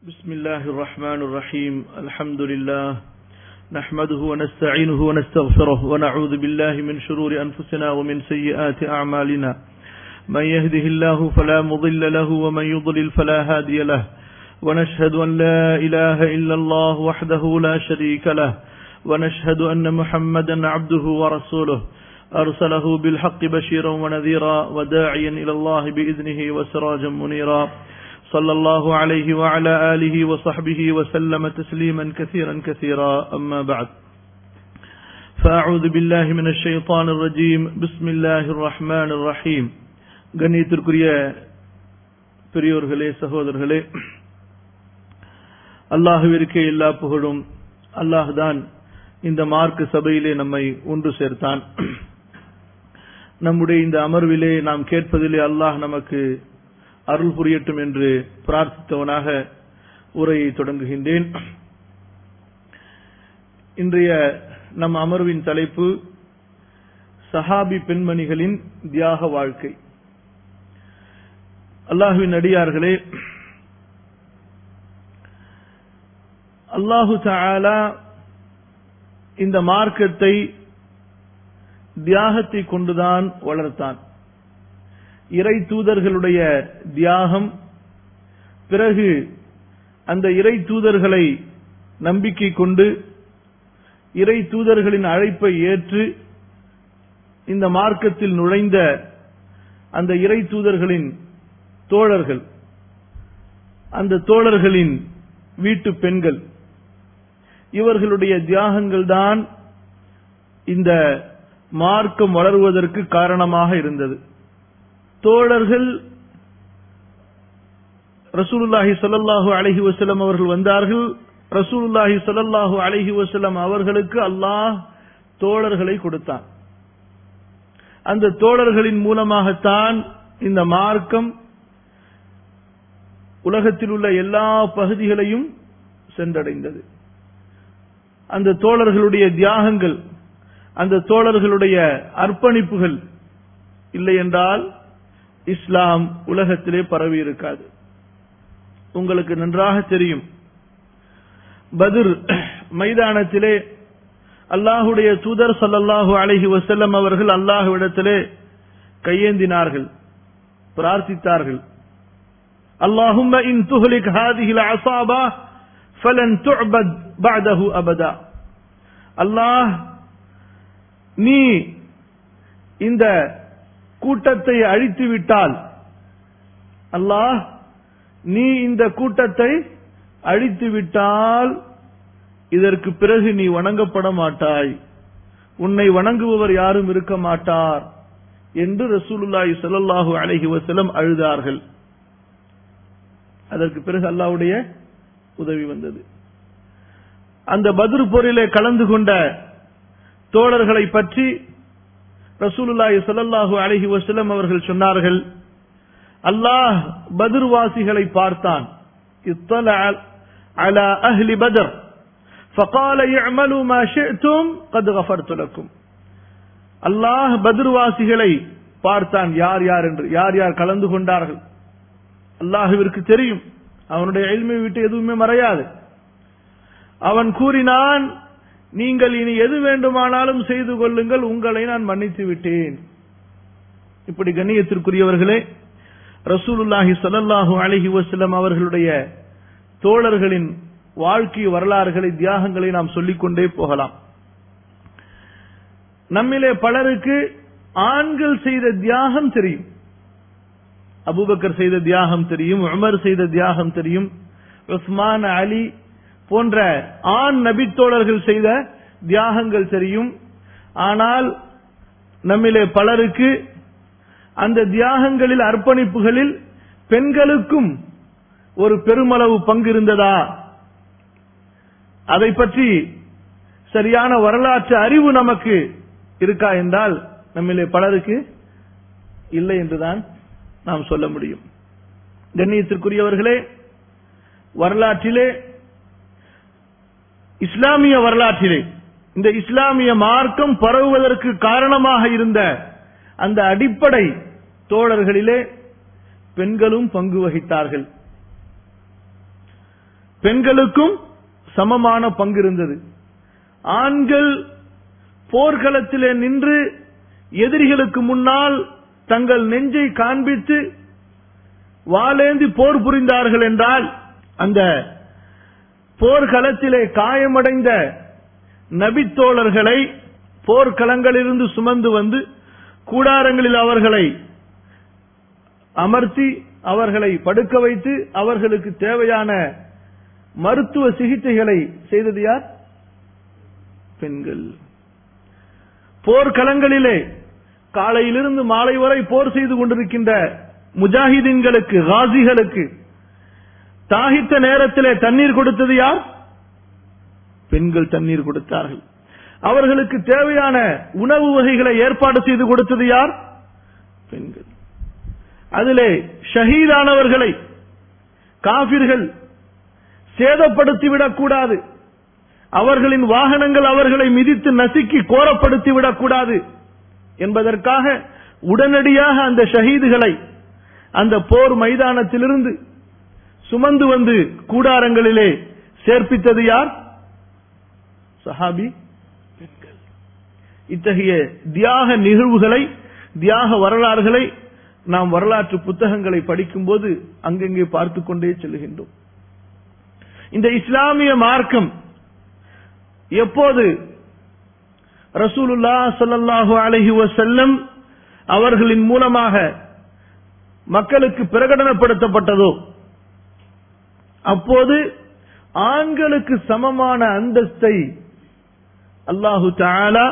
بسم الله الرحمن الرحيم الحمد لله نحمده ونستعينه ونستغفره ونعوذ بالله من شرور أنفسنا ومن سيئات أعمالنا من يهده الله فلا مضل له ومن يضلل فلا هادي له ونشهد أن لا إله إلا الله وحده لا شريك له ونشهد أن محمدا عبده ورسوله أرسله بالحق بشيرا ونذيرا وداعيا إلى الله بإذنه وسراجا منيرا صلى الله عليه وعلى آله وصحبه وسلم تسليما كثيرا كثيرا أما بعد فأعوذ بالله من الشيطان الرجيم بسم الله الرحمن الرحيم கண்ணியத்திற்குரிய பெரியோர்களே சகோதரர்களே அல்லாஹுவிற்கே எல்லா புகழும் அல்லாஹ்தான் இந்த மார்க்க சபையிலே நம்மை ஒன்று சேர்த்தான் நம்முடைய இந்த அமர்விலே நாம் கேட்பதிலே அல்லாஹ் நமக்கு அருள் புரியட்டும் என்று பிரார்த்தித்தவனாக உரையை தொடங்குகின்றேன் இன்றைய நம் அமர்வின் தலைப்பு சஹாபி பெண்மணிகளின் தியாக வாழ்க்கை அல்லாஹுவின் அடியார்களே அல்லாஹு தாலா இந்த மார்க்கத்தை தியாகத்தை கொண்டுதான் வளர்த்தான் இறை தூதர்களுடைய தியாகம் பிறகு அந்த இறை தூதர்களை நம்பிக்கை கொண்டு இறை தூதர்களின் அழைப்பை ஏற்று இந்த மார்க்கத்தில் நுழைந்த அந்த இறை தூதர்களின் தோழர்கள் அந்த தோழர்களின் வீட்டு பெண்கள் இவர்களுடைய தியாகங்கள் தான் இந்த மார்க்கம் வளருவதற்கு காரணமாக இருந்தது தோழர்கள் ரசூலுல்லாஹி சொல்லல்லாஹு அலஹி வசலம் அவர்கள் வந்தார்கள் ரசூலுல்லாஹி சொல்லல்லாஹு அலஹி வசலம் அவர்களுக்கு அல்லாஹ் தோழர்களை கொடுத்தான் அந்த தோழர்களின் மூலமாகத்தான் இந்த மார்க்கம் உலகத்தில் உள்ள எல்லா பகுதிகளையும் சென்றடைந்தது அந்த தோழர்களுடைய தியாகங்கள் அந்த தோழர்களுடைய அர்ப்பணிப்புகள் இல்லை என்றால் இஸ்லாம் உலகத்திலே பரவி இருக்காது உங்களுக்கு நன்றாக தெரியும் பதிர் மைதானத்திலே அல்லாஹுடைய தூதர் சல்லல்லாஹு அலஹி வசல்லம் அவர்கள் அல்லாஹுவிடத்திலே கையேந்தினார்கள் பிரார்த்தித்தார்கள் اللهم إن تهلك هذه العصابة فلن تعبد بعده أبدا அல்லாஹ் நீ இந்த கூட்டத்தை அழித்து விட்டால் அல்லாஹ் நீ இந்த கூட்டத்தை அழித்து விட்டால் இதற்கு பிறகு நீ வணங்கப்பட மாட்டாய் உன்னை வணங்குபவர் யாரும் இருக்க மாட்டார் என்று ரசூலுல்லாஹி ஸல்லல்லாஹு அலைஹி வஸல்லம் அழுதார்கள் அதற்கு பிறகு அல்லாஹ்வுடைய உதவி வந்தது அந்த பத்ர் போரிலே கலந்து கொண்ட தோழர்களை பற்றி ரசூலுல்லாஹி ஸல்லல்லாஹு அலைஹி வஸல்லம் அவர்கள் சொன்னார்கள் அல்லாஹ் பத்ர்வாசிகளை பார்த்தான் இத்தலா அலா அஹ்லி பத்ர் فقال اعملوا ما شئتم قد غفرت لكم அல்லாஹ் பத்ர்வாசிகளை பார்த்தான் யார் யார் என்று யார் யார் கலந்து கொண்டார்கள் அல்லாஹுவிற்கு தெரியும் அவனுடைய எளிமை விட்டு எதுவுமே மறையாது அவன் கூறினான் நீங்கள் இனி எது வேண்டுமானாலும் செய்து கொள்ளுங்கள் உங்களை நான் மன்னித்து விட்டேன் இப்படி கண்ணியத்திற்குரியவர்களே ரசூலுல்லாஹி சல்லாஹூ அலஹி வசலம் அவர்களுடைய தோழர்களின் வாழ்க்கை வரலாறுகளை தியாகங்களை நாம் சொல்லிக்கொண்டே போகலாம் நம்மிலே பலருக்கு ஆண்கள் செய்த தியாகம் தெரியும் அபுபக்கர் செய்த தியாகம் தெரியும் உமர் செய்த தியாகம் தெரியும் உஸ்மான் அலி போன்ற ஆண் நபித்தோழர்கள் செய்த தியாகங்கள் தெரியும் ஆனால் நம்மிலே பலருக்கு அந்த தியாகங்களில் அர்ப்பணிப்புகளில் பெண்களுக்கும் ஒரு பெருமளவு பங்கு இருந்ததா அதை பற்றி சரியான வரலாற்று அறிவு நமக்கு இருக்கா என்றால் நம்மிலே பலருக்கு இல்லை என்றுதான் நாம் சொல்ல முடியும் கண்ணியத்திற்குரியவர்களே வரலாற்றிலே இஸ்லாமிய வரலாற்றிலே இந்த இஸ்லாமிய மார்க்கம் பரவுவதற்கு காரணமாக இருந்த அந்த அடிப்படை தோழர்களிலே பெண்களும் பங்கு வகித்தார்கள் பெண்களுக்கும் சமமான பங்கு இருந்தது ஆண்கள் போர்க்களத்திலே நின்று எதிரிகளுக்கு முன்னால் தங்கள் நெஞ்சை காண்பித்து வாளேந்தி போர் புரிந்தார்கள் என்றால் அந்த போர்க்களத்திலே காயமடைந்த நபித்தோழர்களை போர்க்களங்களிலிருந்து சுமந்து வந்து கூடாரங்களில் அவர்களை அமர்த்தி அவர்களை படுக்க வைத்து அவர்களுக்கு தேவையான மருத்துவ சிகிச்சைகளை செய்தது யார் பெண்கள் போர்க்களங்களிலே காலையிலிருந்து மாலை வரை போர் செய்து கொண்டிருக்கின்ற முஜாஹிதீன்களுக்கு காசிகளுக்கு தாகித்த நேரத்திலே தண்ணீர் கொடுத்தது யார் பெண்கள் தண்ணீர் கொடுத்தார்கள் அவர்களுக்கு தேவையான உணவு வகைகளை ஏற்பாடு செய்து கொடுத்தது யார் பெண்கள் அதிலே ஷஹீதானவர்களை காபிர்கள் சேதப்படுத்திவிடக் கூடாது அவர்களின் வாகனங்கள் அவர்களை மிதித்து நசுக்கி கோரப்படுத்தி விடக்கூடாது என்பதற்காக உடனடியாக அந்த ஷஹீதுகளை அந்த போர் மைதானத்திலிருந்து சுமந்து வந்து கூடாரங்களிலே சேர்ப்பித்தது யார் சஹாபி பெண்கள் இத்தகைய தியாக நிகழ்வுகளை தியாக வரலாறுகளை நாம் வரலாற்று புத்தகங்களை படிக்கும்போது அங்கங்கே பார்த்து கொண்டே செல்கின்றோம் இந்த இஸ்லாமிய மார்க்கம் எப்போது ரசூலுல்லா ஸல்லல்லாஹு அலைஹி வஸல்லம் அவர்களின் மூலமாக மக்களுக்கு பிரகடனப்படுத்தப்பட்டதோ அப்போது ஆண்களுக்கு சமமான அந்தஸ்தை அல்லாஹு தஆலா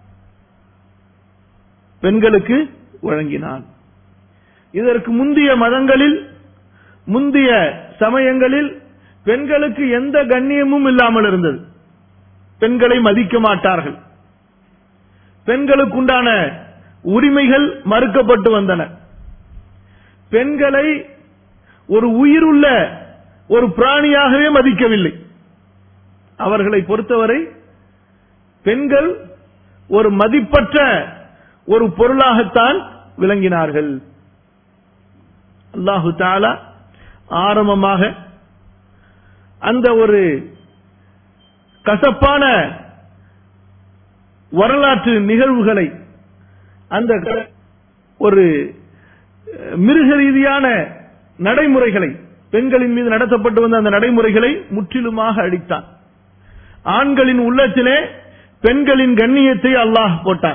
பெண்களுக்கு வழங்கினான் இதற்கு முந்தைய மதங்களில் முந்தைய சமயங்களில் பெண்களுக்கு எந்த கண்ணியமும் இல்லாமல் இருந்தது பெண்களை மதிக்க மாட்டார்கள் பெண்களுக்குண்டான உரிமைகள் மறுக்கப்பட்டு வந்தன பெண்களை ஒரு உயிருள்ள ஒரு பிராணியாகவே மதிக்கவில்லை அவர்களை பொறுத்தவரை பெண்கள் ஒரு மதிப்பற்ற ஒரு பொருளாகத்தான் விளங்கினார்கள் அல்லாஹு தாலா ஆரம்பமாக அந்த ஒரு கசப்பான வரலாற்று நிகழ்வுகளை அந்த ஒரு மிருக ரீதியான நடைமுறைகளை பெண்களின் மீது நடத்தப்பட்டு வந்த அந்த நடைமுறைகளை முற்றிலுமாக அடித்தான் ஆண்களின் உள்ளத்திலே பெண்களின் கண்ணியத்தை அல்லாஹ் போட்டான்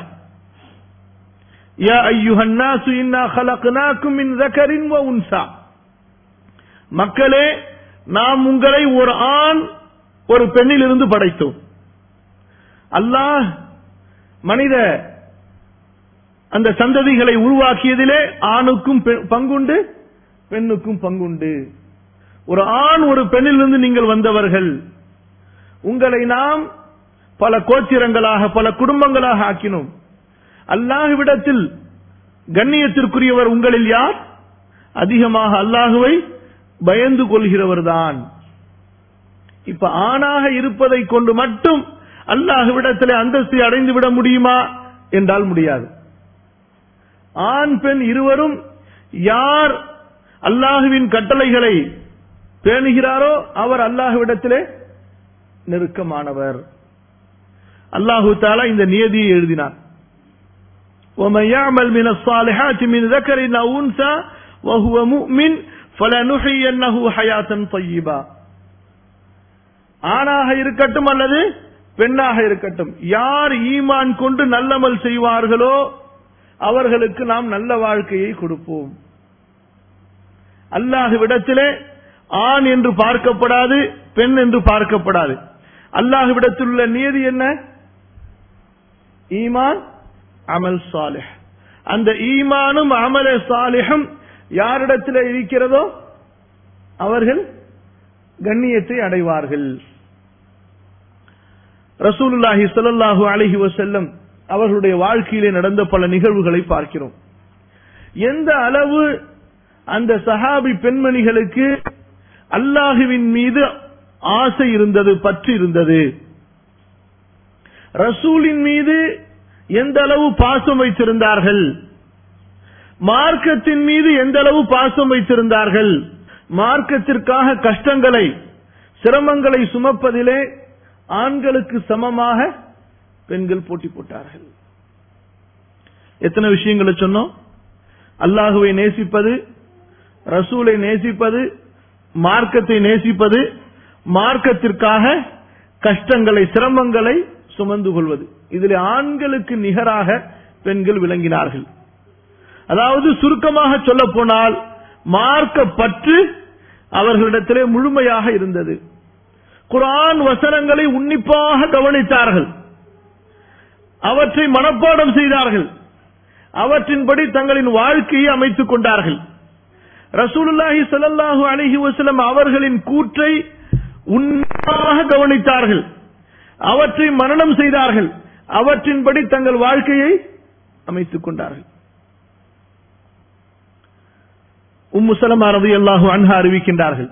யா ஐயுஹன் நாசு இன்னா خلقناكم من ذكر وانثى மக்களே நாம் உங்களை ஒரு ஆண் ஒரு பெண்ணில் இருந்து படைத்தோம் அல்லாஹ் மனித அந்த சந்ததிகளை உருவாக்கியதிலே ஆணுக்கும் பெ- பங்குண்டு பெண்ணுக்கும் பங்குண்டு ஒரு ஆண் ஒரு பெண்ணிலிருந்து நீங்கள் வந்தவர்கள் உங்களை நாம் பல கோத்திரங்களாக பல குடும்பங்களாக ஆக்கினோம் அல்லாஹ்விடத்தில் கண்ணியத்திற்குரியவர் உங்களில் யார் அதிகமாக அல்லாஹுவை பயந்து கொள்கிறவர்தான் இப்ப ஆணாக இருப்பதை கொண்டு மட்டும் அல்லாஹ்விடத்திலே அந்தஸ்தை அடைந்து விட முடியுமா என்றால் முடியாது ஆண் பெண் இருவரும் யார் அல்லாஹுவின் கட்டளைகளை பேணுகிறாரோ அவர் அல்லாஹ்விடத்திலே நெருக்கமானவர் அல்லாஹு தாலா இந்த நியதியை எழுதினார் ومن يعمل من الصالحات من ذكر أو أنثى وهو مؤمن فلنحيينه حياة طيبة ஆணாக இருக்கட்டும் அல்லது பெண்ணாக இருக்கட்டும் யார் ஈமான் கொண்டு நல்லமல் செய்வார்களோ அவர்களுக்கு நாம் நல்ல வாழ்க்கையை கொடுப்போம் அல்லாஹ்விடத்திலே ஆண் என்று பார்க்கப்படாது பெண் என்று பார்க்கப்படாது அல்லாஹ்விடத்தில் உள்ள நியதி என்ன ஈமான் அமல் சாலிஹ் அந்த ஈமானும் அமல சாலிஹும் யாரிடத்தில் இருக்கிறதோ அவர்கள் கண்ணியத்தை அடைவார்கள் ரசூலுல்லாஹி ஸல்லல்லாஹு அலைஹி வஸல்லம் அவர்களுடைய வாழ்க்கையிலே நடந்த பல நிகழ்வுகளை பார்க்கிறோம் எந்த அளவு அந்த சஹாபி பெண்மணிகளுக்கு அல்லாஹுவின் மீது ஆசை இருந்தது பற்று இருந்தது ரசூலின் மீது எந்த அளவு பாசம் வைத்திருந்தார்கள் மார்க்கத்தின் மீது எந்த அளவு பாசம் வைத்திருந்தார்கள் மார்க்கத்திற்காக கஷ்டங்களை சிரமங்களை சுமப்பதிலே ஆண்களுக்கு சமமாக பெண்கள் போட்டி போட்டார்கள் எத்தனை விஷயங்களை சொன்னோம் அல்லாஹுவை நேசிப்பது ரசூலை நேசிப்பது மார்க்கத்தை நேசிப்பது மார்க்கத்திற்காக கஷ்டங்களை சிரமங்களை சுமந்து கொள்வது இதில் ஆண்களுக்கு நிகராக பெண்கள் விளங்கினார்கள் அதாவது சுருக்கமாக சொல்ல போனால் மார்க்க பற்று அவர்களிடத்திலே முழுமையாக இருந்தது குரான் வசனங்களை உன்னிப்பாக கவனித்தார்கள் அவற்றை மனப்பாடம் செய்தார்கள் அவற்றின்படி தங்களின் வாழ்க்கையை அமைத்துக் கொண்டார்கள் ரசூலுல்லாஹி ஸல்லல்லாஹு அலைஹி வஸல்லம் அவர்களின் கூற்றை உன்னிப்பாக கவனித்தார்கள் அவற்றை மரணம் செய்தார்கள் அவற்றின்படி தங்கள் வாழ்க்கையை அமைத்துக் கொண்டார்கள் உம்மு சலமா ரலியல்லாஹு அன்ஹா அறிவிக்கின்றார்கள்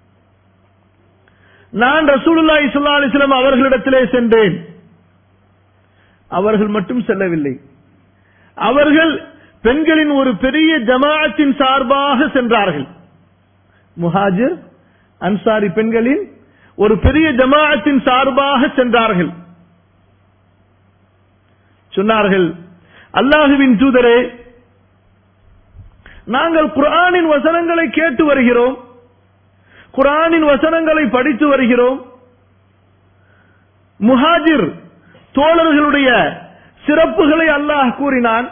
நான் ரசூலுல்லாஹி ஸல்லல்லாஹு அலைஹி வஸல்லம் அவர்களிடத்திலே சென்றேன் அவர்கள் மட்டும் செல்லவில்லை அவர்கள் பெண்களின் ஒரு பெரிய ஜமாஅத்தின் சார்பாக சென்றார்கள் முஹாஜிர் அன்சாரி பெண்களின் ஒரு பெரிய ஜமாஅத்தின் சார்பாக சென்றார்கள் சொன்னார்கள் அல்லாஹுவின் தூதரே நாங்கள் குர்ஆனின் வசனங்களை கேட்டு வருகிறோம் குர்ஆனின் வசனங்களை படித்து வருகிறோம் முஹாஜிர் தோழர்களுடைய சிறப்புகளை அல்லாஹ் கூறினான்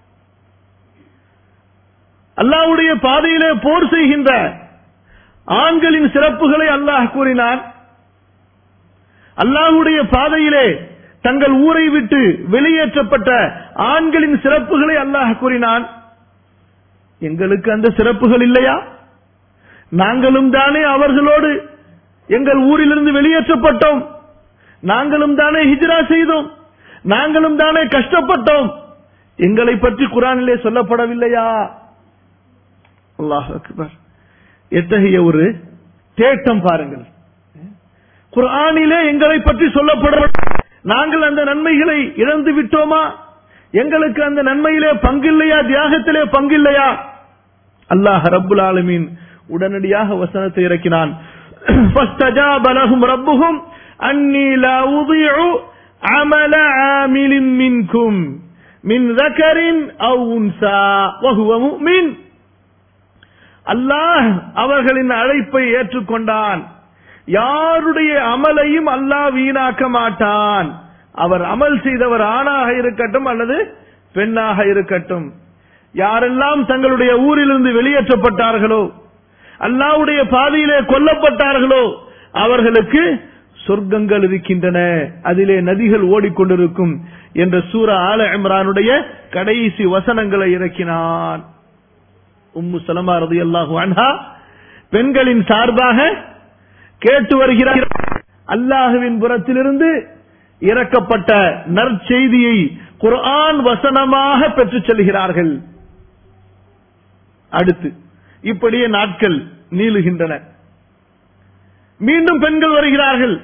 அல்லாஹ்வுடைய பாதையிலே போர் செய்கின்ற ஆண்களின் சிறப்புகளை அல்லாஹ் கூறினான் அல்லாஹ்வுடைய பாதையிலே தங்கள் ஊரை விட்டு வெளியேற்றப்பட்ட ஆண்களின் சிறப்புகளை அல்லாஹ் கூறினான் எங்களுக்கு அந்த சிறப்புகள் இல்லையா நாங்களும் தானே அவர்களோடு எங்கள் ஊரிலிருந்து வெளியேற்றப்பட்டோம் நாங்களும் தானே ஹிஜ்ரா செய்தோம் நாங்களும் தானே கஷ்டப்பட்டோம் எங்களை பற்றி குரானிலே சொல்லப்படவில்லையா அல்லாஹ் அக்பர் எத்தகைய ஒரு தேட்டம் பாருங்கள் குர்ஆனிலே எங்களை பற்றி சொல்லப்பட நாங்கள் அந்த நன்மைகளை இழந்து விட்டோமா எங்களுக்கு அந்த நன்மையிலே பங்கில்லையா தியாகத்திலே பங்கில்லையா அல்லாஹ் ரப்புல் ஆலமீன் உடனடியாக வசனத்தை இறக்கினான் فاستجاب لهم ربهم أني لا أضيع عمل عامل منكم من ذكر أو أنثى وهو مؤمن அல்லாஹ் அவர்களின் அழைப்பை ஏற்றுக்கொண்டான் யாருடைய அமலையும் அல்லாஹ் வீணாக்க மாட்டான் அவர் அமல் செய்தவர் ஆணாக இருக்கட்டும் அல்லது பெண்ணாக இருக்கட்டும் யாரெல்லாம் தங்களுடைய ஊரிலிருந்து வெளியேற்றப்பட்டார்களோ அல்லாவுடைய பாதையிலே கொல்லப்பட்டார்களோ அவர்களுக்கு சொர்க்கங்கள் இருக்கின்றன அதிலே நதிகள் ஓடிக்கொண்டிருக்கும் என்ற சூர ஆல இம்ரானுடைய கடைசி வசனங்களை இறக்கினான் உம்மு சலமா ரதி அல்லாஹு அன்ஹா பெண்களின் சார்பாக கேட்டு வருகிறார் அல்லாஹுவின் புறத்திலிருந்து இறக்கப்பட்ட நற்செய்தியை குர்ஆன் வசனமாக பெற்றுச் செல்கிறார்கள் அடுத்து இப்படியே நாட்கள் நீளுகின்றன மீண்டும் பெண்கள் வருகிறார்கள்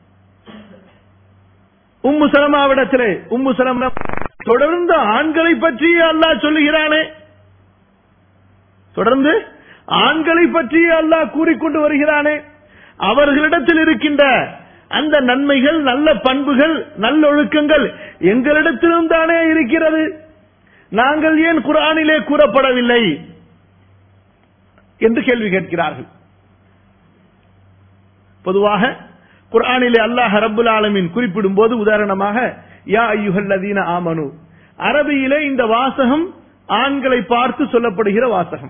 உம்மு சலமாவிடத்திலே உம்மு சலமா தொடர்ந்து ஆண்களை பற்றி அல்லாஹ் சொல்லுகிறானே தொடர்ந்து ஆண்களை பற்றி அல்லாஹ் கூறிக்கொண்டு வருகிறானே அவர்களிடத்தில் இருக்கின்ற அந்த நன்மைகள் நல்ல பண்புகள் நல்லொழுக்கங்கள் எங்களிடத்திலும் தானே இருக்கிறது நாங்கள் ஏன் குரானிலே கூறப்படவில்லை என்று கேள்வி கேட்கிறார்கள் பொதுவாக குர்ஆனிலே அல்லாஹ் ரப்புல் ஆலமீன் குறிப்பிடும் போது உதாரணமாக யா ஐயுஹல்லதீன ஆமனு அரபியிலே இந்த வாசகம் ஆண்களை பார்த்து சொல்லப்படுகிற வாசகம்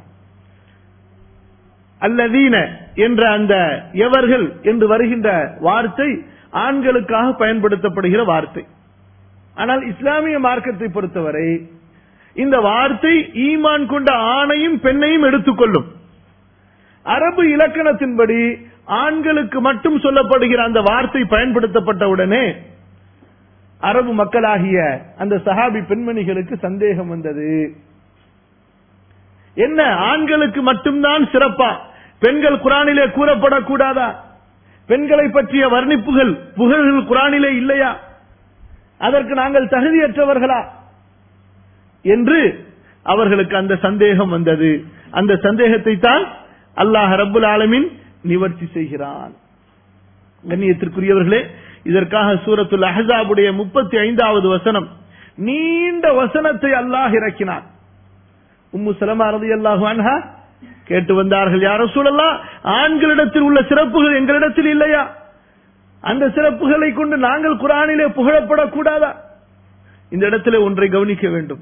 அல்லதீன என்ற அந்த எவர்கள் என்று வருகின்ற வார்த்தை ஆண்களுக்காக பயன்படுத்தப்படுகிற வார்த்தை ஆனால் இஸ்லாமிய மார்க்கத்தை பொறுத்தவரை இந்த வார்த்தை ஈமான் கொண்ட ஆணையும் பெண்ணையும் எடுத்துக்கொள்ளும் அரபு இலக்கணத்தின்படி ஆண்களுக்கு மட்டும் சொல்லப்படுகிற அந்த வார்த்தை பயன்படுத்தப்பட்ட உடனே அரபு மக்களாகிய அந்த சஹாபி பெண்மணிகளுக்கு சந்தேகம் வந்தது என்ன ஆண்களுக்கு மட்டும்தான் சிறப்பா பெண்கள் குரானிலே கூறப்படக்கூடாதா பெண்களை பற்றிய வர்ணிப்புகள் புகழ்கள் குரானிலே இல்லையா அதற்கு நாங்கள் தகுதியற்றவர்களா என்று அவர்களுக்கு அந்த சந்தேகம் வந்தது அந்த சந்தேகத்தை தான் அல்லாஹ் ரப்புல் ஆலமின் நிவர்த்தி செய்கிறான் கண்ணியத்திற்குரியவர்களே இதற்காக சூரத்துல் அஹசாபுடைய முப்பத்தி ஐந்தாவது வசனம் நீண்ட வசனத்தை அல்லாஹ் இறக்கினார் உம்மு சலமா ரதி அல்லாஹு அன்ஹா கேட்டு வந்தார்கள் யார சூழல்லாம் ஆண்களிடத்தில் உள்ள சிறப்புகள் எங்களிடத்தில் இல்லையா அந்த சிறப்புகளை கொண்டு நாங்கள் குரானிலே புகழப்படக்கூடாதா இந்த இடத்திலே ஒன்றை கவனிக்க வேண்டும்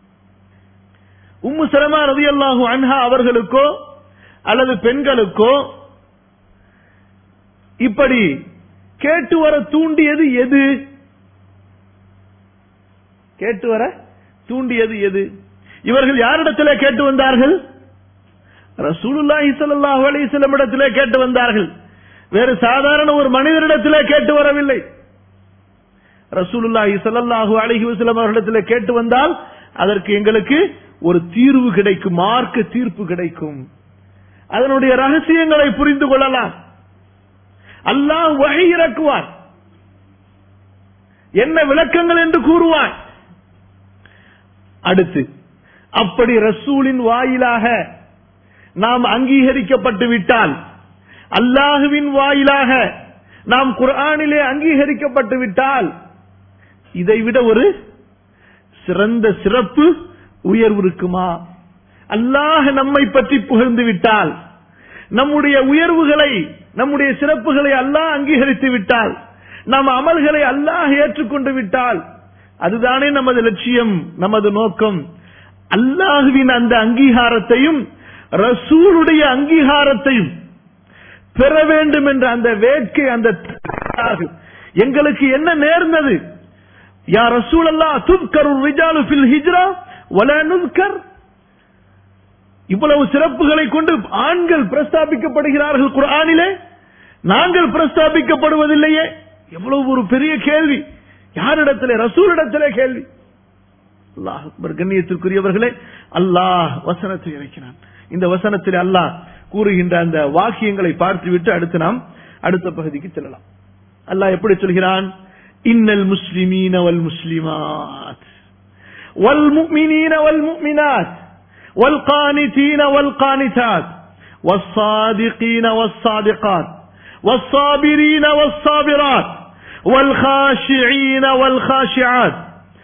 உம்மு சலமா ரதி அல்லாஹு அன்ஹா அவர்களுக்கோ அல்லது பெண்களுக்கோ இப்படி கேட்டு வர தூண்டியது எது கேட்டு வர தூண்டியது எது இவர்கள் யாரிடத்திலே கேட்டு வந்தார்கள் ரசூலுல்லாஹி ஸல்லல்லாஹு அலைஹி வஸல்லம் இடத்திலே கேட்டு வந்தார்கள் வேறு சாதாரண ஒரு மனிதரிடத்திலே கேட்டு வரவில்லை ரசூலுல்லாஹி ஸல்லல்லாஹு அலைஹி வஸல்லம் அவர்களிடத்திலே கேட்டு வந்தால் அதற்கு எங்களுக்கு ஒரு தீர்வு கிடைக்கும் மார்க்க தீர்ப்பு கிடைக்கும் அதனுடைய ரகசியங்களை புரிந்து கொள்ளலாம் அல்லாஹ் வகை இறக்குவான் என்ன விளக்கங்கள் என்று கூறுவான் அடுத்து அப்படி ரசூலின் வாயிலாக நாம் அங்கீகரிக்கப்பட்டு விட்டால் அல்லாஹுவின் வாயிலாக நாம் குர்ஆனிலே அங்கீகரிக்கப்பட்டு விட்டால் இதைவிட ஒரு சிறந்த சிறப்பு உயர்வு இருக்குமா அல்லாஹ் நம்மை பற்றி புகழ்ந்து விட்டால் நம்முடைய உயர்வுகளை நம்முடைய சிறப்புகளை அல்லாஹ் அங்கீகரித்து விட்டால் நம் அமல்களை அல்லாஹ் ஏற்றுக்கொண்டு விட்டால் அதுதானே நமது லட்சியம் நமது நோக்கம் அல்லாஹுவின் அந்த அங்கீகாரத்தையும் ரசூலுடைய அங்கீகாரத்தையும் பெற வேண்டும் என்ற அந்த வேட்கை அந்த எங்களுக்கு என்ன நேர்ந்தது யா ரசூல் அல்லா துப்கரு ரிஜாலு ஃபில் ஹிஜ்ரா வல நுஸ்கர் இவ்வளவு சிறப்புகளை கொண்டு ஆண்கள் பிரஸ்தாபிக்கப்படுகிறார்கள் குர்ஆனிலே நாங்கள் பிரஸ்தாபிக்கப்படுவதில்லையே எவ்வளவு ஒரு பெரிய கேள்வி யாரிடத்திலே ரசூலிடத்திலே கேள்வி அல்லாஹ் அக்பர் கண்ணியத்திற்குரியவர்களே அல்லாஹ் வசனத்தை இறக்கினான் இந்த வசனத்தில் அல்லாஹ் கூறுகின்ற அந்த வாக்கியங்களை பார்த்துவிட்டு அடுத்து நாம் அடுத்த பகுதிக்கு செல்லலாம் அல்லாஹ் எப்படி சொல்கிறான் இன்னல் முஸ்லிமீன வல் முஸ்லிமாத் வல் முக்மினீன வல் முக்மினாத் والقانتين والقانتات والصادقين والصادقات والصابرين والصابرات والخاشعين والخاشعات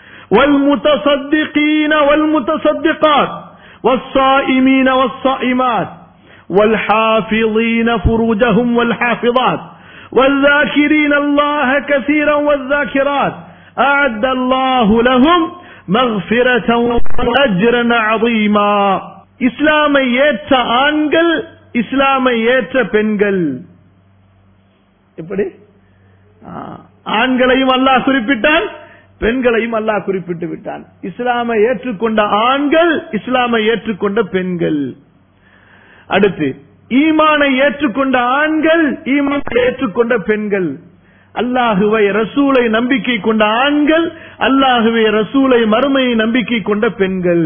والمتصدقين والمتصدقات والصائمين والصائمات والحافظين فروجهم والحافظات والذاكرين الله كثيرا والذاكرات أعد الله لهم مغفرة وأجرا عظيما இஸ்லாமை ஏற்ற ஆண்கள் இஸ்லாமை ஏற்ற பெண்கள் எப்படி ஆண்களையும் அல்லாஹ் குறிப்பிட்டான் பெண்களையும் அல்லாஹ் குறிப்பிட்டு விட்டான் இஸ்லாமை ஏற்றுக்கொண்ட ஆண்கள் இஸ்லாமை ஏற்றுக்கொண்ட பெண்கள் அடுத்து ஈமானை ஏற்றுக்கொண்ட ஆண்கள் ஈமானை ஏற்றுக்கொண்ட பெண்கள் அல்லாஹுவை ரசூலை நம்பிக்கை கொண்ட ஆண்கள் அல்லாஹுவை ரசூலை மறுமையை நம்பிக்கை கொண்ட பெண்கள்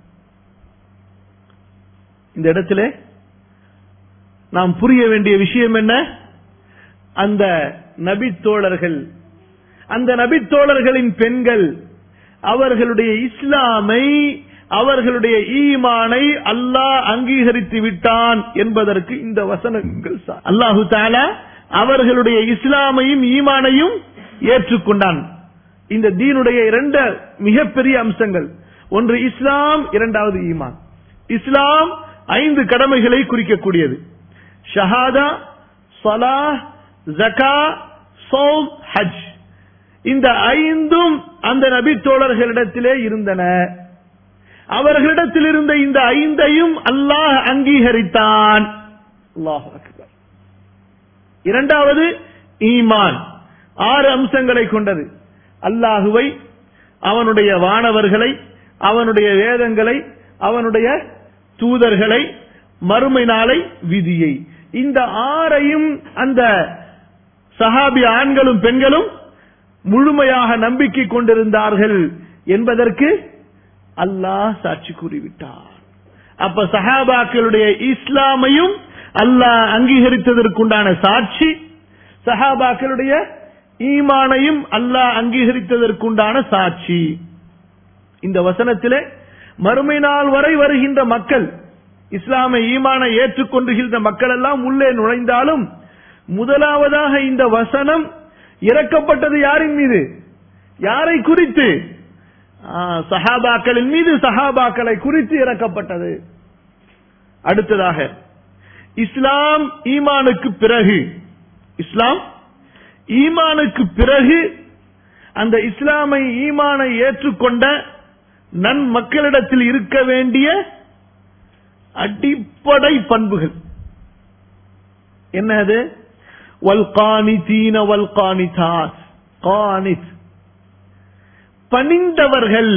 இந்த இடத்துல நாம் புரிய வேண்டிய விஷயம் என்ன அந்த நபித்தோழர்கள் அந்த நபித்தோழர்களின் பெண்கள் அவர்களுடைய இஸ்லாமை அவர்களுடைய ஈமானை அல்லாஹ் அங்கீகரித்து விட்டான் என்பதற்கு இந்த வசனங்கள் அல்லாஹு தாலா அவர்களுடைய இஸ்லாமையும் ஈமானையும் ஏற்றுக்கொண்டான் இந்த தீனுடைய இரண்டு மிகப்பெரிய அம்சங்கள் ஒன்று இஸ்லாம் இரண்டாவது ஈமான் இஸ்லாம் ஐந்து கடமைகளை குறிக்கக்கூடியது ஷஹாதா சலா ஜகா சௌம் ஹஜ் இந்த ஐந்தும் அந்த நபி தோழர்களிடத்திலே இருந்தன அவர்களிடத்தில் இருந்த இந்த ஐந்தையும் அல்லாஹ் அங்கீகரித்தான் அல்லாஹ் அக்பர் இரண்டாவது ஈமான் ஆறு அம்சங்களை கொண்டது அல்லாஹுவை அவனுடைய வானவர்களை அவனுடைய வேதங்களை அவனுடைய தூதர்களை மறுமை நாளை விதியை இந்த ஆறையும் அந்த சஹாபி ஆண்களும் பெண்களும் முழுமையாக நம்பிக்கை கொண்டிருந்தார்கள் என்பதற்கு அல்லாஹ் சாட்சி கூறிவிட்டார் அப்ப சஹாபாக்களுடைய இஸ்லாமையும் அல்லாஹ் அங்கீகரித்ததற்குண்டான சாட்சி சஹாபாக்களுடைய ஈமானையும் அல்லாஹ் அங்கீகரித்ததற்குண்டான சாட்சி இந்த வசனத்திலே மறுமை நாள் வரை வருகின்ற மக்கள் இஸ்லாமை ஈமானை ஏற்றுக்கொண்டுகின்ற மக்கள் எல்லாம் உள்ளே நுழைந்தாலும் முதலாவதாக இந்த வசனம் இறக்கப்பட்டது யாரின் மீது யாரை குறித்து ஆ, சஹாபாக்களின் மீது சஹாபாக்களை குறித்து இறக்கப்பட்டது அடுத்ததாக இஸ்லாம் ஈமானுக்கு பிறகு இஸ்லாம் ஈமானுக்கு பிறகு அந்த இஸ்லாமை ஈமானை ஏற்றுக்கொண்ட நன் மக்களிடத்தில் இருக்க வேண்டிய அடிப்படை பண்புகள் என்னது வல்கானிதீன வல்கானிதாத் கானித் பணிந்தவர்கள்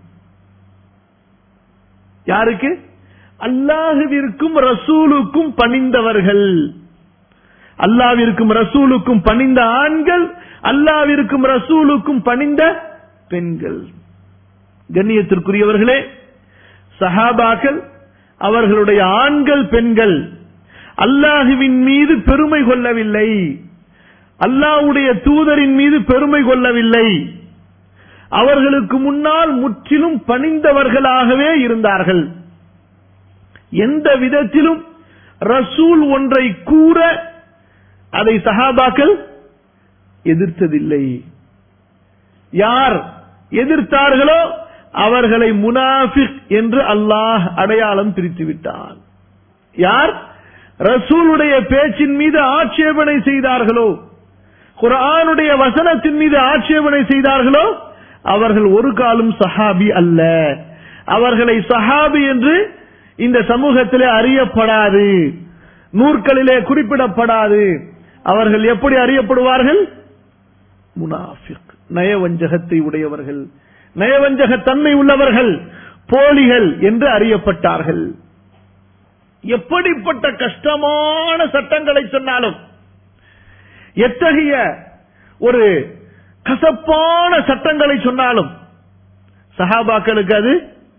யாருக்கு அல்லாஹுவிற்கும் ரசூலுக்கும் பணிந்தவர்கள் அல்லாவிற்கும் ரசூலுக்கும் பணிந்த ஆண்கள் அல்லாவிற்கும் ரசூலுக்கும் பணிந்த பெண்கள் கண்ணியத்திற்குரியவர்களே சஹாபாக்கள் அவர்களுடைய ஆண்கள் பெண்கள் அல்லாஹுவின் மீது பெருமை கொள்ளவில்லை அல்லாஹ்வுடைய தூதரின் மீது பெருமை கொள்ளவில்லை அவர்களுக்கு முன்னால் முற்றிலும் பணிந்தவர்களாகவே இருந்தார்கள் எந்த விதத்திலும் ரசூல் ஒன்றை கூற அதை சஹாபாக்கள் எதிர்த்ததில்லை யார் எதிர்த்தார்களோ அவர்களை முனாஃபிக் என்று அல்லாஹ் அடையாளம் பிரித்து விட்டான் யார் ரசூலுடைய பேச்சின் மீது ஆட்சேபனை செய்தார்களோ குர்ஆனுடைய வசனத்தின் மீது ஆட்சேபனை செய்தார்களோ அவர்கள் ஒரு காலம் சஹாபி அல்ல அவர்களை சஹாபி என்று இந்த சமூகத்திலே அறியப்படாது நூற்களிலே குறிப்பிடப்படாது அவர்கள் எப்படி அறியப்படுவார்கள் முனாஃபிக் நயவஞ்சகத்தை உடையவர்கள் நயவஞ்சக தன்மை உள்ளவர்கள் போலிகள் என்று அறியப்பட்டார்கள் எப்படிப்பட்ட கஷ்டமான சட்டங்களை சொன்னாலும் எத்தகைய ஒரு கசப்பான சட்டங்களை சொன்னாலும் சஹாபாக்களுக்கு அது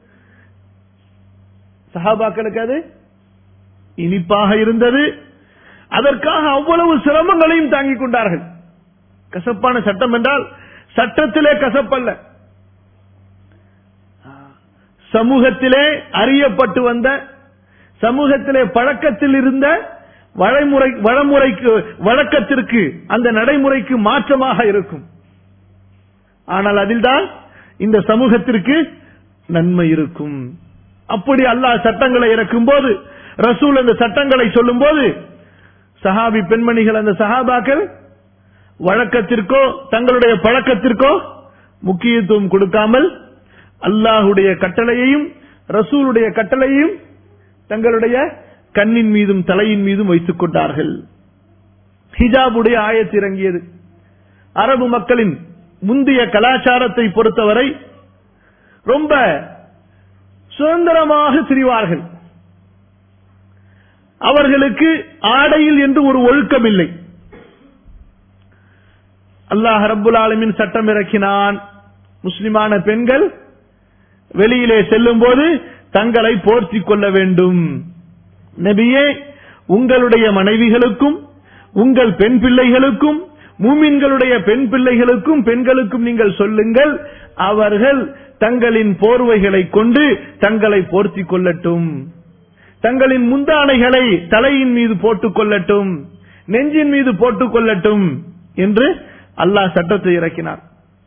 சஹாபாக்களுக்கு அது இனிப்பாக இருந்தது அதற்காக அவ்வளவு சிரமங்களையும் தாங்கிக் கொண்டார்கள் கசப்பான சட்டம் என்றால் சட்டத்திலே கசப்பல்ல சமூகத்திலே அறியப்பட்டு வந்த சமூகத்திலே பழக்கத்தில் இருந்த வழிமுறை வழமுறைக்கு வழக்கத்திற்கு அந்த நடைமுறைக்கு மாற்றமாக இருக்கும் ஆனால் அதில்தான் இந்த சமூகத்திற்கு நன்மை இருக்கும் அப்படி அல்லாஹ் சட்டங்களை இறக்கும் போது ரசூல் அந்த சட்டங்களை சொல்லும் போது சஹாபி பெண்மணிகள் அந்த சஹாபாக்கள் வழக்கத்திற்கோ தங்களுடைய பழக்கத்திற்கோ முக்கியத்துவம் கொடுக்காமல் அல்லாஹுடைய கட்டளையையும் ரசூலுடைய கட்டளையையும் தங்களுடைய கண்ணின் மீதும் தலையின் மீதும் வைத்துக் கொண்டார்கள் ஹிஜாபுடைய ஆயத்து இறங்கியது அரபு மக்களின் முந்தைய கலாச்சாரத்தை பொறுத்தவரை ரொம்ப சுதந்திரமாக திரிவார்கள் அவர்களுக்கு ஆடையில் என்று ஒரு ஒழுக்கம் இல்லை அல்லாஹ் ரப்புல் ஆலமின் சட்டம் இறக்கினான் முஸ்லிமான பெண்கள் வெளியிலே செல்லும் போது தங்களை போர்த்திக் கொள்ள வேண்டும் நபியே உங்களுடைய மனைவிகளுக்கும் உங்கள் பெண் பிள்ளைகளுக்கும் மூமின்களுடைய பெண் பிள்ளைகளுக்கும் பெண்களுக்கும் நீங்கள் சொல்லுங்கள் அவர்கள் தங்களின் போர்வைகளை கொண்டு தங்களை போர்த்திக் கொள்ளட்டும் தங்களின் முந்தானைகளை தலையின் மீது போட்டுக் கொள்ளட்டும் நெஞ்சின் மீது போட்டுக் கொள்ளட்டும் என்று அல்லாஹ் சட்டத்தை இறக்கினார்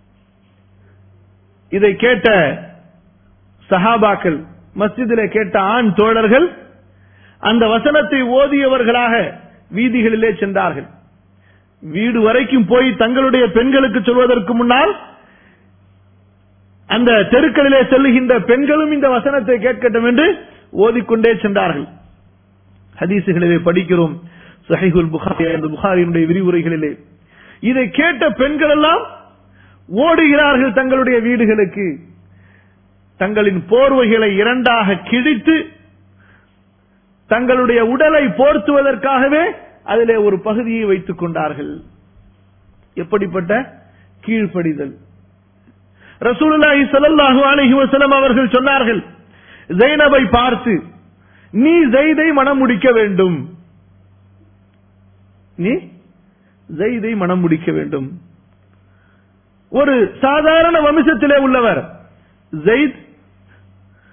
இதை கேட்ட சஹாபாக்கள் மஸ்ஜிதிலே கேட்ட ஆண் தோழர்கள் அந்த வசனத்தை ஓதியவர்களாக வீதிகளிலே சென்றார்கள் வீடு வரைக்கும் போய் தங்களுடைய பெண்களுக்கு சொல்வதற்கு முன்னால் அந்த தெருக்களிலே செல்லுகின்ற பெண்களும் இந்த வசனத்தை கேட்கட்டும் என்று ஓதிக்கொண்டே சென்றார்கள் ஹதீசுகளிலே படிக்கிறோம் சஹிகுல் புகாரி அந்த புகாரியினுடைய விரிவுரைகளிலே இதை கேட்ட பெண்கள் எல்லாம் ஓடுகிறார்கள் தங்களுடைய வீடுகளுக்கு தங்களின் போர்வைகளை இரண்டாக கிழித்து தங்களுடைய உடலை போர்த்துவதற்காகவே அதிலே ஒரு பகுதியை வைத்துக் கொண்டார்கள் எப்படிப்பட்ட கீழ்ப்படிதல் ரசூலுல்லாஹி ஸல்லல்லாஹு அலைஹி வஸல்லம் அவர்கள் சொன்னார்கள் ஜைனபை பார்த்து நீ ஜெய்தை மனம் முடிக்க வேண்டும் நீ ஜெய்தை மனம் முடிக்க வேண்டும் ஒரு சாதாரண வம்சத்திலே உள்ளவர் ஜெயித்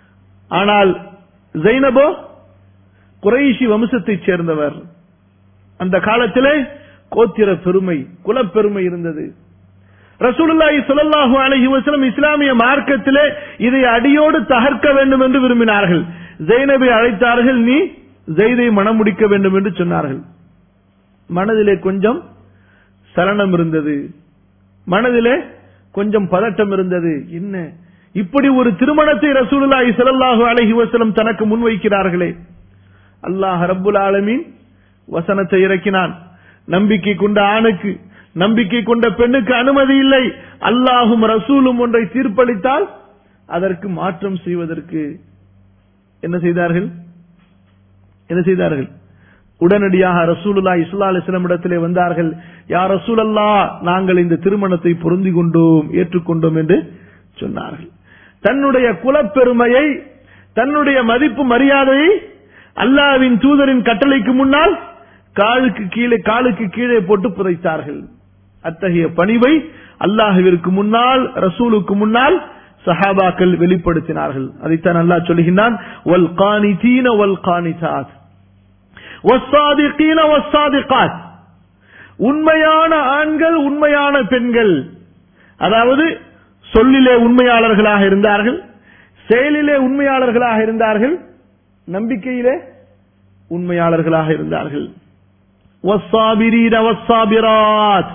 ஆனால் ஜைனபோ குறைஷி வம்சத்தைச் சேர்ந்தவர் அந்த காலத்திலே கோத்திர பெருமை குலப்பெருமை இருந்தது ரசூலுல்லாஹி ஸல்லல்லாஹு அலைஹி வஸல்லம் இஸ்லாமிய மார்க்கத்திலே இதை அடியோடு தகர்க்க வேண்டும் என்று விரும்பினார்கள் ஜெய்னபை அழைத்தார்கள் நீ ஜெய்தை மனம் முடிக்க வேண்டும் என்று சொன்னார்கள் மனதிலே கொஞ்சம் சலனம் இருந்தது மனதிலே கொஞ்சம் பதட்டம் இருந்தது என்ன இப்படி ஒரு திருமணத்தை ரசூலுல்லாஹி ஸல்லல்லாஹு அலைஹி வஸல்லம் தனக்கு முன்வைக்கிறார்களே அல்லாஹ் ரப்புல் ஆலமீன் வசனத்தை இறக்கினான் நம்பிக்கை கொண்ட ஆணுக்கு நம்பிக்கை கொண்ட பெண்ணுக்கு அனுமதி இல்லை அல்லாஹும் ரசூலும் ஒன்றை தீர்ப்பளித்தால் அதற்கு மாற்றம் செய்வதற்கு என்ன செய்தார்கள் என்ன செய்தார்கள் உடனடியாக ரசூலுல்லா இஸ்லா அலிஸ்லாம் இடத்திலே வந்தார்கள் யார் ரசூலல்லா நாங்கள் இந்த திருமணத்தை பொருந்தி கொண்டோம் ஏற்றுக்கொண்டோம் என்று சொன்னார்கள் தன்னுடைய குலப்பெருமையை தன்னுடைய மதிப்பு மரியாதையை அல்லாவின் தூதரின் கட்டளைக்கு முன்னால் காலுக்கு கீழே காலுக்கு கீழே போட்டு புதைத்தார்கள் அத்தகைய பணிவை அல்லாஹுவிற்கு முன்னால் ரசூலுக்கு முன்னால் சஹாபாக்கள் வெளிப்படுத்தினார்கள் அதைத்தான் அல்லாஹ் சொல்லுகின்றான் வல் காணிதீன வல் காணிதாத் வஸ்ஸாதிகீன வஸ்ஸாதிகாத் உண்மையான ஆண்கள் உண்மையான பெண்கள் அதாவது சொல்லிலே உண்மையாளர்களாக இருந்தார்கள் செயலிலே உண்மையாளர்களாக இருந்தார்கள் நம்பிக்கையிலே உண்மையாளர்களாக இருந்தார்கள் வஸ்ஸாபிரீன வஸ்ஸாபிராத்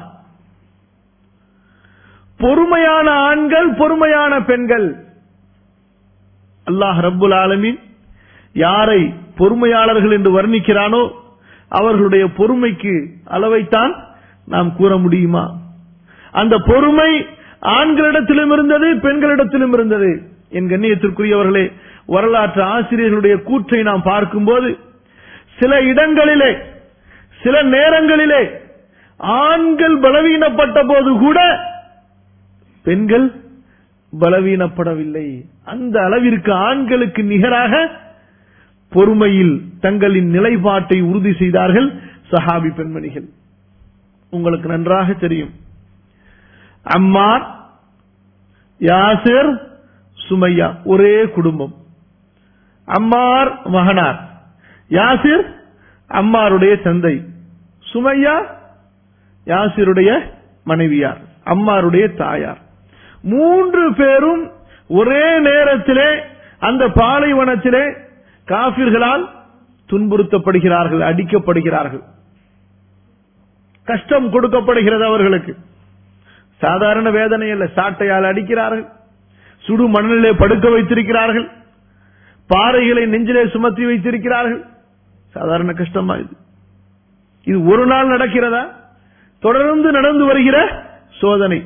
பொறுமையான ஆண்கள் பொறுமையான பெண்கள் அல்லாஹ் ரப்புல் ஆலமீன் யாரை பொறுமையாளர்கள் என்று வர்ணிக்கிறானோ அவர்களுடைய பொறுமைக்கு அளவைத்தான் நாம் கூற முடியுமா அந்த பொறுமை ஆண்களிடத்திலும் இருந்தது பெண்களிடத்திலும் இருந்தது என் கண்ணியத்திற்குரியவர்களே வரலாற்று ஆசிரியர்களுடைய கூற்றை நாம் பார்க்கும்போது சில இடங்களிலே சில நேரங்களிலே ஆண்கள் பலவீனப்பட்ட போது கூட பெண்கள் பலவீனப்படவில்லை அந்த அளவிற்கு ஆண்களுக்கு நிகராக பொறுமையில் தங்களின் நிலைப்பாட்டை உறுதி செய்தார்கள் சஹாபி பெண்மணிகள் உங்களுக்கு நன்றாக தெரியும் அம்மார் யாசிர் சுமையா ஒரே குடும்பம் அம்மார் மகனார் யாசிர் அம்மாருடைய தந்தை சுமையா யாசிருடைய மனைவியார் அம்மாருடைய தாயார் மூன்று பேரும் ஒரே நேரத்திலே அந்த பாலைவனத்திலே காபிர்களால் துன்புறுத்தப்படுகிறார்கள் அடிக்கப்படுகிறார்கள் கஷ்டம் கொடுக்கப்படுகிறது அவர்களுக்கு சாதாரண வேதனை அல்ல சாட்டையால் அடிக்கிறார்கள் சுடு மணலிலே படுக்க வைத்திருக்கிறார்கள் பாறைகளை நெஞ்சிலே சுமத்தி வைத்திருக்கிறார்கள் சாதாரண கஷ்டமா இது இது ஒரு நாள் நடக்கிறதா தொடர்ந்து நடந்து வருகிற சோதனை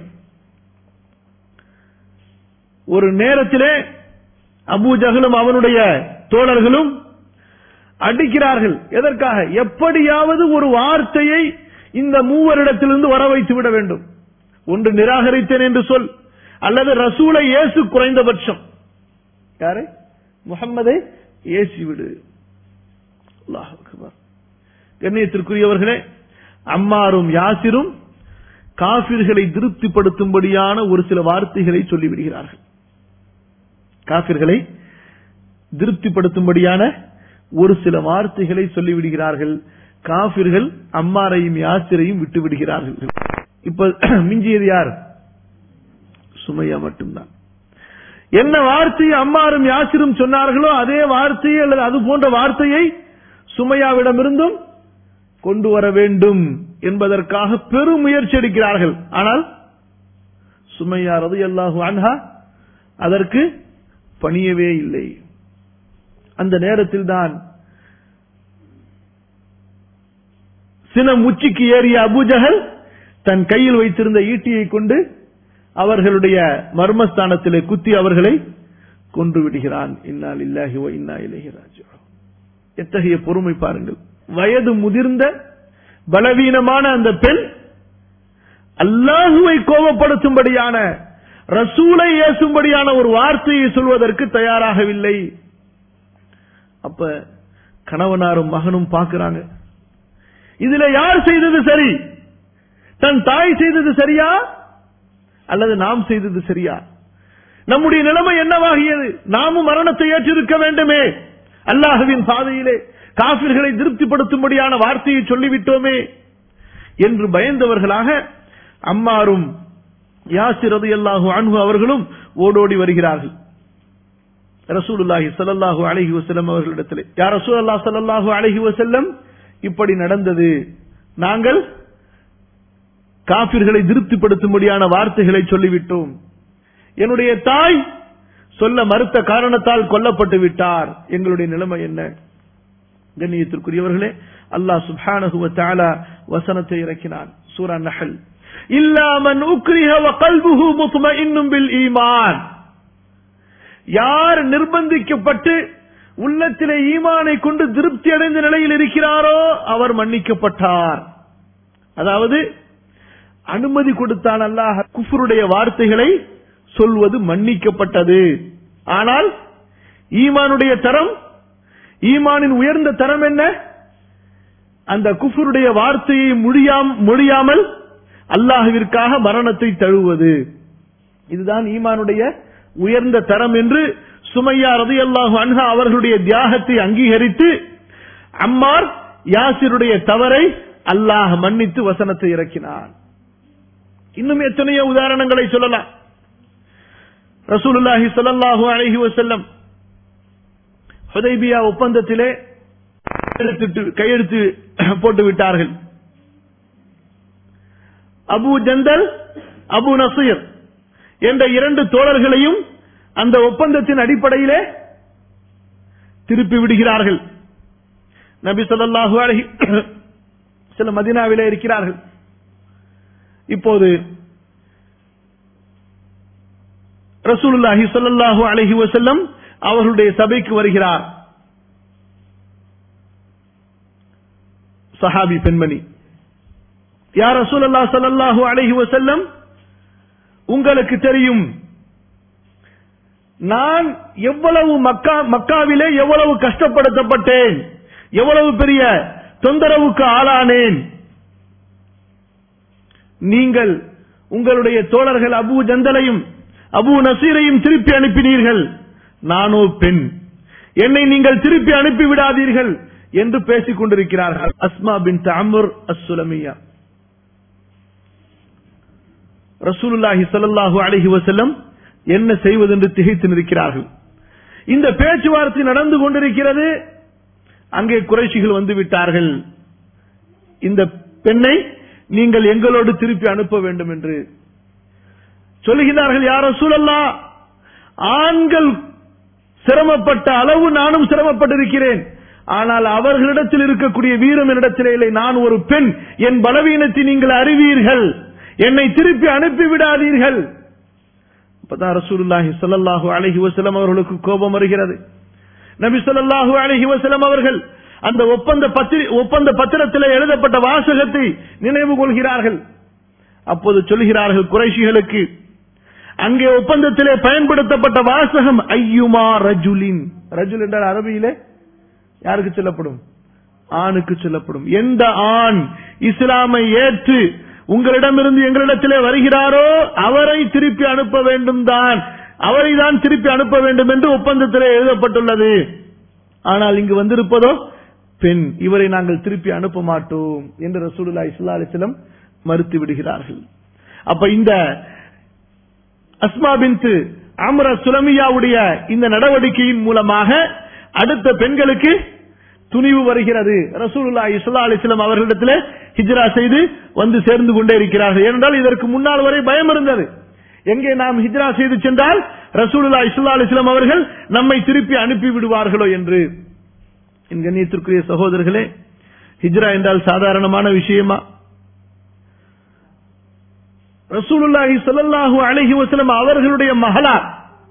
ஒரு நேரத்திலே அபு ஜஹலும் அவனுடைய தோழர்களும் அடிக்கிறார்கள் எதற்காக எப்படியாவது ஒரு வார்த்தையை இந்த மூவரிடத்திலிருந்து வர வைத்து விட வேண்டும் ஒன்று நிராகரித்தேன் என்று சொல் அல்லது ரசூலை இயேசு குறைந்தபட்சம் யாரை முகம்மதை ஏசி விடு அல்லாஹ் அக்பர். கண்ணியத்திற்குரியவர்களே அம்மாரும் யாசிரும் காபிர்களை திருப்திப்படுத்தும்படியான ஒரு சில வார்த்தைகளை சொல்லிவிடுகிறார்கள் காபிர்களை திருப்திப்படுத்தும்படியான ஒரு சில வார்த்தைகளை சொல்லிவிடுகிறார்கள் காபிர்கள் அம்மாரையும் யாசிரையும் விட்டு விடுகிறார்கள் இப்ப மிஞ்சியது யார் சுமையா மட்டும்தான் என்ன வார்த்தையை அம்மாரும் யாசிரும் சொன்னார்களோ அதே வார்த்தையை அல்லது அது போன்ற வார்த்தையை சுமையாவிடமிருந்தும் கொண்டு வர வேண்டும் என்பதற்காக பெரும் முயற்சி எடுக்கிறார்கள் ஆனால் சுமையா ரது அல்லாஹு அன்ஹா அதற்கு பணியவே இல்லை அந்த நேரத்தில் தான் சினம் உச்சிக்கு ஏறிய அபுஜஹல் தன் கையில் வைத்திருந்த ஈட்டியை கொண்டு அவர்களுடைய மர்மஸ்தானத்திலே குத்தி அவர்களை கொன்று விடுகிறான் இன்னால் இல்லாஹி வ இன்னா இலைஹி ராஜிஊன் எத்தகைய பொறுமை பாருங்கள் வயது முதிர்ந்த பலவீனமான அந்த பெண் அல்லாஹுவை கோபப்படுத்தும்படியான ரசூலை ஏசும்படியான ஒரு வார்த்தையை சொல்வதற்கு தயாராகவில்லை அப்ப கணவனாரும் மகனும் பார்க்கிறாங்க இதுல யார் செய்தது சரி தன் தாய் செய்தது சரியா அல்லது நாம் செய்தது சரியா நம்முடைய நிலைமை என்னவாகியது நாமும் மரணத்தை ஏற்றிருக்க வேண்டுமே அல்லாஹுவின் பாதையிலே காபிர்களை திருப்திப்படுத்தும்படியான வார்த்தையை சொல்லிவிட்டோமே என்று பயந்தவர்களாக அம்மாரும் யாசிர் ரலியல்லாஹு அன்ஹு அவர்களும் ஓடோடி வருகிறார்கள் ரசூலுல்லாஹி ஸல்லல்லாஹு அலைஹி வஸல்லம் அவர்களிடத்திலே யா ரசூலுல்லாஹ் ஸல்லல்லாஹு அலைஹி வஸல்லம் இப்படி நடந்தது நாங்கள் காபிர்களை திருப்திப்படுத்தும்படியான வார்த்தைகளை சொல்லிவிட்டோம் என்னுடைய தாய் சொல்ல மறுத்த காரணத்தால் கொல்லப்பட்டு விட்டார் எங்களுடைய நிலைமை என்ன கண்ணியத்திற்குரியவர்களே அல்லாஹ் சுப்ஹானஹு வ தஆலா வசனத்தை இறக்கினான் சூரா நஹல் இல்லா மன் உக்ரிஹ வ கல்புஹு முத்மஇன்னும் பில் ஈமான் யார் நிர்பந்திக்கப்பட்டு உள்ளத்திலே ஈமானை கொண்டு திருப்தி அடைந்த நிலையில் இருக்கிறாரோ அவர் மன்னிக்கப்பட்டார் அதாவது அனுமதி கொடுத்தான் அல்லாஹ் குஃபருடைய வார்த்தைகளை சொல்வது மன்னிக்கப்பட்டது ஆனால் ஈமானுடைய தரம் ஈமானின் உயர்ந்த தரம் என்ன அந்த குஃபருடைய வார்த்தையை முடியாம் மொழியாமல் அல்லாஹுவிற்காக மரணத்தை தழுவது இதுதான் ஈமானுடைய உயர்ந்த தரம் என்று சுமையா ரதி அல்லாஹு அன்ஹா அவர்களுடைய தியாகத்தை அங்கீகரித்து அம்மார் யாசிருடைய தவறை அல்லாஹ் மன்னித்து வசனத்தை இறக்கினான் இன்னும் எத்தனையோ உதாரணங்களை சொல்லலாம் ரசூலுல்லாஹி ஸல்லல்லாஹு அலைஹி வஸல்லம் ஹுதைபியா ஒப்பந்தத்திலே கையெழுத்திட்டு கையெழுத்து போட்டு விட்டார்கள் அபு ஜந்தல் அபு நசீர் என்ற இரண்டு தோழர்களையும் அந்த ஒப்பந்தத்தின் அடிப்படையிலே திருப்பி விடுகிறார்கள் நபி ஸல்லல்லாஹு அலைஹி சில மதீனாவிலே இருக்கிறார்கள் இப்போது ரசூலுல்லாஹி ஸல்லல்லாஹு அலைஹி வஸல்லம் அவர்களுடைய சபைக்கு வருகிறார் சஹாபி பெண்மணி யார் ரசூலுல்லாஹ் ஸல்லல்லாஹு அலைஹி வஸல்லம் உங்களுக்கு தெரியும் நான் எவ்வளவு மக்கா மக்காவிலே எவ்வளவு கஷ்டப்படுத்தப்பட்டேன் எவ்வளவு பெரிய தொந்தரவுக்கு ஆளானேன் நீங்கள் உங்களுடைய தோழர்கள் அபு ஜந்தலையும் அபு நசீரையும் திருப்பி அனுப்பினீர்கள் நானோ பெண் என்னை நீங்கள் திருப்பி அனுப்பி விடாதீர்கள் என்று பேசிக் கொண்டிருக்கிறார்கள் அஸ்மா பின் அம்ர் அஸ்ஸுலமியா ரசூலுல்லாஹி ஸல்லல்லாஹு அலைஹி வஸல்லம் என்ன செய்வதென்று திகைத்து நிற்கிறார்கள் இந்த பேச்சுவார்த்தை நடந்து கொண்டிருக்கிறது அங்கே குறைஷிகள் வந்து விட்டார்கள் இந்த பெண்ணை நீங்கள் எங்களோடு திருப்பி அனுப்ப வேண்டும் என்று சொல்லுகிறார்கள் யாரோ சூழல்லா ஆண்கள் சிரமப்பட்ட அளவு நானும் சிரமப்பட்டிருக்கிறேன் ஆனால் அவர்களிடத்தில் இருக்கக்கூடிய வீரம் என்னிடத்திலே இல்லை நான் ஒரு பெண் என் பலவீனத்தை நீங்கள் அறிவீர்கள் என்னை திருப்பி அனுப்பி விடாதீர்கள் அப்பதான் ரசூலுல்லாஹி ஸல்லல்லாஹு அலைஹி வஸல்லம் அவர்களுக்கு கோபம் வருகிறது நபி ஸல்லல்லாஹு அலைஹி வஸல்லம் அவர்கள் அந்த ஒப்பந்த பத்திரி ஒப்பந்த பத்திரத்தில் எழுதப்பட்ட வாசகத்தை நினைவு கொள்கிறார்கள் அப்போது சொல்கிறார்கள் குறைஷிகளுக்கு அங்கே ஒப்பந்தத்திலே பயன்படுத்தப்பட்ட வாசகம் ஐயுமா ரஜுலின் ரஜுல் என்றால் அரபியிலே யாருக்கு சொல்லப்படும் ஆணுக்கு சொல்லப்படும் எந்த ஆண் இஸ்லாமை ஏற்று உங்களிடமிருந்து எங்களிடத்திலே வருகிறாரோ அவரை திருப்பி அனுப்ப வேண்டும் தான் அவரை தான் திருப்பி அனுப்ப வேண்டும் என்று ஒப்பந்தத்திலே எழுதப்பட்டுள்ளது ஆனால் இங்கு வந்திருப்பதோ பெண் இவரை நாங்கள் திருப்பி அனுப்ப மாட்டோம் என்று ரசூலுல்லா இஸ்லா அலிஸ்லம் மறுத்து விடுகிறார்கள் அப்ப இந்த அஸ்மா பின்து அம்ர சுலமியாவுடைய இந்த நடவடிக்கையின் மூலமாக அடுத்த பெண்களுக்கு துணிவு வருகிறது ரசூலுல்லா இஸ்லா அலிஸ்லாம் அவர்களிடத்தில் ஹிஜ்ரா செய்து வந்து சேர்ந்து கொண்டே இருக்கிறார்கள் ஏனென்றால் இதற்கு முன்னால் வரை பயம் இருந்தது எங்கே நாம் ஹிஜ்ரா செய்து சென்றால் ரசூலுல்லா இஸ்லா அலிஸ்லாம் அவர்கள் நம்மை திருப்பி அனுப்பி விடுவார்களோ என்று என் கண்ணியத்திற்குரிய சகோதரர்களே ஹிஜ்ரா என்றால் சாதாரணமான விஷயமா ரசூலுல்லாஹி ஸல்லல்லாஹு அலைஹி வஸல்லம் அவர்களுடைய மகளார்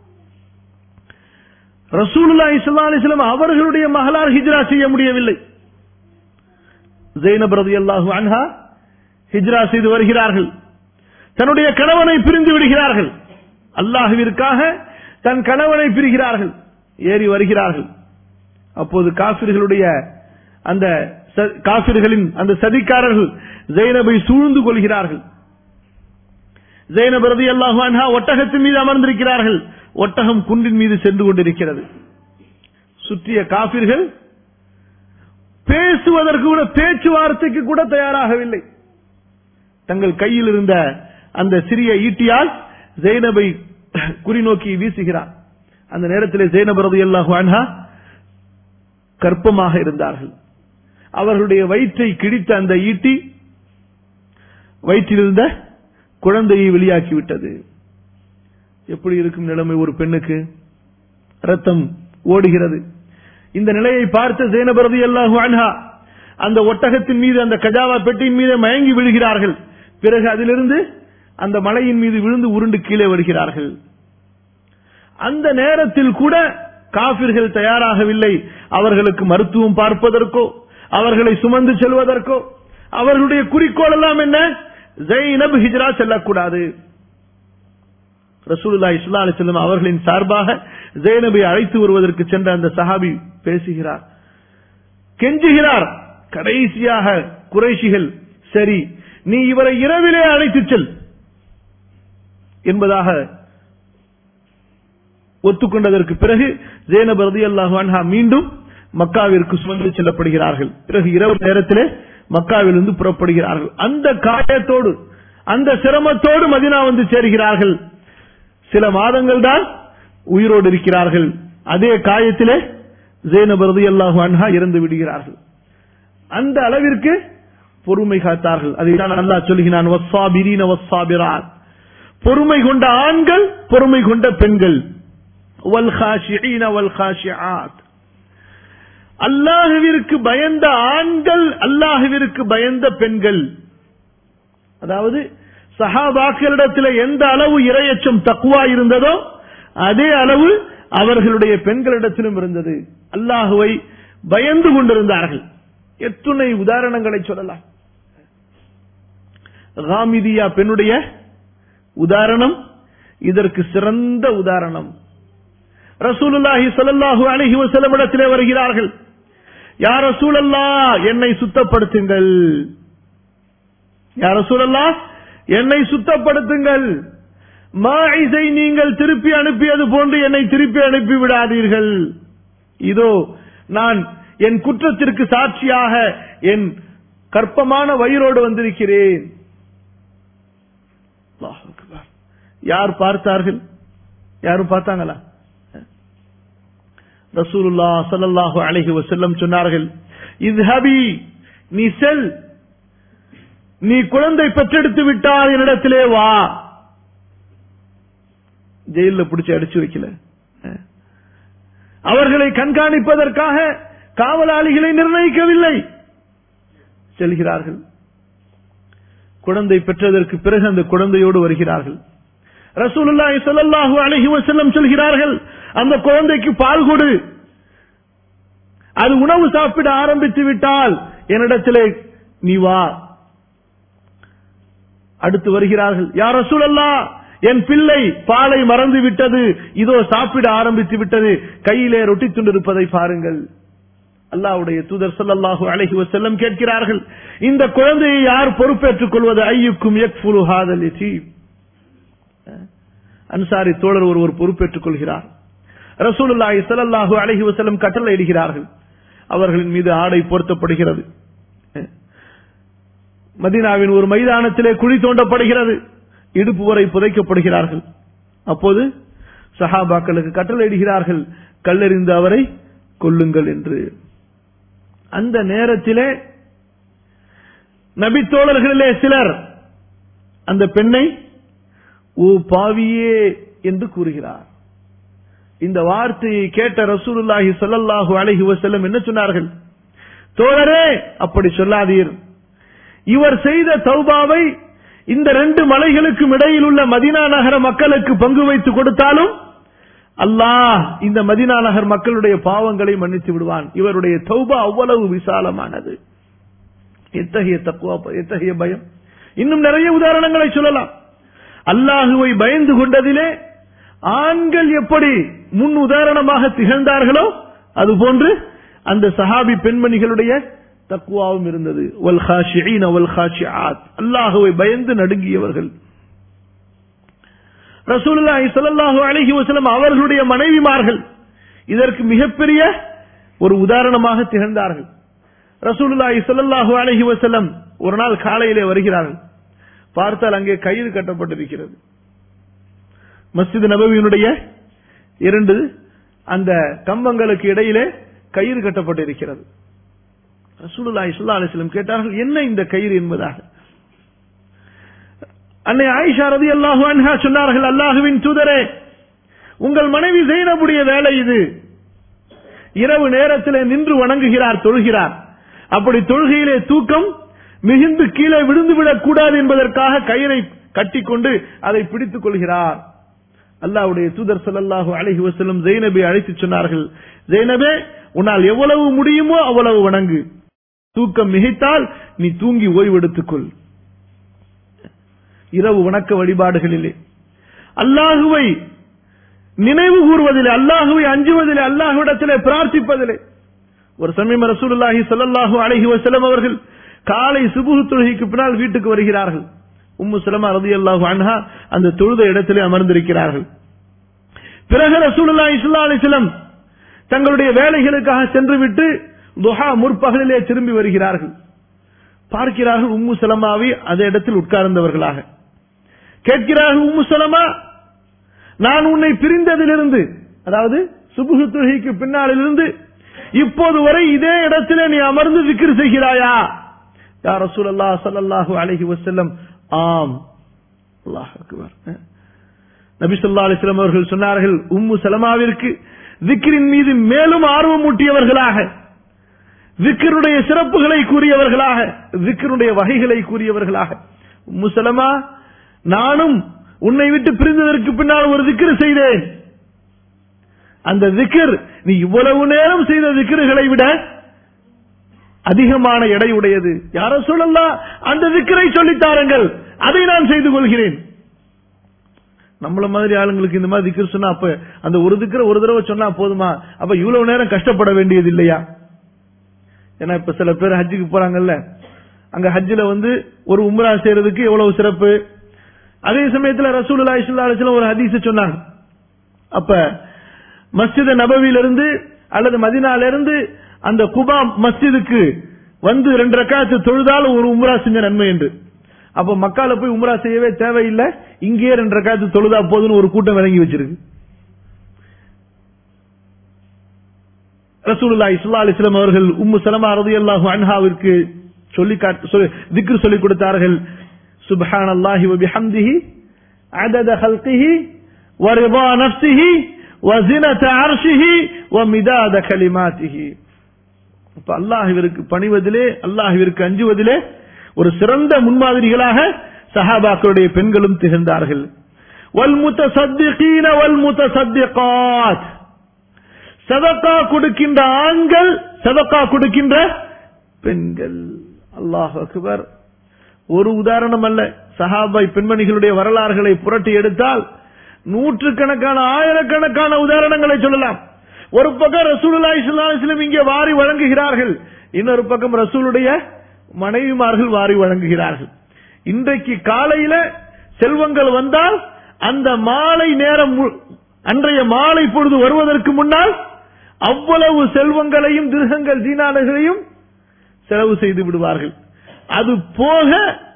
ரசூலுல்லாஹி ஸல்லல்லாஹு அலைஹி வஸல்லம் அவர்களுடைய மகளார் ஹிஜ்ரா செய்ய முடியவில்லை ஜெய்னப் ரலியல்லாஹு அன்ஹா ஹிஜ்ரா செய்து வருகிறார்கள் தன்னுடைய கணவனை பிரிந்து விடுகிறார்கள் அல்லாஹுவிற்காக தன் கணவனை பிரிகிறார்கள் ஏறி வருகிறார்கள் அப்போது காபிர்களுடைய அந்த காபிர்களின் அந்த சதிக்காரர்கள் ஜெய்னபை சூழ்ந்து கொள்கிறார்கள் ஜெயினப் ரதி அல்லாஹு அன்ஹா ஒட்டகத்தின் மீது அமர்ந்திருக்கிறார்கள் ஒட்டகம் குன்றின் மீது சென்று கொண்டிருக்கிறது சுற்றிய காபிர்கள் பேசுவதற்கு கூட பேச்சுவார்த்தைக்கு கூட தயாராகவில்லை தங்கள் கையில் இருந்த அந்த சிறிய ஈட்டியால் ஜெய்னபை குறிநோக்கி வீசுகிறார் அந்த நேரத்தில் ஜெய்னப் ரலியல்லாஹு அன்ஹா கற்பமாக இருந்தார்கள் அவர்களுடைய வயிற்றை கிழித்த அந்த ஈட்டி வயிற்றிலிருந்த குழந்தையை வெளியாக்கிவிட்டது எப்படி இருக்கும் நிலைமை ஒரு பெண்ணுக்கு ரத்தம் ஓடுகிறது இந்த நிலையை பார்த்த ஜெயனபரதி அல்லாஹு அன்ஹா அந்த ஒட்டகத்தின் மீது அந்த கஜாவா பெட்டியின் மீது மயங்கி விழுகிறார்கள் பிறகு அதிலிருந்து அந்த மலையின் மீது விழுந்து உருண்டு கீழே வருகிறார்கள் அந்த நேரத்தில் கூட காபிர்கள் தயாராகவில்லை அவர்களுக்கு மருத்துவம் பார்ப்பதற்கோ அவர்களை சுமந்து செல்வதற்கோ அவர்களுடைய குறிக்கோள் எல்லாம் என்ன ஜெயினப் ஹிஜ்ரா செல்லக்கூடாது ரசூலுல்லா இஸ்லா அலிசல்லம் அவர்களின் சார்பாக ஜெயனபை அழைத்து வருவதற்கு சென்ற அந்த சஹாபி பேசுகிறார் கெஞ்சுகிறார் கடைசியாக குறைஷிகள் சரி நீ இவரை இரவிலே அழைத்துச் செல் என்பதாக ஒத்துக்கொண்டதற்கு பிறகு ஜேனப் ரலியல்லாஹு அன்ஹா மீண்டும் மக்காவிற்கு சுமந்து செல்லப்படுகிறார்கள் பிறகு இரவு நேரத்திலே மக்காவிலிருந்து புறப்படுகிறார்கள் அந்த காயத்தோடு அந்த சிரமத்தோடு மதினா வந்து சேர்கிறார்கள் சில மாதங்கள் தான் உயிரோடு இருக்கிறார்கள் அதே காயத்திலே ஜேனப் ரலியல்லாஹு அன்ஹா இறந்து விடுகிறார்கள் அந்த அளவிற்கு பொறுமை காத்தார்கள் அதைதான் அல்லாஹ் சொல்கிறான் வஸ்ஸாபிரீன வஸ்ஸாபிராத் பொறுமை கொண்ட ஆண்கள் பொறுமை கொண்ட பெண்கள் வல்காஷிஈன வல்காஷிஆத் அல்லாஹுவிற்கு பயந்த ஆண்கள் அல்லாஹுவிற்கு பயந்த பெண்கள் அதாவது சஹாபாக்களிடத்தில் எந்த அளவு இரையச்சம் தக்குவா இருந்ததோ அதே அளவு அவர்களுடைய பெண்களிடத்திலும் இருந்தது அல்லாஹுவை பயந்து கொண்டிருந்தார்கள் எத்துணை உதாரணங்களை சொல்லலாம் காமிதியா பெண்ணுடைய உதாரணம் இதற்கு சிறந்த உதாரணம் ரசூலுல்லாஹி ஸல்லல்லாஹு அலைஹி வஸல்லம் இடத்திலே வருகிறார்கள் யா ரசூலல்லா என்னை சுத்தப்படுத்துங்கள் யா ரசூலல்லா என்னை சுத்தப்படுத்துங்கள் மாயிசை நீங்கள் திருப்பி அனுப்பியது போன்று என்னை திருப்பி அனுப்பி விடாதீர்கள் இதோ நான் என் குற்றத்திற்கு சாட்சியாக என் கற்பமான வயிறோடு வந்திருக்கிறேன் அல்லாஹ் அக்பர். யார் பார்த்தார்கள் யாரும் பார்த்தாங்களா ரசூலுல்லா ஸல்லல்லாஹு அலைஹி வஸல்லம் சொன்னார்கள் இத்ஹபி நீ செல் நீ குழந்தை பெற்றெடுத்து விட்டால் என்னிடத்திலே வா ஜெயில பிடிச்சு அடிச்சு வைக்கல அவர்களை கண்காணிப்பதற்காக காவலாளிகளை நிர்ணயிக்கவில்லை செல்கிறார்கள் குழந்தை பெற்றதற்கு பிறகு அந்த குழந்தையோடு வருகிறார்கள் ரசூலுல்லாஹி ஸல்லல்லாஹு அலைஹி வஸல்லம் சொல்கிறார்கள் அந்த குழந்தைக்கு பால் கொடு அது உணவு சாப்பிட ஆரம்பித்து விட்டால் என்னிடத்திலே நீ வா அடுத்து வருகிறார்கள் யார் ரசூலல்லா என் பிள்ளை பாலை மறந்து விட்டது இதோ சாப்பிட ஆரம்பித்து விட்டது கையிலே ரொட்டி துண்டிருப்பதை பாருங்கள் அல்லாஹ்வுடைய தூதர் ஸல்லல்லாஹு அலைஹி வஸல்லம் கேட்கிறார்கள் இந்த குழந்தையை யார் பொறுப்பேற்றுக் கொள்வது ஐயுக்கும் யக்ஃபுலு ஹாதல் யதீம் அன்சாரி தோழர் ஒருவர் பொறுப்பேற்றுக் கொள்கிறார் ரசூலுல்லாஹி ஸல்லல்லாஹு அலைஹி வஸல்லம் கட்டளை இடுகிறார்கள் அவர்களின் மீது ஆடை போர்த்தப்படுகிறது மதீனாவின் ஒரு மைதானத்திலே குழி தோண்டப்படுகிறது இடுப்பு வரை புதைக்கப்படுகிறார்கள் அப்போது சஹாபாக்களுக்கு கட்டளை இடுகிறார்கள் கல்லெறிந்து அவரை கொல்லுங்கள் என்று அந்த நேரத்திலே நபித்தோழர்களிலே சிலர் அந்த பெண்ணை ஓ பாவியே என்று கூறுகிறார் இந்த வார்த்தையை கேட்ட ரசூலுல்லாஹி ஸல்லல்லாஹு அலைஹி வஸல்லம் என்ன சொன்னார்கள் தோழரே அப்படி சொல்லாதீர் இவர் செய்த தௌபாவை இந்த ரெண்டு மலைகளுக்கும் இடையில் உள்ள மதினா நகர மக்களுக்கு பங்கு வைத்து கொடுத்தாலும் அல்லாஹ் இந்த மதினா நகர் மக்களுடைய பாவங்களை மன்னித்து விடுவான் இவருடைய தௌபா அவ்வளவு விசாலமானது எத்தகைய தக்குவா எத்தகைய பயம் இன்னும் நிறைய உதாரணங்களை சொல்லலாம் அல்லாஹுவை பயந்து கொண்டதிலே ஆண்கள் எப்படி முன் உதாரணமாக திகழ்ந்தார்களோ அதுபோன்று அந்த சஹாபி பெண்மணிகளுடைய தக்குவாவும் இருந்தது வல் ஹாஷிஈன வல் ஹாஷிஆத் அல்லாஹுவை பயந்து நடுங்கியவர்கள் ரசூலுல்லாஹி ஸல்லல்லாஹு அலைஹி வஸல்லம் அவர்களுடைய மனைவிமார்கள் இதற்கு மிகப்பெரிய ஒரு உதாரணமாக திகழ்ந்தார்கள் ரசூலுல்லாஹி ஸல்லல்லாஹு அலைஹி வஸல்லம் ஒரு நாள் காலையிலே வருகிறார்கள் பார்த்தால் அங்கே கயிறு கட்டப்பட்டிருக்கிறது மஸ்ஜித் நபவியினுடைய இரண்டு அந்த கம்பங்களுக்கு இடையிலே கயிறு கட்டப்பட்டிருக்கிறது ரசூலுல்லாஹி ஸல்லல்லாஹு அலைஹி வஸல்லம் கேட்டார்கள் என்ன இந்த கயிறு என்பதாக அன்னை ஆயிஷா ரலியல்லாஹு அன்ஹா சொன்னார்கள் அல்லாஹுவின் தூதரே உங்கள் மனைவி ஜெயினபுடைய வேலை இது இரவு நேரத்திலே நின்று வணங்குகிறார் தொழுகிறார் அப்படி தொழுகையிலே தூக்கம் மிகுந்து கீழே விழுந்து விடக் கூடாது என்பதற்காக கயிறை கட்டிக்கொண்டு அதை பிடித்துக் கொள்கிறார் அல்லாஹ்வுடைய தூதர் ஸல்லல்லாஹு அலைஹி வஸல்லம் ஜெய்னபை அழைத்து சொன்னார்கள் ஜெய்னபே உன்னால் எவ்வளவு முடியுமோ அவ்வளவு வணங்கு தூக்கம் மிகைத்தால் நீ தூங்கி ஓய்வெடுத்துக்கொள் இரவு வணக்க வழிபாடுகளிலே அல்லாஹுவை நினைவு கூறுவதிலே அல்லாஹுவை அஞ்சுவதிலே அல்லாஹுவிடத்திலே பிரார்த்திப்பதிலே ஒரு சமயம் ரசூலுல்லாஹி ஸல்லல்லாஹு அலைஹி வஸல்லம் அவர்கள் காலை சுபுஹ் தொழுகைக்கு பின்னால் வீட்டுக்கு வருகிறார்கள் உம்மு சலமா ரலியல்லாஹு அன்ஹா அந்த தொழுத இடத்திலே அமர்ந்திருக்கிறார்கள் பிறகு ரசூலுல்லாஹி ஸல்லல்லாஹு அலைஹி வஸல்லம் தங்களுடைய வேலைகளுக்காக சென்று விட்டு துஹா முற்பகலிலே திரும்பி வருகிறார்கள் பார்க்கிறார்கள் உம்மு சலமாவை அதே இடத்தில் உட்கார்ந்தவர்களாக கேட்கிறார்கள் உம்மு சலமா நான் உன்னை பிரிந்ததிலிருந்து அதாவது சுபுகு தொழுகைக்கு பின்னாலிருந்து இப்போது வரை இதே இடத்திலே நீ அமர்ந்து விக்கிர் செய்கிறாயா யா ரசூலல்லாஹ் ஸல்லல்லாஹு அலைஹி வஸல்லம் ஆம் அல்லாஹ் அக்பர் நபி ஸல்லல்லாஹு அலைஹி வஸல்லம் அவர்கள் சொன்னார்கள் உம்மு சலமாவிற்கு விக்கிரின் மீது மேலும் ஆர்வம் ஊட்டியவர்களாக விக்கிருடைய சிறப்புகளை கூறியவர்களாக விக்கிருடைய வகைகளை கூறியவர்களாக உம்மு சலமா நானும் உன்னை விட்டு பிரிந்ததற்கு பின்னால் ஒரு திக்ரு செய்தேன் அந்த திக்ர் நீ இவ்வளவு நேரம் செய்த திக்ருகளை விட அதிகமான எடை உடையது யாரோ சொல்லலாம் அந்த திக்கரை சொல்லித்தாருங்கள் அதை நான் செய்து கொள்கிறேன் நம்மள மாதிரி ஆளுங்களுக்கு இந்த மாதிரி திக்கர் சொன்னா அப்ப அந்த ஒரு திக்கரை ஒரு தடவை சொன்னா போதுமா அப்ப இவ்வளவு நேரம் கஷ்டப்பட வேண்டியது இல்லையா ஏன்னா இப்ப சில பேர் ஹஜ்ஜுக்கு போறாங்கல்ல அங்க ஹஜ்ஜில் வந்து ஒரு உம்ரா செய்யறதுக்கு எவ்வளவு சிறப்பு அதே சமயத்துல ரசூலுல்லாஹி ஸல்லல்லாஹு அலைஹி வஸல்லம் ஒரு ஹதீஸ் சொன்னாங்க அப்ப மஸ்ஜித் நபவியிலிருந்து அல்லது மதினால இருந்து அந்த குபா மஸ்ஜிதுக்கு வந்து ரெண்டு ரக்காத்து தொழுதால் ஒரு உம்ரா செஞ்ச நன்மை என்று அப்ப மக்கால போய் உம்ரா செய்யவே தேவையில்லை இங்கேயே ரெண்டு ரக்காத்து தொழுதா போதுன்னு ஒரு கூட்டம் விளங்கி வச்சிருக்கு ரசூலுல்லாஹி ஸல்லல்லாஹு அலைஹி வஸல்லம் அவர்கள் உம்மு சலமா ரலியல்லாஹு அன்ஹாவிற்கு சொல்லி காட்டு சொல்லி திக்ர் சொல்லி கொடுத்தார்கள் சுப்ஹானல்லாஹி வ பிஹம்திஹி عدد خلقه ورضا نفسه وزنة عرشه ومداد كلماته அப்ப அல்லாஹிற்கு பணிவதிலே அல்லாஹிற்கு அஞ்சுவதிலே ஒரு சிறந்த முன்மாதிரிகளாக சஹாபாக்களுடைய பெண்களும் திகழ்ந்தார்கள் வல் முத்தசத்திகீன வல் முத்தசத்திகாத் சதக்கா கொடுக்கின்ற ஆண்கள் சதக்கா கொடுக்கின்ற பெண்கள் அல்லாஹ் அக்பர் ஒரு உதாரணம் அல்ல சஹாபாய் பெண்மணிகளுடைய வரலாறுகளை புரட்டி எடுத்தால் நூற்றுக்கணக்கான ஆயிரக்கணக்கான உதாரணங்களை சொல்லலாம் ஒரு பக்கம் ரசூலுல்லாஹி ஸல்லல்லாஹு அலைஹி வஸல்லம் இங்கே வாரி வழங்குகிறார்கள் இன்னொரு பக்கம் ரசூலுடைய மனைவிமார்கள் வாரி வழங்குகிறார்கள் இன்றைக்கு காலையில செல்வங்கள் வந்தால் அந்த மாலை நேரம் மு- அன்றைய மாலை பொழுது வருவதற்கு முன்னால் அவ்வளவு செல்வங்களையும் திருகங்கள் தீனாளர்களையும் செலவு செய்து விடுவார்கள் அது போக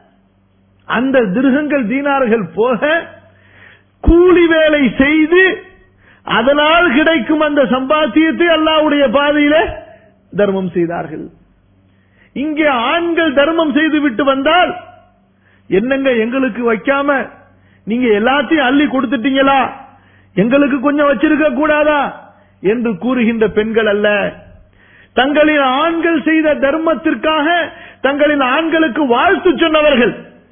அந்த திருகங்கள் தீனார்கள் போக கூலி வேலை செய்து அதனால் கிடைக்கும் அந்த சம்பாத்தியத்தை அல்லாஹ்வுடைய பாதையில தர்மம் செய்தார்கள் இங்கே ஆண்கள் தர்மம் செய்து விட்டு வந்தால் என்னங்க எங்களுக்கு வைக்காம நீங்க எல்லாத்தையும் அள்ளி கொடுத்துட்டீங்களா எங்களுக்கு கொஞ்சம் வச்சிருக்க கூடாதா என்று கூறுகின்ற பெண்கள் அல்ல தங்களின் ஆண்கள் செய்த தர்மத்திற்காக தங்களின் ஆண்களுக்கு வாழ்த்து சொன்னவர்கள்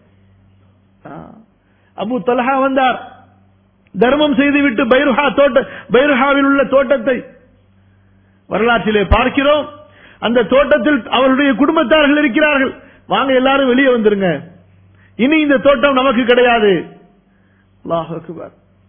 ஆ. அபு தலஹா வந்தார் தர்மம் செய்துவிட்டு பைருஹா தோட்ட பைருஹாவில் உள்ள தோட்டத்தை வரலாற்றிலே பார்க்கிறோம் அந்த தோட்டத்தில் அவருடைய குடும்பத்தார்கள் இருக்கிறார்கள் வாங்க எல்லாரும் வெளியே வந்துருங்க இனி இந்த தோட்டம் நமக்கு கிடையாது அல்லாஹ் அக்பர்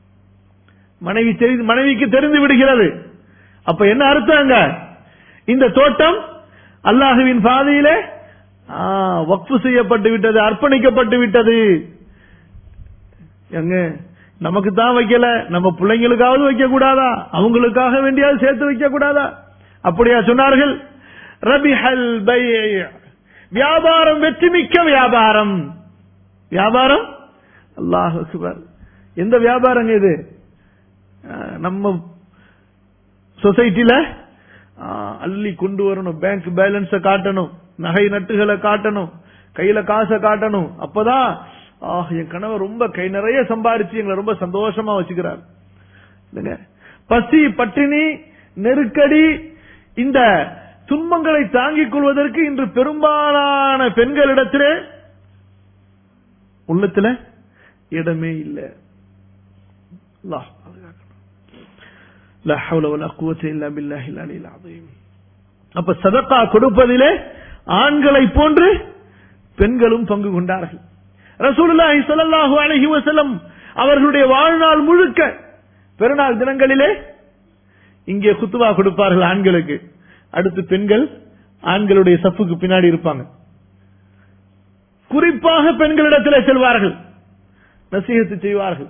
மனைவி தெரிந்து மனைவிக்கு தெரிந்து விடுகிறது அப்ப என்ன அர்த்தங்க இந்த தோட்டம் அல்லாஹுவின் பாதையிலே ஆ, வக்ஃபு செய்யப்பட்டு விட்டது அர்ப்பணிக்கப்பட்டு விட்டது எங்க நமக்கு தான் வைக்கல நம்ம பிள்ளைங்களுக்காவது வைக்க கூடாதா அவங்களுக்காக வேண்டியாவது சேர்த்து வைக்க கூடாதா அப்படியா சொன்னார்கள் ரபிஹல் பை வியாபாரம் வெற்றிமிக்க வியாபாரம் வியாபாரம் அல்லாஹ் அக்பர் எந்த வியாபாரங்க இது அஹ், நம்ம சொசைட்டில அள்ளி கொண்டு வரணும் பேங்க் பேலன்ஸ காட்டணும் நகை நட்டுகளை காட்டணும் கையில காசை காட்டணும் அப்பதான் ஆஹ் என் கணவர் ரொம்ப கை நிறைய சம்பாரிச்சு எங்களை ரொம்ப சந்தோஷமா வச்சுக்கிறார் இல்லைங்க? பசி பட்டினி நெருக்கடி இந்த துன்பங்களை தாங்கிக் கொள்வதற்கு இன்று பெரும்பாலான பெண்களிடத்திலே உள்ளத்துல இடமே இல்லை அல்லாஹ் பாதுகாக்கணும். லா ஹவ்ல வலா குவத்த இல்லா பில்லாஹில் அலில் அஸீம். அப்ப சதக்கா கொடுப்பதிலே ஆண்களை போன்று பெண்களும் பங்கு கொண்டார்கள் ரசூலுல்லாஹி ஸல்லல்லாஹு அலைஹி வஸல்லம் அவர்களுடைய வாழ்நாள் முழுக்க பெருநாள் தினங்களிலே இங்கே குத்துவா கொடுப்பார்கள் ஆண்களுக்கு அடுத்து பெண்கள் ஆண்களுடைய சப்புக்கு பின்னாடி இருப்பாங்க குறிப்பாக பெண்களிடத்திலே செல்வார்கள் நசீகத்து செய்வார்கள்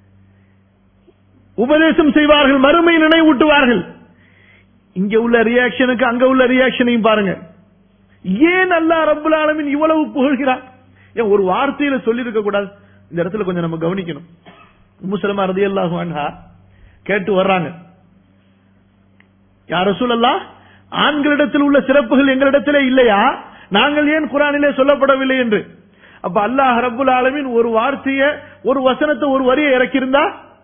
உபதேசம் செய்வார்கள் மறுமை நினைவூட்டுவார்கள் இங்க உள்ள ரியாக்ஷனுக்கு அங்க உள்ள ரியாக்ஷனையும் பாருங்க ஏன் அல்லாஹ் ரப்புல் ஆலமீன் இவ்வளவு புகழ்கிறார் ஏன் ஒரு வார்த்தையில சொல்லி இருக்க கூடாது இந்த இடத்துல கொஞ்சம் நம்ம கவனிக்கணும் முஸ்லிமா ரதியல்லாஹு அன்ஹா கேட்டு வர்றாங்க யார் ரசூலல்லா ஆண்களிடத்தில் உள்ள சிறப்புகள் எங்களிடத்திலே இல்லையா நாங்கள் ஏன் குரானிலே சொல்லப்படவில்லை என்று அப்ப அல்லாஹ் ரப்புல் ஆலமீன் ஒரு வார்த்தைய ஒரு வசனத்தை ஒரு வரியை இறக்கியிருந்தா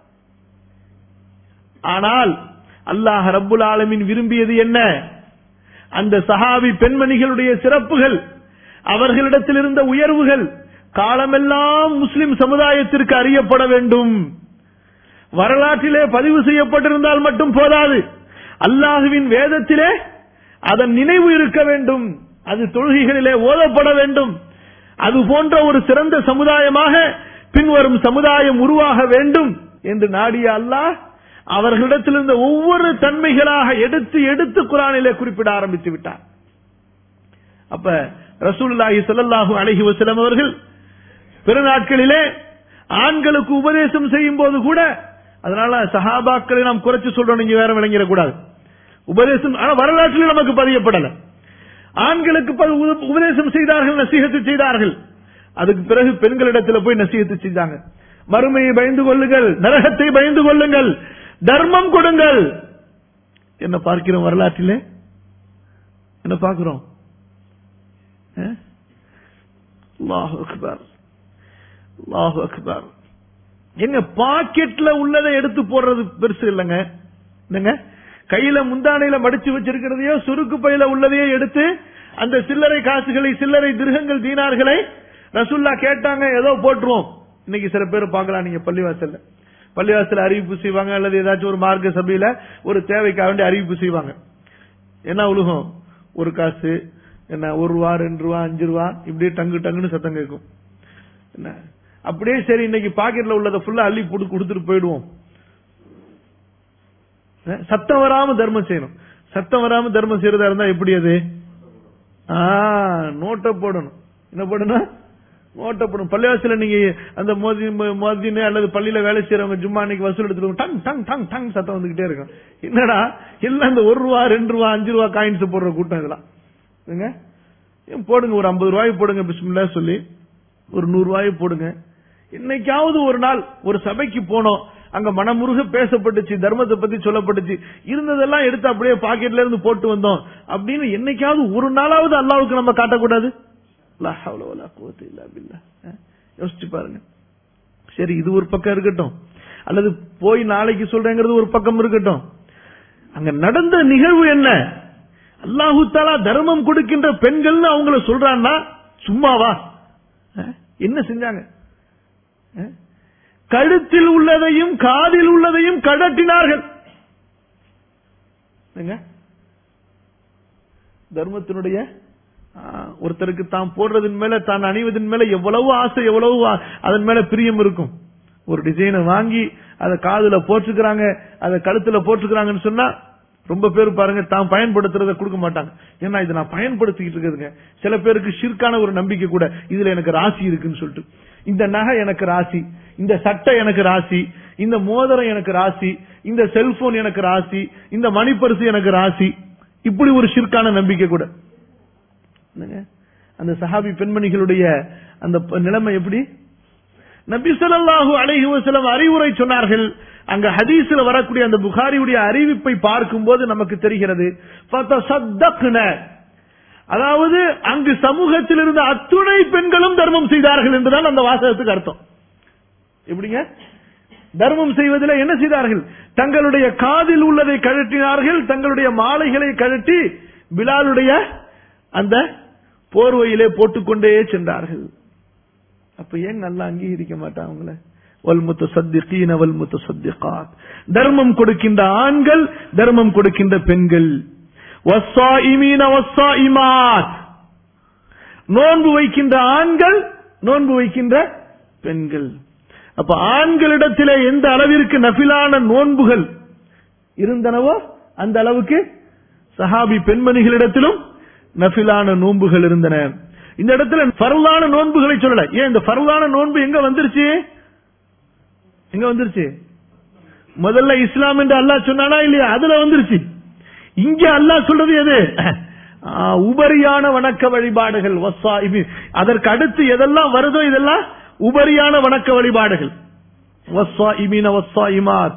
ஆனால் அல்லாஹ் ரப்புல் ஆலமீன் விரும்பியது என்ன அந்த சஹாபி பெண்மணிகளுடைய சிறப்புகள் அவர்களிடத்தில் இருந்த உயர்வுகள் காலமெல்லாம் முஸ்லிம் சமுதாயத்திற்கு அறியப்பட வேண்டும் வரலாற்றிலே பதிவு செய்யப்பட்டிருந்தால் மட்டும் போதாது அல்லாஹுவின் வேதத்திலே அதன் நினைவு இருக்க வேண்டும் அது தொழுகைகளிலே ஓதப்பட வேண்டும் அது போன்ற ஒரு சிறந்த சமுதாயமாக பின்வரும் சமுதாயம் உருவாக வேண்டும் என்று நாடிய அல்லாஹ் அவர்களிடத்தில் இருந்த ஒவ்வொரு தன்மைகளாக எடுத்து எடுத்து குரானிலே குறிப்பிட ஆரம்பித்து விட்டார் அப்ப ரசூலுல்லாஹி ஸல்லல்லாஹு அலைஹி வஸல்லம் அவர்கள் பெருநாட்களிலே ஆண்களுக்கு உபதேசம் செய்யும் போது கூட அதனால சஹாபாக்களை நாம் குறைச்சு சொல்றோம் நீங்க வேற விளங்கிடக்கூடாது உபதேசம் ஆனா வரலாற்றில் நமக்கு பதியப்படல ஆண்களுக்கு ப- உப- உபதேசம் செய்தார்கள் நசீகத்து செய்தார்கள் அதுக்கு பிறகு பெண்களிடத்தில் போய் நசீகத்து செஞ்சாங்க மறுமையை பயந்து கொள்ளுங்கள் நரகத்தை பயந்து கொள்ளுங்கள் தர்மம் கொடுங்கள் என்ன பார்க்கிறோம் வரலாற்றிலே என்ன பார்க்கிறோம் அஹ்? அல்லாஹு அக்பர் அல்லாஹு அக்பர் எங்க பாக்கெட்ல உள்ளதை எடுத்து போடுறது பெருசு இல்லைங்க என்னங்க கையில முந்தானையில மடிச்சு வச்சிருக்கிறதையோ சுருக்கு பையில உள்ளதையோ எடுத்து அந்த சில்லறை காசுகளை சில்லறை திருகங்கள் தீனார்களை ரசுல்லா கேட்டாங்க ஏதோ போட்டுருவோம் இன்னைக்கு சில பேர் பார்க்கலாம் நீங்க பள்ளிவாசல்ல பள்ளிவாசல்ல அறிவிப்பு செய்வாங்க அல்லது ஏதாச்சும் ஒரு மார்க்க சபையில ஒரு தேவைக்காக வேண்டி அறிவிப்பு செய்வாங்க என்ன உலகம் ஒரு காசு என்ன ஒரு ரூபா ரெண்டு ரூபா அஞ்சு ரூபா இப்படியே டங்கு டங்குன்னு சத்தம் கேட்கும் என்ன அப்படியே சரி இன்னைக்கு பாக்கெட்ல உள்ளதை ஃபுல்லா அள்ளி போட்டு கொடுத்துட்டு போயிடுவோம் அஹ் சத்தம் வராம தர்மம் செய்யணும் சத்தம் வராம தர்மம் செய்யறதா இருந்தா எப்படி அது ஆ, நோட்டை போடணும் என்ன போடணும் நோட்டை போடணும் பள்ளிவாசல நீங்க அந்த மோதி மோதின்னு அல்லது பள்ளியில வேலை செய்யறவங்க ஜும்மா அன்னைக்கு வசூல் எடுத்துட்டு டங் டங் டங் டங் சத்தம் வந்துகிட்டே இருக்கும் என்னடா எல்லாம் இந்த ஒரு ரூபா ரெண்டு ரூபா அஞ்சு ரூபா காயின்ஸ் போடுற கூட்டம் இதெல்லாம் ஏங்க? ஏன் போடுங்க ஒரு ஐம்பது ரூபாய் போடுங்க பிஸ்மில்லா சொல்லி ஒரு நூறு ரூபாய் போடுங்க என்னைக்காவது ஒரு நாள் ஒரு சபைக்கு போனோம் அங்க மனமுருக பேசப்பட்டுச்சு தர்மத்தை பத்தி சொல்லப்பட்டுச்சு இருந்ததெல்லாம் எடுத்து அப்படியே பாக்கெட்ல இருந்து போட்டு வந்தோம் அப்படின்னு என்னைக்காவது ஒரு நாளாவது அல்லாவுக்கு நம்ம காட்டக்கூடாது லா ஹவ்ல வலா குவத்த இல்லா பில்லாஹ். அஹ், யோசிச்சு பாருங்க சரி இது ஒரு பக்கம் இருக்கட்டும் அல்லது போய் நாளைக்கு சொல்றேங்கிறது ஒரு பக்கம் இருக்கட்டும் அங்க நடந்த நிகழ்வு என்ன அல்லாஹு தாலா தர்மம் கொடுக்கின்ற பெண்கள்னு அவங்கள சொல்றான்னா சும்மாவா அஹ், என்ன செஞ்சாங்க அஹ், கழுத்தில் உள்ளதையும் காதில் உள்ளதையும் கடட்டினார்கள் என்னங்க? தர்மத்தினுடைய ஆ, ஒருத்தருக்கு தான் போடுறதன் மேல தான் அணிவதன் மேல எவ்வளவு ஆசை எவ்வளவு ஆ- அதன் மேல பிரியம் இருக்கும் ஒரு டிசைனை வாங்கி அதை காதுல போட்டுக்கிறாங்க அதை கழுத்துல போட்டுக்கிறாங்கன்னு சொன்னா ரொம்ப பேர் பாருங்க தான் பயன்படுத்துறத கொடுக்க மாட்டாங்க ஏன்னா இதை நான் பயன்படுத்திக்கிட்டு இருக்கிறதுங்க சில பேருக்கு ஷிர்கான ஒரு நம்பிக்கை கூட இதுல எனக்கு ராசி இருக்குன்னு சொல்லிட்டு இந்த நகை எனக்கு ராசி இந்த சட்டை எனக்கு ராசி இந்த மோதிரம் எனக்கு ராசி இந்த செல்போன் எனக்கு ராசி இந்த மணிப்பரிசு எனக்கு ராசி இப்படி ஒரு ஷிர்கான நம்பிக்கை கூட என்னங்க? அந்த சஹாபி பெண்மணிகளுடைய அந்த ப- நிலைமை எப்படி நபி ஸல்லல்லாஹு அலைஹி வஸல்லம் அறிவுரை சொன்னார்கள் அங்க ஹதீஸ்ல வரக்கூடிய அந்த புகாரியுடைய அறிவிப்பை பார்க்கும்போது நமக்கு தெரிகிறது ஃபதசத்தக்ன. அதாவது அங்கு சமூகத்தில் இருந்த அத்துணை பெண்களும் தர்மம் செய்தார்கள் என்றுதான் அந்த வாசகத்துக்கு அர்த்தம் எப்படிங்க தர்மம் செய்வதில் என்ன செய்தார்கள் தங்களுடைய காதில் உள்ளதை கழட்டினார்கள் தங்களுடைய மாலைகளை கழட்டி பிலாலுடைய அந்த போர்வையிலே போட்டுக்கொண்டே சென்றார்கள் அப்ப ஏன் நல்லா அங்கீகரிக்க மாட்டான் அவங்கள வல் முத்தசத்திகீன வல் முத்தசத்திகாத் தர்மம் கொடுக்கின்ற ஆண்கள் தர்மம் கொடுக்கின்ற பெண்கள் வஸ்ஸாயிமீன வஸ்ஸாயிமாத் நோன்பு வைக்கின்ற ஆண்கள் நோன்பு வைக்கின்ற பெண்கள் அப்ப ஆண்களிடத்திலே எந்த அளவிற்கு நபிலான நோன்புகள் இருந்தனவோ அந்த அளவுக்கு சஹாபி பெண்மணிகளிடத்திலும் நபிலான நோன்புகள் இருந்தன இந்த இடத்துல பரவலான நோன்புகளை சொல்லல ஏன் இந்த பரவலான நோன்பு எங்க வந்துருச்சு எங்க வந்துருச்சு முதல்ல இஸ்லாம் என்று அல்லாஹ் சொன்னானா இல்லையா அதுல வந்துருச்சு இங்க அல்லாஹ் சொல்றது எது ஆ, உபரியான வணக்க வழிபாடுகள் வஸ்ஸா இது அதற்கு அடுத்து எதெல்லாம் வருதோ இதெல்லாம் உபரியான வணக்க வழிபாடுகள் வஸ்ஸா இமீன வஸ்ஸா இமாத்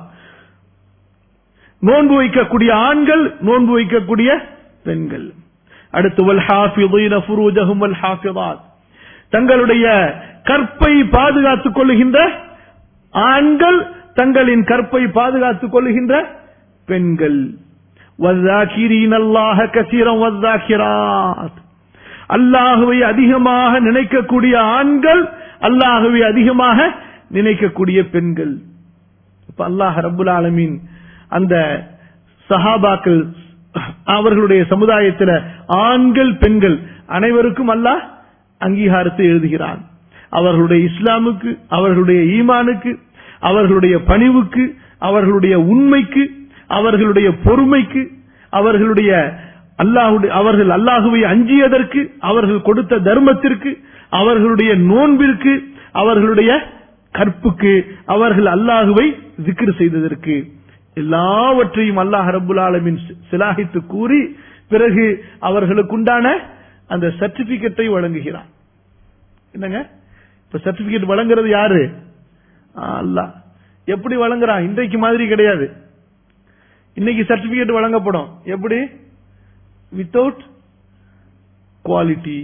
நோன்பு வைக்கக்கூடிய ஆண்கள் நோன்பு வைக்கக்கூடிய பெண்கள் அடுத்து வல் ஹாஃபிதீன ஃபுரூஜஹும் வல் ஹாஃபிதாத் தங்களுடைய கற்பை பாதுகாத்துக் கொள்ளுகின்ற ஆண்கள் தங்களின் கற்பை பாதுகாத்துக் கொள்ளுகின்ற பெண்கள் وَالذَّاكِرِينَ اللَّهَ كَثِيرًا وَالذَّاكِرَاتِ அல்லாஹுவை அதிகமாக நினைக்கக்கூடிய ஆண்கள் அல்லாஹுவை அதிகமாக நினைக்கக்கூடிய பெண்கள் இப்ப அல்லாஹ் ரப்புல் ஆலமீன் அந்த சஹாபாக்கள் அவர்களுடைய சமுதாயத்தில் ஆண்கள் பெண்கள் அனைவருக்கும் அல்லாஹ் அங்கீகாரத்தை எழுதுகிறான் அவர்களுடைய இஸ்லாமுக்கு அவர்களுடைய ஈமானுக்கு அவர்களுடைய பணிவுக்கு அவர்களுடைய உண்மைக்கு அவர்களுடைய பொறுமைக்கு அவர்களுடைய அல்லாஹுடைய அவர்கள் அல்லாஹுவை அஞ்சியதற்கு அவர்கள் கொடுத்த தர்மத்திற்கு அவர்களுடைய நோன்பிற்கு அவர்களுடைய கற்புக்கு அவர்கள் அல்லாஹுவை zikr செய்ததற்கு எல்லாவற்றையும் அல்லாஹ் ரப்புல் ஆலமீன் சிலாகித்து கூறி பிறகு அவர்களுக்குண்டான அந்த சர்டிபிகேட்டை வழங்குகிறான் என்னங்க இப்ப சர்டிபிகேட் வழங்குறது யாரு அல்லாஹ் எப்படி வழங்குறான் இன்றைக்கு மாதிரி கிடையாது இன்னைக்கு சர்டிபிகேட் வழங்கப்படும் எப்படி வித்தவுட் குவாலிட்டி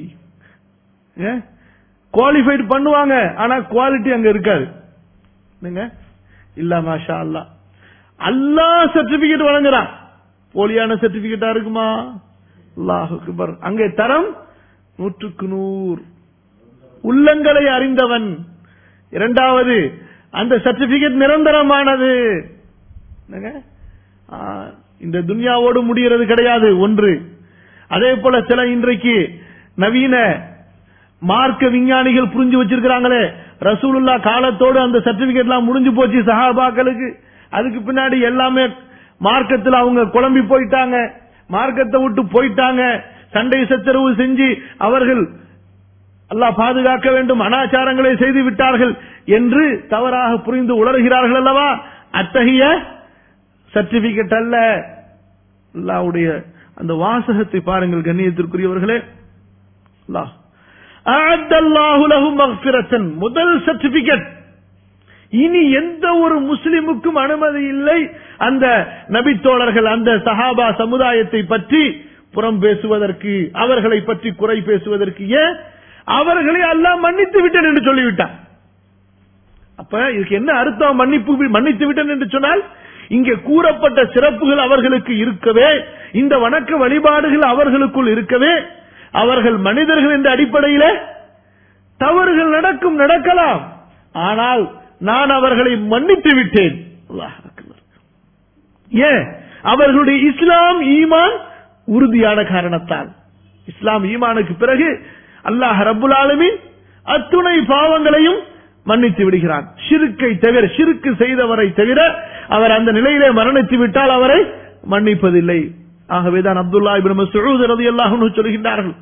குவாலிஃபைட் பண்ணுவாங்க ஆனா குவாலிட்டி அங்க இருக்காது என்னங்க இல்ல மாஷா அல்லா அல்லாஹ் சர்டிபிகேட் வழங்குறான் போலியான சர்டிபிகேட்டா இருக்குமா அல்லாஹ் அக்பர் அங்கே தரம் நூற்றுக்கு நூறு உள்ளங்களை அறிந்தவன் இரண்டாவது அந்த சர்டிபிகேட் நிரந்தரமானது என்னங்க? ஆ, இந்த துன்யாவோடு முடிகிறது கிடையாது ஒன்று அதே போல சில இன்றைக்கு நவீன மார்க்க விஞ்ஞானிகள் புரிஞ்சு வச்சிருக்கிறாங்களே ரசூலுல்லா காலத்தோடு அந்த சர்டிபிகேட் எல்லாம் முடிஞ்சு போச்சு சஹாபாக்களுக்கு அதுக்கு பின்னாடி எல்லாமே மார்க்கத்தில் அவங்க குழம்பி போயிட்டாங்க மார்க்கத்தை விட்டு போயிட்டாங்க சண்டை சச்சரவு செஞ்சு அவர்கள் அல்லாஹ் பாதுகாக்க வேண்டும் அனாச்சாரங்களை செய்து விட்டார்கள் என்று தவறாக புரிந்து உளறுகிறார்கள் அல்லவா அத்தகைய சர்டிபிகேட் அல்ல அல்லாஹ்வுடைய அந்த வாசகத்தை பாருங்கள் கண்ணியத்திற்குரியவர்களே அல்லாஹ் அஅத்தல்லாஹு லஹும் மக்ஃபிரத்தன் முதல் சர்டிபிகேட் இனி எந்த ஒரு முஸ்லிமுக்கும் அனுமதி இல்லை அந்த நபித்தோழர்கள் அந்த சஹாபா சமுதாயத்தை பற்றி புறம் பேசுவதற்கு அவர்களை பற்றி குறை பேசுவதற்கு ஏன் அவர்களை அல்லாஹ் மன்னித்து விட்டேன் என்று சொல்லிவிட்டான் அப்ப இதுக்கு என்ன அர்த்தம் மன்னிப்பு மன்னித்து விட்டேன் என்று சொன்னால் இங்கே கூறப்பட்ட சிறப்புகள் அவர்களுக்கு இருக்கவே இந்த வணக்க வழிபாடுகள் அவர்களுக்குள் இருக்கவே அவர்கள் மனிதர்கள் என்ற அடிப்படையில தவறுகள் நடக்கும் நடக்கலாம் ஆனால் நான் அவர்களை மன்னித்து விட்டேன் அல்லாஹ் அக்பர். ஏன் அவர்களுடைய இஸ்லாம் ஈமான் உறுதியான காரணத்தால் இஸ்லாம் ஈமானுக்கு பிறகு அல்லாஹ் ரப்புல் ஆலமீன் அத்துணை பாவங்களையும் மன்னித்து விடுகிறான் ஷிருக்கை தவிர ஷிருக்கு செய்தவரை தவிர அவர் அந்த நிலையிலே மரணித்து விட்டால் அவரை மன்னிப்பதில்லை ஆகவேதான் அப்துல்லா இப்னு மஸ்ஊத் ரலியல்லாஹு அன்ஹு சொல்கின்றார்கள்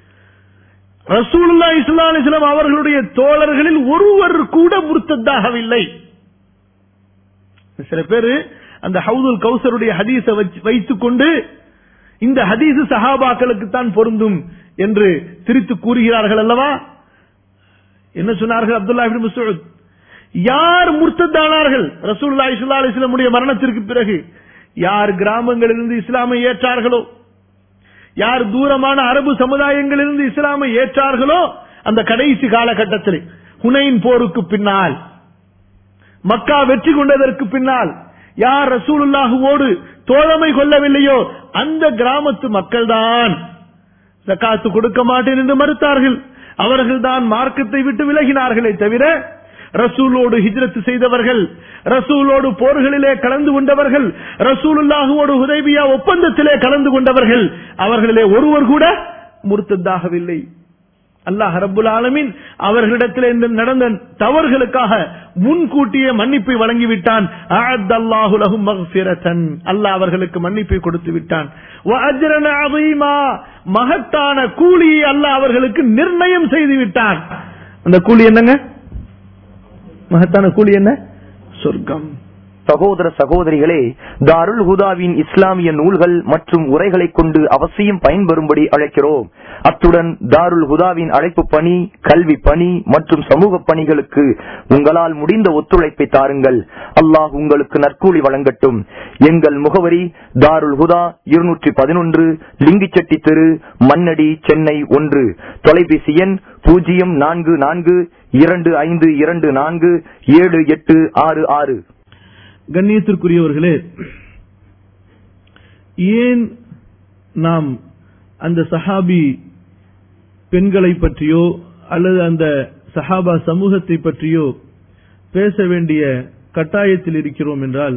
ரசூலுல்லாஹி ஸல்லல்லாஹு அலைஹி வஸல்லம் அவர்களுடைய தோழர்களில் ஒருவர் கூட முர்த்தத்தாகவில்லை சில பேர் அந்த ஹவுதுல் கௌசருடைய ஹதீஸை வைத்துக் கொண்டு இந்த ஹதீஸ் சஹாபாக்களுக்கு தான் பொருந்தும் என்று திரித்து கூறுகிறார்கள் அல்லவா என்ன சொன்னார்கள் அப்துல்லா இப்னு மஸ்ஊத் யார் முர்த்தத்தானார்கள் ரசூலுல்லாஹி ஸல்லல்லாஹு அலைஹி வஸல்லமுடைய மரணத்திற்கு பிறகு யார் கிராமங்களிலிருந்து இஸ்லாமை ஏற்றார்களோ யார் தூரமான அரபு சமுதாயங்களிலிருந்து இஸ்லாமை ஏற்றார்களோ அந்த கடைசி காலகட்டத்தில் ஹுனைன் போருக்கு பின்னால் மக்கா வெற்றி கொண்டதற்கு பின்னால் யார் ரசூலுல்லாஹுவோடு தோழமை கொள்ளவில்லையோ அந்த கிராமத்து மக்கள்தான் ஜக்காத்து கொடுக்க மாட்டேன் என்று மறுத்தார்கள் அவர்கள்தான் மார்க்கத்தை விட்டு விலகினார்களே தவிர ரசூலோடு ஹிஜ்ரத் செய்தவர்கள் ரசூலோடு போர்களிலே கலந்து கொண்டவர்கள் ரசூலுல்லாஹுவோடு ஹுதைபியா ஒப்பந்தத்திலே கலந்து கொண்டவர்கள் அவர்களிலே ஒருவர் கூட முர்த்ததாகவில்லை அல்லாஹ் ரப்புல் ஆலமீன் அவர்களிடத்தில் இந்த நடந்த தவறுகளுக்காக முன்கூட்டியே மன்னிப்பை வழங்கிவிட்டான் அஅத்தல்லாஹு லஹும் மக்ஃபிரத்தன் அல்லாஹ் அவர்களுக்கு மன்னிப்பை கொடுத்து விட்டான் வ அஜ்ரன் அதீமா மகத்தான கூலியை அல்லாஹ் அவர்களுக்கு நிர்ணயம் செய்து விட்டான் அந்த கூலி என்னங்க மகத்தான கூலி என்ன சொர்க்கம் சகோதர சகோதரிகளே தாருல் ஹுதாவின் இஸ்லாமிய நூல்கள் மற்றும் உரைகளை கொண்டு அவசியம் பயன்பெறும்படி அழைக்கிறோம் அத்துடன் தாருல் ஹுதாவின் அழைப்பு பணி கல்வி பணி மற்றும் சமூக பணிகளுக்கு உங்களால் முடிந்த ஒத்துழைப்பை தாருங்கள் அல்லாஹ் உங்களுக்கு நற்கூலி வழங்கட்டும் எங்கள் முகவரி தாருல் ஹுதா இருநூற்றி பதினொன்று லிங்கிச்செட்டி தெரு மண்ணடி சென்னை ஒன்று தொலைபேசி எண் பூஜ்ஜியம் நான்கு நான்கு இரண்டு ஐந்து இரண்டு நான்கு ஏழு எட்டு ஆறு ஆறு கண்ணியத்திற்குரியவர்களே ஏன் நாம் அந்த சஹாபி பெண்களை பற்றியோ அல்லது அந்த சஹாபா சமூகத்தை பற்றியோ பேச வேண்டிய கட்டாயத்தில் இருக்கிறோம் என்றால்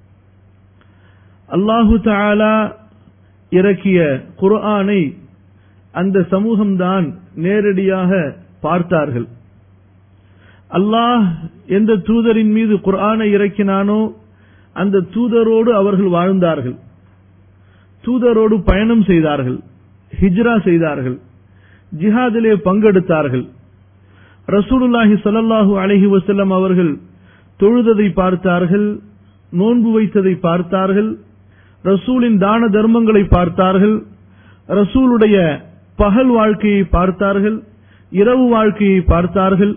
அல்லாஹு தாலா இறக்கிய குர்ஆனை அந்த சமூகம்தான் நேரடியாக பார்த்தார்கள் அல்லாஹ் எந்த தூதரின் மீது குர்ஆனை இறக்கினானோ அந்த தூதரோடு அவர்கள் வாழ்ந்தார்கள் தூதரோடு பயணம் செய்தார்கள் ஹிஜ்ரா செய்தார்கள் ஜிஹாதிலே பங்கெடுத்தார்கள் ரசூலுல்லாஹி ஸல்லல்லாஹு அலைஹி வஸல்லம் அவர்கள் தொழுததை பார்த்தார்கள் நோன்பு வைத்ததை பார்த்தார்கள் ரசூலின் தான தர்மங்களை பார்த்தார்கள் ரசூலுடைய பகல் வாழ்க்கையை பார்த்தார்கள் இரவு வாழ்க்கையை பார்த்தார்கள்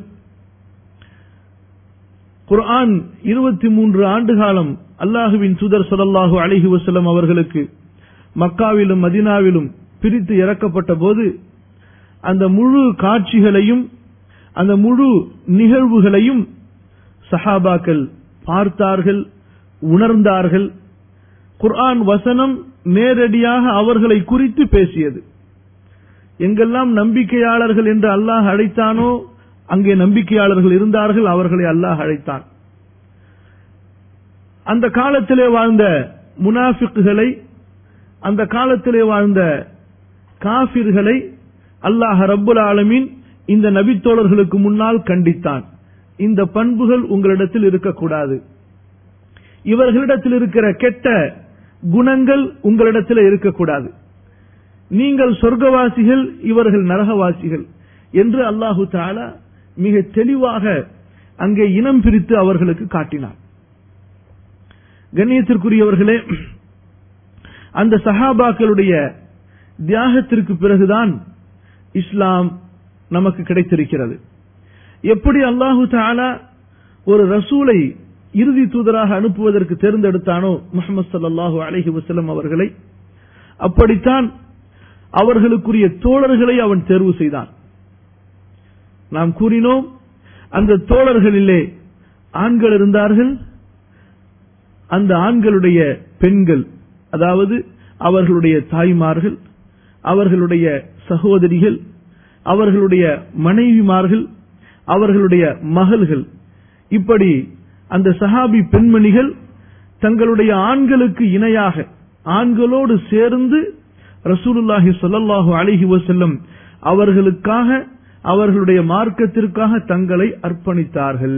குர்ஆன் இருபத்தி மூன்று ஆண்டு காலம் அல்லாஹுவின் தூதர் சொல்லல்லாஹு அலிஹி வசல்லம் அவர்களுக்கு மக்காவிலும் மதினாவிலும் பிரித்து இறக்கப்பட்ட போது அந்த முழு காட்சிகளையும் அந்த முழு நிகழ்வுகளையும் சஹாபாக்கள் பார்த்தார்கள் உணர்ந்தார்கள் குர்ஆன் வசனம் நேரடியாக அவர்களை குறித்து பேசியது எங்கெல்லாம் நம்பிக்கையாளர்கள் என்று அல்லாஹ் அழைத்தானோ அங்கே நம்பிக்கையாளர்கள் இருந்தார்கள் அவர்களை அல்லாஹ் அழைத்தான் அந்த காலத்திலே வாழ்ந்த முனாஃபிக்குகளை அந்த காலத்திலே வாழ்ந்த காபிர்களை அல்லாஹ் ரப்புல் ஆலமீன் இந்த நபித்தோழர்களுக்கு முன்னால் கண்டித்தான் இந்த பண்புகள் உங்களிடத்தில் இருக்கக்கூடாது இவர்களிடத்தில் இருக்கிற கெட்ட குணங்கள் உங்களிடத்தில் இருக்கக்கூடாது நீங்கள் சொர்க்கவாசிகள் இவர்கள் நரகவாசிகள் என்று அல்லாஹு தாலா மிக தெளிவாக அங்கே இனம் பிரித்து அவர்களுக்கு காட்டினார் கண்ணியத்திற்குரியவர்களே அந்த சஹாபாக்களுடைய தியாகத்திற்கு பிறகுதான் இஸ்லாம் நமக்கு கிடைத்திருக்கிறது எப்படி அல்லாஹு தாலா ஒரு ரசூலை இறுதி தூதராக அனுப்புவதற்கு தேர்ந்தெடுத்தானோ முகமது சல்லாஹூ அலஹி வசலம் அவர்களை அப்படித்தான் அவர்களுக்குரிய தோழர்களை அவன் தேர்வு செய்தான் நாம் கூறினோம் அந்த தோழர்களிலே ஆண்கள் இருந்தார்கள் அந்த ஆண்களுடைய பெண்கள் அதாவது அவர்களுடைய தாய்மார்கள் அவர்களுடைய சகோதரிகள் அவர்களுடைய மனைவிமார்கள் அவர்களுடைய மகள்கள் இப்படி அந்த சஹாபி பெண்மணிகள் தங்களுடைய ஆண்களுக்கு இணையாக ஆண்களோடு சேர்ந்து ரசூலுல்லாஹி சொல்லல்லாஹு அலிஹி வசல்லம் அவர்களுக்காக அவர்களுடைய மார்க்கத்திற்காக தங்களை அர்ப்பணித்தார்கள்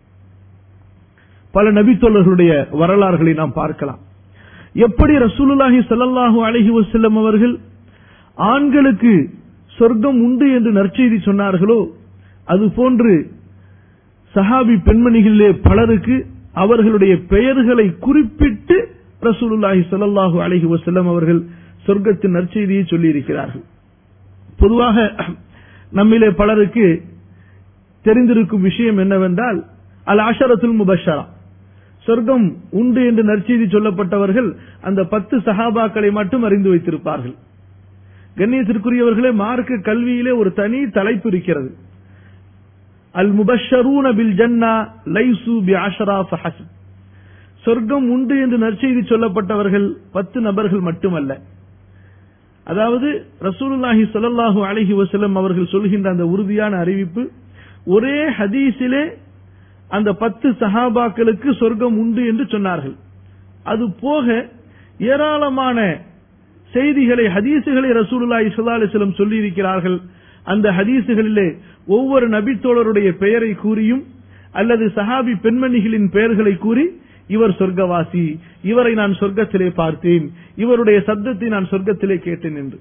பல நபித்தோழர்களுடைய வரலாறுகளை நாம் பார்க்கலாம் எப்படி ரசூலுல்லாஹி சல்லாஹூ அலஹி வசல்லம் அவர்கள் ஆண்களுக்கு சொர்க்கம் உண்டு என்று நற்செய்தி சொன்னார்களோ அதுபோன்று சஹாபி பெண்மணிகளிலே பலருக்கு அவர்களுடைய பெயர்களை குறிப்பிட்டு ரசூலுல்லாஹி சல்லாஹூ அலஹி வசல்லம் அவர்கள் சொர்க்கத்தின் நற்செய்தியை சொல்லி இருக்கிறார்கள் பொதுவாக நம்மிலே பலருக்கு தெரிந்திருக்கும் விஷயம் என்னவென்றால் அல் அஷரத்துல் முபஷரா சொர்க்கம் உண்டு என்று நற்செய்தி சொல்லப்பட்டவர்கள் அந்த பத்து சஹாபாக்களை மட்டும் அறிந்து வைத்திருப்பார்கள் கண்ணியத்திற்குரியவர்களே மார்க்க கல்வியிலே ஒரு தனி தலைப்பு இருக்கிறது அல் முபஷரூன பில் ஜன்னா லைசு பி ஆஷரா ஃபஹஸ் சொர்க்கம் உண்டு என்று நற்செய்தி சொல்லப்பட்டவர்கள் பத்து நபர்கள் மட்டுமல்ல அதாவது ரசூலுல்லாஹி ஸல்லல்லாஹு அலைஹி வஸல்லம் அவர்கள் சொல்கின்ற அந்த உறுதியான அறிவிப்பு ஒரே ஹதீஸிலே அந்த பத்து சஹாபாக்களுக்கு சொர்க்கம் உண்டு என்று சொன்னார்கள் அது போக ஏராளமான செய்திகளை ஹதீசுகளை ரசூலுல்லாஹி ஸல்லல்லாஹு அலைஹி வஸல்லம் சொல்லி இருக்கிறார்கள் அந்த ஹதீசுகளிலே ஒவ்வொரு நபித்தோழருடைய பெயரை கூறியும் அல்லது சஹாபி பெண்மணிகளின் பெயர்களை கூறி இவர் சொர்க்கவாசி இவரை நான் சொர்க்கத்திலே பார்த்தேன் இவருடைய சப்தத்தை நான் சொர்க்கத்திலே கேட்டேன் என்று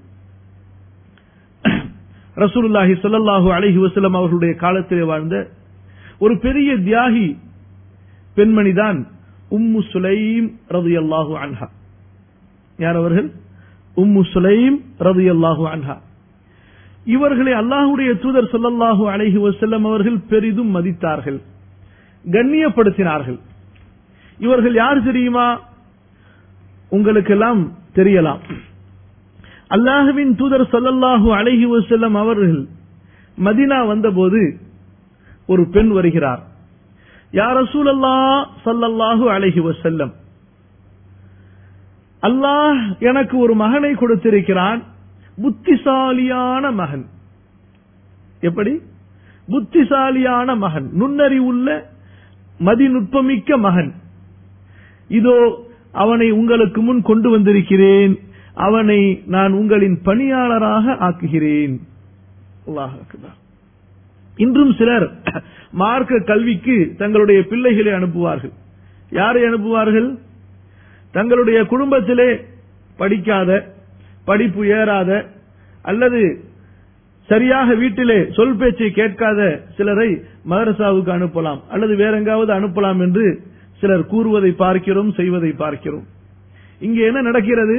ரசூலுல்லாஹி ஸல்லல்லாஹு அலைஹி வஸல்லம் அவர்களுடைய காலத்திலே வாழ்ந்த ஒரு பெரிய தியாகி பெண்மணிதான் உம்மு சுலைம் ரதியல்லாஹு அன்ஹா யார் அவர்கள் உம்மு சுலைம் ரதியல்லாஹு அன்ஹா இவர்களை அல்லாஹுடைய தூதர் சொல்லல்லாஹு அலைஹி வஸல்லம் அவர்கள் பெரிதும் மதித்தார்கள் கண்ணியப்படுத்தினார்கள் இவர்கள் யார் தெரியுமா உங்களுக்கெல்லாம் தெரியலாம் அல்லாஹுவின் தூதர் சொல்லல்லாஹு அலைஹி வஸல்லம் அவர்கள் மதினா வந்தபோது ஒரு பெண் வருகிறார் யார் ரசூலல்லா சல்லல்லாஹு அலைஹி வஸல்லம் அல்லாஹ் எனக்கு ஒரு மகனை கொடுத்திருக்கிறான் புத்திசாலியான மகன் எப்படி புத்திசாலியான மகன் நுண்ணறிவுள்ள மதிநுட்பமிக்க மகன் இதோ அவனை உங்களுக்கு முன் கொண்டு வந்திருக்கிறேன் அவனை நான் உங்களின் பணியாளராக ஆக்குகிறேன் அல்லாஹ் அக்பர். இன்றும் சிலர் மார்க்க கல்விக்கு தங்களுடைய பிள்ளைகளை அனுப்புவார்கள் யாரை அனுப்புவார்கள் தங்களுடைய குடும்பத்திலே படிக்காத படிப்பு ஏறாத அல்லது சரியாக வீட்டிலே சொல் பேச்சை கேட்காத சிலரை மதரசாவுக்கு அனுப்பலாம் அல்லது வேற எங்காவது அனுப்பலாம் என்று சிலர் கூறுவதை பார்க்கிறோம் செய்வதை பார்க்கிறோம் இங்கே என்ன நடக்கிறது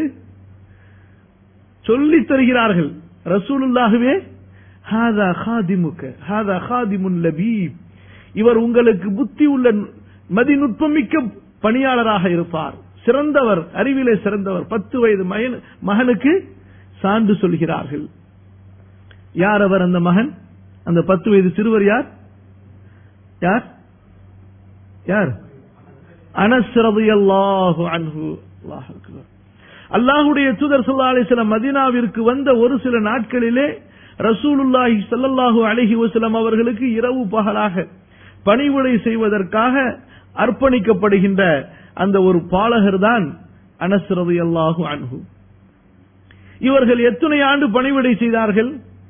சொல்லித் தருகிறார்கள் ரசூலுல்லாகவே ஹாதா ஹாதிமுக ஹாதா ஹாதிமுன் லபீப் இவர் உங்களுக்கு புத்தி உள்ள மதிநுட்பமிக்க பணியாளராக இருப்பார் சிறந்தவர் அறிவிலே சிறந்தவர் பத்து வயது மகன் மகனுக்கு சான்று சொல்கிறார்கள் யார் அவர் அந்த மகன் அந்த பத்து வயது சிறுவர் யார் யார் யார் அனஸ் ரலியல்லாஹு அன்ஹு அல்லாஹ் அக்பர் அல்லாஹுடைய தூதர் ஸல்லல்லாஹு அலைஹி வஸல்லம் மதீனாவிற்கு வந்த ஒரு சில நாட்களிலே ரசூலுல்லாஹி ஸல்லல்லாஹு அலைஹி வஸல்லம் அவர்களுக்கு இரவு பகலாக பணிவிடை செய்வதற்காக அர்ப்பணிக்கப்படுகின்ற அந்த ஒரு பாலகர் தான் அனஸ் ரலியல்லாஹு அன்ஹு இவர்கள் எத்தனை ஆண்டு பணிவிடை செய்தார்கள்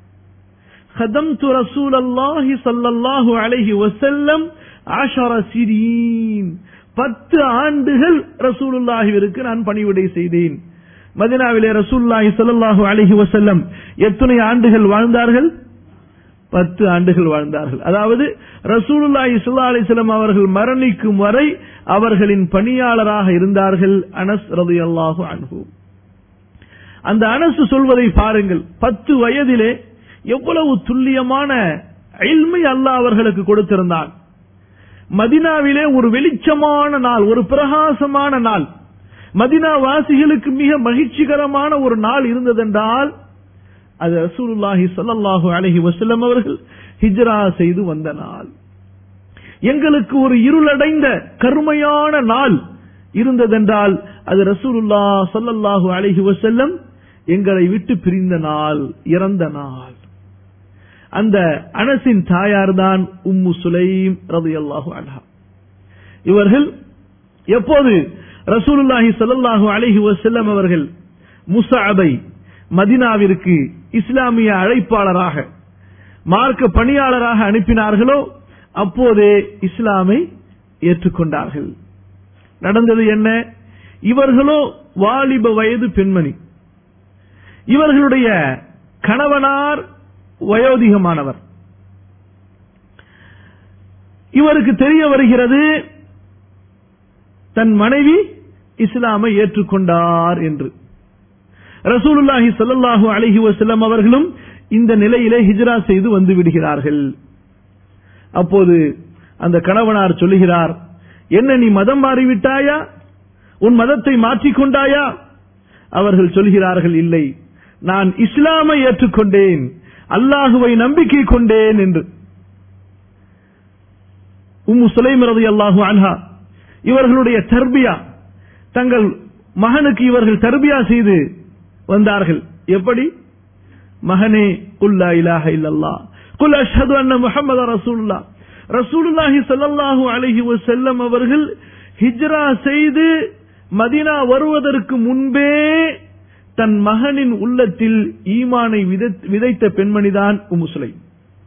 خدمت رسول الله صلى الله عليه وسلم عشر سنين பத்து ஆண்டுகள் ரசூலுல்லாஹிற்கு நான் பணிவிடை செய்தேன் மதினாவிலே ரசூலுல்லாஹி ஸல்லல்லாஹு அலைஹி வஸல்லம் எத்தனை ஆண்டுகள் வாழ்ந்தார்கள் பத்து ஆண்டுகள் வாழ்ந்தார்கள் அதாவது ரசூலுல்லாஹி ஸல்லல்லாஹு அலைஹி வஸல்லம் அவர்கள் மரணிக்கும் வரை அவர்களின் பணியாளராக இருந்தார்கள் அனஸ் ரலியல்லாஹு அன்ஹு அந்த அனசு சொல்வதை பாருங்கள் பத்து வயதிலே எவ்வளவு துல்லியமான இல்மை அல்லாஹ் அவர்களுக்கு கொடுத்திருந்தான் மதினாவிலே ஒரு வெளிச்சமான நாள் ஒரு பிரகாசமான நாள் மதினா வாசிகளுக்கு மிக மகிழ்ச்சிகரமான ஒரு நாள் இருந்ததென்றால் அது ரசூலுல்லாஹி ஸல்லல்லாஹு அலைஹி வஸல்லம் அவர்கள் ஹிஜ்ரா செய்து வந்த நாள் எங்களுக்கு ஒரு இருளடைந்த கருமையான நாள் இருந்ததென்றால் அது ரசூலுல்லா ஸல்லல்லாஹு அலைஹி வஸல்லம் எங்களை விட்டு பிரிந்த நாள் இறந்த நாள் அந்த அனசின் தாயார் தான் உம்மு சுலைம் ரலியல்லாஹு அன்ஹா இவர்கள் எப்போது ரசூலுல்லாஹி ஸல்லல்லாஹு அலைஹி வஸல்லம் அவர்கள் முஸ்அபை மதினாவிற்கு இஸ்லாமிய அழைப்பாளராக மார்க்க பணியாளராக அனுப்பினார்களோ அப்போதே இஸ்லாமை ஏற்றுக்கொண்டார்கள் நடந்தது என்ன இவர்களோ வாலிப வயது பெண்மணி இவர்களுடைய கணவனார் வயோதிகமானவர் இவருக்கு தெரிய வருகிறது தன் மனைவி இஸ்லாமை ஏற்றுக்கொண்டார் என்று ரசூலுல்லாஹி ஸல்லல்லாஹு அலைஹி வஸல்லம் அவர்களும் இந்த நிலையிலே ஹிஜ்ரா செய்து வந்து விடுகிறார்கள் அப்போது அந்த கணவனார் சொல்லுகிறார் என்ன நீ மதம் மாறிவிட்டாயா உன் மதத்தை மாற்றிக்கொண்டாயா அவர்கள் சொல்கிறார்கள் இல்லை நான் இஸ்லாமை ஏற்றுக்கொண்டேன் அல்லாஹுவை நம்பிக்கை கொண்டேன் என்று உம்மு சுலைம் ரலியல்லாஹு அன்ஹா இவர்களுடைய தர்பியா தங்கள் மகனுக்கு இவர்கள் தர்பியா செய்து வந்தார்கள் எப்படி மகனே குல்லா இலாஹ இல்லல்லாஹ் குல் அஷ்ஹது அன்ன முஹம்மது ரசூலுல்லாஹ் ரசூலுல்லாஹி ஸல்லல்லாஹு அலைஹி வஸல்லம் அவர்கள் ஹிஜ்ரா செய்து மதீனா வருவதற்கு முன்பே தன் மகனின் உள்ளத்தில் ஈமானை விதைத்- விதைத்த பெண்மணிதான் உம்மு சுலைம்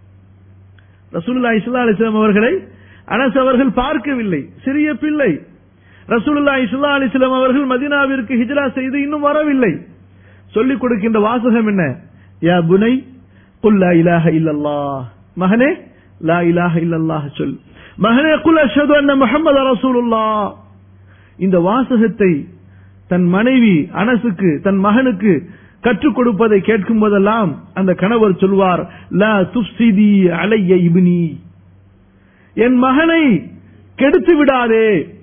ரசூலுல்லாஹி ஸல்லல்லாஹு அலைஹி வஸல்லம் அவர்களை அனஸ் அவர்கள் பார்க்கவில்லை சிறிய பிள்ளை ரசூலுல்லாஹி ஸல்லல்லாஹு அலைஹி வஸல்லம் அவர்கள் மதீனாவிற்கு ஹிஜ்ரா செய்து இன்னும் வரவில்லை சொல்லிக் கொடுக்கின்ற வாசகம் என்ன யா புனை குல் லா இலாஹ இல்லல்லாஹ் மகனே லா இலாஹ இல்லல்லாஹ் சொல் மகனே குல் அஷ்ஹது அன்ன முஹம்மது ரசூலுல்லாஹ் இந்த வாசகத்தை தன் மனைவி அனசுக்கு தன் மகனுக்கு கற்றுக் கொடுப்பதை கேட்கும் போதெல்லாம் அந்த கணவர் சொல்வார் லா துப்சிதி அலைய இப்னி என் மகனை கெடுத்து விடாதே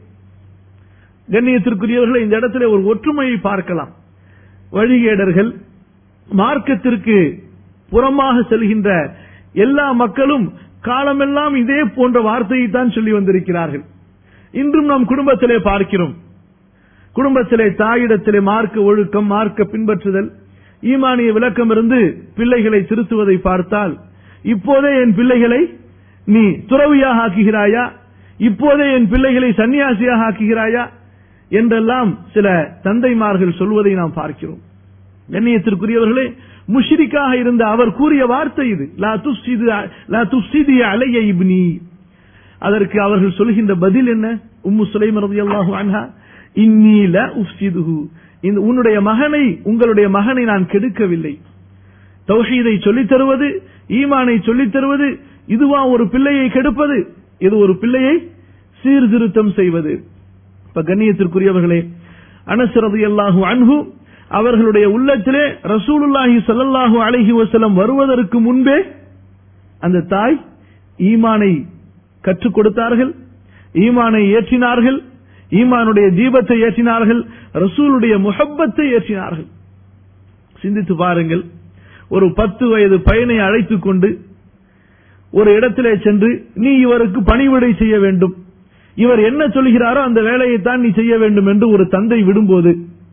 கண்ணியத்திற்குரியவர்களை இந்த இடத்துல ஒரு ஒற்றுமையை பார்க்கலாம் வழிகேடர்கள் மார்க்கத்திற்கு புறமாக செல்கின்ற எல்லா மக்களும் காலமெல்லாம் இதே போன்ற வார்த்தையை தான் சொல்லி வந்திருக்கிறார்கள் இன்றும் நாம் குடும்பத்திலே பார்க்கிறோம் குடும்பத்திலே தாயிடத்திலே மார்க்க ஒழுக்கம் மார்க்க பின்பற்றுதல் ஈமானிய விளக்கம் இருந்து பிள்ளைகளை திருத்துவதை பார்த்தால் இப்போதே என் பிள்ளைகளை நீ துறவியாக ஆக்குகிறாயா இப்போதே என் பிள்ளைகளை சன்னியாசியாக ஆக்குகிறாயா என்றெல்லாம் சில தந்தைமார்கள் சொல்வதை நாம் பார்க்கிறோம் கண்ணியத்திற்குரியவர்களே முஷ்ரிக்காக இருந்த அவர் கூறிய வார்த்தை இது லா துஃப்சிது லா துஃப்சிது அலைய இப்னி அதற்கு அவர்கள் சொல்கின்ற பதில் என்ன உம்மு சுலைம் ரலியல்லாஹு அன்ஹா இன்னி ல உஃப்சிதுஹு இந்த உன்னுடைய மகனை உங்களுடைய மகனை நான் கெடுக்கவில்லை தௌஹீதை சொல்லித் தருவது ஈமானை சொல்லித் தருவது இதுவா ஒரு பிள்ளையை கெடுப்பது இது ஒரு பிள்ளையை சீர்திருத்தம் செய்வது இப்ப கண்ணியத்திற்குரியவர்களே அனஸ் ரலியல்லாஹு அன்ஹு அவர்களுடைய உள்ளத்திலே ரசூலுல்லாஹி ஸல்லல்லாஹு அலைஹி வஸல்லம் வருவதற்கு முன்பே அந்த தாய் ஈமானை கற்றுக் கொடுத்தார்கள் ஈமானை ஏற்றினார்கள் ஈமானுடைய தீபத்தை ஏற்றினார்கள் ரசூலுடைய முஹப்பத்தை ஏற்றினார்கள் சிந்தித்து பாருங்கள் ஒரு பத்து வயது பையனை அழைத்துக் கொண்டு ஒரு இடத்திலே சென்று நீ இவருக்கு பணிவிடை செய்ய வேண்டும் இவர் என்ன சொல்கிறாரோ அந்த வேலையை தான் நீ செய்ய வேண்டும் என்று ஒரு தந்தை விடும்போது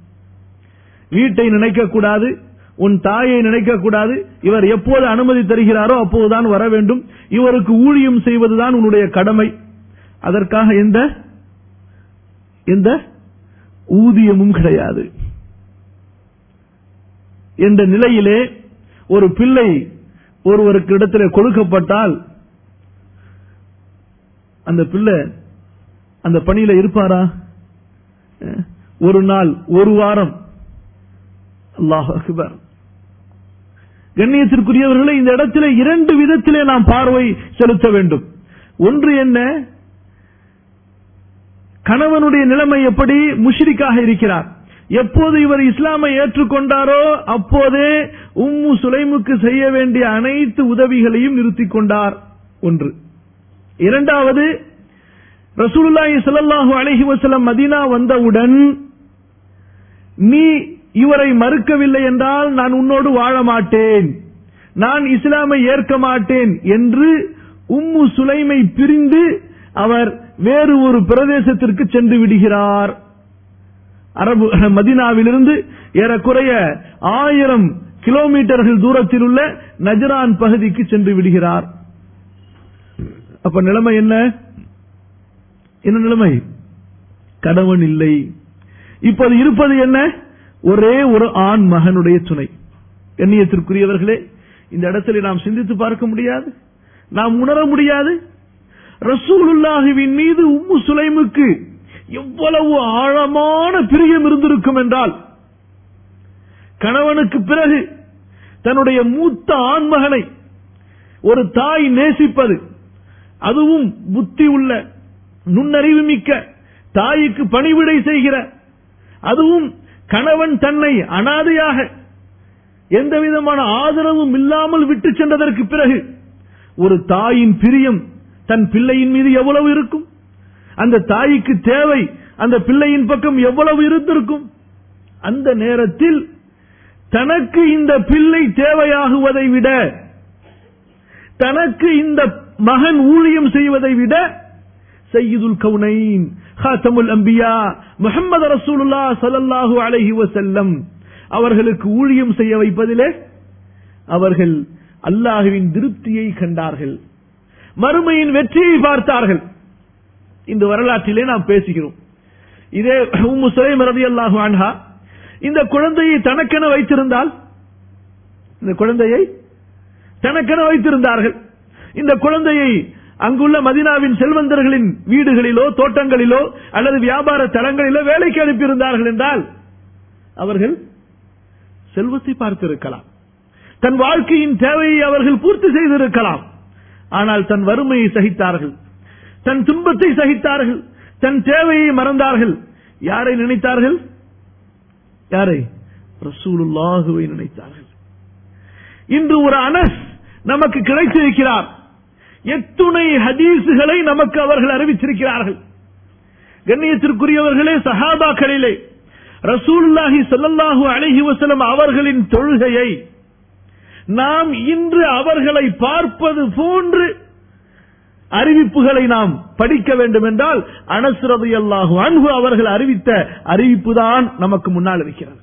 வீட்டை நினைக்க கூடாது உன் தாயை நினைக்க கூடாது இவர் எப்போது அனுமதி தருகிறாரோ அப்போதுதான் வர வேண்டும் இவருக்கு ஊழியம் செய்வதுதான் உன்னுடைய கடமை அதற்காக எந்த எந்த ஊதியமும் கிடையாது என்ற நிலையிலே ஒரு பிள்ளை ஒருவருக்கு இடத்திலே கொடுக்கப்பட்டால் அந்த பிள்ளை அந்த பணியில இருப்பாரா அஹ், ஒரு நாள் ஒரு வாரம் அல்லாஹ் அக்பர் கண்ணியத்திற்குரியவர்களை இந்த இடத்திலே இரண்டு விதத்திலே நாம் பார்வை செலுத்த வேண்டும் ஒன்று என்ன கணவனுடைய நிலைமை எப்படி முஷ்ரிக்காக இருக்கிறார் எப்போது இவர் இஸ்லாமை ஏற்றுக்கொண்டாரோ அப்போதே உம்மு சுலைமுக்கு செய்ய வேண்டிய அனைத்து உதவிகளையும் நிறுத்திக் கொண்டார் ஒன்று இரண்டாவது ரசூலுல்லாஹி ஸல்லல்லாஹு அலைஹி வஸல்லம் மதீனா வந்தவுடன் நீ இவரை மறுக்கவில்லை என்றால் நான் உன்னோடு வாழ மாட்டேன் நான் இஸ்லாமை ஏற்க மாட்டேன் என்று உம்மு சுலைமை பிரிந்து அவர் வேறு ஒரு பிரதேசத்திற்கு சென்று விடுகிறார் அரபு மதினாவிலிருந்து ஏறக்குறைய ஆயிரம் கிலோமீட்டர்கள் தூரத்தில் உள்ள நஜரான் பகுதிக்கு சென்று விடுகிறார் அப்ப நிலைமை என்ன என்ன நிலைமை கணவன் இல்லை இப்போது இருப்பது என்ன ஒரே ஒரு ஆண் மகனுடைய துணை எண்ணியத்திற்குரியவர்களே இந்த இடத்துல நாம் சிந்தித்து பார்க்க முடியாது நாம் உணர முடியாது ரசூலுல்லாஹுவின் மீது உம்மு சுலைமுக்கு எவ்வளவு ஆழமான பிரியம் இருந்திருக்கும் என்றால் கணவனுக்கு பிறகு தன்னுடைய மூத்த ஆண்மகனை ஒரு தாய் நேசிப்பது அதுவும் புத்தி உள்ள நுண்ணறிவு மிக்க தாய்க்கு பணிவிடை செய்கிற அதுவும் கணவன் தன்னை அனாதையாக எந்த விதமான ஆதரவும் இல்லாமல் விட்டு சென்றதற்கு பிறகு ஒரு தாயின் பிரியம் தன் பிள்ளையின் மீது எவ்வளவு இருக்கும் அந்த தாய்க்கு தேவை அந்த பிள்ளையின் பக்கம் எவ்வளவு இருந்திருக்கும் அந்த நேரத்தில் தனக்கு இந்த பிள்ளை தேவையாகுவதை விட தனக்கு இந்த மகன் ஊழியம் செய்வதை விட சையீதுல் கவுனைன் ஹாத்தமுல் அம்பியா முஹம்மது ரசூலுல்லா ஸல்லல்லாஹு அலைஹி வஸல்லம் அவர்களுக்கு ஊழியம் செய்ய வைப்பதிலே அவர்கள் அல்லாஹுவின் திருப்தியை கண்டார்கள் மறுமையின் வெற்றியை பார்த்தார்கள் இந்த வரலாற்றிலே நாம் பேசுகிறோம் இதே உம்மு சுலைம் ரலியல்லாஹு அன்ஹா இந்த குழந்தையை தனக்கென வைத்திருந்தால் இந்த குழந்தையை தனக்கென வைத்திருந்தார்கள் இந்த குழந்தையை அங்குள்ள மதினாவின் செல்வந்தர்களின் வீடுகளிலோ தோட்டங்களிலோ அல்லது வியாபார தலங்களிலோ வேலைக்கு அனுப்பியிருந்தார்கள் என்றால் அவர்கள் செல்வத்தை பார்த்திருக்கலாம் தன் வாழ்க்கையின் தேவையை அவர்கள் பூர்த்தி செய்திருக்கலாம் ஆனால் தன் வறுமையை சகித்தார்கள் தன் துன்பத்தை சகித்தார்கள் தன் தேவையை மறந்தார்கள் யாரை நினைத்தார்கள் யாரை ரசூலுல்லாஹுவை நினைத்தார்கள் இன்று ஒரு அனஸ் நமக்கு கிடைத்திருக்கிறார் எத்துணை ஹதீசுகளை நமக்கு அவர்கள் அறிவிச்சிருக்கிறார்கள் கண்ணியத்திற்குரியவர்களே சஹாபாக்களிலே ரசூலுல்லாஹி ஸல்லல்லாஹு அலைஹி வஸல்லம் அவர்களின் தொழுகையை நாம் இன்று அவர்களை பார்ப்பது போன்று அறிவிப்புகளை நாம் படிக்க வேண்டும் என்றால் அனஸ் ரலியல்லாஹு அன்ஹு அவர்கள் அறிவித்த அறிவிப்பு தான் நமக்கு முன்னால் இருக்கிறது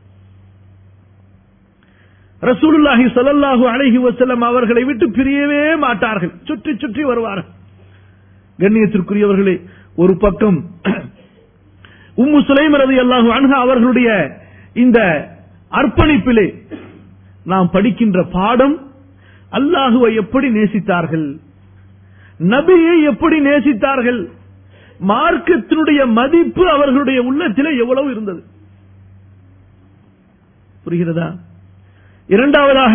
ரசூலுல்லாஹி ஸல்லல்லாஹு அலைஹி வஸல்லம் அவர்களை விட்டு பிரியவே மாட்டார்கள் சுற்றி சுற்றி வருவார்கள் கண்ணியத்திற்குரியவர்களே ஒரு பக்கம் உம்மு சுலைம் ரலியல்லாஹு அன்ஹா அவர்களுடைய இந்த அர்ப்பணிப்பிலே நாம் படிக்கின்ற பாடம் அல்லாஹுவை எப்படி நேசித்தார்கள் நபியை எப்படி நேசித்தார்கள் மார்க்கத்தினுடைய மதிப்பு அவர்களுடைய உள்ளத்திலே எவ்வளவு இருந்தது புரிகிறதா இரண்டாவதாக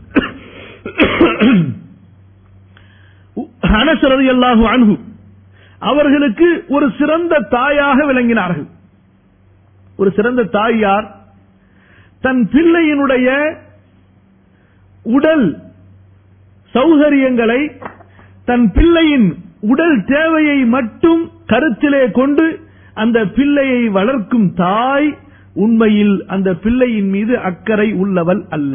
அனசரதி அல்லாஹு அன்ஹு அவர்களுக்கு ஒரு சிறந்த தாயாக விளங்கினார்கள் ஒரு சிறந்த தாய் யார் தன் பிள்ளையினுடைய உடல் சௌகரியங்களை தன் பிள்ளையின் உடல் தேவையை மட்டும் கருத்திலே கொண்டு அந்த பிள்ளையை வளர்க்கும் தாய் உண்மையில் அந்த பிள்ளையின் மீது அக்கறை உள்ளவள் அல்ல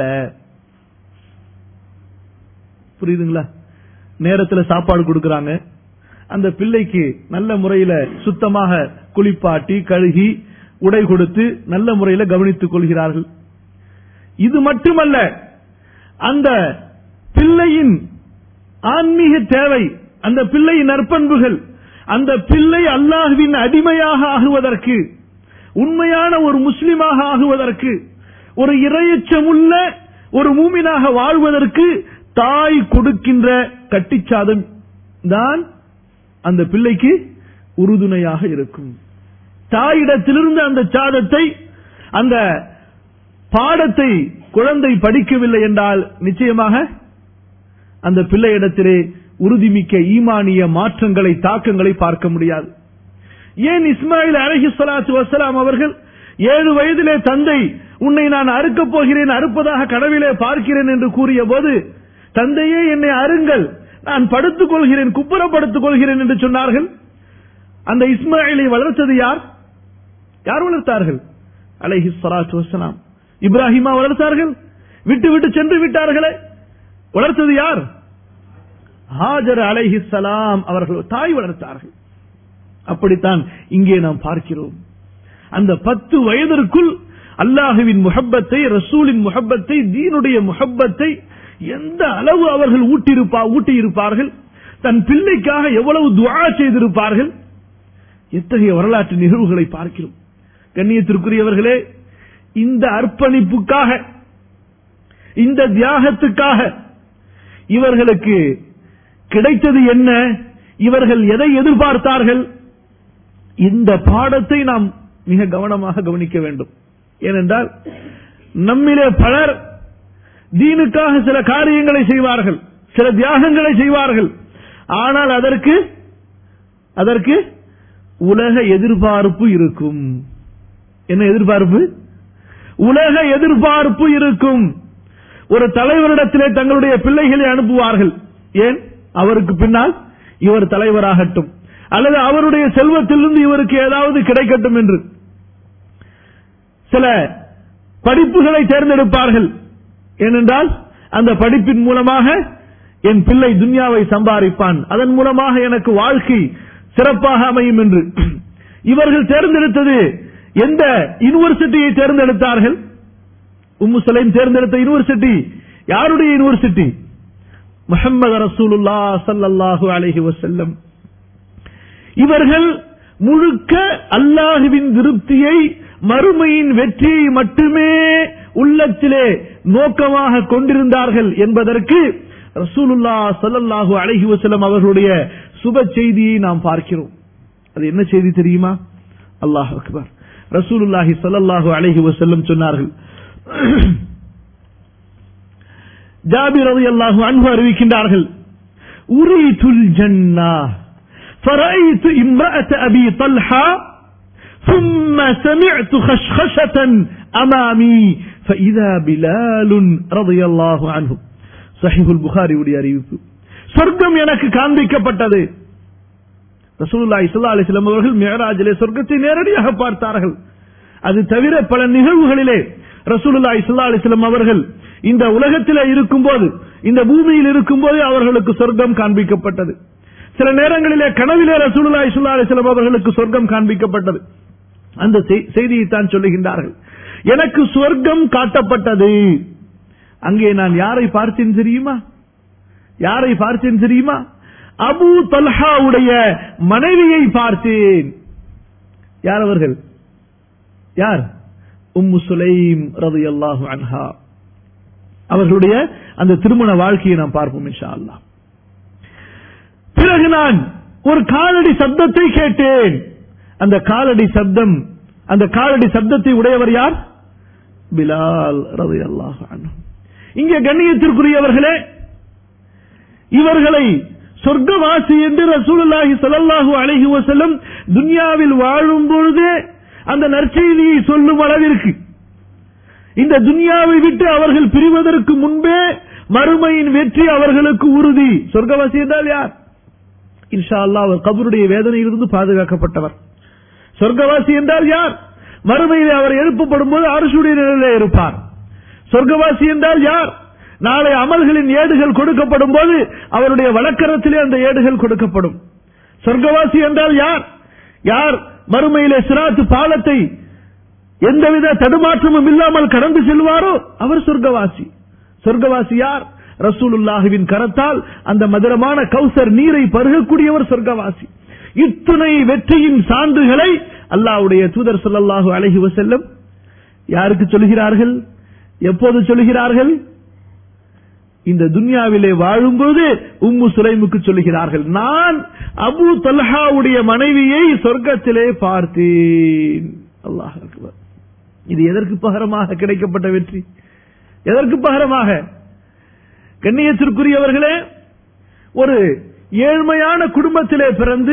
புரியுதுங்களா நேரத்துல சாப்பாடு கொடுக்கறாங்க அந்த பிள்ளைக்கு நல்ல முறையில சுத்தமாக குளிப்பாட்டி கழுகி உடை கொடுத்து நல்ல முறையில கவனித்துக் கொள்கிறார்கள் இது மட்டுமல்ல அந்த பிள்ளையின் ஆன்மீக தேவை அந்த பிள்ளையின் நற்பண்புகள் அந்த பிள்ளை அல்லாஹுவின் அடிமையாக ஆகுவதற்கு உண்மையான ஒரு முஸ்லிமாக ஆகுவதற்கு ஒரு இரையச்சமுள்ள ஒரு மூமினாக வாழ்வதற்கு தாய் கொடுக்கின்ற கட்டிச்சாதம் தான் அந்த பிள்ளைக்கு உறுதுணையாக இருக்கும் தாயிடத்திலிருந்து அந்த சாதத்தை அந்த பாடத்தை குழந்தை படிக்கவில்லை என்றால் நிச்சயமாக அந்த பிள்ளையிடத்திலே உறுதிமிக்க ஈமானிய மாற்றங்களை தாக்கங்களை பார்க்க முடியாது ஏன் இஸ்மாயில் அலஹி சலாத்து வசலாம் அவர்கள் ஏழு வயதிலே தந்தை உன்னை நான் அறுக்கப் போகிறேன் அறுப்பதாக கனவிலே பார்க்கிறேன் என்று கூறிய போது தந்தையே என்னை அருங்கள் நான் படுத்துக் கொள்கிறேன் குப்புறப்படுத்திக் கொள்கிறேன் என்று சொன்னார்கள் அந்த இஸ்மாயிலை வளர்த்தது யார் யார் வளர்த்தார்கள் அலைஹி சலாத்து வசலாம் இப்ராஹிமா வளர்த்தார்கள் விட்டு விட்டு சென்று விட்டார்களே வளர்த்தது யார் ஹாஜர் அலைஹி சலாம் அவர்கள் தாய் வளர்த்தார்கள் அப்படித்தான் இங்கே நாம் பார்க்கிறோம் அந்த பத்து வயதிற்குள் அல்லாஹுவின் முஹப்பத்தை ரசூலின் முஹப்பத்தை தீனுடைய முஹப்பத்தை எந்த அளவு அவர்கள் ஊட்டியிருப்பா ஊட்டியிருப்பார்கள் தன் பிள்ளைக்காக எவ்வளவு துவா செய்திருப்பார்கள் எத்தகைய வரலாற்று நிகழ்வுகளை பார்க்கிறோம் கண்ணியத்திற்குரியவர்களே இந்த அர்ப்பணிப்புக்காக இந்த தியாகத்துக்காக இவர்களுக்கு கிடைத்தது என்ன இவர்கள் எதை எதிர்பார்த்தார்கள் இந்த பாடத்தை நாம் மிக கவனமாக கவனிக்க வேண்டும் ஏனென்றால் நம்மிலே பலர் தீனுக்காக சில காரியங்களை செய்வார்கள் சில தியாகங்களை செய்வார்கள் ஆனால் அதற்கு அதற்கு உலக எதிர்பார்ப்பு இருக்கும் என்ன எதிர்பார்ப்பு உலக எதிர்பார்ப்பு இருக்கும் ஒரு தலைவரிடத்திலே தங்களுடைய பிள்ளைகளை அனுப்புவார்கள் ஏன் அவருக்கு பின்னால் இவர் தலைவராகட்டும் அல்லது அவருடைய செல்வத்திலிருந்து இவருக்கு ஏதாவது கிடைக்கட்டும் என்று சில படிப்புகளை தேர்ந்தெடுப்பார்கள் ஏனென்றால் அந்த படிப்பின் மூலமாக என் பிள்ளை துன்யாவை சம்பாதிப்பான் அதன் மூலமாக எனக்கு வாழ்க்கை சிறப்பாக அமையும் என்று இவர்கள் தேர்ந்தெடுத்தது எந்த யூனிவர்சிட்டியை தேர்ந்தெடுத்தார்கள் உம்மு சலைம் தேர்ந்தெடுத்த யூனிவர்சிட்டி யாருடைய யூனிவர்சிட்டி முஹம்மது ரசூலுல்லா ஸல்லல்லாஹு அலைஹி வஸல்லம் இவர்கள் முழுக்க அல்லாஹுவின் திருப்தியை மறுமையின் வெற்றியை மட்டுமே உள்ளத்திலே நோக்கமாக கொண்டிருந்தார்கள் என்பதற்கு ரசூலுல்லா ஸல்லல்லாஹு அலைஹி வஸல்லம் அவர்களுடைய சுப செய்தியை நாம் பார்க்கிறோம் அது என்ன செய்தி தெரியுமா அல்லாஹ் அக்பர் ரசூலுல்லாஹி ஸல்லல்லாஹு அலைஹி வஸல்லம் சொன்னார்கள் ஜாபிர் ரலியல்லாஹு அன்ஹு அறிவிக்கின்றார்கள் உரீதுல் ஜன்னா فرأيت امرأة أبي طلحة ثم سمعت خشخشة أمامي فإذا بلال رضي الله عنه صحيح البخاري உடைய அறிவிப்பு சொர்க்கம் எனக்கு காண்பிக்கப்பட்டது ரசூலுல்லாஹி ஸல்லல்லாஹு அலைஹி வஸல்லம் அவர்கள் மியராஜிலே சொர்க்கத்தை நேரடியாக பார்த்தார்கள் அது தவிர பல நிகழ்வுகளிலே ரசூலுல்லாஹி ஸல்லல்லாஹு அலைஹி வஸல்லம் அவர்கள் இந்த உலகத்திலே இருக்கும்போது இந்த பூமியில் இருக்கும்போது அவர்களுக்கு சொர்க்கம் காண்பிக்கப்பட்டது சில நேரங்களிலே கனவிலே ரசூலுல்லாஹி ஸல்லல்லாஹு அலைஹி வஸல்லம் அவர்களுக்கு சொர்க்கம் காண்பிக்கப்பட்டது அந்த செய்- செய்தியை தான் சொல்லுகின்றார்கள் எனக்கு சொர்க்கம் காட்டப்பட்டது அங்கே நான் யாரை பார்த்தேன் தெரியுமா யாரை பார்த்தேன் தெரியுமா அபூ தல்ஹாவுடைய மனைவியை பார்த்தேன் யார் அவர்கள் யார் உம்மு சுலைம் ரலியல்லாஹு அன்ஹா அவர்களுடைய அந்த திருமண வாழ்க்கையை நாம் பார்ப்போம் இன்ஷா அல்லாஹ் பிறகு நான் ஒரு காலடி சப்தத்தை கேட்டேன் அந்த காலடி சப்தம் அந்த காலடி சப்தத்தை உடையவர் யார் பிலால் ரலியல்லாஹு அன்ஹு இங்கே கண்ணியத்திற்குரியவர்களே இவர்களை சொர்க்கவாசி என்று ரசூலுல்லாஹி ஸல்லல்லாஹு அலைஹி வஸல்லம் துன்யாவில் வாழும் பொழுதே அந்த நற்செய்தியை சொல்லும் அளவிற்கு இந்த துன்யாவை விட்டு அவர்கள் பிரிவதற்கு முன்பே மறுமையின் வெற்றி அவர்களுக்கு உறுதி சொர்க்கவாசி என்றால் யார் இன்ஷா அல்லாஹ் அவர் கபருடைய வேதனையிலிருந்து பாதுகாக்கப்பட்டவர் சொர்க்கவாசி என்றால் யார் மறுமையில் அவர் எழுப்பப்படும் போது அரசுடைய நிலையிலே இருப்பார் சொர்க்கவாசி என்றால் யார் நாளை அமல்களின் ஏடுகள் கொடுக்கப்படும் போது அவருடைய வழக்கரத்திலே அந்த ஏடுகள் கொடுக்கப்படும் சொர்க்கவாசி என்றால் யார் யார் மறுமையிலே சிராத்து பாலத்தை எந்தவித தடுமாற்றமும் இல்லாமல் கடந்து செல்வாரோ அவர் சொர்க்கவாசி சொர்க்கவாசி யார் ரசூலுல்லாஹுவின் கரத்தால் அந்த மதுரமான கௌசர் நீரை பருகக்கூடியவர் சொர்க்கவாசி இத்துணை வெற்றியின் சான்றுகளை அல்லாஹ்வுடைய தூதர் ஸல்லல்லாஹு அலைஹி வஸல்லம் யாருக்கு சொல்கிறார்கள் எப்போது சொல்கிறார்கள் இந்த துன்யாவிலே வாழும்போது உம்மு சுலைமுக்கு சொல்லுகிறார்கள் நான் அபு தல்ஹாவுடைய மனைவியை சொர்க்கத்திலே பார்த்தேன் அல்லாஹ் அக்பர் இது எதற்கு பகரமாக கிடைக்கப்பட்ட வெற்றி எதற்கு பகரமாக கண்ணியத்திற்குரியவர்களே ஒரு ஏழ்மையான குடும்பத்திலே பிறந்து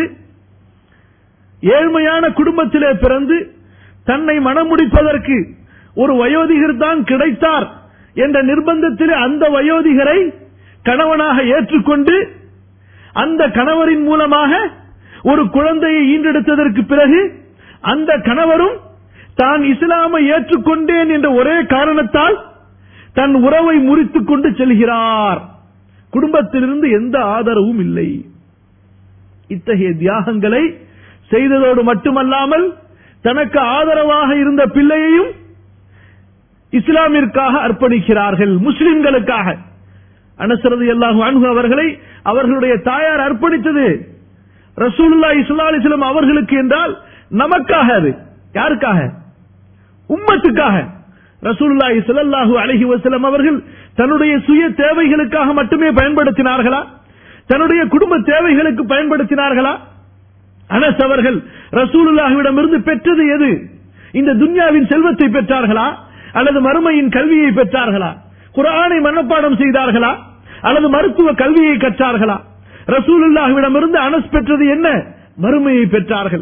ஏழ்மையான குடும்பத்திலே பிறந்து தன்னை மணமுடிப்பதற்கு ஒரு வயோதிகர் தான் கிடைத்தார் என்ற நிர்பந்தத்தில் அந்த வயோதிகரை கணவனாக ஏற்றுக்கொண்டு அந்த கணவரின் மூலமாக ஒரு குழந்தையை ஈன்றெடுத்ததற்கு பிறகு அந்த கணவரும் தான் இஸ்லாமை ஏற்றுக்கொண்டேன் என்ற ஒரே காரணத்தால் தன் உறவை முறித்துக் கொண்டு செல்கிறார் குடும்பத்திலிருந்து எந்த ஆதரவும் இல்லை இத்தகைய தியாகங்களை செய்ததோடு மட்டுமல்லாமல் தனக்கு ஆதரவாக இருந்த பிள்ளையையும் இஸ்லாமிற்காக அர்ப்பணிக்கிறார்கள் முஸ்லிம்களுக்காக அனசரது அல்லாஹு அன்ஹு அவர்களை அவர்களுடைய தாயார் அர்ப்பணித்தது ரசூலுல்லா இஸ்லா அலிஸ்லாம் அவர்களுக்கு என்றால் நமக்காக அது யாருக்காக உம்மத்துக்காக ரசூலுல்லாஹி ஸல்லல்லாஹு அலைஹி வஸல்லம் அவர்கள் தன்னுடைய சுய தேவைகளுக்காக மட்டுமே பயன்படுத்தினார்களா தன்னுடைய குடும்ப தேவைகளுக்கு பயன்படுத்தினார்களா அனஸ் அவர்கள் ரசூலுல்லாஹிடமிருந்து பெற்றது எது இந்த துன்யாவின் செல்வத்தை பெற்றார்களா அல்லது மறுமையின் கல்வியை பெற்றார்களா குர்ஆனை மனப்பாடம் செய்தார்களா அல்லது மருத்துவ கல்வியை கற்றார்களா ரசூலுல்லாஹிடமிருந்து அனஸ் பெற்றது என்ன மறுமையை பெற்றார்கள்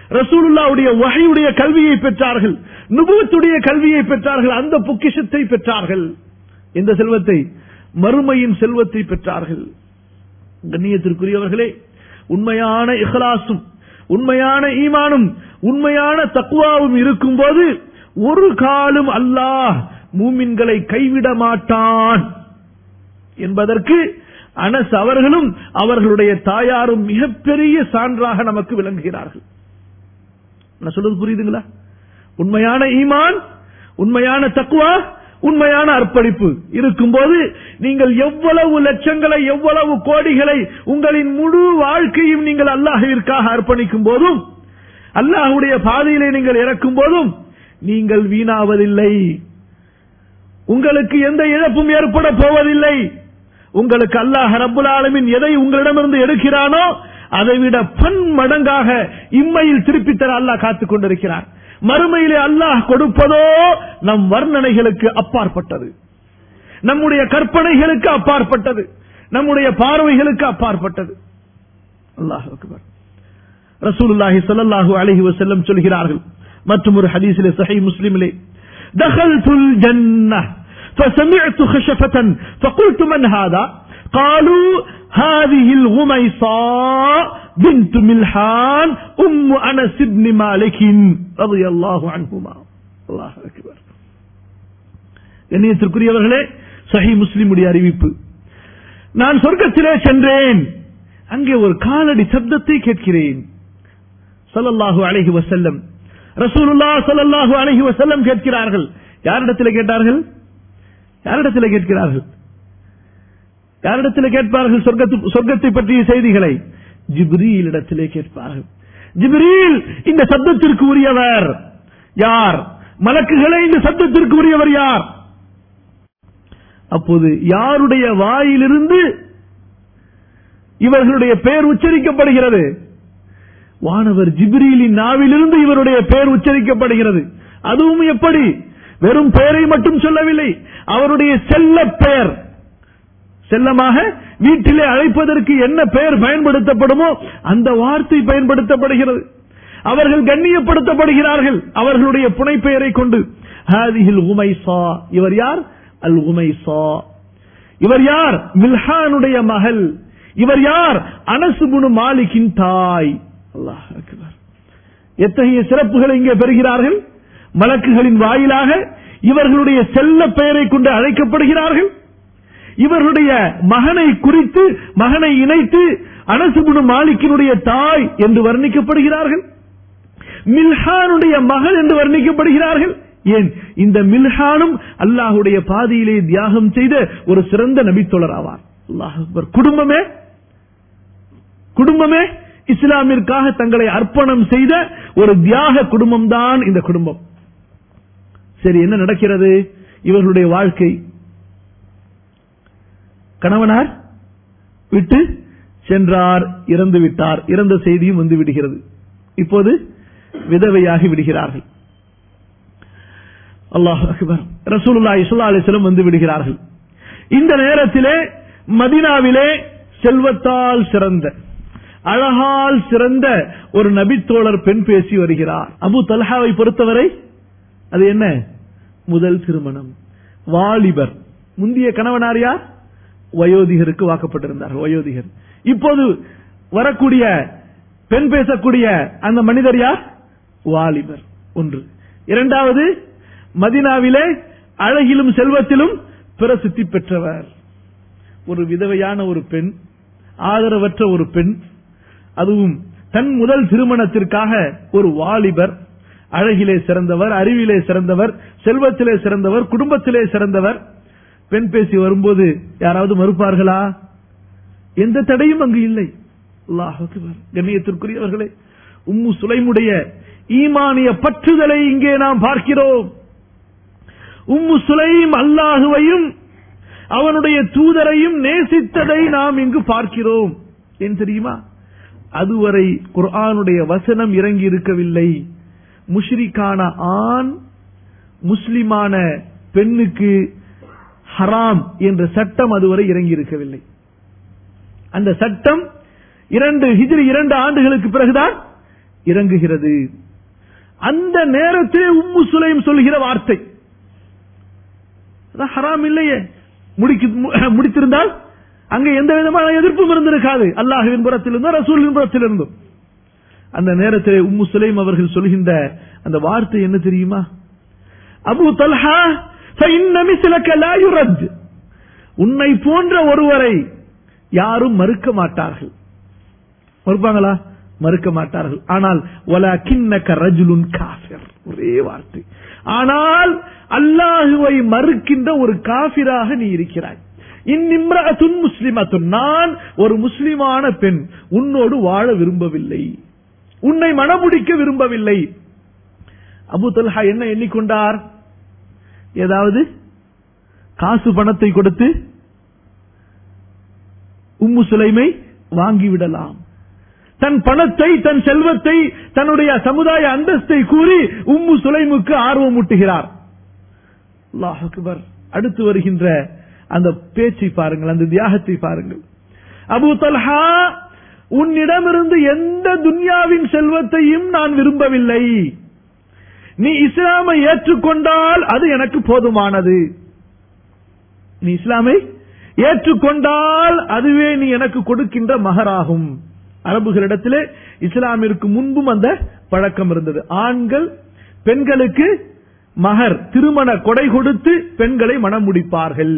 ரசூலுல்லாவுடைய வகையுடைய கல்வியை பெற்றார்கள் நுபுவத்துடைய கல்வியை பெற்றார்கள் அந்த பொக்கிஷத்தை பெற்றார்கள் எந்த செல்வத்தை மறுமையின் செல்வத்தை பெற்றார்கள் கண்ணியத்திற்குரியவர்களே உண்மையான இஹ்லாசும் உண்மையான ஈமானும் உண்மையான தக்குவாவும் இருக்கும்போது ஒரு காலம் அல்லாஹ் மூமின்களை கைவிட மாட்டான் என்பதற்கு அனஸ் அவர்களும் அவர்களுடைய தாயாரும் மிகப்பெரிய சான்றாக நமக்கு விளங்குகிறார்கள் நான் சொல்றது புரியுதுங்களா உண்மையான ஈமான் உண்மையான தக்குவா உண்மையான அர்ப்பணிப்பு இருக்கும்போது நீங்கள் எவ்வளவு லட்சங்களை எவ்வளவு கோடிகளை உங்களின் முழு வாழ்க்கையும் நீங்கள் அல்லாஹிற்காக அர்ப்பணிக்கும் போதும் அல்லாஹுடைய பாதையிலே நீங்கள் இறக்கும் போதும் நீங்கள் வீணாவதில்லை உங்களுக்கு எந்த இழப்பும் ஏற்பட போவதில்லை உங்களுக்கு அல்லாஹ் ரப்புல் ஆலமின் எதை உங்களிடமிருந்து எடுக்கிறானோ அதை விட பன் மடங்காக இம்மையில் திருப்பித் தர அல்லாஹ் காத்துக் கொண்டிருக்கிறார் மறுமையிலே அல்லாஹ் கொடுப்பதோ நம் வர்ணனைகளுக்கு அப்பாற்பட்டது நம்முடைய கற்பனைகளுக்கு அப்பாற்பட்டது நம்முடைய பார்வைகளுக்கு அப்பாற்பட்டது அல்லாஹ் அக்பர் ரசூலுல்லாஹி ஸல்லல்லாஹு அலைஹி வஸல்லம் சொல்கிறார்கள் மற்றும் ஒரு ஹதீஸிலே சஹீஹ் முஸ்லிமிலே دخلت الجنة فسمعت خشفة فقلت من هذا قالوا هذه الغميصاء بنت ملحان أم أنس بن مالك رضي الله عنهما الله أكبر கண்ணியத்திற்குரியவர்களே சஹி முஸ்லிமுடைய அறிவிப்பு நான் சொர்க்கத்திலே சென்றேன் அங்கே ஒரு காலடி சப்தத்தை கேட்கிறேன் சல்லல்லாஹு அலைஹி வசல்லம் ரசூலுல்லா சல்லல்லாஹு அலைஹி வசல்லம் கேட்கிறார்கள் யாரிடத்தில் கேட்டார்கள் யாரிடத்தில் கேட்கிறார்கள் யாரிடத்தில் கேட்பார்கள் சொர்க்கத்து- சொர்க்கத்தை பற்றிய செய்திகளை ஜிப்ரீல் இடத்திலே கேட்பார்கள் ஜிப்ரீல் இந்த சப்தத்திற்கு உரியவர் யார் மலக்குகளே இந்த சப்தத்திற்கு உரியவர் யார் அப்போது யாருடைய வாயிலிருந்து இவர்களுடைய பெயர் உச்சரிக்கப்படுகிறது வானவர் ஜிப்ரீலின் நாவிலிருந்து இவருடைய பெயர் உச்சரிக்கப்படுகிறது அதுவும் எப்படி வெறும் பெயரை மட்டும் சொல்லவில்லை அவருடைய செல்ல பெயர் செல்லமாக வீட்டிலே அழைப்பதற்கு என்ன பெயர் பயன்படுத்தப்படுமோ அந்த வார்த்தை பயன்படுத்தப்படுகிறது அவர்கள் கண்ணியப்படுத்தப்படுகிறார்கள் அவர்களுடைய புனைப்பெயரை கொண்டு ஹாதிஹில் உமைசா இவர் யார் அல் உமைசா இவர் யார் மில்ஹானுடைய மகள் இவர் யார் அனசுபுனு மாலிக்கின் தாய் அல்லாஹ் அக்பர் எத்தகைய சிறப்புகளை இங்கே பெறுகிறார்கள் மலக்குகளின் வாயிலாக இவர்களுடைய செல்ல பெயரை கொண்டு அழைக்கப்படுகிறார்கள் இவர்களுடைய மகனை குறித்து மகனை இணைத்து அனசுபுனு மாலிக்கினுடைய தாய் என்று வர்ணிக்கப்படுகிறார்கள் மில்ஹானுடைய மகள் என்று வர்ணிக்கப்படுகிறார்கள் ஏன் இந்த மில்ஹானும் அல்லாஹுடைய பாதையிலே தியாகம் செய்த ஒரு சிறந்த நபித்தோழர் ஆவார் அல்லாஹ் அக்பர். குடும்பமே குடும்பமே இஸ்லாமிற்காக தங்களை அர்ப்பணம் செய்த ஒரு தியாக குடும்பம் தான் இந்த குடும்பம் சரி என்ன நடக்கிறது இவர்களுடைய வாழ்க்கை கணவனார் விட்டு சென்றார் இறந்து விட்டார் இறந்த செய்தியும் வந்து விடுகிறது இப்போது விதவையாகி விடுகிறார்கள் அல்லாஹ் அக்பர் ரசூலுல்லாஹி ஸல்லல்லாஹு அலைஹி வஸல்லம் வந்து விடுகிறார்கள் இந்த நேரத்திலே மதீனாவிலே செல்வத்தால் சிறந்த அழகால் சிறந்த ஒரு நபித்தோழர் பெண் பேசி வருகிறார் அபு தல்ஹாவை பொறுத்தவரை அது என்ன முதல் திருமணம் வாலிபர் முந்திய கணவனார் யார் வயோதிகருக்கு வாக்கப்பட்டிருந்தார் வயோதிகர் இப்போது வரக்கூடிய பெண் பேசக்கூடிய அந்த மனிதர் யார் வாலிபர் ஒன்று இரண்டாவது மதினாவிலே அழகிலும் செல்வத்திலும் பிரசித்தி பெற்றவர் ஒரு விதவையான ஒரு பெண் ஆதரவற்ற ஒரு பெண் அதுவும் தன் முதல் திருமணத்திற்காக ஒரு வாலிபர் அழகிலே சிறந்தவர் அறிவிலே சிறந்தவர் செல்வத்திலே சிறந்தவர் குடும்பத்திலே சிறந்தவர் பெண் பேசி வரும்போது யாராவது மறுப்பார்களா எந்த தடையும் அங்கு இல்லை அல்லாஹ் அக்பர். கண்ணியத்திற்குரியவர்களே உம்மு சுலைமுடைய ஈமானிய பற்றுதலை இங்கே நாம் பார்க்கிறோம் உம்மு சுலைம் அல்லாஹுவையும் அவனுடைய தூதரையும் நேசித்ததை நாம் இங்கு பார்க்கிறோம் ஏன் தெரியுமா அதுவரை குர்ஆனுடைய வசனம் இறங்கி இருக்கவில்லை முஷ்ரிக்கான ஆண் முஸ்லிமான பெண்ணுக்கு ஹராம் என்ற சட்டம் அதுவரை இறங்கி இருக்கவில்லை அந்த சட்டம் இரண்டு ஹிஜ்ரி இரண்டு ஆண்டுகளுக்கு பிறகுதான் இறங்குகிறது அந்த நேரத்திலே உம்மு சுலைம் சொல்கிற வார்த்தை அதான் ஹராம் இல்லையே முடிக்கு- மு- முடித்திருந்தால் அங்கே எந்த விதமான எதிர்ப்பும் இருந்திருக்காது அல்லாஹுவின் புறத்திலிருந்தோ ரசூலின் புறத்திலிருந்தும் அந்த நேரத்தில் உம்மு சுலைம் அவர்கள் சொல்கின்ற அந்த வார்த்தை என்ன தெரியுமா அபு தல்ஹா فإن مثلك لا يرد. உன்னை போன்ற ஒருவரை யாரும் மறுக்க மாட்டார்கள் மறுப்பாங்களா மறுக்க மாட்டார்கள் ஆனால் வலக்கின்னக ரஜுலுன் காஃபிர் ஒரே வார்த்தை ஆனால் அல்லாஹுவை மறுக்கின்ற ஒரு காஃபிராக நீ இருக்கிறாய் இந்நிம்ரஅத்துன் முஸ்லிமத்துன் நான் ஒரு முஸ்லிமான பெண் உன்னோடு வாழ விரும்பவில்லை உன்னை மணமுடிக்க விரும்பவில்லை அபு தல்ஹா என்ன எண்ணிக்கொண்டார் ஏதாவது காசு பணத்தை கொடுத்து உம்மு சுலைமை வாங்கிவிடலாம் தன் பணத்தை தன் செல்வத்தை தன்னுடைய சமுதாய அந்தஸ்தை கூறி உம்மு சுலைமுக்கு ஆர்வம் ஊட்டுகிறார் அல்லாஹ் அக்பர் அடுத்து வருகின்ற அந்த பேச்சை பாருங்கள் அந்த தியாகத்தை பாருங்கள் அபு தல்ஹா உன்னிடமிருந்து எந்த துன்யாவின் செல்வத்தையும் நான் விரும்பவில்லை நீ இஸ்லாமை ஏற்றுக்கொண்டால் அது எனக்கு போதுமானது நீ இஸ்லாமை ஏற்றுக்கொண்டால் அதுவே நீ எனக்கு கொடுக்கின்ற மகராகும் அரபுகளிடத்திலே இஸ்லாமிற்கு முன்பும் அந்த பழக்கம் இருந்தது ஆண்கள் பெண்களுக்கு மகர் திருமண கொடை கொடுத்து பெண்களை மணம் முடிப்பார்கள்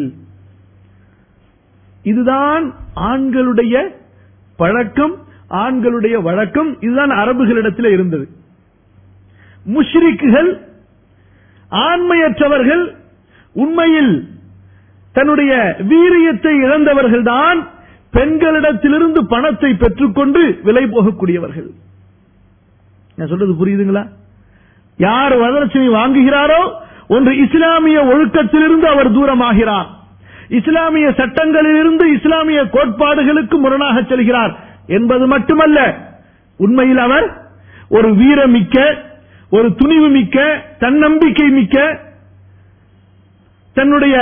இதுதான் ஆண்களுடைய பழக்கம் ஆண்களுடைய வழக்கம் இதுதான் அரபுகளிடத்தில் இருந்தது முஷ்ரிக்குகள் ஆண்மையற்றவர்கள் உண்மையில் தன்னுடைய வீரியத்தை இழந்தவர்கள்தான் பெண்களிடத்திலிருந்து பணத்தை பெற்றுக்கொண்டு விலை போகக்கூடியவர்கள் நான் சொல்றது புரியுதுங்களா யார் வரதட்சணை வாங்குகிறாரோ ஒன்று இஸ்லாமிய ஒழுக்கத்திலிருந்து அவர் தூரமாகிறார் இஸ்லாமிய சட்டங்களிலிருந்து இஸ்லாமிய கோட்பாடுகளுக்கு முரணாக செல்கிறார் என்பது மட்டுமல்ல உண்மையில் அவர் ஒரு வீரமிக்க ஒரு துணிவு மிக்க தன்னம்பிக்கை மிக்க தன்னுடைய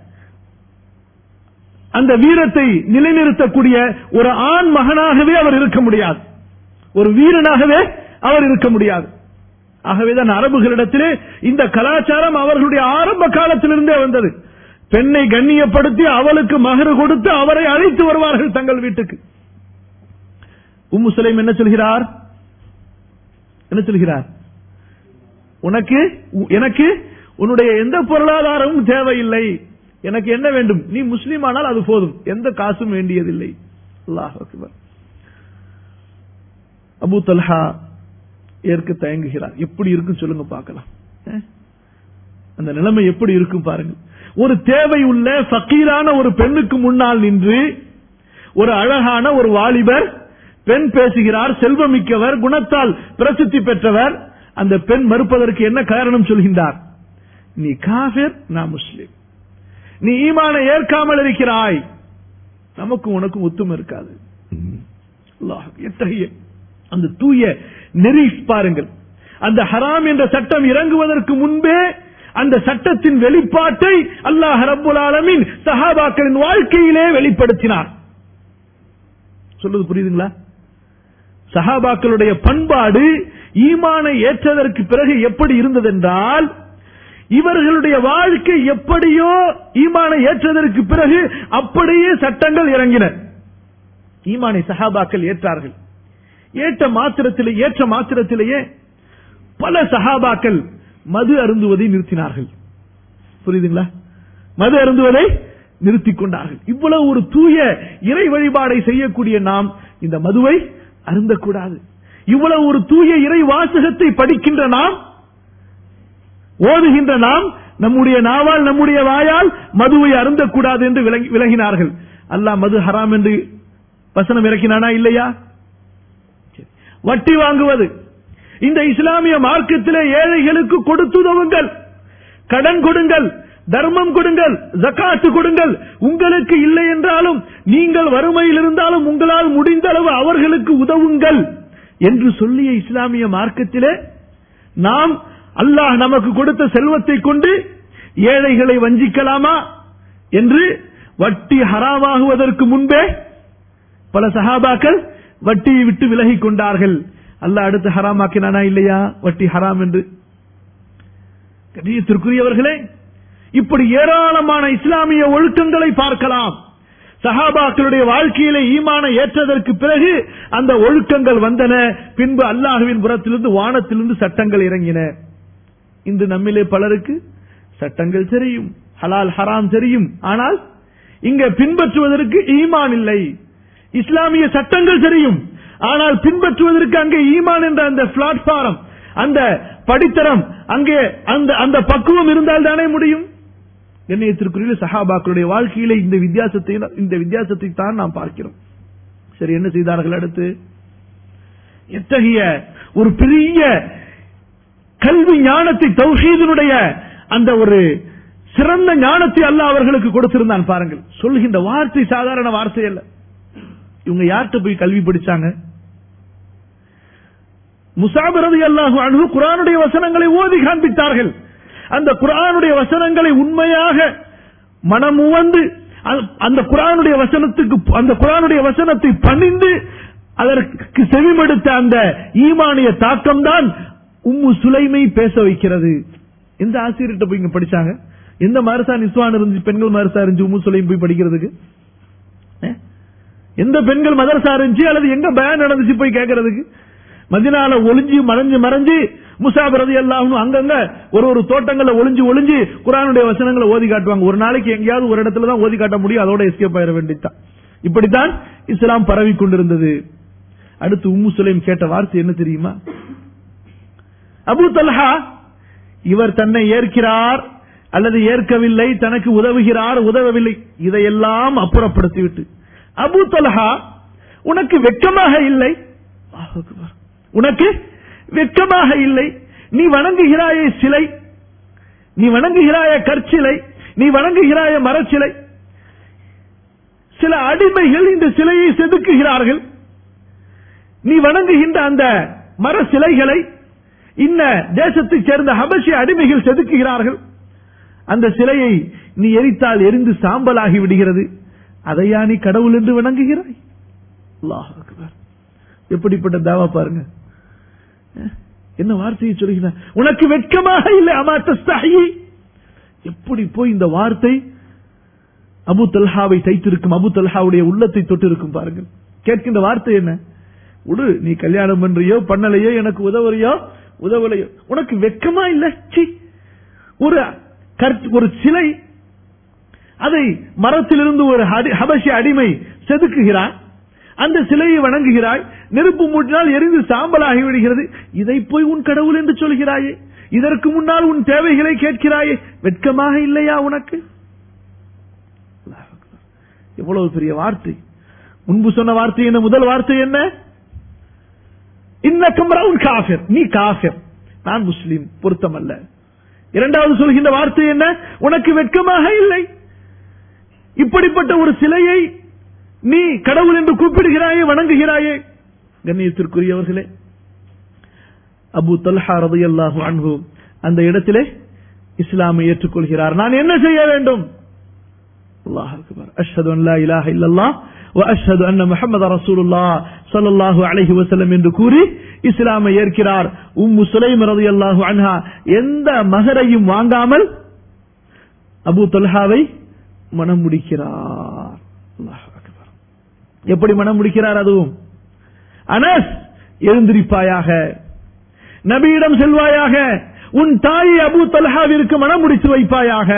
அந்த வீரத்தை நிலைநிறுத்தக்கூடிய ஒரு ஆண் மகனாகவே அவர் இருக்க முடியாது ஒரு வீரனாகவே அவர் இருக்க முடியாது ஆகவேதான் அரபுகளிடத்திலே இந்த கலாச்சாரம் அவர்களுடைய ஆரம்ப காலத்திலிருந்தே வந்தது பெண்ணை கண்ணியப்படுத்தி அவளுக்கு மகரு கொடுத்து அவரை அழைத்து வருவார்கள் தங்கள் வீட்டுக்கு உம்மு சுலைம் என்ன சொல்கிறார் என்ன சொல்கிறார் உனக்கு எனக்கு உன்னுடைய எந்த பொருளாதாரமும் தேவையில்லை எனக்கு என்ன வேண்டும் நீ முஸ்லீம் ஆனால் அது போதும் எந்த காசும் வேண்டியதில்லை அல்லாஹ் அக்பர் அபு தல்ஹா ஏற்க தயங்குகிறார் எப்படி இருக்கும் சொல்லுங்க பார்க்கலாம் அஹ்? அந்த நிலைமை எப்படி இருக்கும் பாருங்க ஒரு தேவை உள்ள ஃபக்கீரான ஒரு பெண்ணுக்கு முன்னால் நின்று ஒரு அழகான ஒரு வாலிபர் பெண் பேசுகிறார் செல்வமிக்கவர் குணத்தால் பிரசித்தி பெற்றவர் அந்த பெண் மறுப்பதற்கு என்ன காரணம் சொல்கின்றார் நீ காஃபிர் நான் முஸ்லிம் நீ ஈமானை ஏற்காமல் இருக்கிறாய் நமக்கும் உனக்கும் ஒத்துமை இருக்காது அல்லாஹ், எத்தகைய அந்த தூய நெறி பாருங்கள் அந்த ஹராம் என்ற சட்டம் இறங்குவதற்கு முன்பே அந்த சட்டத்தின் வெளிப்பாட்டை அல்லாஹ் ரப்புல் ஆலமீன் சஹாபாக்களின் வாழ்க்கையிலே வெளிப்படுத்தினார் சொல்றது புரியுதுங்களா சஹாபாக்களுடைய பண்பாடு ஈமானை ஏற்றதற்கு பிறகு எப்படி இருந்ததென்றால் இவர்களுடைய வாழ்க்கை எப்படியோ ஈமானை ஏற்றதற்கு பிறகு அப்படியே சட்டங்கள் இறங்கின ஈமானை சஹாபாக்கள் ஏற்றார்கள் ஏற்ற மாத்திரத்திலே ஏற்ற மாத்திரத்திலேயே பல சஹாபாக்கள் மது அருந்துவதை நிறுத்தினார்கள் புரியுதுங்களா மது அருந்துவதை நிறுத்திக் கொண்டார்கள் இவ்வளவு ஒரு தூய இறை வழிபாடை செய்யக்கூடிய நாம் இந்த மதுவை அருந்தக்கூடாது இவ்வளவு ஒரு தூய இறை வாசகத்தை படிக்கின்ற நாம் ஓதுகின்ற நாம் நம்முடைய நாவால் நம்முடைய வாயால் மதுவை அருந்தக்கூடாது என்று விலகி- விலகினார்கள் அல்லாஹ் மது ஹராம் என்று வசனம் இறக்கினானா இல்லையா சரி. வட்டி வாங்குவது இந்த இஸ்லாமிய மார்க்கத்திலே ஏழைகளுக்கு கொடுத்துதவுங்கள் கடன் கொடுங்கள் தர்மம் கொடுங்கள் ஜக்காத்து கொடுங்கள் உங்களுக்கு இல்லை என்றாலும் நீங்கள் வறுமையில் இருந்தாலும் உங்களால் முடிந்த அளவு அவர்களுக்கு உதவுங்கள் என்று சொல்லிய இஸ்லாமிய மார்க்கத்திலே நாம் அல்லாஹ் நமக்கு கொடுத்த செல்வத்தை கொண்டு ஏழைகளை வஞ்சிக்கலாமா என்று வட்டி ஹராமாகுவதற்கு முன்பே பல சஹாபாக்கள் வட்டியை விட்டு விலகிக் கொண்டார்கள் அல்லாஹ் அடுத்து ஹராமாக்கினானா இல்லையா வட்டி ஹராம் என்று கண்ணியத்திற்குரியவர்களே இப்படி ஏராளமான இஸ்லாமிய ஒழுக்கங்களை பார்க்கலாம் சஹாபாக்களுடைய வாழ்க்கையிலே ஈமான ஏற்றதற்கு பிறகு அந்த ஒழுக்கங்கள் வந்தன பின்பு அல்லாஹுவின் புறத்திலிருந்து வானத்திலிருந்து சட்டங்கள் இறங்கின இன்று நம்மிலே பலருக்கு சட்டங்கள் தெரியும் ஹலால் ஹராம் தெரியும் ஆனால் இங்க பின்பற்றுவதற்கு ஈமான் இல்லை இஸ்லாமிய சட்டங்கள் தெரியும் ஆனால் பின்பற்றுவதற்கு அங்கே ஈமான் என்ற அந்த பிளாட்பாரம் அந்த படித்தரம் அங்கே அந்த அந்த பக்குவம் இருந்தால் தானே முடியும் கண்ணியத்திற்குரிய சஹாபாக்களுடைய வாழ்க்கையில இந்த வித்தியாசத்தை இந்த வித்தியாசத்தை தான் நாம் பார்க்கிறோம் சரி என்ன செய்தார்கள் அடுத்து எத்தகைய ஒரு பெரிய கல்வி ஞானத்தை தௌஹீதனுடைய அந்த ஒரு சிறந்த ஞானத்தை அல்ல அவர்களுக்கு கொடுத்திருந்தான் பாருங்கள் சொல்கின்ற வார்த்தை சாதாரண வார்த்தை அல்ல இவங்க யார்கிட்ட போய் கல்வி படிச்சாங்க முசாபிரதி அல்லாஹு அணுகு குரானுடைய வசனங்களை ஓதி காண்பித்தார்கள் அந்த குரானுடைய வசனங்களை உண்மையாக மனமுவந்து அந்த குரானுடைய வசனத்துக்கு அந்த குரானுடைய வசனத்தை பணிந்து அதற்கு செவிமடுத்த அந்த ஈமானிய தாக்கம் தான் உம்மு சுலைமை பேச வைக்கிறது எந்த ஆசிரியர்கிட்ட போய் இங்க படிச்சாங்க எந்த மரசா நிஸ்வான் இருந்துச்சு பெண்கள் மரசா இருந்துச்சு உம்மு சுலைம் போய் படிக்கிறதுக்கு எந்த பெண்கள் மதரசா இருந்துச்சு அல்லது எங்க பயன் நடந்துச்சு போய் கேட்கறதுக்கு மதினால ஒளிஞ்சு மறைஞ்சு மறைஞ்சு முசாபிரதி எல்லாம் அங்கங்க ஒரு ஒரு தோட்டங்கள்ல ஒளிஞ்சு ஒளிஞ்சு குரானுடைய வசனங்களை ஓதி காட்டுவாங்க ஒரு நாளைக்கு எங்கேயாவது ஒரு இடத்துல தான் ஓதி காட்ட முடியும் அதோட எஸ்கேப் ஆயிட வேண்டியதுதான் இப்படித்தான் இஸ்லாம் பரவி கொண்டிருந்தது அடுத்து உம்மு சுலைம் கேட்ட வார்த்தை என்ன தெரியுமா அபு தல்ஹா இவர் தன்னை ஏற்கிறார் அல்லது ஏற்கவில்லை தனக்கு உதவுகிறார் உதவவில்லை இதையெல்லாம் அப்புறப்படுத்திவிட்டு அபு தல்ஹா உனக்கு வெட்கமாக இல்லை உனக்கு வெட்கமாக இல்லை நீ வணங்குகிறாயே சிலை நீ வணங்குகிறாய கற்சிலை நீ வணங்குகிறாய மரச்சிலை சில அடிமைகள் இந்த சிலையை செதுக்குகிறார்கள் நீ வணங்குகின்ற அந்த மர சிலைகளை இன்ன தேசத்தைச் சேர்ந்த ஹபசி அடிமைகள் செதுக்குகிறார்கள் அந்த சிலையை நீ எரித்தால் எரிந்து சாம்பலாகி விடுகிறது அதையா நீ கடவுள் என்று வணங்குகிறாய் எப்படிப்பட்ட தாவா பாருங்க என்ன வார்த்தையை சொல்கிறார் உனக்கு வெட்கமாக இல்லை அமாத்தஸ்தாயி எப்படி போய் இந்த வார்த்தை அபு தல்ஹாவை தைத்திருக்கும் அபு தல்ஹாவுடைய உள்ளத்தை தொட்டிருக்கும் பாருங்கள் கேட்கின்ற வார்த்தை என்ன உடு நீ கல்யாணம் பண்றியோ பண்ணலையோ எனக்கு உதவுறியோ உதவலையோ உனக்கு வெட்கமா இல்ல சி ஒரு ஒரு சிலை அதை மரத்திலிருந்து ஒரு ஹபசி அடிமை செதுக்குகிறான் அந்த சிலையை வணங்குகிறாய் நெருப்பு மூட்டினால் எரிந்து சாம்பலாகி விடுகிறது இதை போய் உன் கடவுள் என்று சொல்கிறாயே இதற்கு முன்னால் உன் தேவைகளை கேட்கிறாயே வெட்கமாக இல்லையா உனக்கு எவ்வளவு பெரிய வார்த்தை முன்பு சொன்ன வார்த்தை என்ன முதல் வார்த்தை என்ன இன்னக்கம் காஃபிர் நீ காஃபிர் நான் முஸ்லீம் பொருத்தமல்ல இரண்டாவது சொல்கின்ற வார்த்தை என்ன உனக்கு வெட்கமாக இல்லை இப்படிப்பட்ட ஒரு சிலையை நீ கடவுள் என்று கூப்பிடுகிறாயே வணங்குகிறாயே கண்ணியத்திற்குரியவர்களே அபு தல்ஹா ரதி அல்லாஹு அன்பு அந்த இடத்திலே இஸ்லாமை ஏற்றுக்கொள்கிறார் நான் என்ன செய்ய வேண்டும் அல்லாஹ் அக்பர் அஷ்ஹது அன் லா இலாஹ இல்லல்லாஹ் வ அஷ்ஹது அன்ன முஹம்மத ரசூலுல்லாஹ் ஸல்லல்லாஹு அலைஹி வஸல்லம் என்று கூறி இஸ்லாமை ஏற்கிறார் உம்மு சுலைம் ரலியல்லாஹு அன்ஹா எந்த மகரையும் வாங்காமல் அபு தல்ஹாவை மனம் முடிக்கிறார் அல்லாஹ் அக்பர் எப்படி மனம் முடிக்கிறார் அதுவும் அனஸ் எழுந்திருப்பாயாக நபியிடம் செல்வாயாக உன் தாய் அபு தல்ஹாவிற்கு மனம் முடித்து வைப்பாயாக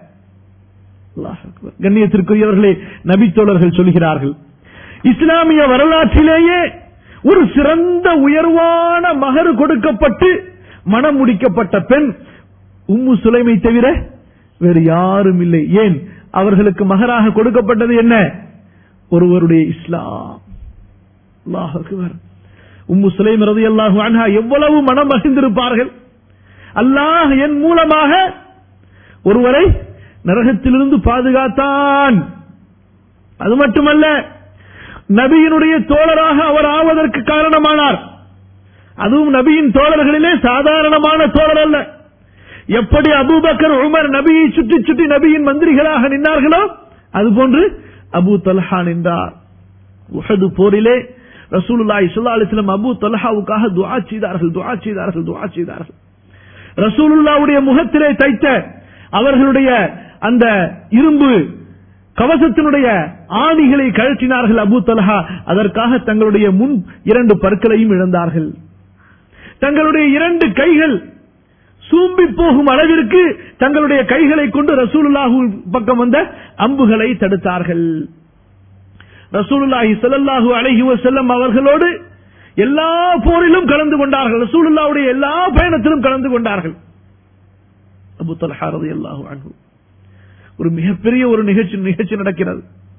கண்ணியத்திற்குரியவர்களே நபித்தோழர்கள் சொல்கிறார்கள் இஸ்லாமிய வரலாற்றிலேயே ஒரு சிறந்த உயர்வான மகர் கொடுக்கப்பட்டு மனம் முடிக்கப்பட்ட பெண் உம்மு சுலைமை தவிர வேறு யாரும் இல்லை ஏன் அவர்களுக்கு மகராக கொடுக்கப்பட்டது என்ன ஒருவருடைய இஸ்லாம் அல்லாஹ் அக்பர் உம்மு சுலைம் ரதி அல்லாஹு அன்ஹா எவ்வளவு மனம் மகிழ்ந்திருப்பார்கள் அல்லாஹ் என் மூலமாக ஒருவரை நரகத்திலிருந்து பாதுகாத்தான் அது மட்டுமல்ல நபியினுடைய தோழராக அவர் ஆவதற்கு காரணமானார் அதுவும் நபியின் தோழர்களிலே சாதாரணமான தோழர் அல்ல எப்படி அபூபக்கர் உமர் நபியை சுற்றி சுற்றி நபியின் மந்திரிகளாக நின்றார்களோ அதுபோன்று அபு தல்ஹா நின்றார் உஹது போரிலே ரசூலுல்லாஹி ஸல்லல்லாஹு அலைஹி வஸல்லம் அபூ தல்ஹாவுக்காக துஆ செய்தார்கள் துஆ செய்தார்கள் துஆ செய்தார்கள் ரசூலுல்லாவுடைய முகத்திலே தைத்த அவர்களுடைய அந்த இரும்பு கவசத்தினுடைய ஆணிகளை கழற்றினார்கள் அபூ தல்ஹா அதற்காக தங்களுடைய முன் இரண்டு பற்களையும் இழந்தார்கள் தங்களுடைய இரண்டு கைகள் சூம்பி போகும் அளவிற்கு தங்களுடைய கைகளை கொண்டு ரசூலுல்லாஹு பக்கம் வந்த அம்புகளை தடுத்தார்கள் ரசூலுல்லாஹி ஸல்லல்லாஹு அலைஹி வஸல்லம் அவர்களோடு எல்லா போரிலும் கலந்து கொண்டார்கள் ரசூலுல்லாவுடைய எல்லா பயணத்திலும் கலந்து கொண்டார்கள் அபு தல்ஹா ரலியல்லாஹு அன்ஹு ஒரு மிகப்பெரிய ஒரு நிகழ்ச்சி நிகழ்ச்சி நடக்கிறது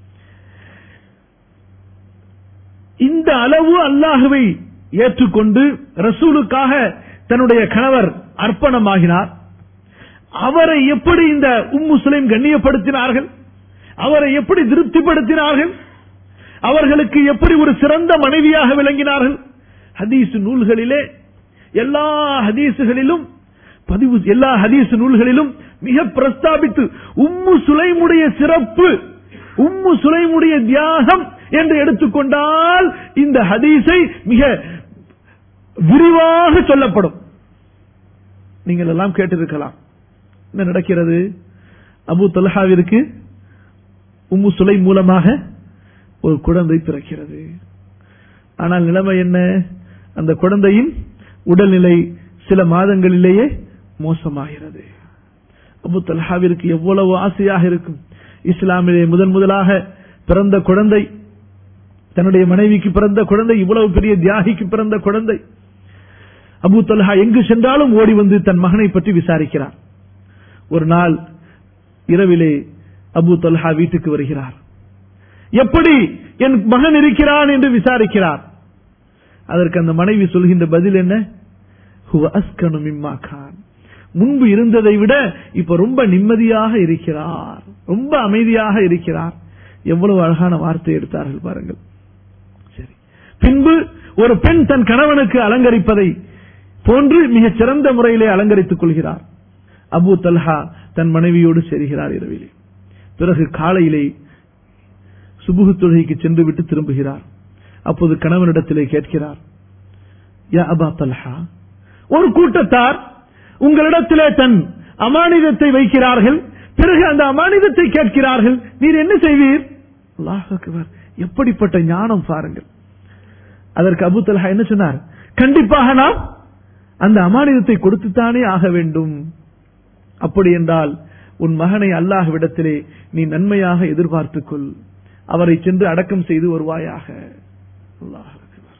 இந்த அளவு அல்லாஹுவை ஏற்றுக்கொண்டு ரசூலுக்காக தன்னுடைய கணவர் அர்ப்பணமாகினார் அவரை எப்படி இந்த உம்மு சுலைம் கண்ணியப்படுத்தினார்கள் அவரை எப்படி திருப்திப்படுத்தினார்கள் அவர்களுக்கு எப்படி ஒரு சிறந்த மனைவியாக விளங்கினார்கள் ஹதீஸ் நூல்களிலே எல்லா ஹதீசுகளிலும் பதிவு எல்லா ஹதீஸ் நூல்களிலும் மிக பிரஸ்தாபித்து உம்மு சுலைமுடைய சிறப்பு உம்மு சுலைமுடைய தியாகம் என்று எடுத்துக்கொண்டால் இந்த ஹதீஸை மிக விரிவாக சொல்லப்படும் நீங்கள் எல்லாம் கேட்டிருக்கலாம் என்ன நடக்கிறது அபு தல்ஹாவிற்கு உம்மு சுலை மூலமாக ஒரு குழந்தை பிறக்கிறது ஆனால் நிலைமை என்ன அந்த குழந்தையின் உடல்நிலை சில மாதங்களிலேயே மோசமாகிறது அபு தல்ஹாவிற்கு எவ்வளவு ஆசையாக இருக்கும் இஸ்லாமிலே முதன் முதலாக பிறந்த குழந்தை தன்னுடைய மனைவிக்கு பிறந்த குழந்தை இவ்வளவு பெரிய தியாகிக்கு பிறந்த குழந்தை அபு தல்ஹா எங்கு சென்றாலும் ஓடி வந்து தன் மகனை பற்றி விசாரிக்கிறார் ஒரு நாள் இரவிலே அபு தல்ஹா வீட்டுக்கு வருகிறார் எப்படி என் மகன் இருக்கிறான் என்று விசாரிக்கிறார் அதற்கு அந்த மனைவி சொல்கின்ற பதில் என்ன "ஹுவ அஸ்கனு மிம்மா கான்." முன்பு இருந்ததை விட இப்ப ரொம்ப நிம்மதியாக இருக்கிறார் ரொம்ப அமைதியாக இருக்கிறார் எவ்வளவு அழகான வார்த்தை எடுத்தார்கள் பாருங்கள் சரி பின்பு ஒரு பெண் தன் கணவனுக்கு அலங்கரிப்பதை போன்று மிகச் சிறந்த முறையிலே அலங்கரித்துக் கொள்கிறார் அபு தல்ஹா தன் மனைவியோடு செல்கிறார் இரவிலே பிறகு காலையிலே சுபுகு தொழுகைக்கு சென்று விட்டு திரும்புகிறார் அப்போது கணவனிடத்திலே கேட்கிறார் யா அபா தல்ஹா ஒரு கூட்டத்தார் உங்களிடத்திலே தன் அமானிதத்தை வைக்கிறார்கள் பிறகு அந்த அமானிதத்தை கேட்கிறார்கள் நீர் என்ன செய்வீர் அல்லாஹ் அக்பர். எப்படிப்பட்ட ஞானம் பாருங்கள் அதற்கு அபு தல்ஹா என்ன சொன்னார் கண்டிப்பாக நாம் அந்த அமானிதத்தை கொடுத்துத்தானே ஆக வேண்டும் அப்படி என்றால் உன் மகனை அல்லாஹ்விடத்திலே நீ நன்மையாக எதிர்பார்த்துக் கொள் அவரை சென்று அடக்கம் செய்து வருவாயாக அல்லாஹ் அக்பர்.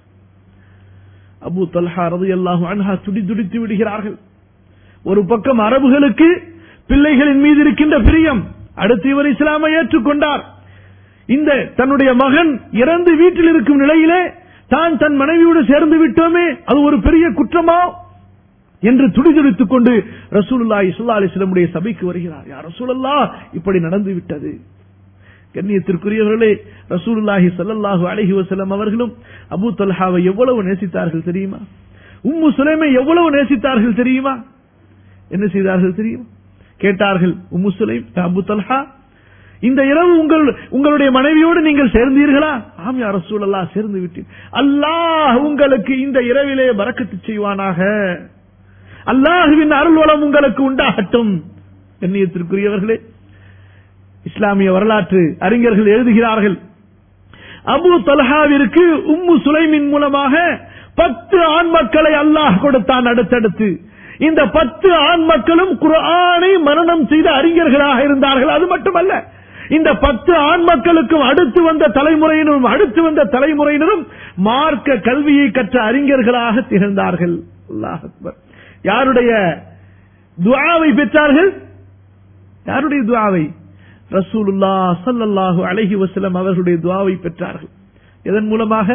அபு தல்ஹா ரலியல்லாஹு அன்ஹா துடி துடித்து விடுகிறார்கள் ஒரு பக்கம் அரபுகளுக்கு பிள்ளைகளின் மீது இருக்கின்ற பிரியம் அடுத்து இவர் இஸ்லாமை ஏற்றுக்கொண்டார் இந்த தன்னுடைய மகன் இறந்து வீட்டில் இருக்கும் நிலையிலே தான் தன் மனைவியோடு சேர்ந்து விட்டோமே அது ஒரு பெரிய குற்றமா என்று துடிதுடித்துக் கொண்டு ரசூலுல்லாஹி ஸல்லல்லாஹு அலைஹி வஸல்லமுடைய சபைக்கு வருகிறார் யா ரசூலல்லாஹ் இப்படி நடந்து விட்டது கண்ணியத்திற்குரியவர்களே ரசூலுல்லாஹி ஸல்லல்லாஹு அலைஹி வஸல்லம் அவர்களும் அபூ தல்ஹாவை எவ்வளவு நேசித்தார்கள் தெரியுமா உம்மு சுலைமை எவ்வளவு நேசித்தார்கள் தெரியுமா என்ன செய்தார்கள் தெரியுமா கேட்டார்கள் உம்மு சுலைம் அபு தல்ஹா இந்த இரவு உங்கள் உங்களுடைய மனைவியோடு நீங்கள் சேர்ந்தீர்களா ஆம் யா ரசூலல்லாஹ் சேர்ந்து விட்டேன் அல்லாஹ் உங்களுக்கு இந்த இரவிலே பரக்கத்து செய்வானாக அல்லாஹுவின் அருள்வளம் உங்களுக்கு உண்டாகட்டும் கண்ணியத்திற்குரியவர்களே இஸ்லாமிய வரலாற்று அறிஞர்கள் எழுதுகிறார்கள் அபு தல்ஹாவிற்கு உம்மு சுலைமின் மூலமாக பத்து ஆண் மக்களை அல்லாஹ் கொடுத்தான் அடுத்தடுத்து இந்த பத்து ஆண் மக்களும் குர்ஆனை மரணம் செய்த அறிஞர்களாக இருந்தார்கள் அது மட்டுமல்ல இந்த பத்து ஆண் மக்களுக்கும் அடுத்து வந்த தலைமுறையினரும் அடுத்து வந்த தலைமுறையினரும் மார்க்க கல்வியை கற்ற அறிஞர்களாக திகழ்ந்தார்கள் அல்லாஹ் அக்பர் யாருடைய துஆவை பெற்றார்கள் யாருடைய துஆவை ரசூலுல்லா ஸல்லல்லாஹு அலைஹி வஸல்லம் அவர்களுடைய துஆவை பெற்றார்கள் எதன் மூலமாக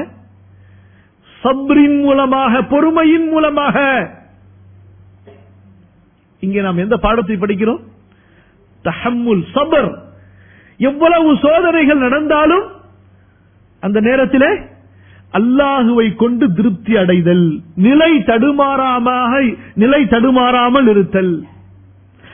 சப்ரின் மூலமாக பொறுமையின் மூலமாக இங்கே நாம் எந்த பாடத்தை படிக்கிறோம் தஹம்முல் சபர் எவ்வளவு சோதனைகள் நடந்தாலும் அந்த நேரத்திலே அல்லாஹுவை கொண்டு திருப்தி அடைதல் நிலை தடுமாறாமாக நிலை தடுமாறாமல் இருத்தல்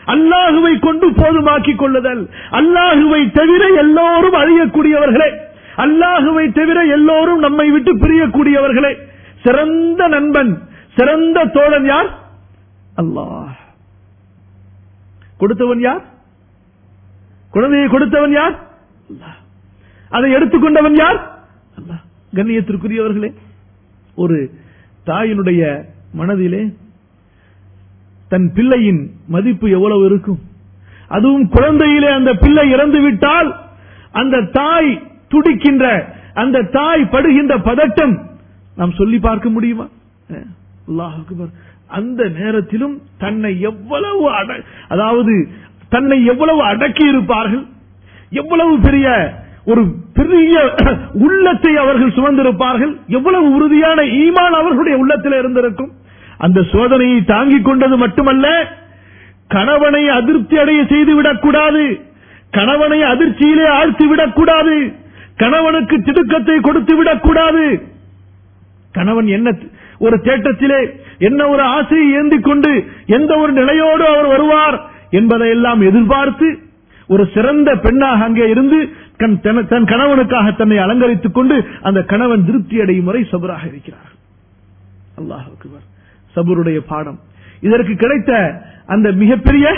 அல்லாஹுவை கொண்டு போதுமாக்கிக் கொள்ளுதல் அல்லாஹுவை தவிர எல்லோரும் அழியக்கூடியவர்களே அல்லாஹுவை தவிர எல்லோரும் நம்மை விட்டு பிரியக்கூடியவர்களே சிறந்த நண்பன் சிறந்த தோழன் யார் அல்லாஹ் கொடுத்தவன் யார் குழந்தையை கொடுத்தவன் யார் அல்லாஹ் அதை எடுத்துக்கொண்டவன் யார் அல்லாஹ் கண்ணியத்திற்குரியவர்களே ஒரு தாயினுடைய மனதிலே தன் பிள்ளையின் மதிப்பு எவ்வளவு இருக்கும் அதுவும் குழந்தையிலே அந்த பிள்ளை இறந்து விட்டால் அந்த தாய் துடிக்கின்ற அந்த தாய் படுகின்ற பதட்டம் நாம் சொல்லி பார்க்க முடியுமா அஹ், அல்லாஹ் அக்பர். அந்த நேரத்திலும் தன்னை எவ்வளவு அட- அதாவது தன்னை எவ்வளவு அடக்கி இருப்பார்கள் எவ்வளவு பெரிய ஒரு பெரிய உள்ளத்தை அவர்கள் சுமந்திருப்பார்கள் எவ்வளவு உறுதியான ஈமான் அவர்களுடைய உள்ளத்தில் இருந்திருக்கும் அந்த சோதனையை தாங்கிக் கொண்டது மட்டுமல்ல கணவனை அதிருப்தி அடைய செய்து விடக்கூடாது கணவனை அதிர்ச்சியிலே ஆழ்த்தி விடக்கூடாது கணவனுக்கு திடுக்கத்தை கொடுத்து விடக்கூடாது கணவன் என்ன ஒரு தேட்டத்திலே என்ன ஒரு ஆசையை ஏந்திக் கொண்டு எந்த ஒரு நிலையோடு அவர் வருவார் என்பதை எல்லாம் எதிர்பார்த்து ஒரு சிறந்த பெண்ணாக அங்கே இருந்து கண் தன- தன் கணவனுக்காக தன்னை அலங்கரித்துக் கொண்டு அந்த கணவன் திருப்தி அடையும் வரை சபராக இருக்கிறார் அல்லாஹ் அக்பர் சபருடைய பாடம் இதற்கு கிடைத்த அந்த மிகப்பெரிய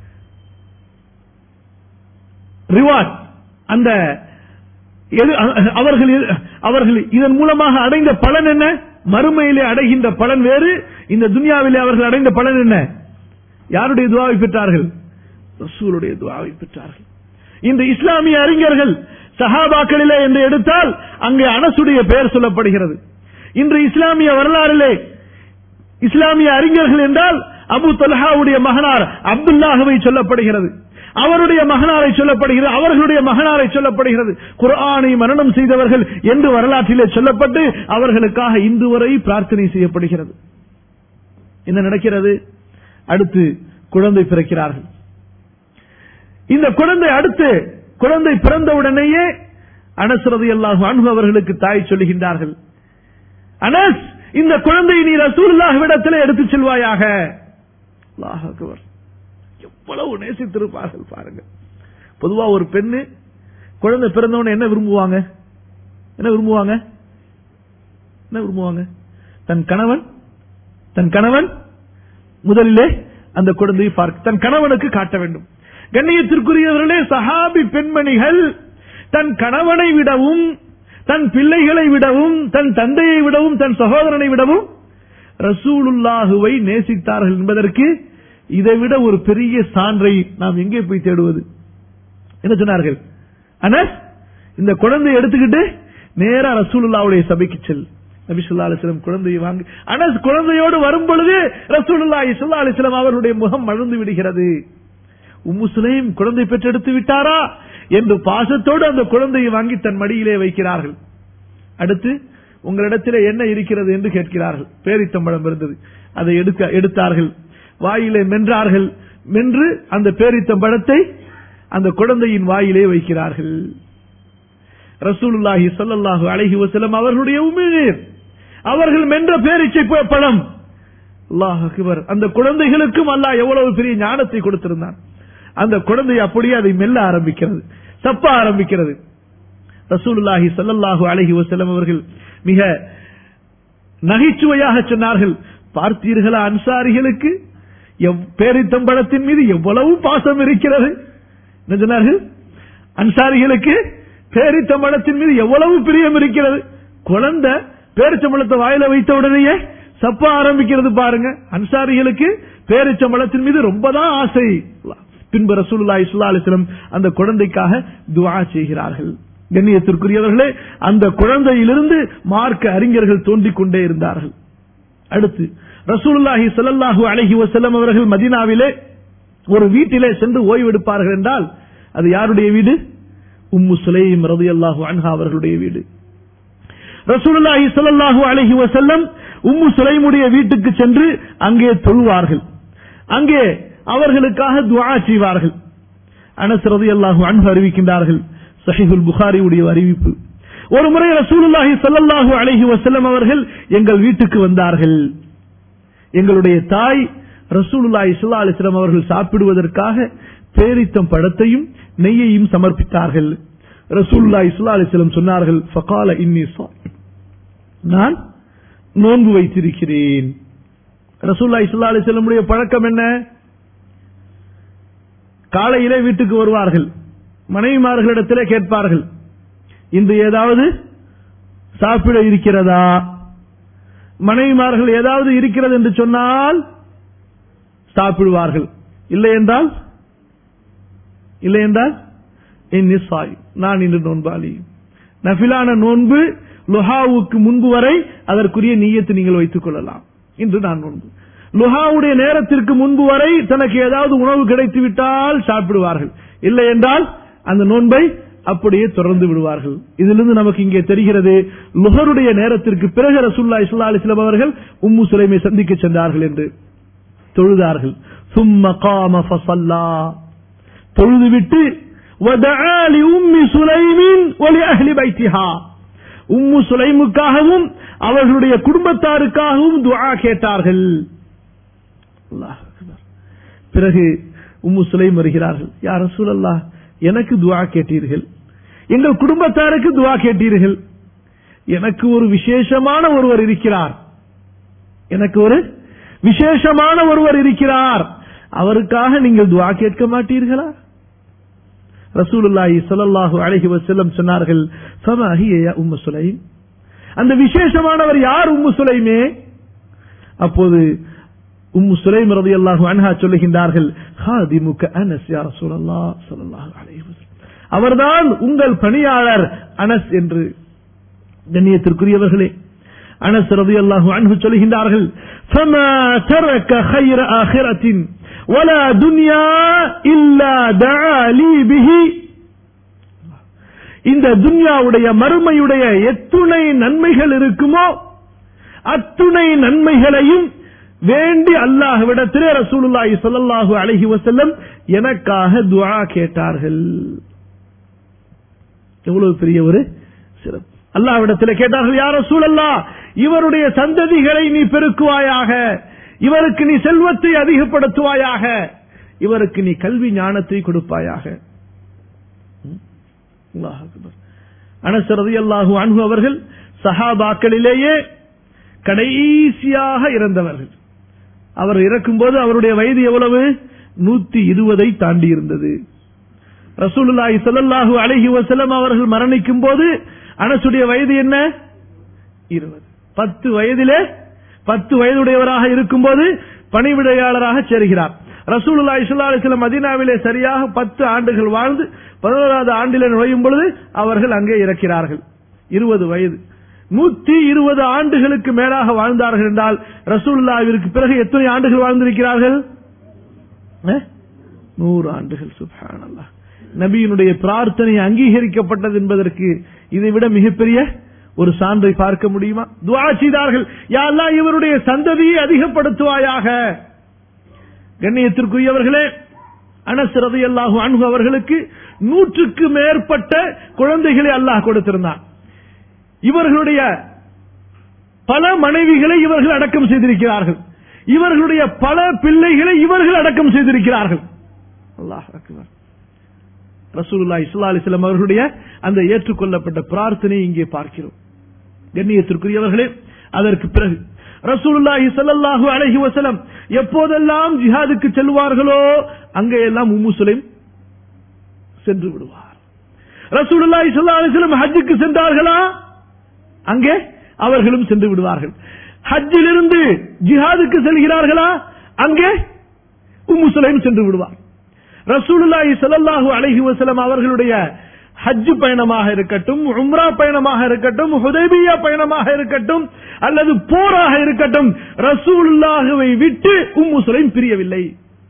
ரிவார்ட் அந்த எது- அ- அவர்கள் எது- அவர்கள் இதன் மூலமாக அடைந்த பலன் என்ன மறுமையிலே அடைகின்ற பலன் வேறு இந்த துனியாவிலே அவர்கள் அடைந்த பலன் என்ன யாருடைய துவாவை பெற்றார்கள் ரசூலுடைய துவாவை பெற்றார்கள் இந்த இஸ்லாமிய அறிஞர்கள் சஹாபாக்களிலே என்று எடுத்தால் அங்கே அனசுடைய பெயர் சொல்லப்படுகிறது இன்று இஸ்லாமிய வரலாறிலே இஸ்லாமிய அறிஞர்கள் என்றால் அபு தல்ஹாவுடைய மகனார் அப்துல்லாஹுவை சொல்லப்படுகிறது அவருடைய மகனாரை சொல்லப்படுகிறது அவர்களுடைய மகனாரை சொல்லப்படுகிறது குர்ஆனை மரணம் செய்தவர்கள் என்று வரலாற்றிலே சொல்லப்பட்டு அவர்களுக்காக இன்று வரை பிரார்த்தனை செய்யப்படுகிறது என்ன நடக்கிறது அடுத்து குழந்தை பிறக்கிறார்கள் இந்த குழந்தை அடுத்து குழந்தை பிறந்தவுடனேயே அனஸ்ரதி அல்லாஹு அன்பு அவர்களுக்கு தாய் சொல்லுகின்றார்கள் அனஸ் இந்த குழந்தையை நீ ரசூலுல்லாஹ்விடத்தில் எடுத்து செல்வாயாக அல்லாஹ் அக்பர். எவ்வளவு நேசித்திருப்பார்கள் பாருங்க பொதுவா ஒரு பெண்ணு குழந்தை பிறந்தவன என்ன விரும்புவாங்க என்ன விரும்புவாங்க என்ன விரும்புவாங்க தன் கணவன் தன் கணவன் முதலிலே அந்த குழந்தையை பார்க்க தன் கணவனுக்கு காட்ட வேண்டும் கண்ணியத்திற்குரியவர்களே சஹாபி பெண்மணிகள் தன் கணவனை விடவும் தன் பிள்ளைகளை விடவும் தன் தந்தையை விடவும் தன் சகோதரனை விடவும் ரசூலுல்லாஹுவை நேசித்தார்கள் என்பதற்கு இதைவிட ஒரு பெரிய சான்றை நாம் எங்கே போய் தேடுவது என்ன சொன்னார்கள் அனஸ் இந்த குழந்தையை எடுத்துக்கிட்டு நேரா ரசூலுல்லாவுடைய சபைக்கு செல் நபி ஸல்லல்லாஹு அலைஹி வஸல்லம் குழந்தையை வாங்கி அனஸ் குழந்தையோடு வரும் பொழுது ரசூலுல்லாஹி ஸல்லல்லாஹு அலைஹி வஸல்லம் அவருடைய முகம் மழுந்து விடுகிறது உம்மு சுலைம் குழந்தை பெற்றெடுத்து விட்டாரா என்று பாசத்தோடு அந்த குழந்தையை வாங்கி தன் மடியிலே வைக்கிறார்கள் அடுத்து உங்களிடத்திலே என்ன இருக்கிறது என்று கேட்கிறார்கள் பேரித்தம்பழம் இருந்தது அதை எடுக்க எடுத்தார்கள் வாயிலே மென்றார்கள் மென்று அந்த பேரித்தம்பழத்தை அந்த குழந்தையின் வாயிலே வைக்கிறார்கள் ரசூலுல்லாஹி ஸல்லல்லாஹு அலைஹி வஸல்லம் அவர்களுடைய உமிழ்நீர் அவர்கள் மென்ற பேரிச்சை ப- பழம் அல்லாஹ் அக்பர் அந்த குழந்தைகளுக்கும் அல்லாஹ் எவ்வளவு பெரிய ஞானத்தை கொடுத்திருந்தான் அந்த குழந்தை அப்படியே அதை மெல்ல ஆரம்பிக்கிறது தப்ப ஆரம்பிக்கிறது ரசூலுல்லாஹி ஸல்லல்லாஹு அலைஹி வஸல்லம் அவர்கள் மிக நகைச்சுவையாக சொன்னார்கள் பார்த்தீர்களா அன்சாரிகளுக்கு எவ்- பேரித்தம்பழத்தின் மீது எவ்வளவு பாசம் இருக்கிறது என்ன சொன்னார்கள் அன்சாரிகளுக்கு பேரித்தம்பழத்தின் மீது எவ்வளவு பிரியம் இருக்கிறது குழந்தை பேரிச்சம்பழத்தை வாயில வைத்த உடனேயே சப்ப ஆரம்பிக்கிறது பாருங்க அன்சாரிகளுக்கு பேரிச்சம்பழத்தின் மீது ரொம்பதான் ஆசை பின்பு ரசூலுல்லாஹி ஸல்லல்லாஹு அலைஹி வஸல்லம் அந்த குழந்தைக்காக துஆ செய்கிறார்கள் கண்ணியத்திற்குரியவர்களே அந்த குழந்தையிலிருந்து மார்க்க அறிஞர்கள் தோன்றிக் கொண்டே இருந்தார்கள் அடுத்து ரசூலுல்லாஹி ஸல்லல்லாஹு அலைஹி வஸல்லம் அவர்கள் மதீனாவிலே ஒரு வீட்டிலே சென்று ஓய்வெடுப்பார்கள் என்றால் அது யாருடைய வீடு உம்மு சுலைம் ரலியல்லாஹு அன்ஹா அவர்களுடைய வீடு ரசூலுல்லாஹி ஸல்லல்லாஹு அலைஹி வஸல்லம் உம்மு சுலைமுடைய வீட்டுக்கு சென்று அங்கே தொழுவார்கள் அங்கே அவர்களுக்காக துஆ செய்வார்கள் அனஸ் ரலியல்லாஹு அன்ஹு அறிவிக்கின்றார்கள் சஹீஹுல் புகாரியுடைய அறிவிப்பு ஒரு முறை ரசூலுல்லாஹி ஸல்லல்லாஹு அலைஹி வஸல்லம் அவர்கள் எங்கள் வீட்டுக்கு வந்தார்கள் எங்களுடைய தாய் ரசூலுல்லாஹி ஸல்லல்லாஹு அலைஹி வஸல்லம் அவர்கள் சாப்பிடுவதற்காக பேரித்தம் பழத்தையும் நெய்யையும் சமர்ப்பித்தார்கள் ரசூல்லா இஸ்லா அலிஸ்லம் சொன்னார்கள் ஃபகால இன்னி சாயிம். நான் நோன்பு வைத்திருக்கிறேன் ரசூல்லா இஸ்லா அலிஸ்லமுடைய பழக்கம் என்ன காலையிலே வீட்டுக்கு வருவார்கள் மனைவிமார்களிடத்திலே கேட்பார்கள் இன்று ஏதாவது சாப்பிட இருக்கிறதா மனைவிமார்கள் ஏதாவது இருக்கிறது என்று சொன்னால் சாப்பிடுவார்கள் இல்லை என்றால் இல்லை என்றால் என் நிசாய் நான் இன்று நோன்பாளி நஃபிலான நோன்பு லுஹாவுக்கு முன்பு வரை அதற்குரிய நீயத்தை நீங்கள் வைத்துக் கொள்ளலாம் இன்று நான் நோன்பு லுஹாவுடைய நேரத்திற்கு முன்பு வரை தனக்கு ஏதாவது உணவு கிடைத்து விட்டால் சாப்பிடுவார்கள் இல்லை என்றால் அந்த நோன்பை அப்படியே தொடர்ந்து விடுவார்கள் இதிலிருந்து நமக்கு இங்கே தெரிகிறது லுஹருடைய நேரத்திற்கு பிறகு ரசூல்லா இஸ்லா அலிஸ்லாம் அவர்கள் உம்மு சுலைமை சந்திக்க சென்றார்கள் என்று தொழுதார்கள் சும்ம காம ஃபசல்லா தொழுதுவிட்டு وَدَعَا لِأُمِّ سُلَيْمٍ وَلِأَهْلِ بَيْتِهَا உம்மு சுலைமுக்காகவும் அவர்களுடைய குடும்பத்தாருக்காகவும் துஆ கேட்டார்கள் அல்லாஹ் அக்பர். பிறகு உம்மு சுலைம் வருகிறார்கள் யார் ரசூலல்லாஹ் எனக்கு துஆ கேட்டீர்கள் எங்கள் குடும்பத்தாருக்கு துஆ கேட்டீர்கள் எனக்கு ஒரு விசேஷமான ஒருவர் இருக்கிறார் எனக்கு ஒரு விசேஷமான ஒருவர் இருக்கிறார் அவருக்காக நீங்கள் துஆ கேட்க மாட்டீர்களா ரசூலுல்லாஹி ஸல்லல்லாஹு அலைஹி வஸல்லம் சொன்னார்கள் ஃபமா ஹிய யா உம்மு சுலைம் அந்த விசேஷமானவர் யார் உம்மு சுலைமே அப்போது உம்மு சுலைம் ரலியல்லாஹு அன்ஹா சொல்லுகின்றார்கள் ஹாதிமுக அனஸ் யா ரசூலல்லாஹ் ஸல்லல்லாஹு அலைஹி வஸல்லம் அவர்தான் உங்கள் பணியாளர் அனஸ் என்று கண்ணியத்திற்குரியவர்களே அனஸ் ரலியல்லாஹு அன்ஹு சொல்லுகின்றார்கள் ஃபமா தரக خير آخرة ولا دنيا إلا دعا لي به இந்த துன்யாவுடைய மறுமையுடைய எத்துணை நன்மைகள் இருக்குமோ அத்துணை நன்மைகளையும் வேண்டி அல்லாஹ்விடத்திலே ரசூலுல்லாஹி ஸல்லல்லாஹு அலைஹி வஸல்லம் எனக்காக துஆ கேட்டார்கள் எவ்வளவு பெரிய ஒரு சிறப்பு அல்லாஹ்விடத்தில் கேட்டார்கள் யார் ரசூலல்லா இவருடைய சந்ததிகளை நீ பெருக்குவாயாக இவருக்கு நீ செல்வத்தை அதிகப்படுத்துவாயாக இவருக்கு நீ கல்வி ஞானத்தை கொடுப்பாயாக அல்லாஹ் அக்பர். அனஸ் ரலியல்லாஹு அன்ஹு அவர்கள் சஹாபாக்களிலேயே கடைசியாக இறந்தவர்கள் அவர் இறக்கும்போது அவருடைய வயது எவ்வளவு நூத்தி இருபதை தாண்டி இருந்தது ரசூலுல்லாஹி ஸல்லல்லாஹு அலைஹி வஸல்லம் அவர்கள் மரணிக்கும் போது அனசுடைய வயது என்ன இருபது பத்து வயதிலே பத்து வயதுடையவராக இருக்கும்போது பணிவிடையாளராக சேர்கிறார் ரசூலுல்லா இஸ்லா அலிஸ்லாம் மதீனாவிலே சரியாக பத்து ஆண்டுகள் வாழ்ந்து பதினோராவது ஆண்டிலே நுழையும் பொழுது அவர்கள் அங்கே இறக்கிறார்கள் இருபது வயது நூத்தி இருபது ஆண்டுகளுக்கு மேலாக வாழ்ந்தார்கள் என்றால் ரசூலுல்லாவிற்கு பிறகு எத்தனை ஆண்டுகள் வாழ்ந்திருக்கிறார்கள் அஹ்? நூறு ஆண்டுகள் சுப்ஹானல்லாஹ் நபியினுடைய பிரார்த்தனை அங்கீகரிக்கப்பட்டது என்பதற்கு இதை விட மிகப்பெரிய ஒரு சான்றை பார்க்க முடியுமா துஆ செய்தார்கள் யா அல்லாஹ் இவருடைய சந்ததியை அதிகப்படுத்துவாயாக கண்ணியத்திற்குரியவர்களே அனஸ் ரலியல்லாஹு அன்ஹு அவர்களுக்கு நூற்றுக்கு மேற்பட்ட குழந்தைகளை அல்லாஹ் கொடுத்திருந்தான் இவர்களுடைய பல மனைவிகளை இவர்கள் அடக்கம் செய்திருக்கிறார்கள் இவர்களுடைய பல பிள்ளைகளை இவர்கள் அடக்கம் செய்திருக்கிறார்கள் அல்லாஹ் அக்பர் ரசூலுல்லாஹி ஸல்லல்லாஹு அலைஹி வஸல்லம் அவர்களுடைய அந்த ஏற்றுக்கொள்ளப்பட்ட பிரார்த்தனை இங்கே பார்க்கிறோம் கண்ணியத்திற்குரியவர்களே அதற்கு பிறகு ரசூலுல்லாஹி ஸல்லல்லாஹு அலைஹி வஸல்லம் எப்போதெல்லாம் ஜிஹாதுக்கு செல்வார்களோ அங்கே எல்லாம் உம்மு சுலைம் சென்று விடுவார் ரசூலுல்லாஹி ஸல்லல்லாஹு அலைஹி வஸல்லம் ஹஜ்ஜுக்கு சென்றார்களா அங்கே அவர்களும் சென்று விடுவார்கள் ஹஜ்ஜிலிருந்து ஜிஹாதுக்கு செல்கிறார்களா அங்கே உம்மு சுலைம் சென்று விடுவார் ரசூலுல்லாஹி ஸல்லல்லாஹு அலைஹி வஸல்லம் அவர்களுடைய ஹஜ் பயணமாக இருக்கட்டும் உம்ரா பயணமாக இருக்கட்டும் ஹுதைபியா பயணமாக இருக்கட்டும் அல்லது போராக இருக்கட்டும் ரசூலுல்லாஹுவை விட்டு உம்மு சுலைம் பிரியவில்லை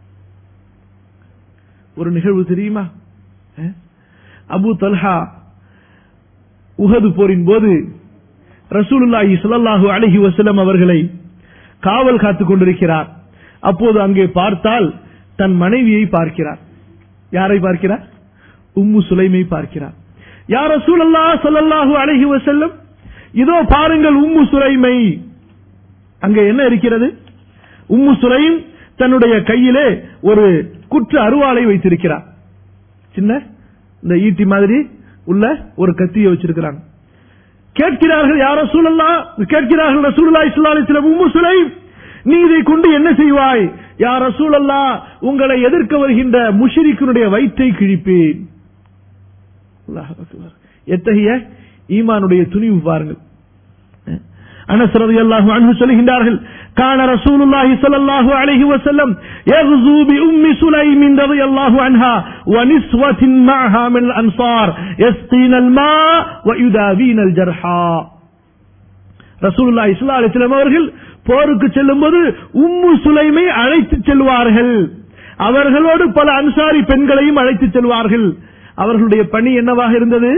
ஒரு நிகழ்வு தெரியுமா அஹ்? அபு தல்ஹா உஹது போரின் போது ரசூலுல்லாஹி ஸல்லல்லாஹு அலைஹி வஸல்லம் அவர்களை காவல் காத்துக் கொண்டிருக்கிறார் அப்போது அங்கே பார்த்தால் தன் மனைவியை பார்க்கிறார் யாரை பார்க்கிறார் உம்மு சுலைமை பார்க்கிறார் யார் ரசூலல்லா ஸல்லல்லாஹு அலைஹி வஸல்லம் இதோ பாருங்கள் உம்மு சுலைமை அங்கே என்ன இருக்கிறது உம்மு சுலைம் தன்னுடைய கையிலே ஒரு குற்ற அருவாளை வைத்திருக்கிறார் சின்ன இந்த ஈட்டி மாதிரி உள்ள ஒரு கத்தியை வச்சிருக்கிறாங்க கேட்கிறார்கள் யார சூழல்லா கேட்கிறார்கள் ரசூலுல்லா இஸ்லாலிஸ்லம் உம்மு சுலைம் நீ இதை கொண்டு என்ன செய்வாய் யார் ரசூலல்லா உங்களை எதிர்க்க வருகின்ற முஷிரிக்கினுடைய வயிற்றை கிழிப்பேன் அல்லாஹ் அக்பர். எத்தகைய ஈமானுடைய துணிவு பாருங்கள் அனஸ் ரலியல்லாஹு அன்ஹு சொல்கின்றார்கள் கான ரசூலுல்லாஹி ஸல்லல்லாஹு அலைஹி வஸல்லம் يغزو بأم سليم رضي الله عنها ونسوة معها من الأنصار يسقين الماء ويداوين الجرحى ரசூலுல்லாஹி ஸல்லல்லாஹு அலைஹி வஸல்லம் அவர்கள் போருக்கு செல்லும்போது உம்மு சுலைமை அழைத்து செல்வார்கள் அவர்களோடு பல அன்சாரி பெண்களையும் அழைத்து செல்வார்கள் அவர்களுடைய பணி என்னவாக இருந்தது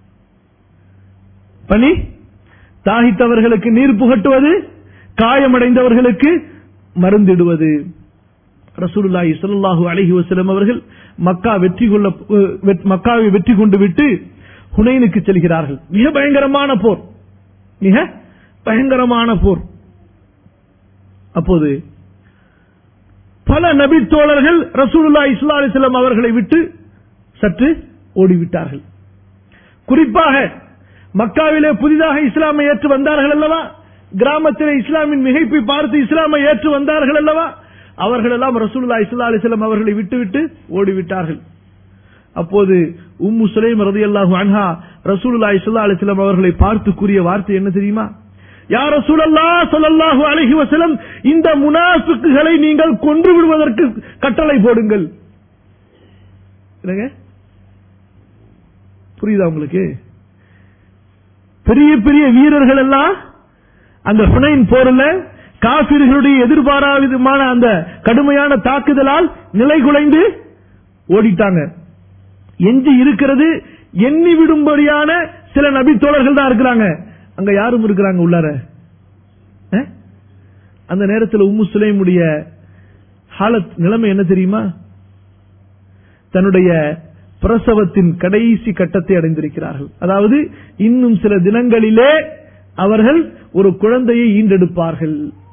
பணி தாகித்தவர்களுக்கு நீர் புகட்டுவது காயமடைந்தவர்களுக்கு மருந்திடுவது ரசூலுல்லாஹி ஸல்லல்லாஹு அலைஹி வஸல்லம் அவர்கள் மக்கா வெற்றி கொள்ள வெ- மக்காவை வெற்றி கொண்டு விட்டு ஹுனைனுக்கு செல்கிறார்கள் மிக பயங்கரமான போர் மிக பயங்கரமான போர் அப்போது பல நபி தோழர்கள் ரசூலுல்லாஹி ஸல்லல்லாஹு அலைஹி வஸல்லம் அவர்களை விட்டு சற்று ஓடிவிட்டார்கள் குறிப்பாக மக்காவிலே புதிதாக இஸ்லாமை ஏற்று வந்தார்கள் அல்லவா கிராமத்திலே இஸ்லாமின் மிகைப்பை பார்த்து இஸ்லாமை ஏற்று வந்தார்கள் அல்லவா அவர்கள் எல்லாம் ரசூலுல்லாஹி ஸல்லல்லாஹு அலைஹி வஸல்லம் அவர்களை விட்டுவிட்டு ஓடிவிட்டார்கள் அப்போது உம்மு சுலைம் ரலியல்லாஹு அன்ஹா ரசூலுல்லாஹி ஸல்லல்லாஹு அலைஹி வஸல்லம் அவர்களை பார்த்து கூறிய வார்த்தை என்ன தெரியுமா யா ரசூலல்லாஹ் ஸல்லல்லாஹு அலைஹி வஸல்லம் இந்த முனாஃபிக்குகளை நீங்கள் கொன்று விடுவதற்கு கட்டளை போடுங்கள் என்னங்க புரியுதா உங்களுக்கு பெரிய பெரிய வீரர்கள் எல்லாம் அந்த ஹுனைன் போர்ல காபிர்களுடைய எதிர்பாராவிதமான அந்த கடுமையான தாக்குதலால் நிலை குலைந்து ஓடிட்டாங்க எஞ்சி இருக்கிறது எண்ணி விடும்படியான சில நபி தோழர்கள் தான் இருக்கிறாங்க அங்க யாரும் இருக்கிறாங்க உள்ளார அஹ்? அந்த நேரத்தில் உம்மு சுலைமுடைய ஹாலத் நிலைமை என்ன தெரியுமா தன்னுடைய பிரசவத்தின் கடைசி கட்டத்தை அடைந்திருக்கிறார்கள் அதாவது இன்னும் சில தினங்களிலே அவர்கள் ஒரு குழந்தையை ஈண்டெடுப்பார்கள்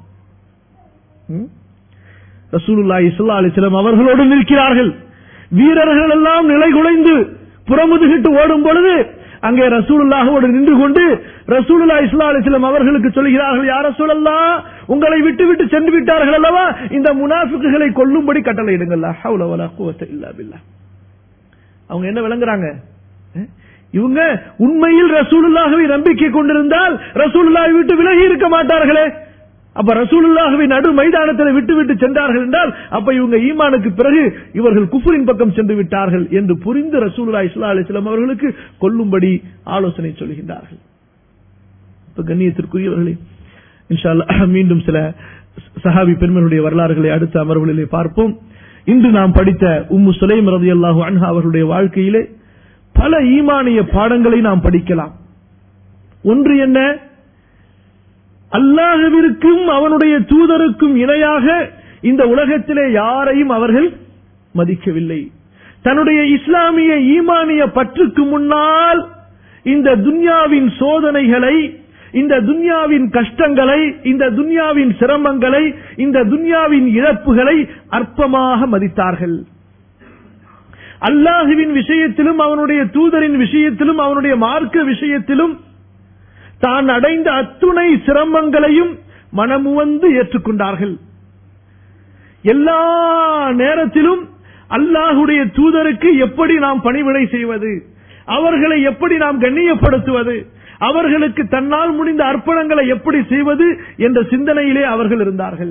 ம்? ரசூலுல்லாஹி ஸல்லல்லாஹு அலைஹி வஸல்லம் அவர்களோடு நிற்கிறார்கள் வீரர்கள் எல்லாம் நிலை குலைந்து புறமுதுகிட்டு ஓடும் பொழுது அங்கே ரசூலுல்லாஹோடு நின்று கொண்டு ரசூலுல்லாஹி ஸல்லல்லாஹு அலைஹி வஸல்லம் அவர்களுக்கு சொல்கிறார்கள் யார் ரசூலல்லாஹ் உங்களை விட்டு விட்டு சென்று விட்டார்கள் அல்லவா இந்த முனாஃபிக்குகளை கொல்லும்படி கட்டளையிடுங்கள் லா ஹவ்ல வலா குவத்த இல்லா பில்லாஹ் அவங்க என்ன விளங்குறாங்க அஹ்? இவங்க உண்மையில் ரசூலுல்லாஹவை நம்பிக்கை கொண்டிருந்தால் ரசூலுல்லாஹை விட்டு விலகி இருக்க மாட்டார்களே அப்ப ரசூலுல்லாஹவை நடு மைதானத்தில் விட்டு விட்டு சென்றார்கள் என்றால் அப்ப இவங்க ஈமானுக்கு பிறகு இவர்கள் குஃபரின் பக்கம் சென்று விட்டார்கள் என்று புரிந்து ரசூலுல்லாஹி ஸல்லல்லாஹு அலைஹி வஸல்லம் அவர்களுக்கு கொல்லும்படி ஆலோசனை சொல்கின்றார்கள் இப்ப கண்ணியத்திற்குரியவர்களே இன்ஷா அல்லாஹ் மீண்டும் சில சஹாபி பெண்களுடைய வரலாறுகளை அடுத்த அமர்வுகளிலே பார்ப்போம் இன்று நாம் படித்த உம்மு சுலைம் ரலியல்லாஹு அன்ஹா அவர்களுடைய வாழ்க்கையிலே பல ஈமானிய பாடங்களை நாம் படிக்கலாம் ஒன்று என்ன அல்லாஹுவிற்கும் அவனுடைய தூதருக்கும் இணையாக இந்த உலகத்திலே யாரையும் அவர்கள் மதிக்கவில்லை தன்னுடைய இஸ்லாமிய ஈமானிய பற்றுக்கு முன்னால் இந்த துன்யாவின் சோதனைகளை இந்த துன்யாவின் கஷ்டங்களை இந்த துன்யாவின் சிரமங்களை இந்த துன்யாவின் இழப்புகளை அற்பமாக மதித்தார்கள் அல்லாஹுவின் விஷயத்திலும் அவனுடைய தூதரின் விஷயத்திலும் அவனுடைய மார்க்க விஷயத்திலும் தான் அடைந்த அத்துணை சிரமங்களையும் மனமுவந்து ஏற்றுக்கொண்டார்கள் எல்லா நேரத்திலும் அல்லாஹுடைய தூதருக்கு எப்படி நாம் பணிவிடை செய்வது அவர்களை எப்படி நாம் கண்ணியப்படுத்துவது அவர்களுக்கு தன்னால் முடிந்த அர்ப்பணங்களை எப்படி செய்வது என்ற சிந்தனையிலே அவர்கள் இருந்தார்கள்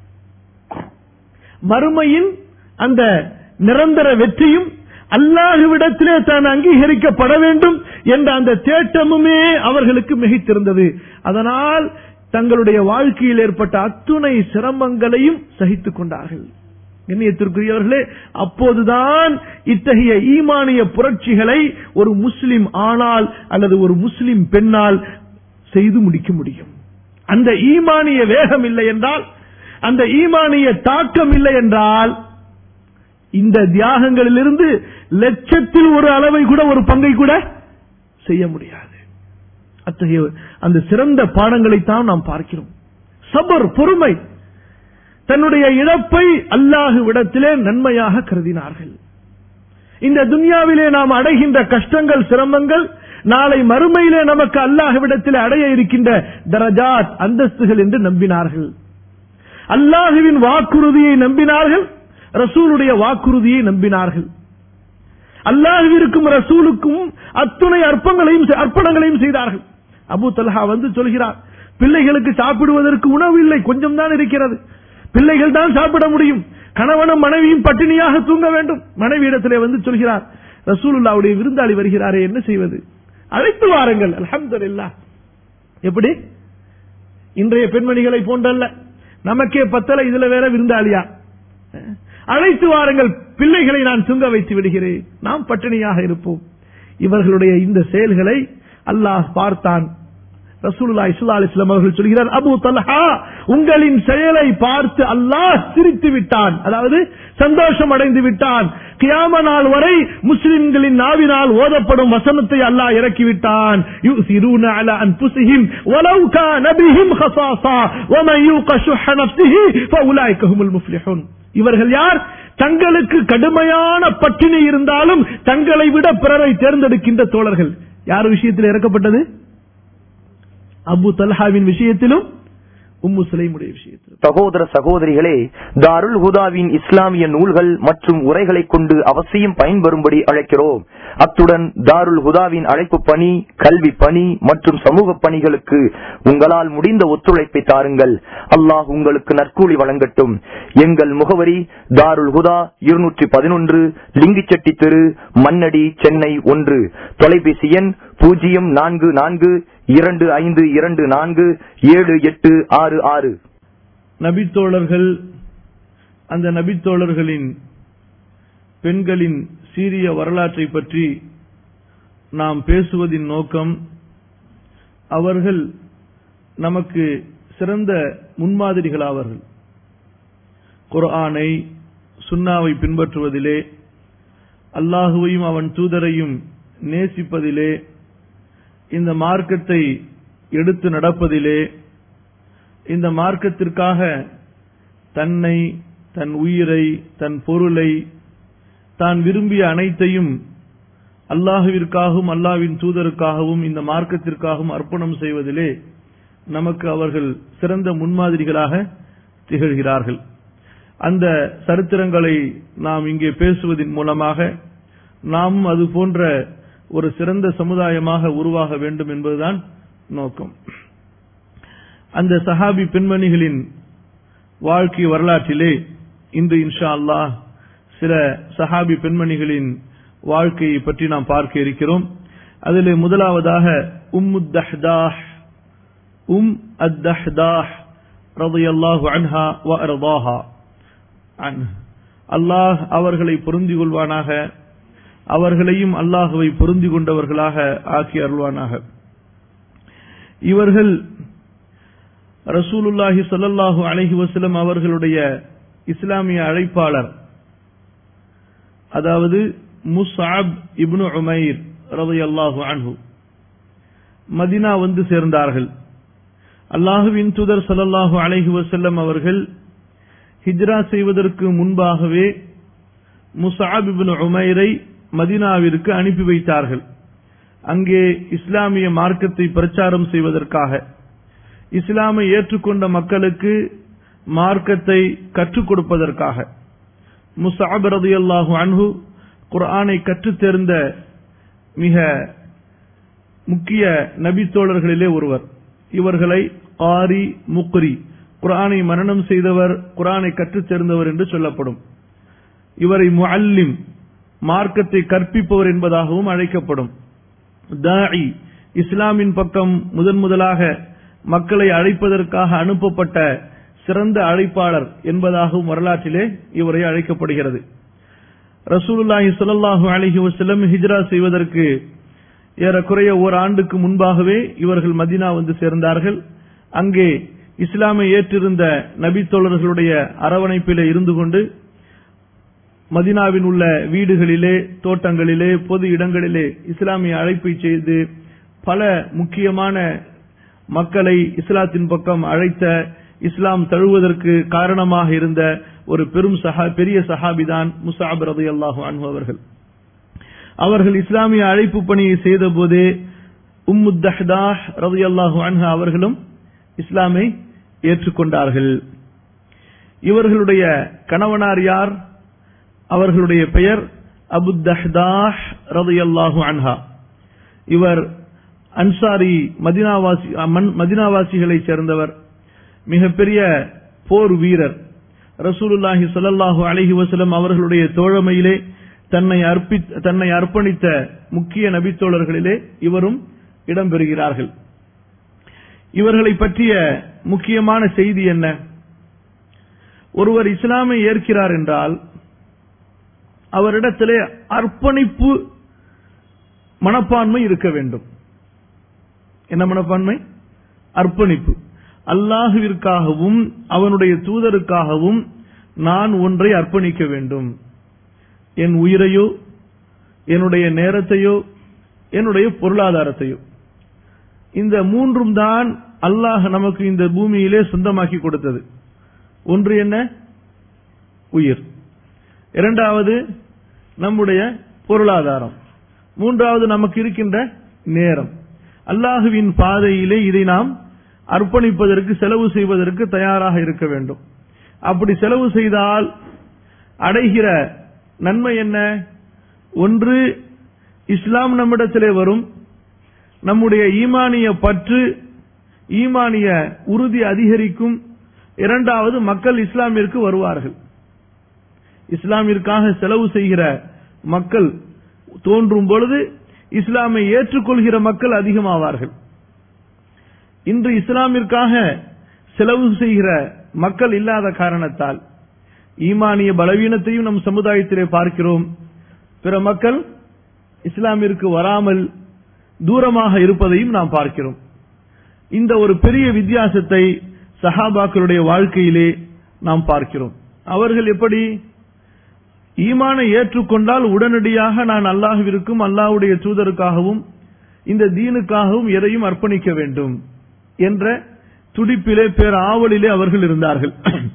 மறுமையின் அந்த நிரந்தர வெற்றியும் அல்லாஹுவிடத்திலே தான் அங்கீகரிக்கப்பட வேண்டும் என்ற அந்த தேட்டமுமே அவர்களுக்கு மிகைத்திருந்தது அதனால் தங்களுடைய வாழ்க்கையில் ஏற்பட்ட அத்துணை சிரமங்களையும் சகித்துக் கொண்டார்கள் கண்ணியத்திற்குரியவர்களே அப்போதுதான் இத்தகைய ஈமானிய புரட்சிகளை ஒரு முஸ்லிம் ஆணால் அல்லது ஒரு முஸ்லிம் பெண்ணால் செய்து முடிக்க முடியும் அந்த ஈமானிய வேகம் இல்லை என்றால் அந்த ஈமானிய தாக்கம் இல்லை என்றால் இந்த தியாகங்களிலிருந்து லட்சத்தில் ஒரு அளவை கூட ஒரு பங்கை கூட செய்ய முடியாது அத்தகைய அந்த சிறந்த பாடங்களைத்தான் நாம் பார்க்கிறோம் சபர் பொறுமை தன்னுடைய இழப்பை அல்லாஹுவிடத்திலே நன்மையாக கருதினார்கள் இந்த துன்யாவிலே நாம் அடைகின்ற கஷ்டங்கள் சிரமங்கள் நாளை மறுமையிலே நமக்கு அல்லாஹ்விடத்தில் அடைய இருக்கின்ற தரஜாத் அந்தஸ்துகள் என்று நம்பினார்கள் அல்லாஹுவின் வாக்குறுதியை நம்பினார்கள் ரசூலுடைய வாக்குறுதியை நம்பினார்கள் அல்லாஹுவிற்கும் ரசூலுக்கும் அத்துணை அர்ப்பங்களையும் அர்ப்பணங்களையும் செய்தார்கள் அபு தல்ஹா வந்து சொல்கிறார் பிள்ளைகளுக்கு சாப்பிடுவதற்கு உணவு இல்லை கொஞ்சம் தான் இருக்கிறது பிள்ளைகள் தான் சாப்பிட முடியும் கணவனும் மனைவியும் பட்டினியாக தூங்க வேண்டும் மனைவியிடத்திலே வந்து சொல்கிறார் ரசூலுல்லாவுடைய விருந்தாளி வருகிறாரே என்ன செய்வது அழைத்து வாருங்கள் அல்ஹம்துலில்லாஹ் எப்படி இன்றைய பெண்மணிகளை போன்றல்ல நமக்கே பத்தல இதுல வேற விருந்தாளியா அழைத்து வாருங்கள் பிள்ளைகளை நான் தூங்க வைத்து விடுகிறேன் நாம் பட்டினியாக இருப்போம் இவர்களுடைய இந்த செயல்களை அல்லாஹ் பார்த்தான் ரசூலுல்லா இஸ்லா அலிஸ்லாம் அவர்கள் சொல்கிறார் அபு தல்ஹா உங்களின் செயலை பார்த்து அல்லாஹ் சிரித்து விட்டான் அதாவது சந்தோஷம் அடைந்து விட்டான் கியாம நாள் வரை முஸ்லிம்களின் நாவினால் ஓதப்படும் வசனத்தை அல்லாஹ் இறக்கிவிட்டான் يؤثرون على أنفسهم ولو كان بهم خصاصة ومن يوق شح نفسه فأولئك هم المفلحون இவர்கள் யார் தங்களுக்கு கடுமையான பட்டினி இருந்தாலும் தங்களை விட பிறரை தேர்ந்தெடுக்கின்ற தோழர்கள் யார் விஷயத்தில் இறக்கப்பட்டது அபு தல்ஹாவின் விஷயத்திலும் உம்மு சுலைமுடைய விஷயத்திலும் சகோதர சகோதரிகளே தாருல் ஹுதாவின் இஸ்லாமிய நூல்கள் மற்றும் உரைகளை கொண்டு அவசியம் பயன்பெறும்படி அழைக்கிறோம் அத்துடன் தாருல் ஹுதாவின் அழைப்பு பணி கல்வி பணி மற்றும் சமூக பணிகளுக்கு உங்களால் முடிந்த ஒத்துழைப்பை தாருங்கள் அல்லாஹ் உங்களுக்கு நற்கூலி வழங்கட்டும் எங்கள் முகவரி தாருல் ஹுதா இருநூற்றி பதினொன்று லிங்கிச்செட்டி தெரு மண்ணடி சென்னை ஒன்று தொலைபேசி எண் பூஜ்ஜியம் நான்கு நான்கு இரண்டு ஐந்து இரண்டு நான்கு ஏழு எட்டு ஆறு ஆறு நபித்தோழர்கள் அந்த நபித்தோழர்களின் பெண்களின் சீரிய வரலாற்றை பற்றி நாம் பேசுவதின் நோக்கம் அவர்கள் நமக்கு சிறந்த முன்மாதிரிகளாவார்கள் குர்ஆனை சுன்னாவை பின்பற்றுவதிலே அல்லாஹுவையும் அவன் தூதரையும் நேசிப்பதிலே இந்த மார்க்கத்தை எடுத்து நடப்பதிலே இந்த மார்க்கத்திற்காக தன்னை தன் உயிரை தன் பொருளை தான் விரும்பிய அனைத்தையும் அல்லாஹுவிற்காகவும் அல்லாவின் தூதருக்காகவும் இந்த மார்க்கத்திற்காகவும் அர்ப்பணம் செய்வதிலே நமக்கு அவர்கள் சிறந்த முன்மாதிரிகளாக திகழ்கிறார்கள் அந்த சரித்திரங்களை நாம் இங்கே பேசுவதன் மூலமாக நாம் அது போன்ற ஒரு சிறந்த சமுதாயமாக உருவாக வேண்டும் என்பதுதான் நோக்கம் அந்த சஹாபி பெண்மணிகளின் வாழ்க்கை வரலாற்றிலே இன்று இன்ஷா அல்லாஹ் சில சஹாபி பெண்மணிகளின் வாழ்க்கையை பற்றி நாம் பார்க்க இருக்கிறோம் அதிலே முதலாவதாக உம் தஹ்தாஹ் உம் அத்தஹ்தாஹ் ரதையல்லாஹு அன்ஹா வ அர்தாஹா அல்லாஹ் அவர்களை பொருந்தி கொள்வானாக அவர்களையும் அல்லாஹுவை பொருந்தி கொண்டவர்களாக ஆக்கி அருள்வானாக இவர்கள் ரசூலுல்லாஹி சொல்லல்லாஹு அலஹி வசலம் அவர்களுடைய இஸ்லாமிய அழைப்பாளர் அதாவது முஸ்ஆப் இப்னு உமைர் ரதையல்லாஹு அன்ஹு மதினா வந்து சேர்ந்தார்கள் அல்லாஹுவின் தூதர் சல்லல்லாஹு அலைஹி வசல்லம் அவர்கள் ஹிஜ்ரா செய்வதற்கு முன்பாகவே முசாப் இப்னு உமைரை மதினாவிற்கு அனுப்பி வைத்தார்கள் அங்கே இஸ்லாமிய மார்க்கத்தை பிரச்சாரம் செய்வதற்காக இஸ்லாமை ஏற்றுக்கொண்ட மக்களுக்கு மார்க்கத்தை கற்றுக் கொடுப்பதற்காக முசாப் ரதியல்லாஹு அன்ஹு குர்ஆனை கற்றுத் தேர்ந்த மிக முக்கிய நபித்தோழர்களிலே ஒருவர் இவர்களை ஆரி முக்ரி குரானை மரணம் செய்தவர் குரானை கற்றுத் தேர்ந்தவர் என்று சொல்லப்படும் இவரை முஅல்லிம் மார்க்கத்தை கற்பிப்பவர் என்பதாகவும் அழைக்கப்படும் தாஇ இஸ்லாமின் பக்கம் முதன் முதலாக மக்களை அழைப்பதற்காக அனுப்பப்பட்ட சிறந்த அழைப்பாளர் என்பதாகவும் வரலாற்றிலே இவரை அழைக்கப்படுகிறது ரசூலுல்லாஹி ஸல்லல்லாஹு அலைஹி வஸல்லம் ஹிஜ்ரா செய்வதற்கு ஏறக்குறைய ஓர் ஆண்டுக்கு முன்பாகவே இவர்கள் மதினா வந்து சேர்ந்தார்கள் அங்கே இஸ்லாமை ஏற்றிருந்த நபித்தோழர்களுடைய அரவணைப்பிலே இருந்து கொண்டு மதினாவின் உள்ள வீடுகளிலே தோட்டங்களிலே பொது இடங்களிலே இஸ்லாமிய அழைப்பை செய்து பல முக்கியமான மக்களை இஸ்லாத்தின் பக்கம் அழைத்த இஸ்லாம் தழுவதற்கு காரணமாக இருந்த ஒரு பெரும் சஹா பெரிய சஹாபிதான் முசாப் ரதி அல்லாஹு அன்பு அவர்கள் அவர்கள் இஸ்லாமிய அழைப்பு பணியை செய்த போதே உம்முத்தஹ்தாஹ் ரலியல்லாஹு அன்ஹா அவர்களும் இஸ்லாமை ஏற்றுக்கொண்டார்கள் இவர்களுடைய கணவனார் யார் அவர்களுடைய பெயர் அபுத்தஹ்தாஹ் ரலியல்லாஹு அன்ஹா இவர் அன்சாரி மதினாவாசி மன்- மதினாவாசிகளைச் சேர்ந்தவர் மிகப்பெரிய போர் வீரர் ரசூலுல்லாஹி ஸல்லல்லாஹு அலைஹி வஸல்லம் அவர்களுடைய தோழமையிலே தன்னை அர்ப்பி தன்னை அர்ப்பணித்த முக்கிய நபித்தோழர்களிலே இவரும் இடம்பெறுகிறார்கள் இவர்களை பற்றிய முக்கியமான செய்தி என்ன ஒருவர் இஸ்லாமை ஏற்கிறார் என்றால் அவரிடத்திலே அர்ப்பணிப்பு மனப்பான்மை இருக்க வேண்டும் என்ன மனப்பான்மை அர்ப்பணிப்பு அல்லாஹுவிற்காகவும் அவனுடைய தூதருக்காகவும் நான் ஒன்றை அர்ப்பணிக்க வேண்டும் என் உயிரையோ என்னுடைய நேரத்தையோ என்னுடைய பொருளாதாரத்தையோ இந்த மூன்றும் தான் அல்லாஹ் நமக்கு இந்த பூமியிலே சொந்தமாக்கி கொடுத்தது ஒன்று என்ன உயிர் இரண்டாவது நம்முடைய பொருளாதாரம் மூன்றாவது நமக்கு இருக்கின்ற நேரம் அல்லாஹுவின் பாதையிலே இதை நாம் அர்ப்பணிப்பதற்கு செலவு செய்வதற்கு தயாராக இருக்க வேண்டும் அப்படி செலவு செய்தால் அடைகிற நன்மை என்ன ஒன்று இஸ்லாம் நம்மிடத்திலே வரும் நம்முடைய ஈமானிய பற்று ஈமானிய உறுதி அதிகரிக்கும் இரண்டாவது மக்கள் இஸ்லாமிற்கு வருவார்கள் இஸ்லாமிற்காக செலவு செய்கிற மக்கள் தோன்றும் பொழுது இஸ்லாமை ஏற்றுக்கொள்கிற மக்கள் அதிகமாவார்கள் இன்று இஸ்லாமிற்காக செலவு செய்கிற மக்கள் இல்லாத காரணத்தால் ஈமானிய பலவீனத்தையும் நம் சமுதாயத்திலே பார்க்கிறோம் பிற மக்கள் இஸ்லாமிற்கு வராமல் தூரமாக இருப்பதையும் நாம் பார்க்கிறோம் இந்த ஒரு பெரிய வித்தியாசத்தை சஹாபாக்களுடைய வாழ்க்கையிலே நாம் பார்க்கிறோம் அவர்கள் எப்படி ஈமானை ஏற்றுக்கொண்டால் உடனடியாக நான் அல்லாஹ்விற்கும் அல்லாஹ்வுடைய தூதருக்காகவும் இந்த தீனுக்காகவும் எதையும் அர்ப்பணிக்க வேண்டும் என்ற துடிப்பிலே பேர் ஆவலிலே அவர்கள் இருந்தார்கள்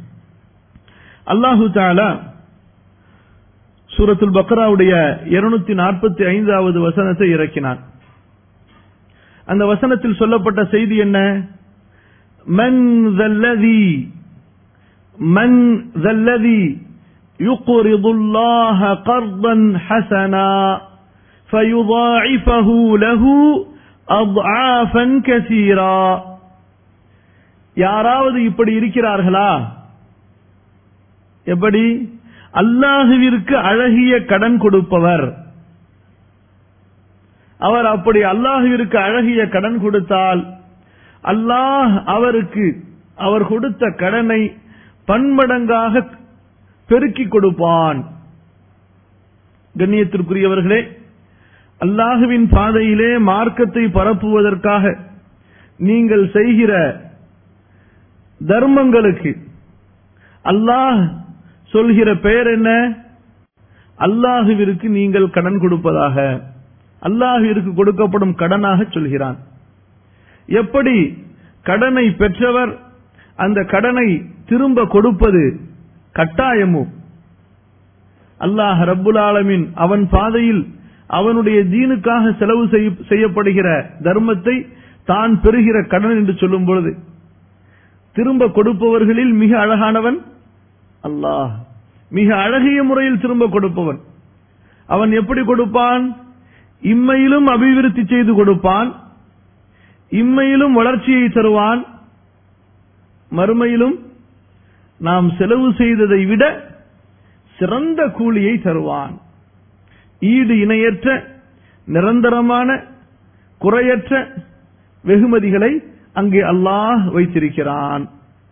அல்லாஹு தாலா சூரத்துல் பக்ராவுடைய இருநூத்தி நாற்பத்தி ஐந்தாவது வசனத்தை இறக்கினான் அந்த வசனத்தில் சொல்லப்பட்ட செய்தி என்ன மன் ذَلَّذِي மன் ذَلَّذِي يقرض الله قرضا حسنا فيضاعفه له أضعافا كثيرا யாராவது இப்படி இருக்கிறார்களா எப்படி அல்லாஹுவிற்கு அழகிய கடன் கொடுப்பவர் அவர் அப்படி அல்லாஹுவிற்கு அழகிய கடன் கொடுத்தால் அல்லாஹ் அவருக்கு அவர் கொடுத்த கடனை பன்மடங்காக பெருக்கிக் கொடுப்பான் கண்ணியத்திற்குரியவர்களே அல்லாஹுவின் பாதையிலே மார்க்கத்தை பரப்புவதற்காக நீங்கள் செய்கிற தர்மங்களுக்கு அல்லாஹ் சொல்கிற பெயர் என்ன அல்லாஹுவிற்கு நீங்கள் கடன் கொடுப்பதாக அல்லாஹுவிற்கு கொடுக்கப்படும் கடனாக சொல்கிறான் எப்படி கடனை பெற்றவர் அந்த கடனை திரும்ப கொடுப்பது கட்டாயமோ அல்லாஹ் ரப்புல் ஆலமின் அவன் பாதையில் அவனுடைய தீனுக்காக செலவு செய்ய- செய்யப்படுகிற தர்மத்தை தான் பெறுகிற கடன் என்று சொல்லும் பொழுது திரும்ப கொடுப்பவர்களில் மிக அழகானவன் அல்லாஹ் மிக அழகிய முறையில் திரும்ப கொடுப்பவன் அவன் எப்படி கொடுப்பான் இம்மையிலும் அபிவிருத்தி செய்து கொடுப்பான் இம்மையிலும் வளர்ச்சியை தருவான் மறுமையிலும் நாம் செலவு செய்ததை விட சிறந்த கூலியை தருவான் ஈடு இணையற்ற நிரந்தரமான குறையற்ற வெகுமதிகளை அங்கே அல்லாஹ் வைத்திருக்கிறான்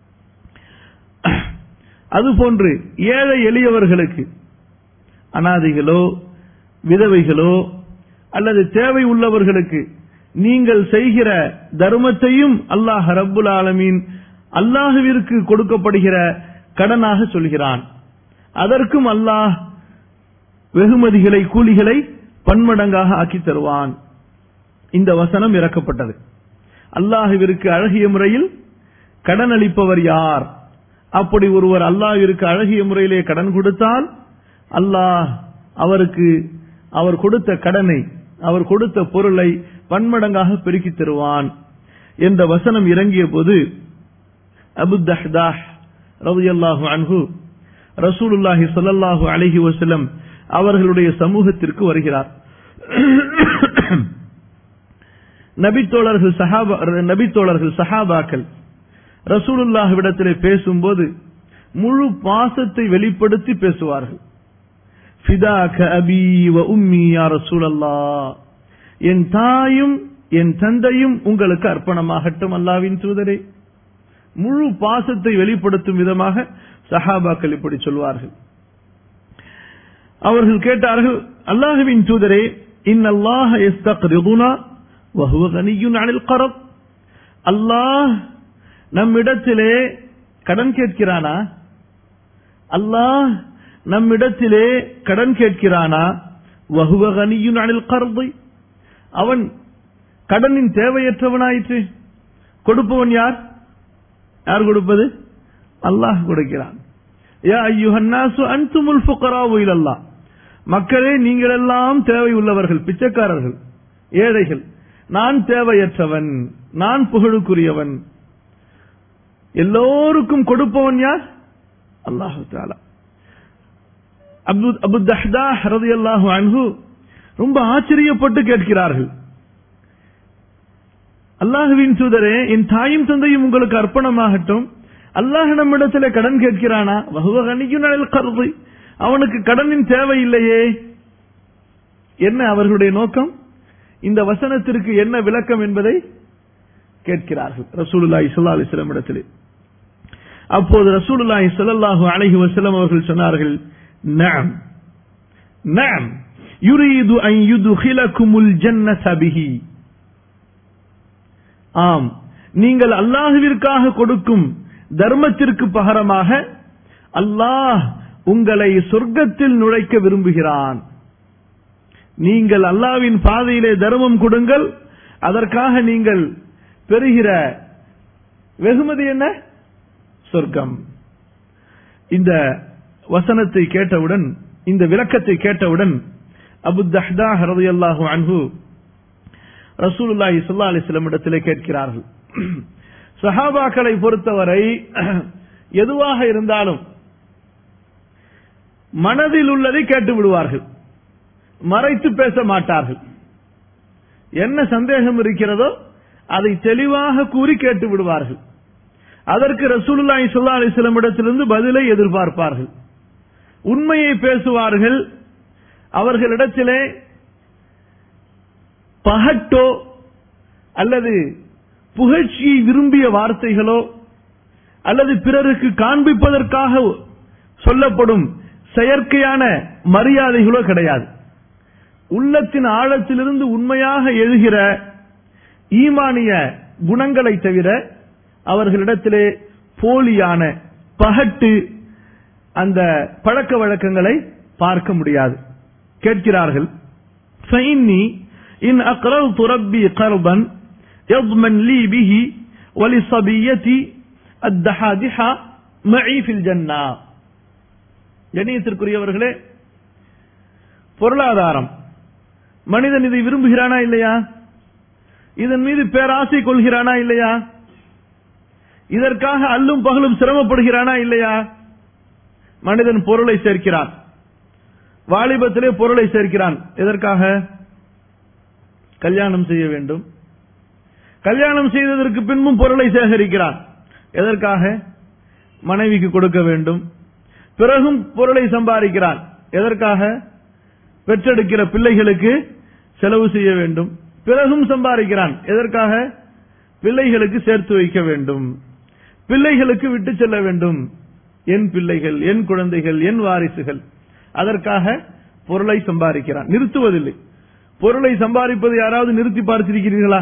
அதுபோன்று ஏழை எளியவர்களுக்கு அனாதைகளோ விதவைகளோ அல்லது தேவை உள்ளவர்களுக்கு நீங்கள் செய்கிற தர்மத்தையும் அல்லாஹ் ரப்புல் ஆலமீன் அல்லாஹுவிற்கு கொடுக்கப்படுகிற கடனாக சொல்கிறான் அதற்கும் அல்லாஹ் வெகுமதிகளை கூலிகளை பன்மடங்காக ஆக்கி தருவான் இந்த வசனம் இறக்கப்பட்டது அல்லாஹுவிற்கு அழகிய முறையில் கடன் அளிப்பவர் யார் அப்படி ஒருவர் அல்லாஹ்விற்கு அழகிய முறையிலே கடன் கொடுத்தால் அல்லாஹ் அவருக்கு அவர் கொடுத்த கடனை அவர் கொடுத்த பொருளை பன்மடங்காக பெருக்கித் தருவான் என்ற வசனம் இறங்கிய போது அபு தஹ்தாஹ் ரலியல்லாஹு அன்ஹு ரசூலுல்லாஹி ஸல்லல்லாஹு அலைஹி வஸல்லம் அவர்களுடைய சமூகத்திற்கு வருகிறார் நபித்தோழர்கள் சஹாபா நபித்தோழர்கள் சஹாபாக்கள் ரசூலுல்லாஹ்விடத்திலே பேசும்போது முழு பாசத்தை வெளிப்படுத்தி பேசுவார்கள் ஃபிதாக அபி வ உம்மி யா ரசூலல்லாஹ் என் தாயும் என் தந்தையும் உங்களுக்கு அர்ப்பணமாகட்டும் அல்லாவின் தூதரே முழு பாசத்தை வெளிப்படுத்தும் விதமாக சஹாபாக்கள் இப்படி சொல்வார்கள் அவர்கள் கேட்டார்கள் அல்லாஹுவின் தூதரே இன் அல்லாஹ எஸ்தக்ரிதுனா வஹுவ கனியுன் அனில் கரப் அல்லாஹ் நம்மிடத்திலே கடன் கேட்கிறானா அல்லாஹ் நம்மிடத்திலே கடன் கேட்கிறானா வஹுவ கனியுன் அனில் கரதை அவன் கடனின் தேவையற்றவனாயிற்று கொடுப்பவன் யார் யார் கொடுப்பது அல்லாஹ் கொடுக்கிறான் யா ஐயுஹன்னாசு அன்துமுல் ஃபுகராவு இலல்லாஹ் மக்களே நீங்கள் எல்லாம் தேவை உள்ளவர்கள் பிச்சைக்காரர்கள் ஏழைகள் நான் தேவையற்றவன் நான் புகழுக்குரியவன் எல்லோருக்கும் கொடுப்பவன் யார் அல்லாஹு தாலா அபு அபு தஹ்தா ரதியல்லாஹு அன்ஹு ரொம்ப ஆச்சரியப்பட்டு கேட்கிறார்கள் அல்லாஹுவின் தூதரே என் தாயும் தந்தையும் உங்களுக்கு அர்ப்பணமாகட்டும் அல்லாஹ் நம்மிடத்துல கடன் கேட்கிறானா வகுவகனிக்கு கருது அவனுக்கு கடனின் தேவை இல்லையே என்ன அவர்களுடைய நோக்கம் இந்த வசனத்திற்கு என்ன விளக்கம் என்பதை கேட்கிறார்கள் ரசூலுல்லாஹி ஸல்லல்லாஹு அலைஹி வஸல்லம் இடத்திலே அப்போது ரசூலுல்லாஹி ஸல்லல்லாஹு அலைஹி வஸல்லம் அவர்கள் சொன்னார்கள் நஅம் நஅம் யுரீது அன் யுத்கிலகுமுல் ஜன்னத பிஹி ஆம் நீங்கள் அல்லாஹுவிற்காக கொடுக்கும் தர்மத்திற்கு பகரமாக அல்லாஹ் உங்களை சொர்க்கத்தில் நுழைக்க விரும்புகிறான் நீங்கள் அல்லாவின் பாதையிலே தர்மம் கொடுங்கள் அதற்காக நீங்கள் பெறுகிற வெகுமதி என்ன சொர்க்கம் இந்த வசனத்தை கேட்டவுடன் இந்த விளக்கத்தை கேட்டவுடன் அபு தஹ்தா ரலியல்லாஹு அன்ஹு ரசூலுல்லாஹி ஸல்லல்லாஹு அலைஹி வஸல்லம் இடத்திலே கேட்கிறார்கள் சஹாபாக்களை பொறுத்தவரை எதுவாக இருந்தாலும் மனதில் உள்ளதை கேட்டு விடுவார்கள் மறைத்து பேச மாட்டார்கள் என்ன சந்தேகம் இருக்கிறதோ அதை தெளிவாக கூறி கேட்டு விடுவார்கள் அதற்கு ரசூலுல்லாஹி ஸல்லல்லாஹு அலைஹி வஸல்லம் இடத்திலிருந்து பதிலை எதிர்பார்ப்பார்கள் உண்மையை பேசுவார்கள் அவர்களிடத்திலே பகட்டோ அல்லது புகழ்ச்சியை விரும்பிய வார்த்தைகளோ அல்லது பிறருக்கு காண்பிப்பதற்காக சொல்லப்படும் செயற்கையான மரியாதைகளோ கிடையாது உள்ளத்தின் ஆழத்திலிருந்து உண்மையாக எழுகிற ஈமானிய குணங்களை தவிர அவர்களிடத்திலே போலியான பகட்டு அந்த பழக்க வழக்கங்களை பார்க்க முடியாது கேட்கிறார்கள் فإني إن أقررت ربي قرضا يضمن لي به ولصبيتي الدحادحة معي في الجنة கணியத்திற்குரியவர்களே பொருளாதாரம் மனிதன் இதை விரும்புகிறானா இல்லையா இதன் மீது பேராசை கொள்கிறானா இல்லையா இதற்காக அல்லும் பகலும் சிரமப்படுகிறானா இல்லையா மனிதன் பொருளை சேர்க்கிறான் வாலிபத்திலே பொருளை சேர்க்கிறான் எதற்காக கல்யாணம் செய்ய வேண்டும் கல்யாணம் செய்ததற்கு பின்பும் பொருளை சேகரிக்கிறான் எதற்காக மனைவிக்கு கொடுக்க வேண்டும் பிறகும் பொருளை சம்பாதிக்கிறான் எதற்காக பெற்றெடுக்கிற பிள்ளைகளுக்கு செலவு செய்ய வேண்டும் பிறகும் சம்பாதிக்கிறான் எதற்காக பிள்ளைகளுக்கு சேர்த்து வைக்க வேண்டும் பிள்ளைகளுக்கு விட்டு செல்ல வேண்டும் என் பிள்ளைகள் என் குழந்தைகள் என் வாரிசுகள் அதற்காக பொருளை சம்பாதிக்கிறான் நிறுத்துவதில்லை பொருளை சம்பாதிப்பது யாராவது நிறுத்தி பார்த்திருக்கிறீர்களா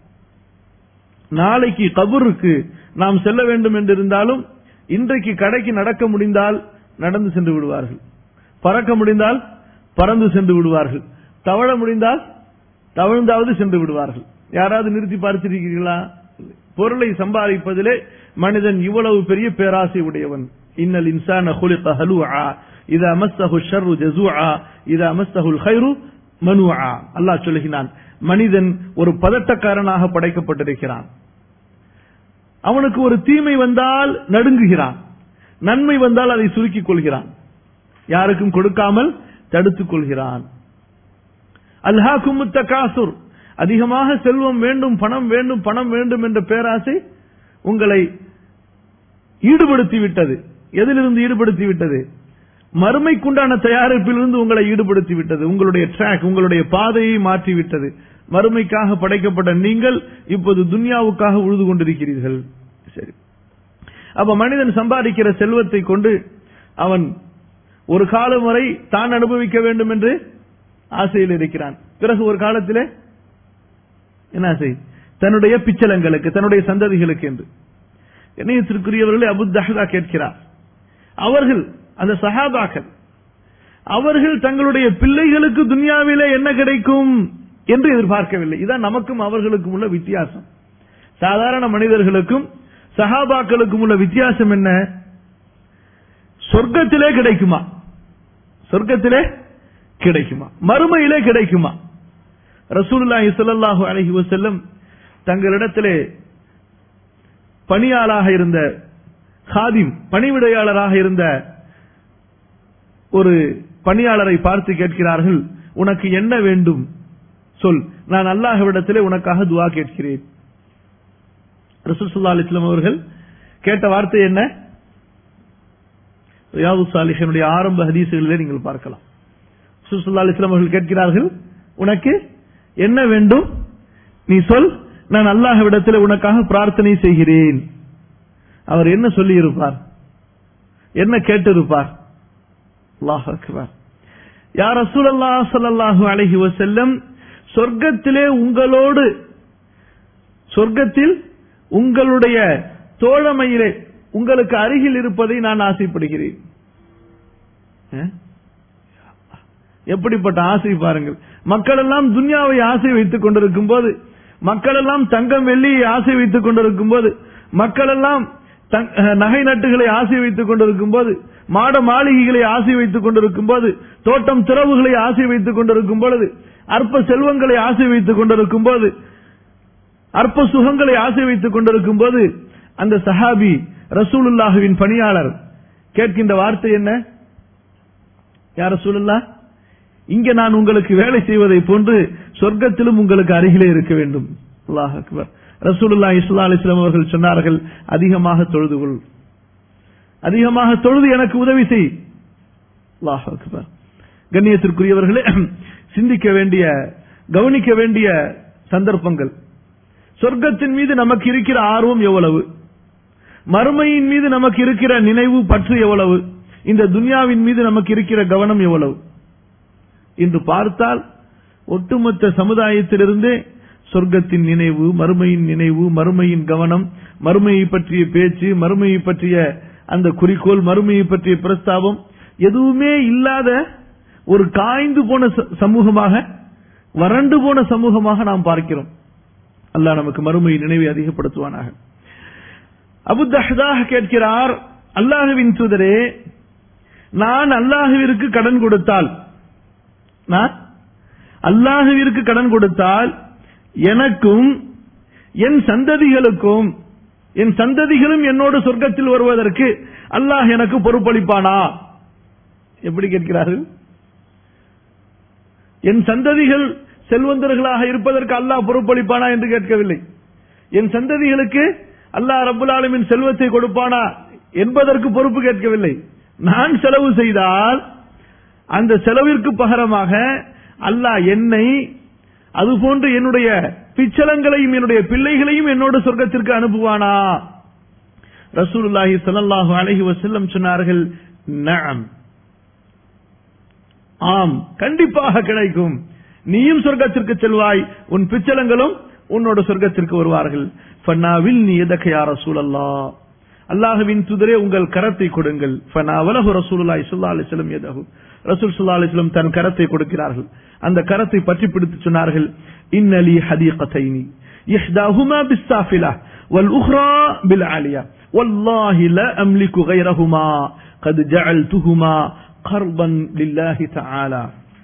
நாளைக்கு கபூருக்கு நாம் செல்ல வேண்டும் என்று இருந்தாலும் இன்றைக்கு கடைக்கு நடக்க முடிந்தால் நடந்து சென்று விடுவார்கள் பறக்க முடிந்தால் பறந்து சென்று விடுவார்கள் தவழ முடிந்தால் தவழ்ந்தாவது சென்று விடுவார்கள் யாராவது நிறுத்தி பார்த்திருக்கிறீர்களா பொருளை சம்பாதிப்பதிலே மனிதன் இவ்வளவு பெரிய பேராசை உடையவன் இன்னல் இன்சான ஹுலிக ஹலுஆ இதா மஸ்ஸஹு ஷர்ரு ஜஸூஆ இதா மஸ்ஸஹு الخير மனுஆ அல்லாஹ் சொல்லுகிறான் மனிதன் ஒரு பதட்டக்காரனாக படைக்கப்பட்டிருக்கிறான் அவனுக்கு ஒரு தீமை வந்தால் நடுங்குகிறான் நன்மை வந்தால் அதை சுருக்கிக் கொள்கிறான் யாருக்கும் கொடுக்காமல் தடுத்துக் கொள்கிறான் அல்ஹாக்கும் காசுர் அதிகமாக செல்வம் வேண்டும் பணம் வேண்டும் பணம் வேண்டும் என்ற பேராசை உங்களை ஈடுபடுத்தி விட்டது எதிலிருந்து ஈடுபடுத்தி விட்டது மறுமைக்குண்டான தயாரிப்பிலிருந்து உங்களை ஈடுபடுத்தி விட்டது உங்களுடைய ட்ராக் உங்களுடைய பாதையை மாற்றி விட்டது மறுமைக்காக படைக்கப்பட்ட நீங்கள் இப்போது துன்யாவுக்காக உழுது கொண்டிருக்கிறீர்கள் சரி அப்ப மனிதன் சம்பாதிக்கிற செல்வத்தை கொண்டு அவன் ஒரு காலம் வரை தான் அனுபவிக்க வேண்டும் என்று ஆசையில் இருக்கிறான் பிறகு ஒரு காலத்திலே என்ன ஆசை தன்னுடைய பிச்சலங்களுக்கு தன்னுடைய சந்ததிகளுக்கு என்று இணையத்திற்குரியவர்களை அபு தஹதா கேட்கிறார் அவர்கள் அந்த சஹாபாக்கள் அவர்கள் தங்களுடைய பிள்ளைகளுக்கு துன்யாவிலே என்ன கிடைக்கும் என்று எதிர்பார்க்கவில்லை இதான் நமக்கும் அவர்களுக்கும் உள்ள வித்தியாசம் சாதாரண மனிதர்களுக்கும் சஹாபாக்களுக்கும் உள்ள வித்தியாசம் என்ன சொர்க்கத்திலே கிடைக்குமா சொர்க்கத்திலே கிடைக்குமா மறுமையிலே கிடைக்குமா ரசூலுல்லாஹி ஸல்லல்லாஹு அலைஹி வஸல்லம் தங்களிடத்திலே பணியாளாக இருந்த காதிம் பணிவிடையாளராக இருந்த ஒரு பணியாளரை பார்த்து கேட்கிறார்கள் உனக்கு என்ன வேண்டும் சொல் நான் அல்லாஹ்விடத்திலே உனக்காக துவா கேட்கிறேன் ரசூல் ஸல்லல்லாஹு அலைஹி வஸல்லம் அவர்கள் கேட்ட வார்த்தை என்ன ரியாது சாலிஹனுடைய ஆரம்ப ஹதீசுகளிலே நீங்கள் பார்க்கலாம் ரசூல் ஸல்லல்லாஹு அலைஹி வஸல்லம் அவர்கள் கேட்கிறார்கள் உனக்கு என்ன வேண்டும் நீ சொல் நான் அல்லாஹ்விடத்தில் உனக்காக பிரார்த்தனை செய்கிறேன் அவர் என்ன சொல்லி இருப்பார் என்ன கேட்டிருப்பார் அல்லாஹ் அக்பர் யார் ரசூலல்லா ஸல்லல்லாஹு அலைஹி வஸல்லம் சொர்க்கத்திலே உங்களோடு சொர்க்கத்தில் உங்களுடைய தோழமையிலே உங்களுக்கு அருகில் இருப்பதை நான் ஆசைப்படுகிறேன் அஹ்? எப்படிப்பட்ட ஆசை பாருங்கள் மக்கள் எல்லாம் துன்யாவை ஆசை வைத்துக் கொண்டிருக்கும் போது மக்கள் எல்லாம் தங்கம் வெள்ளியை ஆசை வைத்துக் கொண்டிருக்கும் போது மக்கள் எல்லாம் தங்- அஹ், நகை நட்டுகளை ஆசை வைத்துக் கொண்டிருக்கும் போது மாட மாளிகைகளை ஆசை வைத்துக் கொண்டிருக்கும் போது தோட்டம் திறவுகளை ஆசை வைத்துக் கொண்டிருக்கும் பொழுது அற்ப செல்வங்களை ஆசை வைத்துக் கொண்டிருக்கும் போது அற்ப சுகங்களை ஆசை வைத்துக் கொண்டிருக்கும் போது அந்த சஹாபி ரசூலுல்லாஹுவின் பணியாளர் கேட்கின்ற வார்த்தை என்ன யார் ரசூலுல்லா இங்க நான் உங்களுக்கு வேலை செய்வதை போன்று சொர்க்கத்திலும் உங்களுக்கு அருகிலே இருக்க வேண்டும் அல்லாஹ் அக்பர் ரசூலுல்லா இஸ்லா அலிஸ்லாம் அவர்கள் சொன்னார்கள் அதிகமாக தொழுது கொள் அதிகமாக தொழுது எனக்கு உதவி செய் அல்லாஹ் அக்பர் கண்ணியத்திற்குரியவர்களே சிந்திக்க வேண்டிய கவனிக்க வேண்டிய சந்தர்ப்பங்கள் சொர்க்கத்தின் மீது நமக்கு இருக்கிற ஆர்வம் எவ்வளவு மறுமையின் மீது நமக்கு இருக்கிற நினைவு பற்று எவ்வளவு இந்த துன்யாவின் மீது நமக்கு இருக்கிற கவனம் எவ்வளவு இன்று பார்த்தால் ஒட்டுமொத்த சமுதாயத்திலிருந்தே சொர்க்கத்தின் நினைவு மறுமையின் நினைவு மறுமையின் கவனம் மறுமையை பற்றிய பேச்சு மறுமையை பற்றிய அந்த குறிக்கோள் மறுமையை பற்றிய பிரஸ்தாபம் எதுவுமே இல்லாத ஒரு காய்ந்து போன ச- சமூகமாக வறண்டு போன சமூகமாக நாம் பார்க்கிறோம் அல்லாஹ் நமக்கு மறுமை நினைவை அதிகப்படுத்துவானாக அபு தஹ்தாக கேட்கிறார் அல்லாஹுவின் தூதரே நான் அல்லாஹுவிற்கு கடன் கொடுத்தால் நான் அல்லாஹுவிற்கு கடன் கொடுத்தால் எனக்கும் என் சந்ததிகளுக்கும் என் சந்ததிகளும் என்னோடு சொர்க்கத்தில் வருவதற்கு அல்லாஹ் எனக்கு பொறுப்பளிப்பானா எப்படி கேட்கிறார்கள் என் சந்ததிகள் செல்வந்தர்களாக இருப்பதற்கு அல்லாஹ் பொறுப்பளிப்பானா என்று கேட்கவில்லை என் சந்ததிகளுக்கு அல்லாஹ் ரப்புல் ஆலமீன் செல்வத்தை கொடுப்பானா என்பதற்கு பொறுப்பு கேட்கவில்லை நான் செலவு செய்தால் அந்த செலவிற்கு பகரமாக அல்லாஹ் என்னை அதுபோன்று என்னுடைய பிச்சலங்களையும் என்னுடைய பிள்ளைகளையும் என்னோடு சொர்க்கத்திற்கு அனுப்புவானா ரசூலுல்லாஹி ஸல்லல்லாஹு அலைஹி வஸல்லம் சொன்னார்கள் நஅம் ஆம் கண்டிப்பாக கிடைக்கும் நீயும் சொர்க்கத்திற்கு செல்வாய் உன் பிச்சலங்களும் உன்னோட சொர்க்கத்திற்கு வருவார்கள் ஃபன்னாவில் நீ எதற்கு யார் ரசூலல்லா அல்லாஹுவின் துதரே உங்கள் கரத்தை கொடுங்கள் ஃபனாவலஹு ரசூலுல்லாஹி ஸல்லல்லாஹு அலைஹி வஸல்லம் யதஹு ரசூல் ஸல்லல்லாஹு அலைஹி வஸல்லம் தன் கரத்தை கொடுக்கிறார்கள் அந்த கரத்தை பற்றி பிடித்து சொன்னார்கள் இன்னலி ஹதீகத்தைனி இஹ்தாஹுமா பிஸ்ஸாஃபிலா والأخرى بالعالية والله لا أملك غيرهما قد جعلتهما قرضا لله تعالى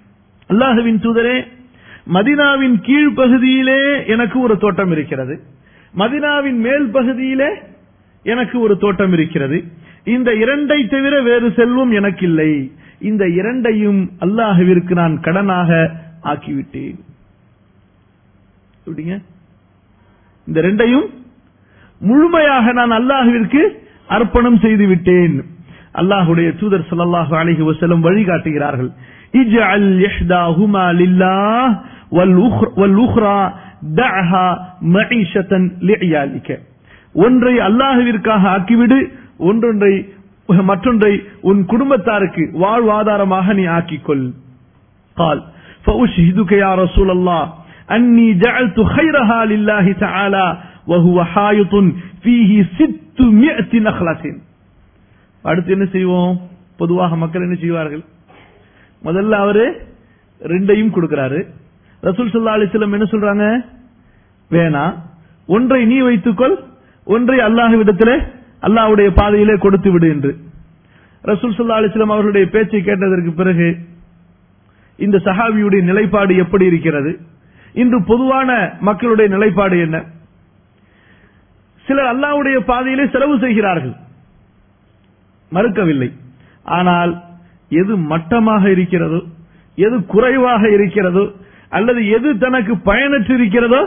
அல்லாஹுவின் தூதரே மதினாவின் கீழ்ப்பகுதியிலே எனக்கு ஒரு தோட்டம் இருக்கிறது மதினாவின் மேல் பகுதியிலே எனக்கு ஒரு தோட்டம் இருக்கிறது இந்த இரண்டை தவிர வேறு செல்வம் எனக்கில்லை இந்த இரண்டையும் அல்லாஹுவிற்கு நான் கடனாக ஆக்கிவிட்டேன் எப்படிங்க இந்த ரெண்டையும் முழுமையாக நான் அல்லாஹுவிற்கு அர்ப்பணம் செய்து விட்டேன் அல்லாஹுடைய தூதர் ஸல்லல்லாஹு அலைஹி வஸல்லம் வழிகாட்டுகிறார்கள் இஜ்அல் இஹ்தாஹுமா லில்லாஹ் வல் உக்ர வல் உக்ரா தஅஹா மஈஷத்தன் லிஇயாலிக ஒன்றை அல்லாஹுவிற்காக ஆக்கிவிடு ஒன்றொன்றை மற்றொன்றை உன் குடும்பத்தாருக்கு வாழ்வாதாரமாக நீ ஆக்கிக்கொள் قال فأشهدك يا رسول الله أني جعلت خيرها لله تعالى وهو حائط فيه ستمائة نخلة அடுத்து என்ன செய்வோம் பொதுவாக மக்கள் என்ன செய்வார்கள் முதல்ல அவரு ரெண்டையும் கொடுக்கிறாரு ரசூல் சல்லா அலிஸ்லம் என்ன சொல்றாங்க வேணா ஒன்றை நீ வைத்துக்கொள் ஒன்றை அல்லாஹ்விடத்திலே அல்லாஹ்வுடைய பாதையிலே கொடுத்து விடு என்று ரசூல் சல்லா அலிஸ்லாம் அவர்களுடைய பேச்சை கேட்டதற்கு பிறகு இந்த சஹாபியுடைய நிலைப்பாடு எப்படி இருக்கிறது இன்று பொதுவான மக்களுடைய நிலைப்பாடு என்ன சிலர் அல்லாஹ்வுடைய பாதையிலே செலவு செய்கிறார்கள் மறுக்கவில்லை ஆனால் எது மட்டமாக இருக்கிறதோ எது குறைவாக இருக்கிறதோ அல்லது எது தனக்கு பயனற்று இருக்கிறதோ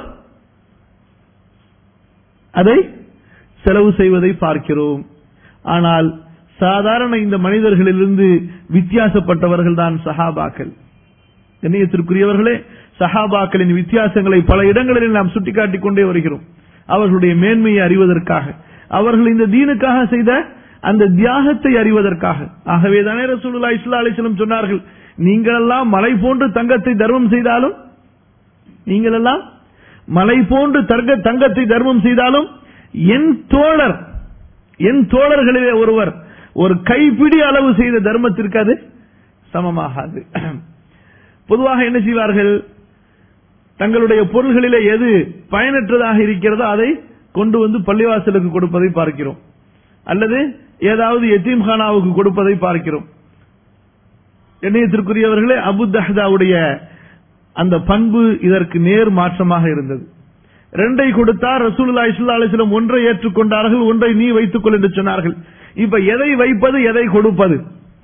அதை செலவு செய்வதை பார்க்கிறோம் ஆனால் சாதாரண இந்த மனிதர்களிலிருந்து வித்தியாசப்பட்டவர்கள் தான் சஹாபாக்கள் கண்ணியத்திற்குரியவர்களே சஹாபாக்களின் வித்தியாசங்களை பல இடங்களில் நாம் சுட்டிக்காட்டிக் கொண்டே வருகிறோம் அவர்களுடைய மேன்மையை அறிவதற்காக அவர்கள் இந்த தீனுக்காக செய்த அந்த தியாகத்தை அறிவதற்காக ஆகவேதானே ரசூலுல்லா இஸ்லா அலிஸ்லம் சொன்னார்கள் நீங்கள் எல்லாம் மலை போன்று தங்கத்தை தர்மம் செய்தாலும் நீங்கள் எல்லாம் மலை போன்று தர்க்க தங்கத்தை தர்மம் செய்தாலும் என் தோழர் என் தோழர்களிலே ஒருவர் ஒரு கைப்பிடி அளவு செய்த தர்மத்திற்கு அது சமமாகாது பொதுவாக என்ன செய்வார்கள் தங்களுடைய பொருள்களிலே எது பயனற்றதாக இருக்கிறதோ அதை கொண்டு வந்து பள்ளிவாசலுக்கு கொடுப்பதை பார்க்கிறோம் அல்லது ஏதாவது எத்தீம்கானாவுக்கு கொடுப்பதை பார்க்கிறோம் எண்ணயத்திற்குரியவர்களே அபு தஹ்தாவுடைய அந்த பண்பு இதற்கு நேர் மாற்றமாக இருந்தது ரெண்டை கொடுத்தார் ரசூலுல்லா இஸ்லா அலிஸ்லம் ஒன்றை ஏற்றுக்கொண்டார்கள் ஒன்றை நீ வைத்துக்கொள் என்று சொன்னார்கள் இப்ப எதை வைப்பது எதை கொடுப்பது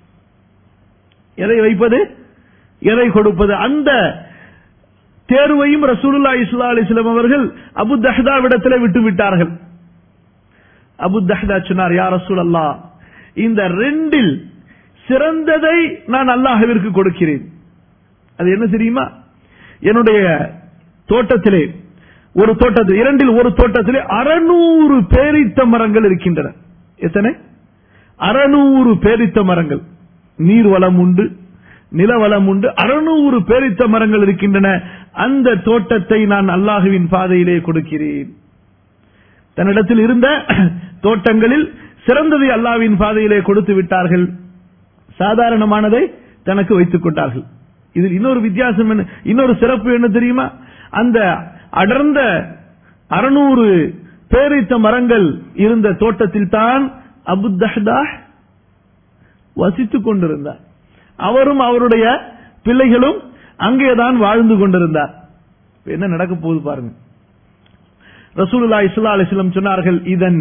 எதை வைப்பது எதை கொடுப்பது அந்த தேர்வையும் ரசூலுல்லா இஸ்லா அலிஸ்லாம் அவர்கள் அபு தஹ்தாவிடத்தில் விட்டு விட்டார்கள் அபு தஹ்தா சொன்னார் யார் ரசூல் அல்லா இந்த ரெண்டில் சிறந்ததை நான் அல்லாஹவிற்கு கொடுக்கிறேன் அது என்ன தெரியுமா என்னுடைய தோட்டத்திலே ஒரு தோட்டத்தில் இரண்டில் ஒரு தோட்டத்திலே அறநூறு பேரித்த மரங்கள் இருக்கின்றன எத்தனை அறநூறு பேரித்த மரங்கள் நீர் வளம் உண்டு நிலவளம் உண்டு அறுநூறு பேரித்த மரங்கள் இருக்கின்றன அந்த தோட்டத்தை நான் அல்லாஹுவின் பாதையிலே கொடுக்கிறேன் தன்னிடத்தில் இருந்த தோட்டங்களில் சிறந்ததை அல்லாவின் பாதையிலே கொடுத்து விட்டார்கள் சாதாரணமானதை தனக்கு வைத்துக் கொண்டார்கள் இதில் இன்னொரு வித்தியாசம் என்ன இன்னொரு சிறப்பு என்ன தெரியுமா அந்த அடர்ந்த அறுநூறு பேரித்த மரங்கள் இருந்த தோட்டத்தில் தான் அபு தஹ்தா வசித்துக் கொண்டிருந்தார் அவரும் அவருடைய பிள்ளைகளும் அங்கேதான் வாழ்ந்து கொண்டிருந்தார் என்ன நடக்க போகுது பாருங்க ரசூலுல்லா இஸ்லா அலிஸ்லம் சொன்னார்கள் இதன்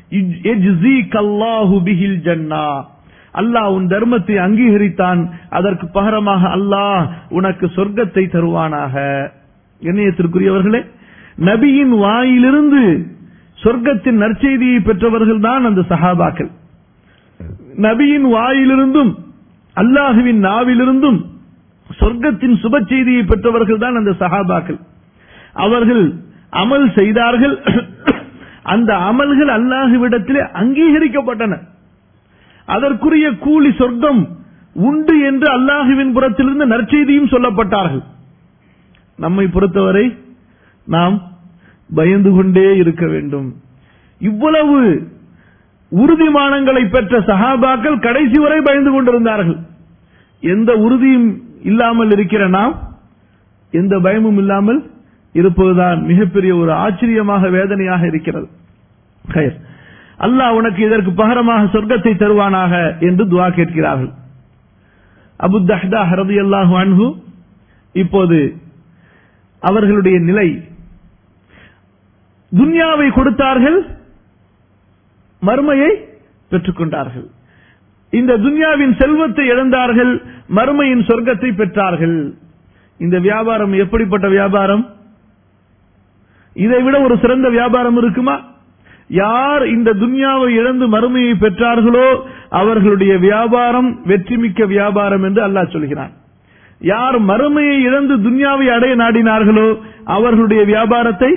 பிஹில் ஜன்னா அல்லாஹ் உன் தர்மத்தை அங்கீகரித்தான் அதற்கு பகரமாக அல்லாஹ் உனக்கு சொர்க்கத்தை தருவானாக இணையத்திற்குரியவர்களே நபியின் வாயிலிருந்து சொர்க்கத்தின் நற்செய்தியை பெற்றவர்கள் தான் அந்த சஹாபாக்கள் நபியின் வாயிலிருந்தும் அல்லாஹுவின் நாவிலிருந்தும் சொர்க்கத்தின் சுப செய்தியை பெற்றவர்கள் தான் அந்த சஹாபாக்கள் அவர்கள் அமல் செய்தார்கள் அந்த அமல்கள் அல்லாஹுவிடத்திலே அங்கீகரிக்கப்பட்டன அதற்குரிய கூலி சொர்க்கம் உண்டு என்று அல்லாஹுவின் புறத்திலிருந்து நற்செய்தியும் சொல்லப்பட்டார்கள் நம்மை பொறுத்தவரை நாம் பயந்து கொண்டே இருக்க வேண்டும் இவ்வளவு உறுதிமானங்களை பெற்ற சஹாபாக்கள் கடைசி வரை பயந்து கொண்டிருந்தார்கள் எந்த உறுதியும் இல்லாமல் இருக்கிற நாம் எந்த பயமும் இல்லாமல் இருப்பதுதான் மிகப்பெரிய ஒரு ஆச்சரியமாக வேதனையாக இருக்கிறது அல்லாஹ் உனக்கு இதற்கு பகரமாக சொர்க்கத்தை தருவானாக என்று துவா கேட்கிறார்கள் அபு தஹ்தா ஹரதி அல்லாஹு அன்ஹு இப்போது அவர்களுடைய நிலை துன்யாவை கொடுத்தார்கள் மறுமையை பெற்றுக்கொண்டார்கள் இந்த துன்யாவின் செல்வத்தை இழந்தார்கள் மறுமையின் சொர்க்கத்தை பெற்றார்கள் இந்த வியாபாரம் எப்படிப்பட்ட வியாபாரம் இதை விட ஒரு சிறந்த வியாபாரம் இருக்குமா யார் இந்த துன்யாவை இழந்து மறுமையை பெற்றார்களோ அவர்களுடைய வியாபாரம் வெற்றிமிக்க வியாபாரம் என்று அல்லாஹ் சொல்கிறான் யார் மறுமையை இழந்து துன்யாவை அடைய நாடினார்களோ அவர்களுடைய வியாபாரத்தை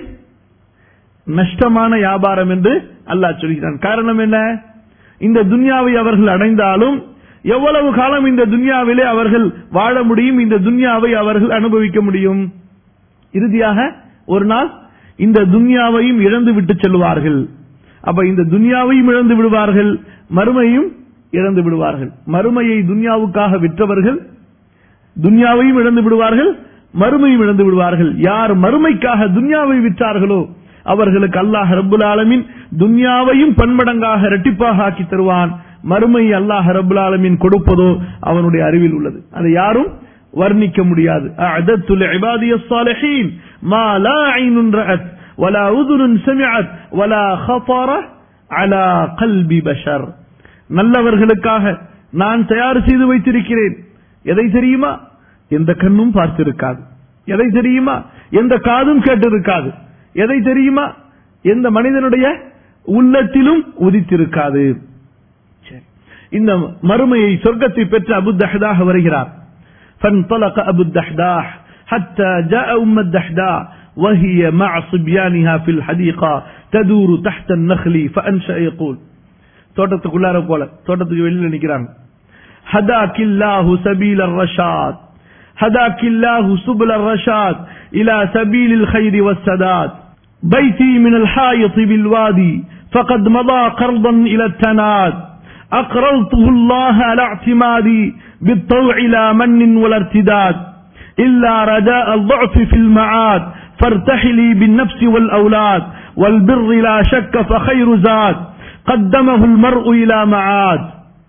நஷ்டமான வியாபாரம் என்று அல்லாஹ் சொல்கிறான் காரணம் என்ன இந்த துன்யாவை அவர்கள் அடைந்தாலும் எவ்வளவு காலம் இந்த துன்யாவிலே அவர்கள் வாழ முடியும் இந்த துன்யாவை அவர்கள் அனுபவிக்க முடியும் இறுதியாக ஒரு நாள் இந்த துன்யாவையும் இழந்து விட்டு செல்வார்கள் அப்ப இந்த துன்யாவையும் இழந்து விடுவார்கள் மறுமையும் இழந்து விடுவார்கள் மறுமையை துன்யாவுக்காக விற்றவர்கள் துன்யாவையும் இழந்து விடுவார்கள் மறுமையும் இழந்து விடுவார்கள் யார் மறுமைக்காக துன்யாவை விற்றார்களோ அவர்களுக்கு அல்லாஹ் ரப்புல் ஆலமின் துன்யாவையும் பன்மடங்காக இரட்டிப்பாக ஆக்கி தருவான் மறுமை அல்லாஹ் ரப்புல் ஆலமின் கொடுப்பதோ அவனுடைய அறிவில் உள்ளது அதை யாரும் வர்ணிக்க முடியாது அஅதத்து லிஇபாதிய ஸாலிஹீன் மா லா ஐனுன் ரஅத் வலா உதுனுன் சமிஅத் வலா خطر على قلب بشر நல்லவர்களுக்காக நான் தயார் செய்து வைத்திருக்கிறேன் எதை தெரியுமா எந்த கண்ணும் பார்த்திருக்காது எதை தெரியுமா எந்த காதும் கேட்டிருக்காது எதை தெரியுமா எந்த மனிதனுடைய உள்ளத்திலும் உதித்திருக்காது சரி. இந்த மறுமையை சொர்க்கத்தை பெற்ற அபு தஹ்தாக வருகிறார் فانطلق أبو الدحداح حتى جاء أم الدحداح وهي مع صبيانها في الحديقة تدور تحت النخل فأنشأ يقول தோட்டத்துக்குள்ளார போல தோட்டத்துக்கு வெளியில நிக்கிறாங்க ஹதாக்கில்லாஹு சபீல் الرشاد هداك الله سبل الرشاد إلى سبيل الخير والسداد بيتي من الحائط بالوادي فقد مضى قرضا إلى التناد أقرضته الله على اعتمادي بالطوع لا من ولا ارتداد إلا رداء الضعف في المعاد فارتحلي بالنفس والأولاد والبر لا شك فخير زاد قدمه المرء إلى معاد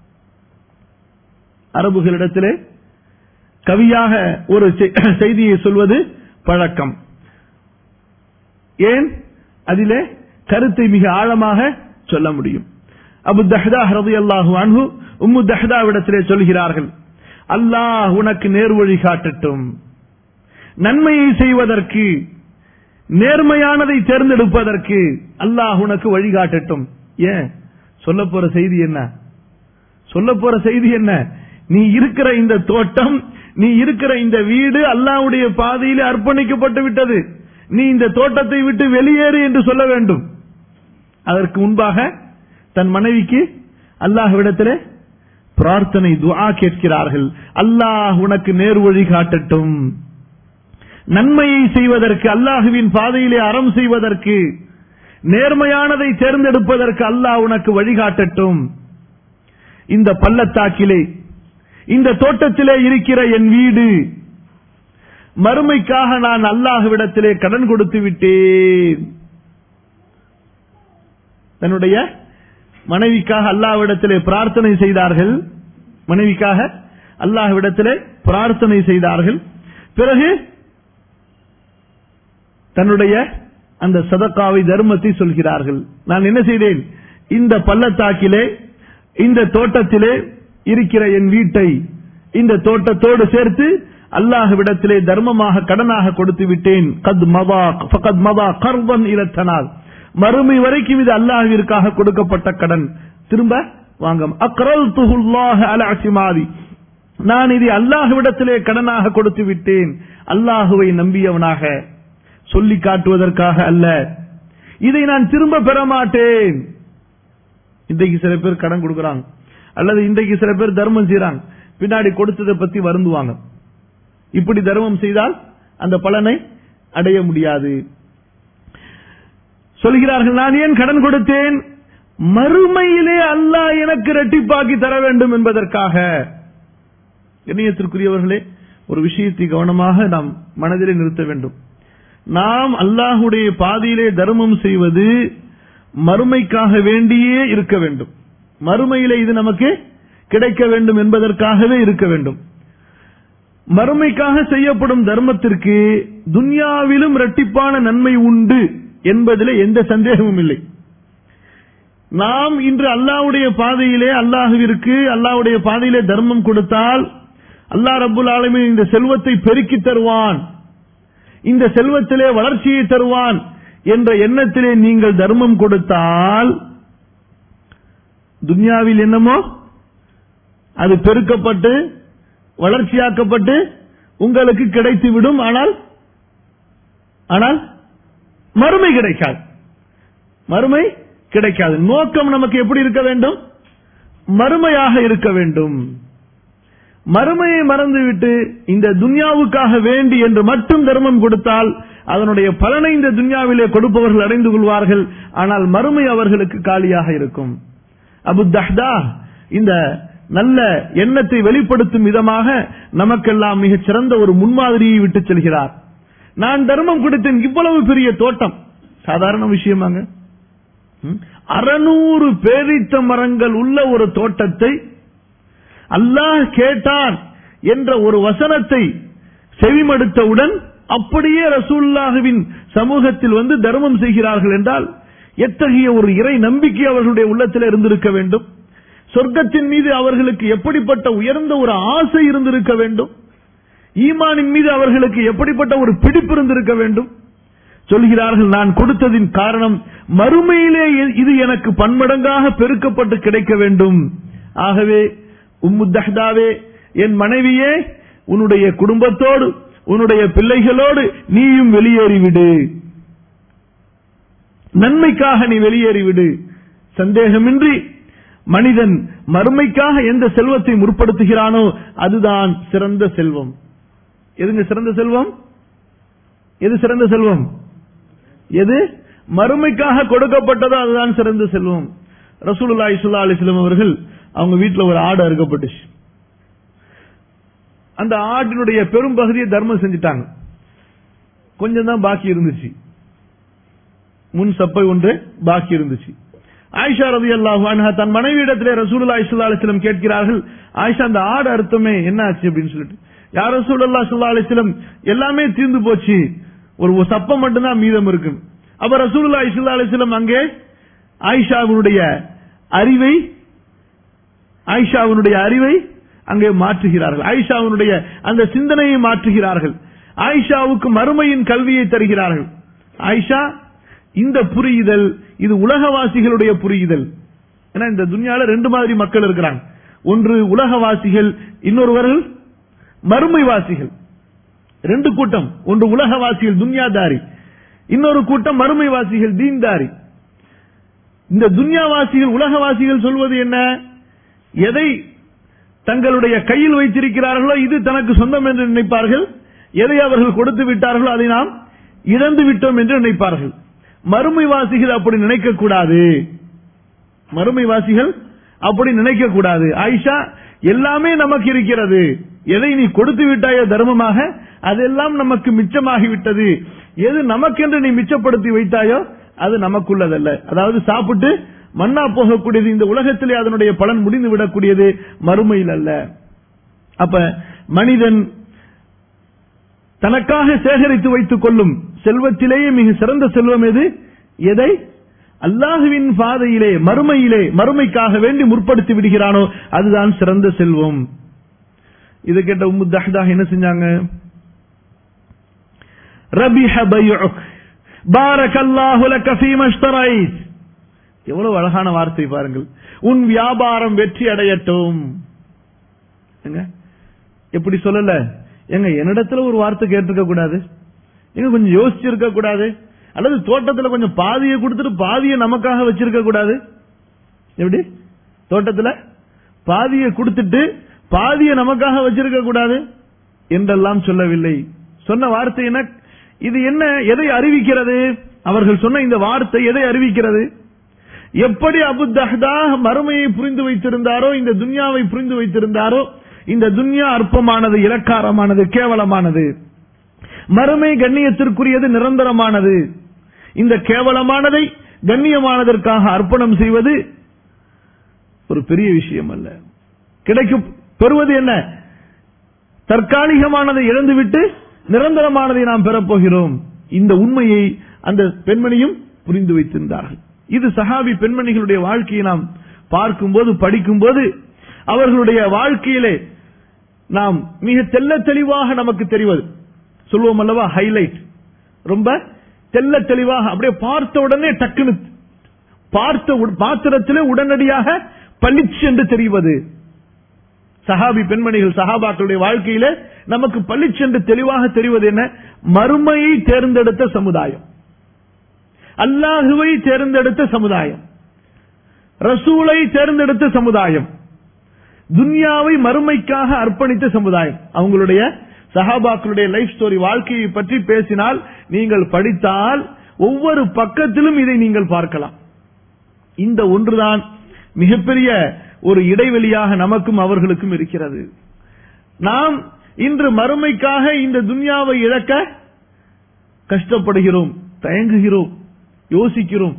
அரபுகளிடத்திலே கவியாக ஒரு செ- செய்தியை சொல்வது பழக்கம் ஏன் அதிலே கருத்தை மிக ஆழமாக சொல்ல முடியும் அபு தஹ்தா ரலியல்லாஹு அன்ஹு உம்மு தஹ்தாவிடத்திலே சொல்கிறார்கள் அல்லாஹ் உனக்கு நேர்வழி காட்டட்டும் நன்மையை செய்வதற்கு நேர்மையானதை தேர்ந்தெடுப்பதற்கு அல்லாஹ் உனக்கு வழிகாட்டட்டும் ஏன் சொல்ல போற செய்தி என்ன சொல்ல போற செய்தி என்ன நீ இருக்கிற இந்த தோட்டம் நீ இருக்கிற இந்த வீடு அல்லாஹ்வுடைய பாதையிலே அர்ப்பணிக்கப்பட்டு விட்டது நீ இந்த தோட்டத்தை விட்டு வெளியேறு என்று சொல்ல வேண்டும் அதற்கு முன்பாக தன் மனைவிக்கு அல்லாஹ்விடத்திலே பிரார்த்தனை துஆ கேட்கிறார்கள் அல்லாஹ் உனக்கு நேர்வழி காட்டட்டும் நன்மையை செய்வதற்கு அல்லாஹுவின் பாதையிலே அறம் செய்வதற்கு நேர்மையானதை தேர்ந்தெடுப்பதற்கு அல்லாஹ் உனக்கு வழிகாட்டட்டும் இந்த பள்ளத்தாக்கிலே இந்த தோட்டத்திலே இருக்கிற என் வீடு மறுமைக்காக நான் அல்லாஹ்விடத்திலே கடன் கொடுத்து விட்டேன் தன்னுடைய மனைவிக்காக அல்லாஹ்விடத்திலே பிரார்த்தனை செய்தார்கள் மனைவிக்காக அல்லாஹ்விடத்திலே பிரார்த்தனை செய்தார்கள் பிறகு தன்னுடைய அந்த சதக்காவை தர்மத்தை சொல்கிறார்கள் நான் என்ன செய்தேன் இந்த பள்ளத்தாக்கிலே இந்த தோட்டத்திலே இருக்கிற என் வீட்டை இந்த தோட்டத்தோடு சேர்த்து அல்லாஹ்விடத்திலே தர்மமாக கடனாக கொடுத்து விட்டேன் கத் மதா ஃபகத் மதா கர்வன் இலத்தனால் மறுமை வரைக்கும் இது அல்லாஹ்விற்காக கொடுக்கப்பட்ட கடன் திரும்ப வாங்க அக்ரல் துஹுல்லாஹ் அல அசிமாதி நான் இதை அல்லாஹ்விடத்திலே கடனாக கொடுத்து விட்டேன் அல்லாஹுவை நம்பியவனாக சொல்லி காட்டுவதற்காக அல்ல இதை நான் திரும்ப பெற மாட்டேன் இன்றைக்கு சில பேர் கடன் கொடுக்கறாங்க அல்லது இன்றைக்கு சில பேர் தர்மம் செய்றாங்க பின்னாடி கொடுத்ததை பத்தி வருந்துவாங்க இப்படி தர்மம் செய்தால் அந்த பலனை அடைய முடியாது சொல்கிறார்கள் நான் ஏன் கடன் கொடுத்தேன் மறுமையிலே அல்லாஹ் எனக்கு இரட்டிப்பாக்கி தர வேண்டும் என்பதற்காக கண்ணியத்திற்குரியவர்களே ஒரு விஷயத்தை கவனமாக நாம் மனதிலே நிறுத்த வேண்டும் நாம் அல்லாஹுடைய பாதையிலே தர்மம் செய்வது மறுமைக்காக வேண்டியே இருக்க வேண்டும் மறுமையிலே இது நமக்கு கிடைக்க வேண்டும் என்பதற்காகவே இருக்க வேண்டும் மறுமைக்காக செய்யப்படும் தர்மத்திற்கு துன்யாவிலும் இரட்டிப்பான நன்மை உண்டு என்பதிலே எந்த சந்தேகமும் இல்லை நாம் இன்று அல்லாஹ்வுடைய பாதையிலே அல்லாஹுவிற்கு அல்லாஹ்வுடைய பாதையிலே தர்மம் கொடுத்தால் அல்லாஹ் ரப்புல் ஆலமீன் இந்த செல்வத்தை பெருக்கி தருவான் இந்த செல்வத்திலே வளர்ச்சியை தருவான் என்ற எண்ணத்திலே நீங்கள் தர்மம் கொடுத்தால் துன்யாவில் என்னமோ அது பெருக்கப்பட்டு வளர்ச்சியாக்கப்பட்டு உங்களுக்கு கிடைத்துவிடும் ஆனால் ஆனால் மறுமை கிடைக்காது மறுமை கிடைக்காது நோக்கம் நமக்கு எப்படி இருக்க வேண்டும் மறுமையாக இருக்க வேண்டும் மறுமையை மறந்துவிட்டு இந்த துன்யாவுக்காக வேண்டி என்று மட்டும் தர்மம் கொடுத்தால் அதனுடைய பலனை இந்த துன்யாவிலே கொடுப்பவர்கள் அடைந்து கொள்வார்கள் ஆனால் மறுமை அவர்களுக்கு காலியாக இருக்கும் அபு தஹ்தா இந்த நல்ல எண்ணத்தை வெளிப்படுத்தும் விதமாக நமக்கெல்லாம் மிகச் சிறந்த ஒரு முன்மாதிரியை விட்டு செல்கிறார் நான் தர்மம் கொடுத்தேன் இவ்வளவு பெரிய தோட்டம் சாதாரண விஷயமாங்க அறநூறு பேரித்த மரங்கள் உள்ள ஒரு தோட்டத்தை அல்லாஹ் கேட்டான் என்ற ஒரு வசனத்தை செவிமடுத்தவுடன் அப்படியே ரசூல்லாஹுவின் சமூகத்தில் வந்து தர்மம் செய்கிறார்கள் என்றால் எத்தகைய ஒரு இறை நம்பிக்கை அவர்களுடைய உள்ளத்தில் இருந்திருக்க வேண்டும் சொர்க்கத்தின் மீது அவர்களுக்கு எப்படிப்பட்ட உயர்ந்த ஒரு ஆசை இருந்திருக்க வேண்டும் ஈமானின் மீது அவர்களுக்கு எப்படிப்பட்ட ஒரு பிடிப்பு இருந்திருக்க வேண்டும் சொல்கிறார்கள் நான் கொடுத்ததின் காரணம் மறுமையிலே இது எனக்கு பன்மடங்காக பெருக்கப்பட்டு கிடைக்க வேண்டும் ஆகவே உம்முத்தஹ்தாவே என் மனைவியே உன்னுடைய குடும்பத்தோடு உன்னுடைய பிள்ளைகளோடு நீயும் வெளியேறிவிடு நன்மைக்காக நீ வெளியேறிவிடு சந்தேகமின்றி மனிதன் மறுமைக்காக எந்த செல்வத்தை முற்படுத்துகிறானோ அதுதான் சிறந்த செல்வம் எதுங்க சிறந்த செல்வம் எது சிறந்த செல்வம் எது மறுமைக்காக கொடுக்கப்பட்டதோ அதுதான் சிறந்த செல்வம் ரசூலுல்லாஹி ஸல்லல்லாஹு அலைஹி வஸல்லம் அவர்கள் அவங்க வீட்டுல ஒரு ஆடு அறுக்கப்பட்டுச்சு அந்த ஆட்டினுடைய பெரும் பகுதியை தர்மம் செஞ்சுட்டாங்க கொஞ்சம் தான் பாக்கி இருந்துச்சு முன் சப்பை ஒன்று பாக்கி இருந்துச்சு ஆயிஷா ரவி அல்லாஹு தன் மனைவியிடத்திலே ரசூலுல்லாஹி ஸல்லல்லாஹு அலைஹி வஸல்லம் கேட்கிறார்கள் ஆயிஷா அந்த ஆடு அர்த்தமே என்ன ஆச்சு அப்படின்னு சொல்லிட்டு யார் ரசூலுல்லாஹி ஸல்லல்லாஹு அலைஹி வஸல்லம் எல்லாமே தீர்ந்து போச்சு ஒரு சப்பம் மட்டும்தான் மீதம் இருக்கு அப்ப ரசூலுல்லாஹி ஸல்லல்லாஹு அலைஹி வஸல்லம் அங்கே ஆயிஷாவினுடைய அறிவை ஆயிஷாவினுடைய அறிவை அங்கே மாற்றுகிறார்கள் ஆயிஷாவினுடைய அந்த சிந்தனையை மாற்றுகிறார்கள் ஆயிஷாவுக்கு மறுமையின் கல்வியை தருகிறார்கள் ஆயிஷா இந்த புரியுதல் இது உலகவாசிகளுடைய புரியுதல் ஏன்னா இந்த துன்யால ரெண்டு மாதிரி மக்கள் இருக்கிறாங்க ஒன்று உலகவாசிகள் இன்னொருவர்கள் மறுமைவாசிகள் ரெண்டு கூட்டம் ஒன்று உலகவாசிகள் துன்யாதாரி இன்னொரு கூட்டம் மறுமைவாசிகள் தீன்தாரி இந்த துன்யாவாசிகள் உலகவாசிகள் சொல்வது என்ன எதை தங்களுடைய கையில் வைத்திருக்கிறார்களோ இது தனக்கு சொந்தம் என்று நினைப்பார்கள் எதை அவர்கள் கொடுத்து விட்டார்களோ அதை நாம் இழந்து விட்டோம் என்று நினைப்பார்கள் மறுமைவாசிகள் அப்படி நினைக்க கூடாது மறுமைவாசிகள் அப்படி நினைக்க கூடாது ஆயிஷா எல்லாமே நமக்கு இருக்கிறது எதை நீ கொடுத்து விட்டாயோ தர்மமாக அதெல்லாம் நமக்கு மிச்சமாகிவிட்டது எது நமக்கென்று நீ மிச்சப்படுத்தி வைத்தாயோ அது நமக்குள்ளதல்ல அதாவது சாப்பிட்டு மண்ணா போகக்கூடியது இந்த உலகத்திலே அதனுடைய பலன் முடிந்து விடக்கூடியது மறுமையில் அல்ல அப்ப மனிதன் தனக்காக சேகரித்து வைத்துக் கொள்ளும் செல்வத்திலேயே மிக சிறந்த செல்வம் எது எதை அல்லாஹுவின் பாதையிலே மறுமையிலே மறுமைக்காக வேண்டி முற்படுத்தி விடுகிறானோ அதுதான் சிறந்த செல்வம் இதை கேட்ட உம்மு தஹ்தா என்ன செஞ்சாங்க ரபிஹ பையுக் பாரக்கல்லாஹு லக ஃபீமா இஷ்தரைத் எவ்வளவு அழகான வார்த்தை பாருங்கள் உன் வியாபாரம் வெற்றி அடையட்டும் எங்க எப்படி சொல்லல எங்க என்னிடத்துல ஒரு வார்த்தை கேட்டிருக்க கூடாது எங்க கொஞ்சம் யோசிச்சிருக்க கூடாது அல்லது தோட்டத்துல கொஞ்சம் பாதியை கொடுத்துட்டு பாதியை நமக்காக வச்சிருக்க கூடாது எப்படி தோட்டத்துல பாதியை கொடுத்துட்டு பாதியை நமக்காக வச்சிருக்க கூடாது என்றெல்லாம் சொல்லவில்லை சொன்ன வார்த்தை என்ன இது என்ன எதை அறிவிக்கிறது அவர்கள் சொன்ன இந்த வார்த்தை எதை அறிவிக்கிறது எப்படி அபு தஹ்தா மறுமையை புரிந்து வைத்திருந்தாரோ இந்த துன்யாவை புரிந்து வைத்திருந்தாரோ இந்த துன்யா அற்பமானது இலக்காரமானது கேவலமானது மறுமை கண்ணியத்திற்குரியது நிரந்தரமானது இந்த கேவலமானதை கண்ணியமானதற்காக அர்ப்பணம் செய்வது ஒரு பெரிய விஷயம் அல்ல கிடைக்கும் பெறுவது என்ன தற்காலிகமானதை இழந்துவிட்டு நிரந்தரமானதை நாம் பெறப்போகிறோம் இந்த உண்மையை அந்த பெண்மணியும் புரிந்து வைத்திருந்தார்கள் இது சஹாபி பெண்மணிகளுடைய வாழ்க்கையை நாம் பார்க்கும்போது படிக்கும்போது அவர்களுடைய வாழ்க்கையிலே நாம் மிக தெல்ல தெளிவாக நமக்கு தெரிவது சொல்லுவோம் அல்லவா ஹைலைட் ரொம்ப தெல்ல தெளிவாக அப்படியே பார்த்த உடனே டக்குனு பார்த்த உட- பாத்திரத்திலே உடனடியாக பளிச்சு என்று தெரிவது சஹாபி பெண்மணிகள் சஹாபாக்களுடைய வாழ்க்கையில நமக்கு பளிச்சென்று தெளிவாக தெரிவது என்ன மறுமையை தேர்ந்தெடுத்த சமுதாயம் அல்லாஹுவை தேர்ந்தெடுத்த சமுதாயம் ரசூலை தேர்ந்தெடுத்த சமுதாயம் துன்யாவை மறுமைக்காக அர்ப்பணித்த சமுதாயம் அவங்களுடைய சஹாபாக்களுடைய லைஃப் ஸ்டோரி வாழ்க்கையை பற்றி பேசினால் நீங்கள் படித்தால் ஒவ்வொரு பக்கத்திலும் இதை நீங்கள் பார்க்கலாம் இந்த ஒன்றுதான் மிகப்பெரிய ஒரு இடைவெளியாக நமக்கும் அவர்களுக்கும் இருக்கிறது நாம் இன்று மறுமைக்காக இந்த துன்யாவை இழக்க கஷ்டப்படுகிறோம் தயங்குகிறோம் யோசிக்கிறோம்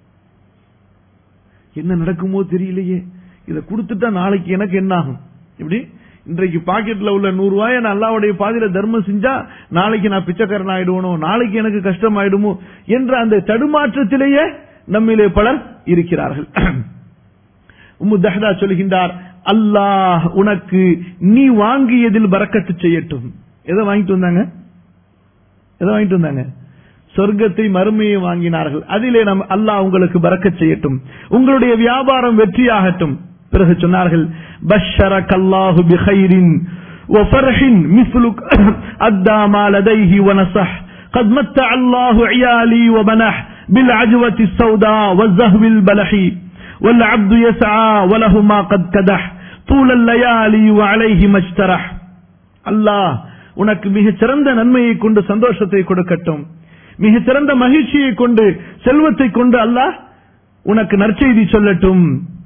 என்ன நடக்குமோ தெரியலையே இதை கொடுத்துட்டா நாளைக்கு எனக்கு என்ன ஆகும் இப்படி இன்றைக்கு பாக்கெட்ல உள்ள நூறு ரூபாய நான் அல்லாவுடைய பாதையில தர்மம் செஞ்சா நாளைக்கு நான் பிச்சைக்காரன் ஆயிடுவனோ நாளைக்கு எனக்கு கஷ்டம் ஆயிடுமோ என்ற அந்த தடுமாற்றத்திலேயே நம்மிலே பலர் இருக்கிறார்கள் உம்மு தஹ்தா சொல்கின்றார் அல்லாஹ் உனக்கு நீ வாங்கியதில் பறக்கத்து செய்யட்டும் எதை வாங்கிட்டு வந்தாங்க எதை வாங்கிட்டு வந்தாங்க சொர்க்கத்தை மறுமையை வாங்கினார்கள் அதிலே நம் அல்லாஹ் உங்களுக்கு பறக்கச் செய்யட்டும் உங்களுடைய வியாபாரம் வெற்றியாகட்டும் பிறகு சொன்னார்கள் பஷரக் அல்லாஹு பிஹைரின் وفرح مثلك أدى ما لديه ونصح قد متع الله عيالي وبنح بالعجوة السوداء والزهو البلحي والعبد يسعى وله ما قد كدح طول الليالي وعليه ما اجترح அல்லாஹ் உனக்கு மிகச் சிறந்த நன்மையை கொண்டு சந்தோஷத்தை கொடுக்கட்டும் மிகச் சிறந்த மகிழ்ச்சியை கொண்டு செல்வத்தை கொண்டு அல்லாஹ் உனக்கு நற்செய்தி சொல்லட்டும்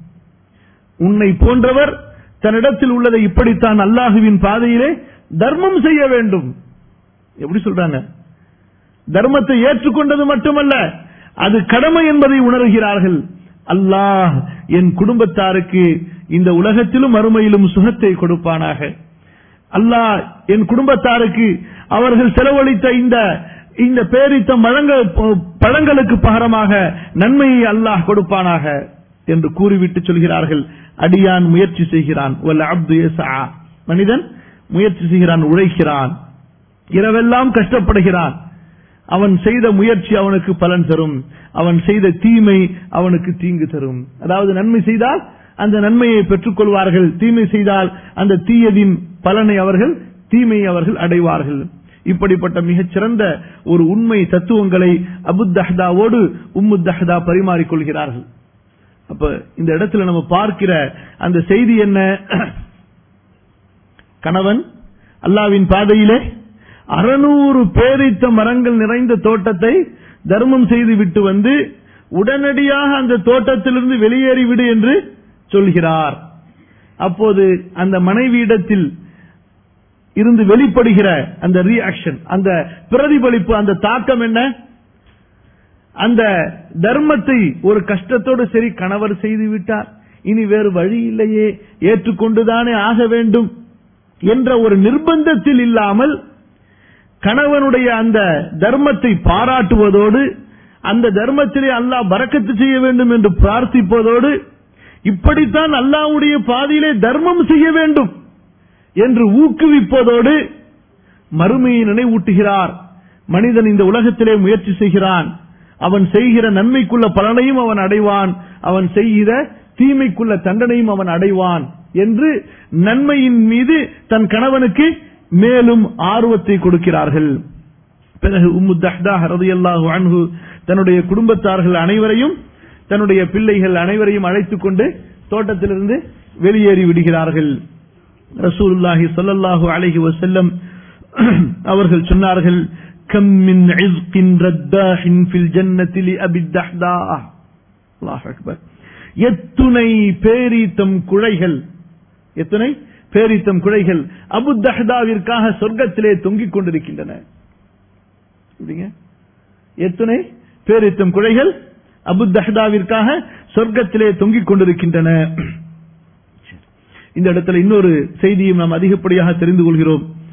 உன்னை போன்றவர் தன்னிடத்தில் உள்ளதை இப்படித்தான் அல்லாஹுவின் பாதையிலே தர்மம் செய்ய வேண்டும் எப்படி சொல்றாங்க தர்மத்தை ஏற்றுக்கொண்டது மட்டுமல்ல அது கடமை என்பதை உணர்கிறார்கள் அல்லாஹ் என் குடும்பத்தாருக்கு இந்த உலகத்திலும் மறுமையிலும் சுகத்தை கொடுப்பானாக அல்லாஹ் என் குடும்பத்தாருக்கு அவர்கள் செலவழித்த இந்த இந்த பேரித்த மழங்க பழங்களுக்கு பகரமாக நன்மையை அல்லாஹ் கொடுப்பானாக என்று கூறிவிட்டு சொல்கிறார்கள் அடியான் முயற்சி செய்கிறான் வல்ல அப்து யஸ்ஆ. மனிதன் முயற்சி செய்கிறான் உழைக்கிறான் இரவெல்லாம் கஷ்டப்படுகிறான் அவன் செய்த முயற்சி அவனுக்கு பலன் தரும் அவன் செய்த தீமை அவனுக்கு தீங்கு தரும் அதாவது நன்மை செய்தால் அந்த நன்மையை பெற்றுக் கொள்வார்கள் தீமை செய்தால் அந்த தீயதின் பலனை அவர்கள் தீமையை அவர்கள் அடைவார்கள் இப்படிப்பட்ட மிகச் சிறந்த ஒரு உண்மை தத்துவங்களை அபுத்தஹ்தாவோடு உம்முத்தஹ்தா பரிமாறிக்கொள்கிறார்கள் அப்ப இந்த இடத்துல நம்ம பார்க்கிற அந்த செய்தி என்ன கணவன் அல்லாவின் பாதையிலே அறுநூறு பேரித்த மரங்கள் நிறைந்த தோட்டத்தை தர்மம் செய்து விட்டு வந்து உடனடியாக அந்த தோட்டத்திலிருந்து வெளியேறிவிடு என்று சொல்கிறார் அப்போது அந்த மனைவியிடத்தில் இருந்து வெளிப்படுகிற அந்த ரியாக்ஷன் அந்த பிரதிபலிப்பு அந்த தாக்கம் என்ன அந்த தர்மத்தை ஒரு கஷ்டத்தோடு சரி கணவர் செய்து விட்டார் இனி வேறு வழி இல்லையே ஏற்றுக்கொண்டுதானே ஆக வேண்டும் என்ற ஒரு நிர்பந்தத்தில் இல்லாமல் கணவனுடைய அந்த தர்மத்தை பாராட்டுவதோடு அந்த தர்மத்திலே அல்லாஹ் பறக்கத்து செய்ய வேண்டும் என்று பிரார்த்திப்பதோடு இப்படித்தான் அல்லாஹ்வுடைய பாதையிலே தர்மம் செய்ய வேண்டும் என்று ஊக்குவிப்பதோடு மறுமையை நினைவூட்டுகிறார் மனிதன் இந்த உலகத்திலே முயற்சி செய்கிறான் அவன் செய்கிற நன்மைக்குள்ள பலனையும் அவன் அடைவான் அவன் செய்கிற தீமைக்குள்ள தண்டனையும் அவன் அடைவான் என்று நன்மையின் மீது தன் கணவனுக்கு மேலும் ஆர்வத்தை கொடுக்கிறார்கள் பிறகு உம்மு தஹ்தா ரலியல்லாஹு அன்ஹு தன்னுடைய குடும்பத்தார்கள் அனைவரையும் தன்னுடைய பிள்ளைகள் அனைவரையும் அழைத்துக் கொண்டு தோட்டத்திலிருந்து வெளியேறி விடுகிறார்கள் ரசூலுல்லாஹி ஸல்லல்லாஹு அலைஹி வஸல்லம் அவர்கள் சொன்னார்கள் கம் மின் இஸ்கின் ரத்தாஹின் ஃபில் ஜன்னதி லிஅபி தஹ்தா அல்லாஹ் அக்பர் எத்துணை பேரீத்தம் குழைகள் எத்தனை பேரித்தம் குழைகள் அபு தஹ்தாவிற்காக சொர்க்கத்திலே தொங்கிக் கொண்டிருக்கின்றன இப்படிங்க. எத்தனை பேரித்தம் குழைகள் அபு தஹ்தாவிற்காக சொர்க்கத்திலே தொங்கிக் கொண்டிருக்கின்றன இந்த இடத்துல இன்னொரு செய்தியும் நாம் அதிகப்படியாக தெரிந்து கொள்கிறோம்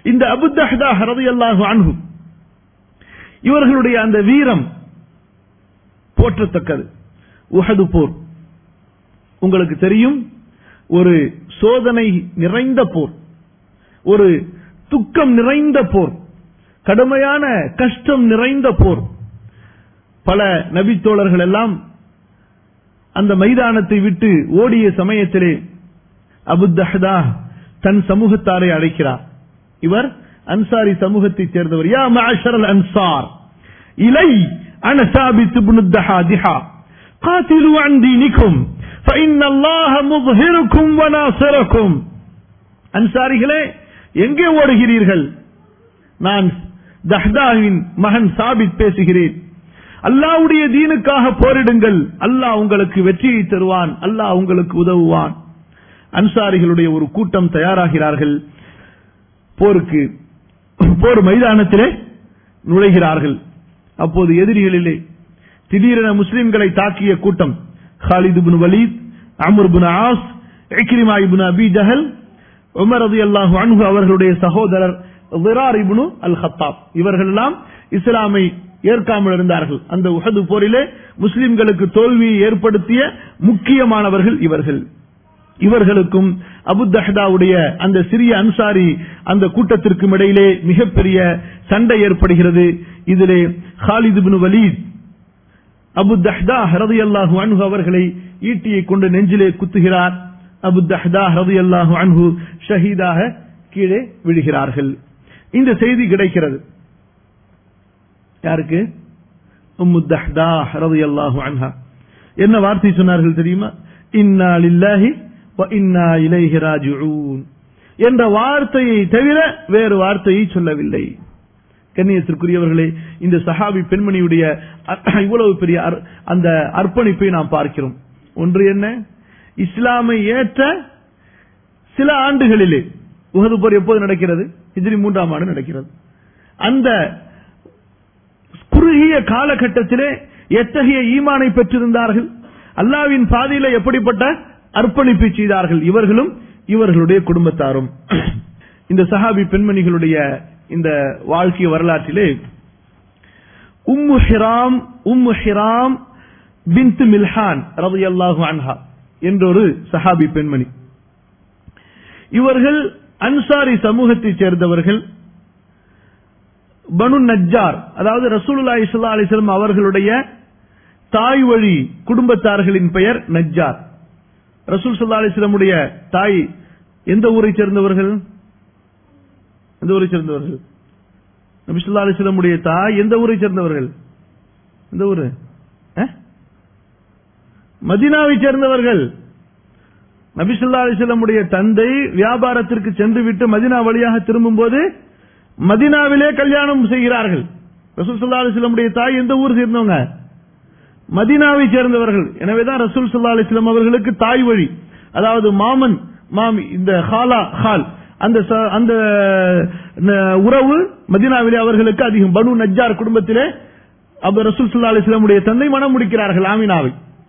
இந்த அபுத்தஹதா ரலியல்லாஹு அன்ஹு இவர்களுடைய அந்த வீரம் போற்றத்தக்கது உஹது போர் உங்களுக்கு தெரியும் ஒரு சோதனை நிறைந்த போர் ஒரு துக்கம் நிறைந்த போர் கடுமையான கஷ்டம் நிறைந்த போர் பல நபித்தோழர்கள் எல்லாம் அந்த மைதானத்தை விட்டு ஓடிய சமயத்திலே அபுத்தஹதா தன் சமூகத்தாரை அழைக்கிறார் இவர் அன்சாரி சமூகத்தைச் சேர்ந்தவர் யா மஅஷரல் அன்சார் இலை அன சாபித் இப்னு தஹாதிஹா قاتلوا عن دينكم فإن الله مظهركم وناصركم அன்சாரிகளே எங்கே ஓடுகிறீர்கள் நான் தஹ்தாவின் மகன் சாபித் பேசுகிறேன் அல்லாவுடைய தீனுக்காக போரிடுங்கள் அல்லாஹ் உங்களுக்கு வெற்றியை தருவான் அல்லாஹ் உங்களுக்கு உதவுவான் அன்சாரிகளுடைய ஒரு கூட்டம் தயாராகிறார்கள் போருக்கு போர் மைதானத்திலே நுழைகிறார்கள் அப்போது எதிரிகளிலே திடீரென முஸ்லிம்களை தாக்கிய கூட்டம் Khalid bin Walid Amr bin As Ikrima ibn Abi Jahl Umar ரலியல்லாஹு அன்ஹு அவர்களுடைய சகோதரர் விரார் இப்னு அல் ஹத்தாப் இவர்கள் எல்லாம் இஸ்லாமை ஏற்காமல் இருந்தார்கள் அந்த உஹது போரிலே முஸ்லிம்களுக்கு தோல்வியை ஏற்படுத்திய முக்கியமானவர்கள் இவர்கள் இவர்களுக்கும் அபுத்தஹதாவுடைய அந்த சிறிய அன்சாரி அந்த கூட்டத்திற்கும் இடையிலே மிகப்பெரிய சண்டை ஏற்படுகிறது இதிலே ஹாலித் பின் வலீத் அபு தஹ்தா ஹரதி அல்லாஹு அன்ஹு அவர்களை ஈட்டியை கொண்டு நெஞ்சிலே குத்துகிறார் அபு தஹ்தா ஹரதி அல்லாஹு அன்ஹு ஷஹீதாக கீழே விழுகிறார்கள் இந்த செய்தி கிடைக்கிறது யாருக்கு உம்மு தஹ்தா ஹரதி அல்லாஹு அன்ஹா என்ன வார்த்தை சொன்னார்கள் தெரியுமா இன்னா லில்லாஹி வ இன்னா இலைஹி ராஜிஊன் என்ற வார்த்தையை தவிர வேறு வார்த்தையை சொல்லவில்லை கண்ணியத்திற்குரியவர்களே இந்த சஹாபி பெண்மணியுடைய அ- இவ்வளவு பெரிய அர்- அந்த அர்ப்பணிப்பை நாம் பார்க்கிறோம் ஒன்று என்ன இஸ்லாமை ஏற்ற சில ஆண்டுகளிலே உகது போர் எப்போது நடக்கிறது ஹிஜ்ரி மூன்றாம் ஆண்டு நடக்கிறது அந்த குறுகிய காலகட்டத்திலே எத்தகைய ஈமானை பெற்றிருந்தார்கள் அல்லாவின் பாதையில எப்படிப்பட்ட அர்ப்பணிப்பை செய்தார்கள் இவர்களும் இவர்களுடைய குடும்பத்தாரும் இந்த சஹாபி பெண்மணிகளுடைய இந்த வாழ்க்கை வரலாற்றிலே உம்மு ஹிராம் உம்மு ஹிராம் பின்த் மில்ஹான் ரலியல்லாஹு அன்ஹா என்றொரு சஹாபி பெண்மணி இவர்கள் அன்சாரி சமூகத்தைச் சேர்ந்தவர்கள் பனு நஜ்ஜார் அதாவது ரசூலுல்லாஹி ஸல்லல்லாஹு அலைஹி வஸல்லம் அவர்களுடைய தாய் வழி குடும்பத்தார்களின் பெயர் நஜ்ஜார் ரசூல் ஸல்லல்லாஹு அலைஹி வஸல்லமுடைய தாய் எந்த ஊரை சேர்ந்தவர்கள் எந்த ஊரை சேர்ந்தவர்கள் நபி ஸல்லல்லாஹு அலைஹி வஸல்லமுடைய தாய் எந்த ஊரை சேர்ந்தவர்கள் எந்த ஊரு அஹ்? மதீனாவை சேர்ந்தவர்கள் நபி ஸல்லல்லாஹு அலைஹி வஸல்லமுடைய தந்தை வியாபாரத்திற்கு சென்று விட்டு மதீனா வழியாக திரும்பும்போது மதீனாவிலே கல்யாணம் செய்கிறார்கள் ரசூல் ஸல்லல்லாஹு அலைஹி வஸல்லமுடைய தாய் எந்த ஊர் சேர்ந்தவங்க மதீனாவை சேர்ந்தவர்கள் எனவேதான் ரசூல் ஸல்லல்லாஹு அலைஹி வஸல்லம் அவர்களுக்கு தாய் வழி அதாவது மாமன் மாமி இந்த ஹாலா ஹால் அந்த ச- அந்த ந- உறவு மதீனாவிலே அவர்களுக்கு அதிகம் பனு நஜ்ஜார் குடும்பத்திலே அப்ப ரசூல் ஸல்லல்லாஹு அலைஹி வஸல்லமுடைய தந்தை மனம் முடிக்கிறார்கள் ஆமினாவை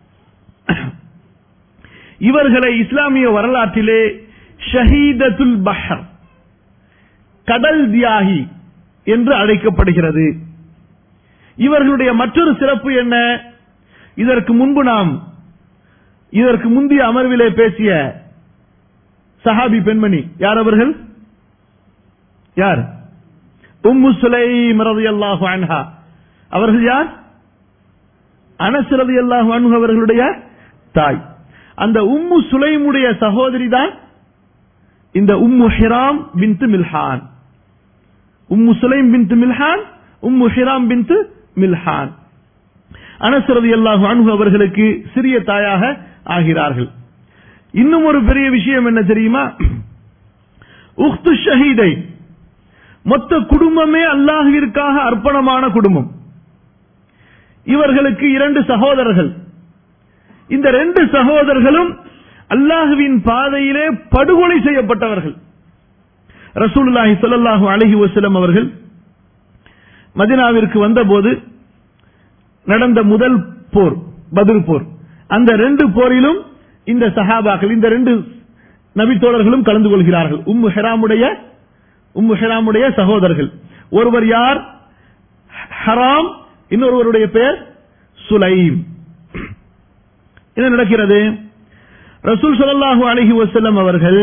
இவர்களை இஸ்லாமிய வரலாற்றிலே ஷஹீதத்துல் பஹர் கடல் தியாகி என்று அழைக்கப்படுகிறது இவர்களுடைய மற்றொரு சிறப்பு என்ன இதற்கு முன்பு நாம் இதற்கு முந்தைய அமர்விலே பேசிய சஹாபி பெண்மணி யார் அவர்கள் யார் உம்மு சுலைம் ரலியல்லாஹு அன்ஹா அவர்கள் யார் அனஸ் ரலியல்லாஹு அன்ஹு அவர்களுடைய தாய் அந்த உம்மு சுலைமுடைய சகோதரி தான் இந்த Umm Haram bint Milhan Umm Sulaim bint Milhan Umm Haram bint Milhan Anas ரலியல்லாஹு அன்ஹு அவர்களுக்கு சிறிய தாயாக ஆகிறார்கள் இன்னும் ஒரு பெரிய விஷயம் என்ன தெரியுமா உக்து ஷஹீதை மொத்த குடும்பமே அல்லாஹ்விற்காக அர்ப்பணமான குடும்பம் இவர்களுக்கு இரண்டு சகோதரர்கள் இந்த ரெண்டு சகோதரர்களும் அல்லாஹுவின் பாதையிலே படுகொலை செய்யப்பட்டவர்கள் ரசூலுல்லாஹி ஸல்லல்லாஹு அலைஹி வஸல்லம் அவர்கள் மதீனாவிற்கு வந்தபோது நடந்த முதல் போர் பத்ர் போர் அந்த ரெண்டு போரிலும் இந்த சஹாபாக்கள் இந்த ரெண்டு நபித்தோழர்களும் கலந்து கொள்கிறார்கள் உம்மு ஹெராமுடைய உம்மு ஹிராமுடைய சகோதரர்கள் ஒருவர் யார் ஹராம் இன்னொருவருடைய பெயர் சுலைம் என்ன நடக்கிறது ரசூல் ஸல்லல்லாஹு அலைஹி வஸல்லம் அவர்கள்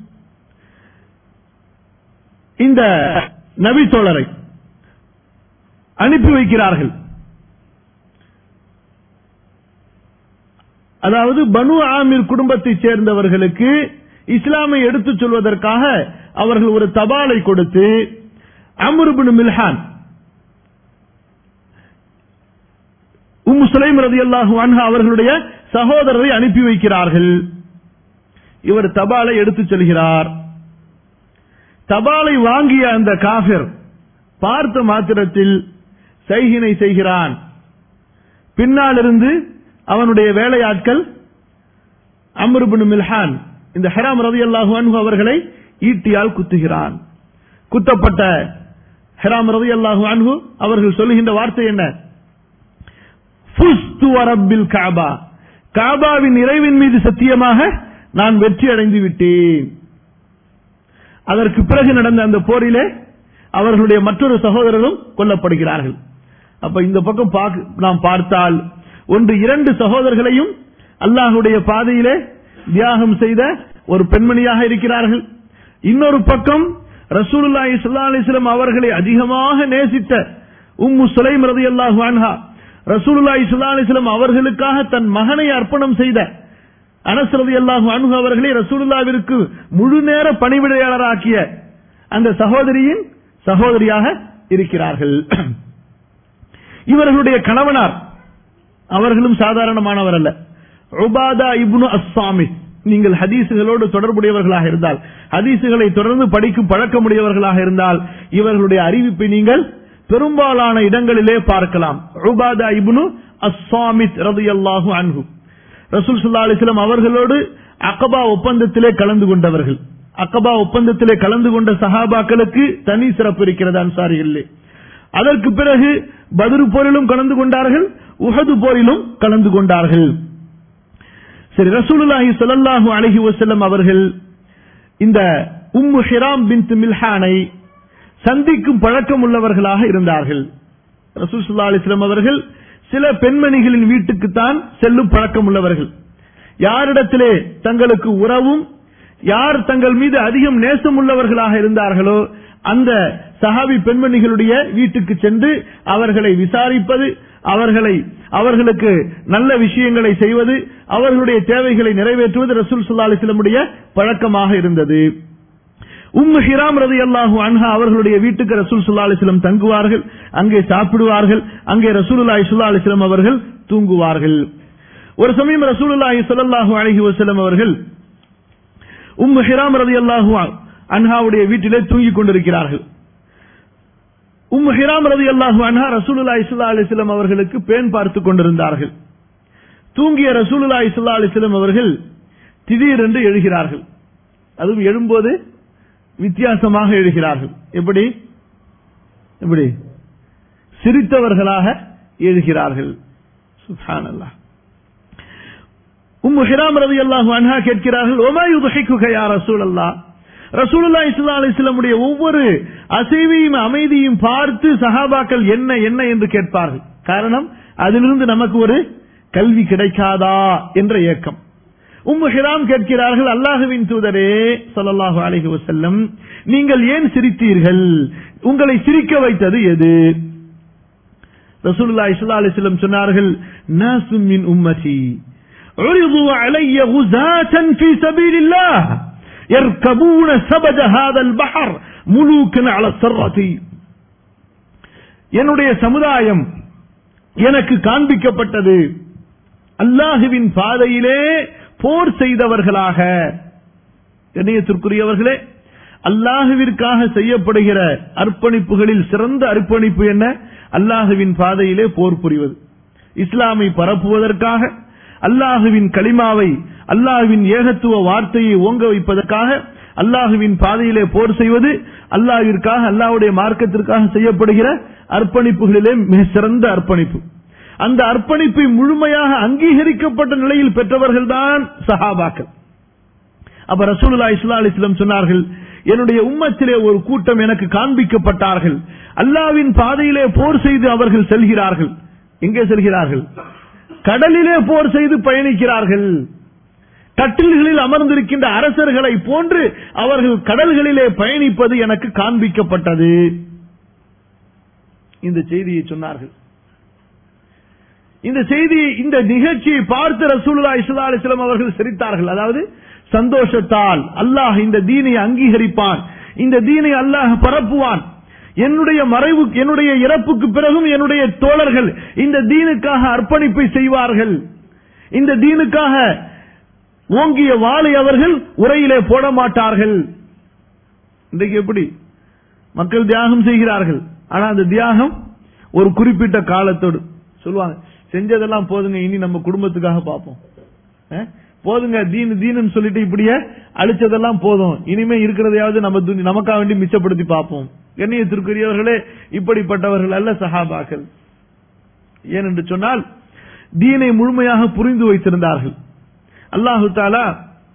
இந்த நபி தோழரை அனுப்பி வைக்கிறார்கள் அதாவது பனு ஆமீர் குடும்பத்தைச் சேர்ந்தவர்களுக்கு இஸ்லாமை எடுத்துச் சொல்வதற்காக அவர்கள் ஒரு தபாலை கொடுத்து அம்ருபின் மில்ஹான் உம்மு சுலைம் ரதியல்லாஹு அன்ஹா அவர்களுடைய சகோதரரை அனுப்பி வைக்கிறார்கள் இவர் தபாலை எடுத்துச் செல்கிறார் தபாலை வாங்கிய அந்த காபிர் பார்த்த மாத்திரத்தில் சைகினை செய்கிறான் பின்னால் இருந்து அவனுடைய வேலையாட்கள் அம்ருபின் மில்ஹான் இந்த ஹராம் ரதி அல்லாஹு அன்ஹு அவர்களை ஈட்டியால் குத்துகிறான் குத்தப்பட்ட ஹராம் ரதி அல்லாஹு அன்ஹு அவர்கள் சொல்லுகின்ற வார்த்தை என்ன ஃபுஸ்து வரப்பில் காபா காபாவின் இறைவின் மீது சத்தியமாக நான் வெற்றி அடைந்து விட்டேன் அதற்கு பிறகு நடந்த அந்த போரிலே அவர்களுடைய மற்றொரு சகோதரரும் கொல்லப்படுகிறார்கள் அப்ப இந்த பக்கம் பாக்க- நாம் பார்த்தால் ஒன்று இரண்டு சகோதரர்களையும் அல்லாஹுடைய பாதையிலே தியாகம் செய்த ஒரு பெண்மணியாக இருக்கிறார்கள் இன்னொரு பக்கம் ரசூலுல்லாஹி ஸல்லல்லாஹு அலைஹி வஸல்லம் அவர்களை அதிகமாக நேசித்த உம்மு சுலைம் ரலியல்லாஹு அன்ஹா ரசூலுல்லாஹி ஸல்லல்லாஹு அலைஹி வஸல்லம் அவர்களுக்காக தன் மகனை அர்ப்பணம் செய்த அனஸ் ரலியல்லாஹு அன்ஹு அவர்களை ரசூலுல்லாவிற்கு முழு நேர பணிவிடையாளராக்கிய அந்த சகோதரியின் சகோதரியாக இருக்கிறார்கள் இவர்களுடைய கணவனார் அவர்களும் சாதாரணமானவர் அல்ல உபாதா இப்னு அஸ்ஸாமி நீங்கள் ஹதீசுகளோடு தொடர்புடையவர்களாக இருந்தால் ஹதீசுகளை தொடர்ந்து படிக்கும் பழக்கமுடையவர்களாக இருந்தால் இவர்களுடைய அறிவிப்பை நீங்கள் பெரும்பாலான இடங்களிலே பார்க்கலாம் உபாதா இப்னு அஸ்ஸாமித் ரலியல்லாஹு அன்ஹு ரசூல் ஸல்லல்லாஹு அலைஹி வஸல்லம் அவர்களோடு அக்கபா ஒப்பந்தத்திலே கலந்து கொண்டவர்கள் அக்கபா ஒப்பந்தத்திலே கலந்து கொண்ட சஹாபாக்களுக்கு தனி சிறப்பு இருக்கிறது அன்சாரிகளிலே அதற்கு பிறகு பத்ரு போரிலும் கலந்து கொண்டார்கள் உஹது போரிலும் கலந்து கொண்டார்கள் சரி ரசூலுல்லாஹி ஸல்லல்லாஹு அலைஹி வஸல்லம் அவர்கள் இந்த உம்மு ஹிராம் பின்த் மில்ஹானை சந்திக்கும் பழக்கம் உள்ளவர்களாக இருந்தார்கள் ரசூல் ஸல்லல்லாஹு அலைஹி வஸல்லம் அவர்கள் சில பெண்மணிகளின் வீட்டுக்கு தான் செல்லும் பழக்கம் உள்ளவர்கள் யாரிடத்திலே தங்களுக்கு உறவும் யார் தங்கள் மீது அதிகம் நேசம் உள்ளவர்களாக இருந்தார்களோ அந்த சஹாபி பெண்மணிகளுடைய வீட்டுக்கு சென்று அவர்களை விசாரிப்பது அவர்களை அவர்களுக்கு நல்ல விஷயங்களை செய்வது அவர்களுடைய தேவைகளை நிறைவேற்றுவது ரசூல் ஸல்லல்லாஹு அலைஹி வஸல்லமுடைய பழக்கமாக இருந்தது உம்மு ஹிராம் ரதி அல்லாஹு அன்ஹா அவர்களுடைய வீட்டுக்கு ரசூல் சுல்லா அலிஸ்லம் தங்குவார்கள் அங்கே சாப்பிடுவார்கள் அங்கே ரசூலுல்லாஹி சுல்லா அலிஸ்லம் அவர்கள் தூங்குவார்கள் ஒரு சமயம் ரசூலுல்லாஹி ஸல்லல்லாஹு அலைஹி வஸல்லம் அவர்கள் உம்மு ஹிராம் ரதி அல்லாஹு அன்ஹாவுடைய வீட்டிலே தூங்கிக் கொண்டிருக்கிறார்கள் உம்மு ஹிராம் ரதி அல்லாஹு அன்ஹா ரசூலுல்லாஹி ஸல்லல்லாஹு அலைஹி வஸல்லம் அவர்களுக்கு பேன் பார்த்துக் கொண்டிருந்தார்கள் தூங்கிய ரசூலுல்லாஹி ஸல்லல்லாஹு அலைஹி வஸல்லம் அவர்கள் திடீரென்று எழுகிறார்கள் அதுவும் எழும்போது வித்தியாசமாக எழுகிறார்கள் எப்படி எப்படி சிரித்தவர்களாக எழுகிறார்கள் சுப்ஹானல்லாஹ் உம்மு ஹிராம் ரலியல்லாஹு அன்ஹா கேட்கிறார்கள் ஒமா யுதுஹிக்குக யா ரசூலல்லாஹ் ரசூலுல்லாஹி ஸல்லல்லாஹு அலைஹி வஸல்லமுடைய ஒவ்வொரு அசைவையும் அமைதியும் பார்த்து சஹாபாக்கள் என்ன என்ன என்று கேட்பார்கள் காரணம் அதிலிருந்து நமக்கு ஒரு கல்வி கிடைக்காதா என்ற ஏக்கம் உம்மு ஹிராம் கேட்கிறார்கள் அல்லாஹுவின் தூதரே ஸல்லல்லாஹு அலைஹி வஸல்லம் நீங்கள் ஏன் சிரித்தீர்கள் உங்களை சிரிக்க வைத்தது எது ரசூலுல்லாஹி ஸல்லல்லாஹு அலைஹி வஸல்லம் சொன்னார்கள் நாசும் மின் உம்மதி عرضوا علي غزاة في سبيل الله يركبون سبج هذا البحر ملوكا على السرة என்னுடைய சமுதாயம் எனக்கு காண்பிக்கப்பட்டது அல்லாஹுவின் பாதையிலே போர் செய்தவர்களாக கண்ணியத்திற்குரியவர்களே அல்லாஹுவிற்காக செய்யப்படுகிற அர்ப்பணிப்புகளில் சிறந்த அர்ப்பணிப்பு என்ன அல்லாஹுவின் பாதையிலே போர் புரிவது இஸ்லாமை பரப்புவதற்காக அல்லாஹுவின் களிமாவை அல்லாஹுவின் ஏகத்துவ வார்த்தையை ஓங்க வைப்பதற்காக அல்லாஹுவின் பாதையிலே போர் செய்வது அல்லாஹிற்காக அல்லாஹ்வுடைய மார்க்கத்திற்காக செய்யப்படுகிற அர்ப்பணிப்புகளிலே மிக சிறந்த அர்ப்பணிப்பு அந்த அர்ப்பணிப்பை முழுமையாக அங்கீகரிக்கப்பட்ட நிலையில் பெற்றவர்கள் தான் சஹாபாக்கள் அப்ப ரசூலுல்லாஹி ஸல்லல்லாஹு அலைஹி வஸல்லம் சொன்னார்கள் என்னுடைய உம்மத்திலே ஒரு கூட்டம் எனக்கு காண்பிக்கப்பட்டார்கள் அல்லாவின் பாதையிலே போர் செய்து அவர்கள் செல்கிறார்கள் எங்கே செல்கிறார்கள் கடலிலே போர் செய்து பயணிக்கிறார்கள் கட்டில்களில் அமர்ந்திருக்கின்ற அரசர்களை போன்று அவர்கள் கடல்களிலே பயணிப்பது எனக்கு காண்பிக்கப்பட்டது இந்த செய்தியை சொன்னார்கள் இந்த செய்தி இந்த நிகழ்ச்சியை பார்த்து ரசூலுல்லாஹி ஸல்லல்லாஹு அலைஹி வஸல்லம் அவர்கள் சிரித்தார்கள் அதாவது சந்தோஷத்தால் அல்லாஹ் இந்த தீனை அங்கீகரிப்பான் இந்த தீனை அல்லாஹ் பரப்புவான் என்னுடைய மறைவு என்னுடைய இறப்புக்கு பிறகும் என்னுடைய தோழர்கள் இந்த தீனுக்காக அர்ப்பணிப்பை செய்வார்கள் இந்த தீனுக்காக ஓங்கிய வாளை அவர்கள் உரையிலே போட மாட்டார்கள் இன்றைக்கு எப்படி மக்கள் தியாகம் செய்கிறார்கள் ஆனா அந்த தியாகம் ஒரு குறிப்பிட்ட காலத்தோடு சொல்லுவாங்க செஞ்சதெல்லாம் போதுங்க இனி நம்ம குடும்பத்துக்காக பார்ப்போம் அஹ், போதுங்க தீனு தீனுன்னு சொல்லிட்டு இப்படியே அழிச்சதெல்லாம் போதும் இனிமே இருக்கிறதையாவது நம்ம துனி- நமக்காக வேண்டி மிச்சப்படுத்தி பார்ப்போம் கண்ணியத்திற்குரியவர்களே இப்படிப்பட்டவர்கள் அல்ல சஹாபாக்கள் ஏனென்று சொன்னால் தீனை முழுமையாக புரிந்து வைத்திருந்தார்கள் அல்லாஹு தாலா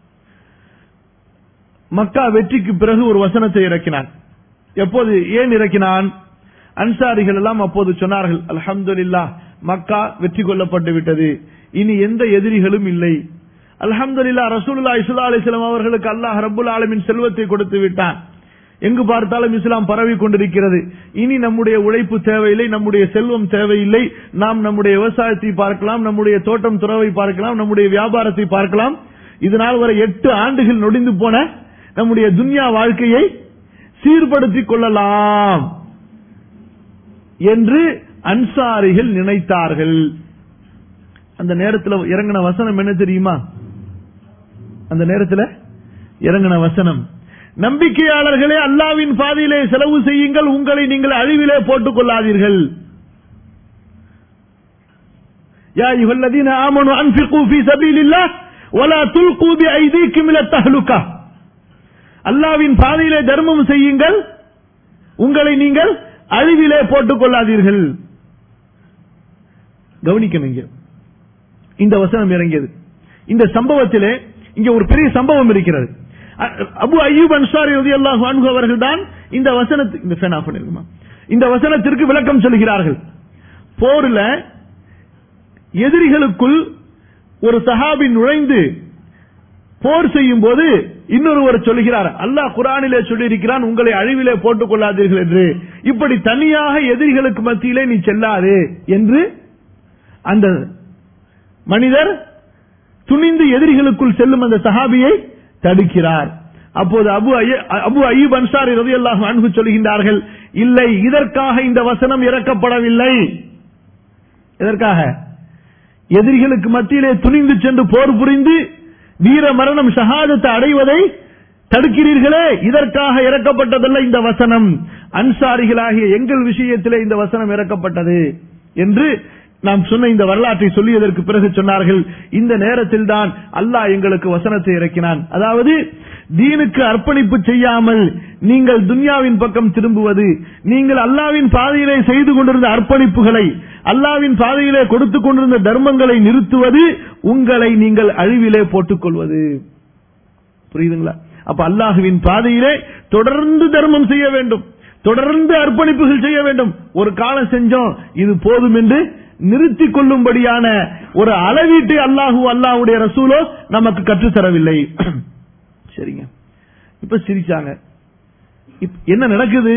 மக்கா வெற்றிக்கு பிறகு ஒரு வசனத்தை இறக்கினான் எப்போது ஏன் இறக்கினான் அன்சாரிகள் எல்லாம் அப்போது சொன்னார்கள் அல்ஹம்துலில்லாஹ் மக்கா வெற்றி கொள்ளப்பட்டு விட்டது இனி எந்த எதிரிகளும் இல்லை அல்ஹம்துலில்லாஹ் ரசூலுல்லாஹி ஸல்லல்லாஹு அலைஹி வஸல்லம் அவர்களுக்கு அல்லாஹ் ரப்பல் ஆலமீன் செல்வத்தை கொடுத்து விட்டான் எங்கு பார்த்தாலும் இஸ்லாம் பரவி கொண்டிருக்கிறது இனி நம்முடைய உழைப்பு தேவையில்லை நம்முடைய செல்வம் தேவையில்லை நாம் நம்முடைய விவசாயத்தை பார்க்கலாம் நம்முடைய தோட்டம் துறவை பார்க்கலாம் நம்முடைய வியாபாரத்தை பார்க்கலாம் இதனால் வரை எட்டு ஆண்டுகள் நொடிந்து போன நம்முடைய துன்யா வாழ்க்கையை சீர்படுத்திக் கொள்ளலாம் என்று அன்சாரிகள் நினைத்தார்கள் அந்த நேரத்தில் இறங்கின வசனம் என்ன தெரியுமா அந்த நேரத்தில் இறங்கின வசனம் நம்பிக்கையாளர்களே அல்லாவின் பாதையிலே செலவு செய்யுங்கள் உங்களை நீங்கள் அழிவிலே போட்டுக் கொள்ளாதீர்கள் يا أيها الذين آمنوا أنفقوا في سبيل الله ولا تلقوا بأيديكم إلى التهلكة அல்லாவின் பாதையிலே தர்மம் செய்யுங்கள் உங்களை நீங்கள் அழிவிலே போட்டுக் கொள்ளாதீர்கள் கவனிக்கணும் இங்க இந்த வசனம் இறங்கியது இந்த சம்பவத்திலே இங்க ஒரு பெரிய சம்பவம் இருக்கிறது அ- அபு அய்யூப் அன்சாரி ரலியல்லாஹு அன்ஹு அவர்கள் தான் இந்த வசனத்து இந்த ஃபேன் ஆஃப் பண்ணிருக்குமா இந்த வசனத்திற்கு விளக்கம் சொல்கிறார்கள் போர்ல எதிரிகளுக்குள் ஒரு சஹாபி நுழைந்து போர் செய்யும் போது இன்னொருவர் சொல்லுகிறார் அல்லாஹ் குரானிலே சொல்லியிருக்கிறான் உங்களை அழிவிலே போட்டுக் கொள்ளாதீர்கள் என்று இப்படி தனியாக எதிரிகளுக்கு மத்தியிலே நீ செல்லாதே என்று அந்த மனிதர் துணிந்து எதிரிகளுக்குள் செல்லும் அந்த சஹாபியை தடுக்கிறார் அப்போது அபு ஐய- அபு அய்யூப் அன்சாரி ரலியல்லாஹு அன்ஹு சொல்கின்றார்கள் இல்லை இதற்காக இந்த வசனம் இறக்கப்படவில்லை எதற்காக எதிரிகளுக்கு மத்தியிலே துணிந்து சென்று போர் புரிந்து வீர மரணம் ஷஹாதத்தை அடைவதை தடுக்கிறீர்களே இதற்காக இறக்கப்பட்டதல்ல இந்த வசனம் அன்சாரிகளாகிய எங்கள் விஷயத்திலே இந்த வசனம் இறக்கப்பட்டது என்று நாம் சொன்ன இந்த வரலாற்றை சொல்லியதற்கு பிறகு சொன்னார்கள் இந்த நேரத்தில் தான் அல்லாஹ் எங்களுக்கு வசனத்தை இறக்கினான் அதாவது தீனுக்கு அர்ப்பணிப்பு செய்யாமல் நீங்கள் துன்யாவின் பக்கம் திரும்புவது நீங்கள் அல்லாவின் பாதையிலே செய்து கொண்டிருந்த அர்ப்பணிப்புகளை அல்லாவின் பாதையிலே கொடுத்துக் கொண்டிருந்த தர்மங்களை நிறுத்துவது உங்களை நீங்கள் அழிவிலே போட்டுக் கொள்வது புரியுதுங்களா அப்ப அல்லாஹுவின் பாதையிலே தொடர்ந்து தர்மம் செய்ய வேண்டும் தொடர்ந்து அர்ப்பணிப்புகள் செய்ய வேண்டும் ஒரு காலம் செஞ்சோம் இது போதும் என்று நிறுத்திக் கொள்ளும்படியான ஒரு அளவீட்டை அல்லாஹு அல்லாஹ்வுடைய ரசூலோ நமக்கு கற்றுத்தரவில்லை சரிங்க இப்ப சிரிச்சாங்க இப்ப என்ன நடக்குது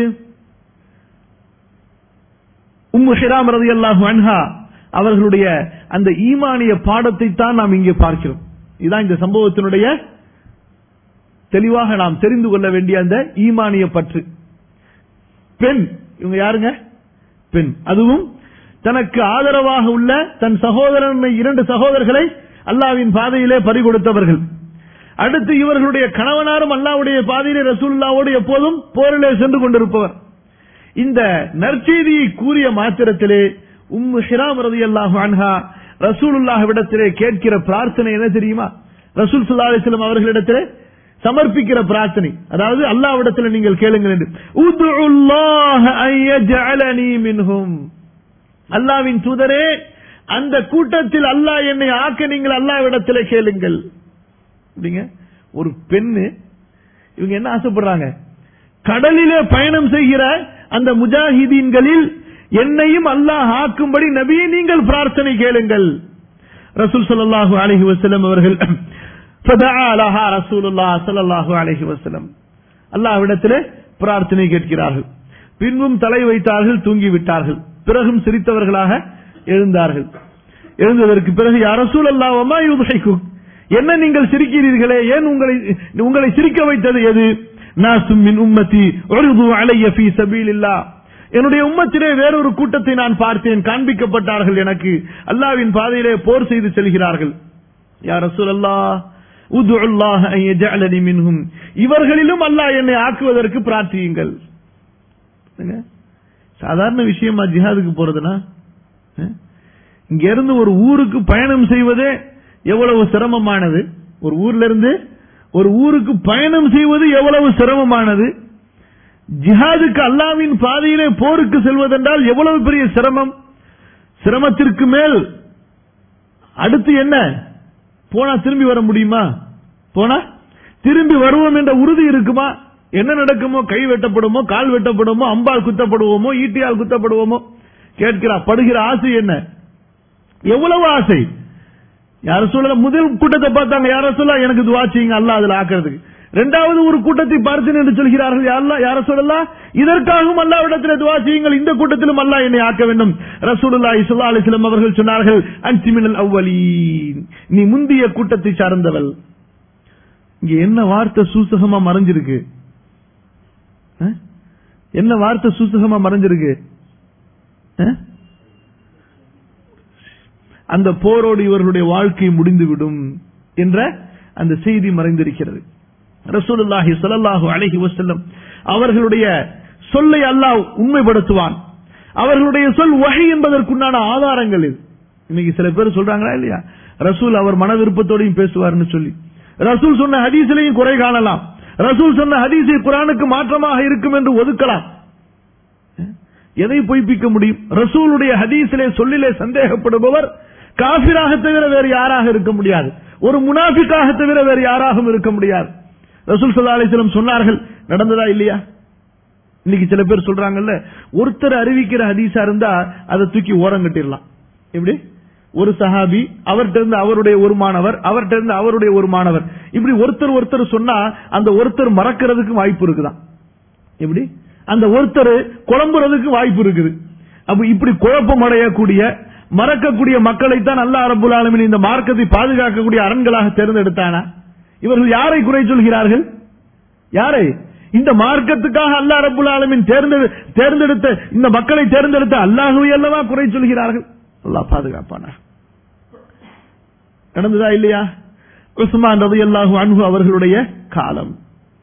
உம்மு ஹிராம் ரலியல்லாஹு அன்ஹா அவர்களுடைய அந்த ஈமானிய பாடத்தை தான் நாம் இங்கே பார்க்கிறோம் இதுதான் இந்த சம்பவத்தினுடைய தெளிவாக நாம் தெரிந்து கொள்ள வேண்டிய அந்த ஈமானிய பற்று பெண் இவங்க யாருங்க பெண் அதுவும் தனக்கு ஆதரவாக உள்ள தன் சகோதரன் இரண்டு சகோதரர்களை அல்லாவின் பாதையிலே பறிகொடுத்தவர்கள் அடுத்து இவர்களுடைய கணவனாரும் அல்லாவுடைய பாதையிலே ரசூலுல்லாவோடு எப்போதும் போரிலே சென்று கொண்டிருப்பவர் இந்த நற்செய்தியை கூறிய மாத்திரத்திலே உம்மு ஹிராம் ரலியல்லாஹு அன்ஹா ரசூலுல்லாஹ்விடத்திலே கேட்கிற பிரார்த்தனை என்ன தெரியுமா ரசூல் ஸல்லல்லாஹு அலைஹி வஸல்லம் அவர்களிடத்திலே சமர்ப்பிக்கிற பிரார்த்தனை அதாவது அல்லாஹ்விடத்தில் நீங்கள் கேளுங்கள் என்று உதுல்லாஹ அன் யஜ்அலனி மின்ஹும் அல்லாவின் தூதரே அந்த கூட்டத்தில் அல்லாஹ் என்னை ஆக்க நீங்கள் அல்லாஹ்விடத்திலே கேளுங்கள் அப்படிங்க ஒரு பெண்ணு இவங்க என்ன ஆசைப்படுறாங்க கடலிலே பயணம் செய்கிற அந்த முஜாஹிதீன்களில் என்னையும் அல்லாஹ் ஆக்கும்படி நபியை நீங்கள் பிரார்த்தனை கேளுங்கள் ரசூல் ஸல்லல்லாஹு அலைஹி வஸல்லம் அவர்கள் ஃபதஆ லஹா ரசூலுல்லாஹ் ஸல்லல்லாஹு அலைஹி வஸல்லம் அல்லாஹ்விடத்திலே பிரார்த்தனை கேட்கிறார்கள் பின்பும் தலை வைத்தார்கள் தூங்கி விட்டார்கள் பிறகும் சிரித்தவர்களாக எழுந்தார்கள் எழுந்ததற்கு பிறகு யா ரசூலல்லாஹ் வமா யுதைக்கும் என்ன நீங்கள் சிரிக்கிறீர்களே ஏன் உங்களை உங்களை சிரிக்க வைத்தது எது நாசும் மின் உம்மத்தி உருது அலைய ஃபீ சபீலில்லாஹ் என்னுடைய உம்மத்திலே வேறொரு கூட்டத்தை நான் பார்த்தேன் காண்பிக்கப்பட்டார்கள் எனக்கு அல்லாவின் பாதையிலே போர் செய்து செல்கிறார்கள் யார் ரசூல் அல்லாஹ் உதுல்லாஹ் அன் யஜஅலனி மின்ஹும் இவர்களிலும் அல்லாஹ் என்னை ஆக்குவதற்கு பிரார்த்தியுங்கள் என்னங்க? சாதாரண விஷயமா ஜிஹாதுக்கு போறதுனா அஹ்? இங்க இருந்து ஒரு ஊருக்கு பயணம் செய்வதே எவ்வளவு சிரமமானது ஒரு ஊர்ல இருந்து ஒரு ஊருக்கு பயணம் செய்வது எவ்வளவு சிரமமானது ஜிஹாதுக்கு அல்லாவின் பாதையிலே போருக்கு செல்வதென்றால் எவ்வளவு பெரிய சிரமம் சிரமத்திற்கு மேல் அடுத்து என்ன போனா திரும்பி வர முடியுமா போனா திரும்பி வருவோம் என்ற உறுதி இருக்குமா என்ன நடக்குமோ கை வெட்டப்படுமோ கால் வெட்டப்படுமோ அம்பால் குத்தப்படுவோமோ ஈட்டியால் குத்தப்படுவோமோ கேட்கிறா படுகிற ஆசை என்ன எவ்வளவு ஆசை யார சொல்ல முதல் கூட்டத்தை பார்த்தாங்க யார சொல்ல எனக்கு துவா செய்யுங்க அல்லாஹ் அதுல ஆக்குறதுக்கு இரண்டாவது ஒரு கூட்டத்தை பார்த்தேன் என்று சொல்கிறார்கள் யாரெல்லாம் யார சொல்லலாம் இதற்காகவும் அல்லாவிடத்தில் துவா செய்யுங்கள் இந்த கூட்டத்திலும் அல்லாஹ் என்னை ஆக்க வேண்டும் ரசூலுல்லாஹி ஸல்லல்லாஹு அலைஹி வஸல்லம் அவர்கள் சொன்னார்கள் அன்சி மினல் அவ்வலீன் நீ முந்திய கூட்டத்தை சார்ந்தவள் இங்க என்ன வார்த்தை சூசகமா மறைஞ்சிருக்கு அஹ்? என்ன வார்த்தை சூசகமா மறைஞ்சிருக்கு அஹ்? அந்த போரோடு இவர்களுடைய வாழ்க்கை முடிந்துவிடும் என்ற அந்த செய்தி மறைந்திருக்கிறது ரசூலுல்லாஹி ஸல்லல்லாஹு அலைஹி வஸல்லம் அவர்களுடைய சொல்லை அல்லாஹ் உண்மைப்படுத்துவான் அவர்களுடைய சொல் வஹி என்பதற்குண்டான ஆதாரங்கள் இது இன்னைக்கு சில பேர் சொல்றாங்களா இல்லையா ரசூல் அவர் மன விருப்பத்தோடையும் பேசுவார்னு சொல்லி ரசூல் சொன்ன ஹதீஸிலையும் குறை காணலாம் ரசூல் சொன்ன ஹதீஸை குரானுக்கு மாற்றமாக இருக்கும் என்று ஒதுக்கலாம் எதை பொய்ப்பிக்க முடியும் ரசூலுடைய ஹதீஸிலே சொல்லிலே சந்தேகப்படுபவர் காபிராக தவிர வேறு யாராக இருக்க முடியாது ஒரு முனாஃபிக்காக தவிர வேறு யாராகவும் இருக்க முடியாது ரசூல் சல்லா அலிஸ்லம் சொன்னார்கள் நடந்ததா இல்லையா இன்னைக்கு சில பேர் சொல்றாங்கல்ல ஒருத்தர் அறிவிக்கிற ஹதீஸா இருந்தா அதை தூக்கி ஓரம் கட்டிடலாம் எப்படி ஒரு சஹாபி அவர்கிட்ட இருந்து அவருடைய ஒரு மாணவர் அவர்கிட்ட இருந்து அவருடைய ஒரு மாணவர் இப்படி ஒருத்தர் ஒருத்தர் சொன்னா அந்த ஒருத்தர் மறக்கிறதுக்கு வாய்ப்பு இருக்குதான் எப்படி அந்த ஒருத்தர் குழம்புறதுக்கு வாய்ப்பு இருக்குது அப்ப இப்படி குழப்பம் அடையக்கூடிய மறக்கக்கூடிய மக்களைத்தான் அல்லா அரபுல் ஆலமின் இந்த மார்க்கத்தை பாதுகாக்கக்கூடிய அரண்களாக தேர்ந்தெடுத்தானா இவர்கள் யாரை குறை சொல்கிறார்கள் யாரை இந்த மார்க்கத்துக்காக அல்லா ரபுல் ஆலமின் தேர்ந்தெடு தேர்ந்தெடுத்த இந்த மக்களை தேர்ந்தெடுத்த அல்லாஹுவை அல்லவா குறை சொல்கிறார்கள் அல்லாஹ் பாதுகாப்பானா நடந்ததா இல்லையா உஸ்மான் ரதி அல்லாஹு அன்ஹு அவர்களுடைய காலம்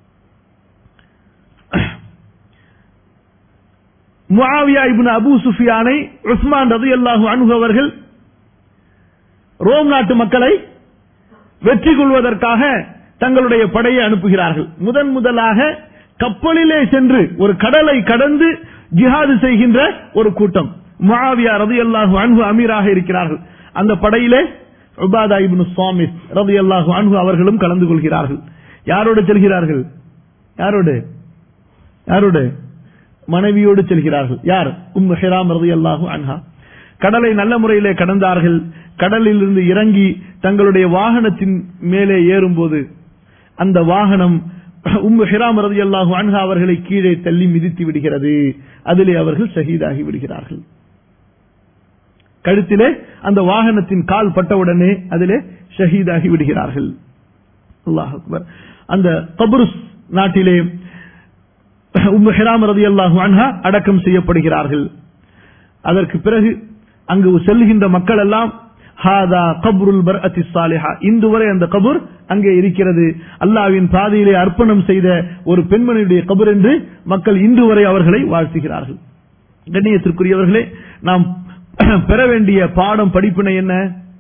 முஆவியா இப்னு அபூ சுஃபியானை உஸ்மான் ரலியல்லாஹு அன்ஹு அவர்கள் ரோம் நாட்டு மக்களை வெற்றி கொள்வதற்காக தங்களுடைய படையை அனுப்புகிறார்கள் முதன் முதலாக கப்பலிலே சென்று ஒரு கடலை கடந்து ஜிஹாது செய்கின்ற ஒரு கூட்டம் முஆவியா ரலியல்லாஹு அன்ஹு அமீராக இருக்கிறார்கள் அந்த படையிலே உபாதா இப்னு சாமிஸ் ரலியல்லாஹு அன்ஹு அவர்களும் கலந்து கொள்கிறார்கள் யாரோடு செல்கிறார்கள் யாரோடு யாரோடு மனைவியோடு செல்கிறார்கள் யார் உம் ஹிராம் ரலியல்லாஹு அன்ஹா கடலை நல்ல முறையிலே கடந்தார்கள் கடலில் இருந்து இறங்கி தங்களுடைய வாகனத்தின் மேலே ஏறும்போது அந்த வாகனம் உம் ஹிராம் ரலியல்லாஹு அன்ஹா அவர்களை கீழே தள்ளி மிதித்து விடுகிறது அதிலே அவர்கள் ஷஹீதாகி விடுகிறார்கள் கழுத்திலே அந்த வாகனத்தின் கால் பட்டவுடனே அதிலே ஷஹீதாகி விடுகிறார்கள் அல்லாஹ் அக்பர் அந்த கபுருஸ் நாட்டிலே உம்மு ஹிராம் ரதியல்லாஹு அன்ஹா அடக்கம் செய்யப்படுகிறார்கள் அதற்கு பிறகு அங்கு செல்கின்ற மக்கள் எல்லாம் ஹாதா கபுருல் பர்அத்தி சாலிஹா இன்று வரை அந்த கபூர் அங்கே இருக்கிறது அல்லாவின் பாதையிலே அர்ப்பணம் செய்த ஒரு பெண்மணியுடைய கபூர் என்று மக்கள் இன்று வரை அவர்களை வாழ்த்துகிறார்கள் கண்ணியத்திற்குரியவர்களே நாம் பெற வேண்டிய பாடம் படிப்பினை என்ன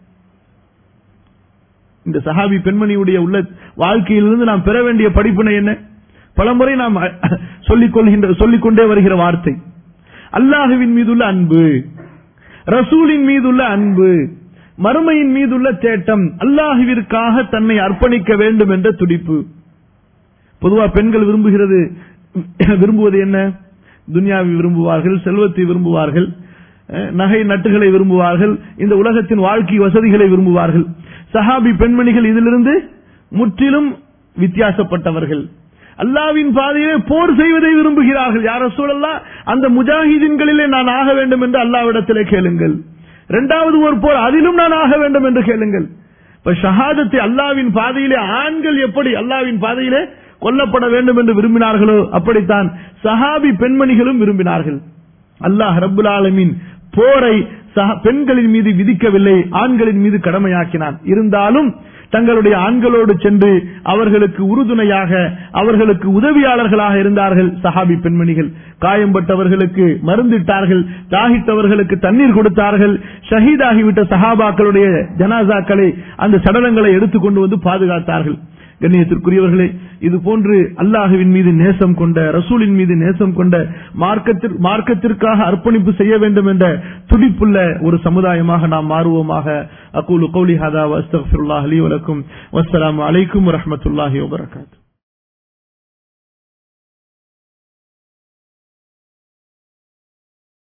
இந்த சஹாபி பெண்மணியுடைய உள்ள வாழ்க்கையிலிருந்து நாம் பெற வேண்டிய படிப்பினை என்ன பலமுறை நாம் சொல்லிக் கொள்கின்ற சொல்லிக் கொண்டே வருகிற வார்த்தை அல்லாஹுவின் மீதுள்ள அன்பு ரசூலின் மீதுள்ள அன்பு மறுமையின் மீதுள்ள தேட்டம் அல்லாஹுவிற்காக தன்னை அர்ப்பணிக்க வேண்டும் என்ற துடிப்பு பொதுவா பெண்கள் விரும்புகிறது விரும்புவது என்ன துன்யாவை விரும்புவார்கள் செல்வத்தை விரும்புவார்கள் அஹ், நகை நட்டுகளை விரும்புவார்கள் இந்த உலகத்தின் வாழ்க்கை வசதிகளை விரும்புவார்கள் சஹாபி பெண்மணிகள் இதிலிருந்து முற்றிலும் வித்தியாசப்பட்டவர்கள் அல்லாவின் பாதையிலே போர் செய்வதை விரும்புகிறார்கள் யார சூழல்லா அந்த முஜாஹிதீன்களிலே நான் ஆக வேண்டும் என்று அல்லாவிடத்திலே கேளுங்கள் இரண்டாவது ஒரு போர் அதிலும் நான் ஆக வேண்டும் என்று கேளுங்கள் இப்ப ஷஹாதத்தை அல்லாவின் பாதையிலே ஆண்கள் எப்படி அல்லாவின் பாதையிலே கொல்லப்பட வேண்டும் என்று விரும்பினார்களோ அப்படித்தான் சஹாபி பெண்மணிகளும் விரும்பினார்கள் அல்லாஹ் ரப்புல் ஆலமீன் போரை சஹ- பெண்களின் மீது விதிக்கவில்லை ஆண்களின் மீது கடமையாக்கினான் இருந்தாலும் தங்களுடைய ஆண்களோடு சென்று அவர்களுக்கு உறுதுணையாக அவர்களுக்கு உதவியாளர்களாக இருந்தார்கள் சஹாபி பெண்மணிகள் காயம்பட்டவர்களுக்கு மருந்திட்டார்கள் தாகித்தவர்களுக்கு தண்ணீர் கொடுத்தார்கள் ஷஹீதாகிவிட்ட சஹாபாக்களுடைய ஜனாசாக்களை அந்த சடலங்களை எடுத்துக்கொண்டு வந்து பாதுகாத்தார்கள் கண்ணியத்திற்குரியவர்களே இது போன்று அல்லாஹுவின் மீது நேசம் கொண்ட ரசூலின் மீது நேசம் கொண்ட மார்க்கத்திற் மார்க்கத்திற்காக அர்ப்பணிப்பு செய்ய வேண்டும் என்ற துடிப்புள்ள ஒரு சமுதாயமாக நாம் மாறுவோமாக அகூலு கௌலி ஹதா வஸ்தக்ஃபிருல்லாஹ் லி வலக்கும் வஸ்ஸலாமு அலைக்கும் வரஹ்மத்துல்லாஹி வபரகாத்துஹு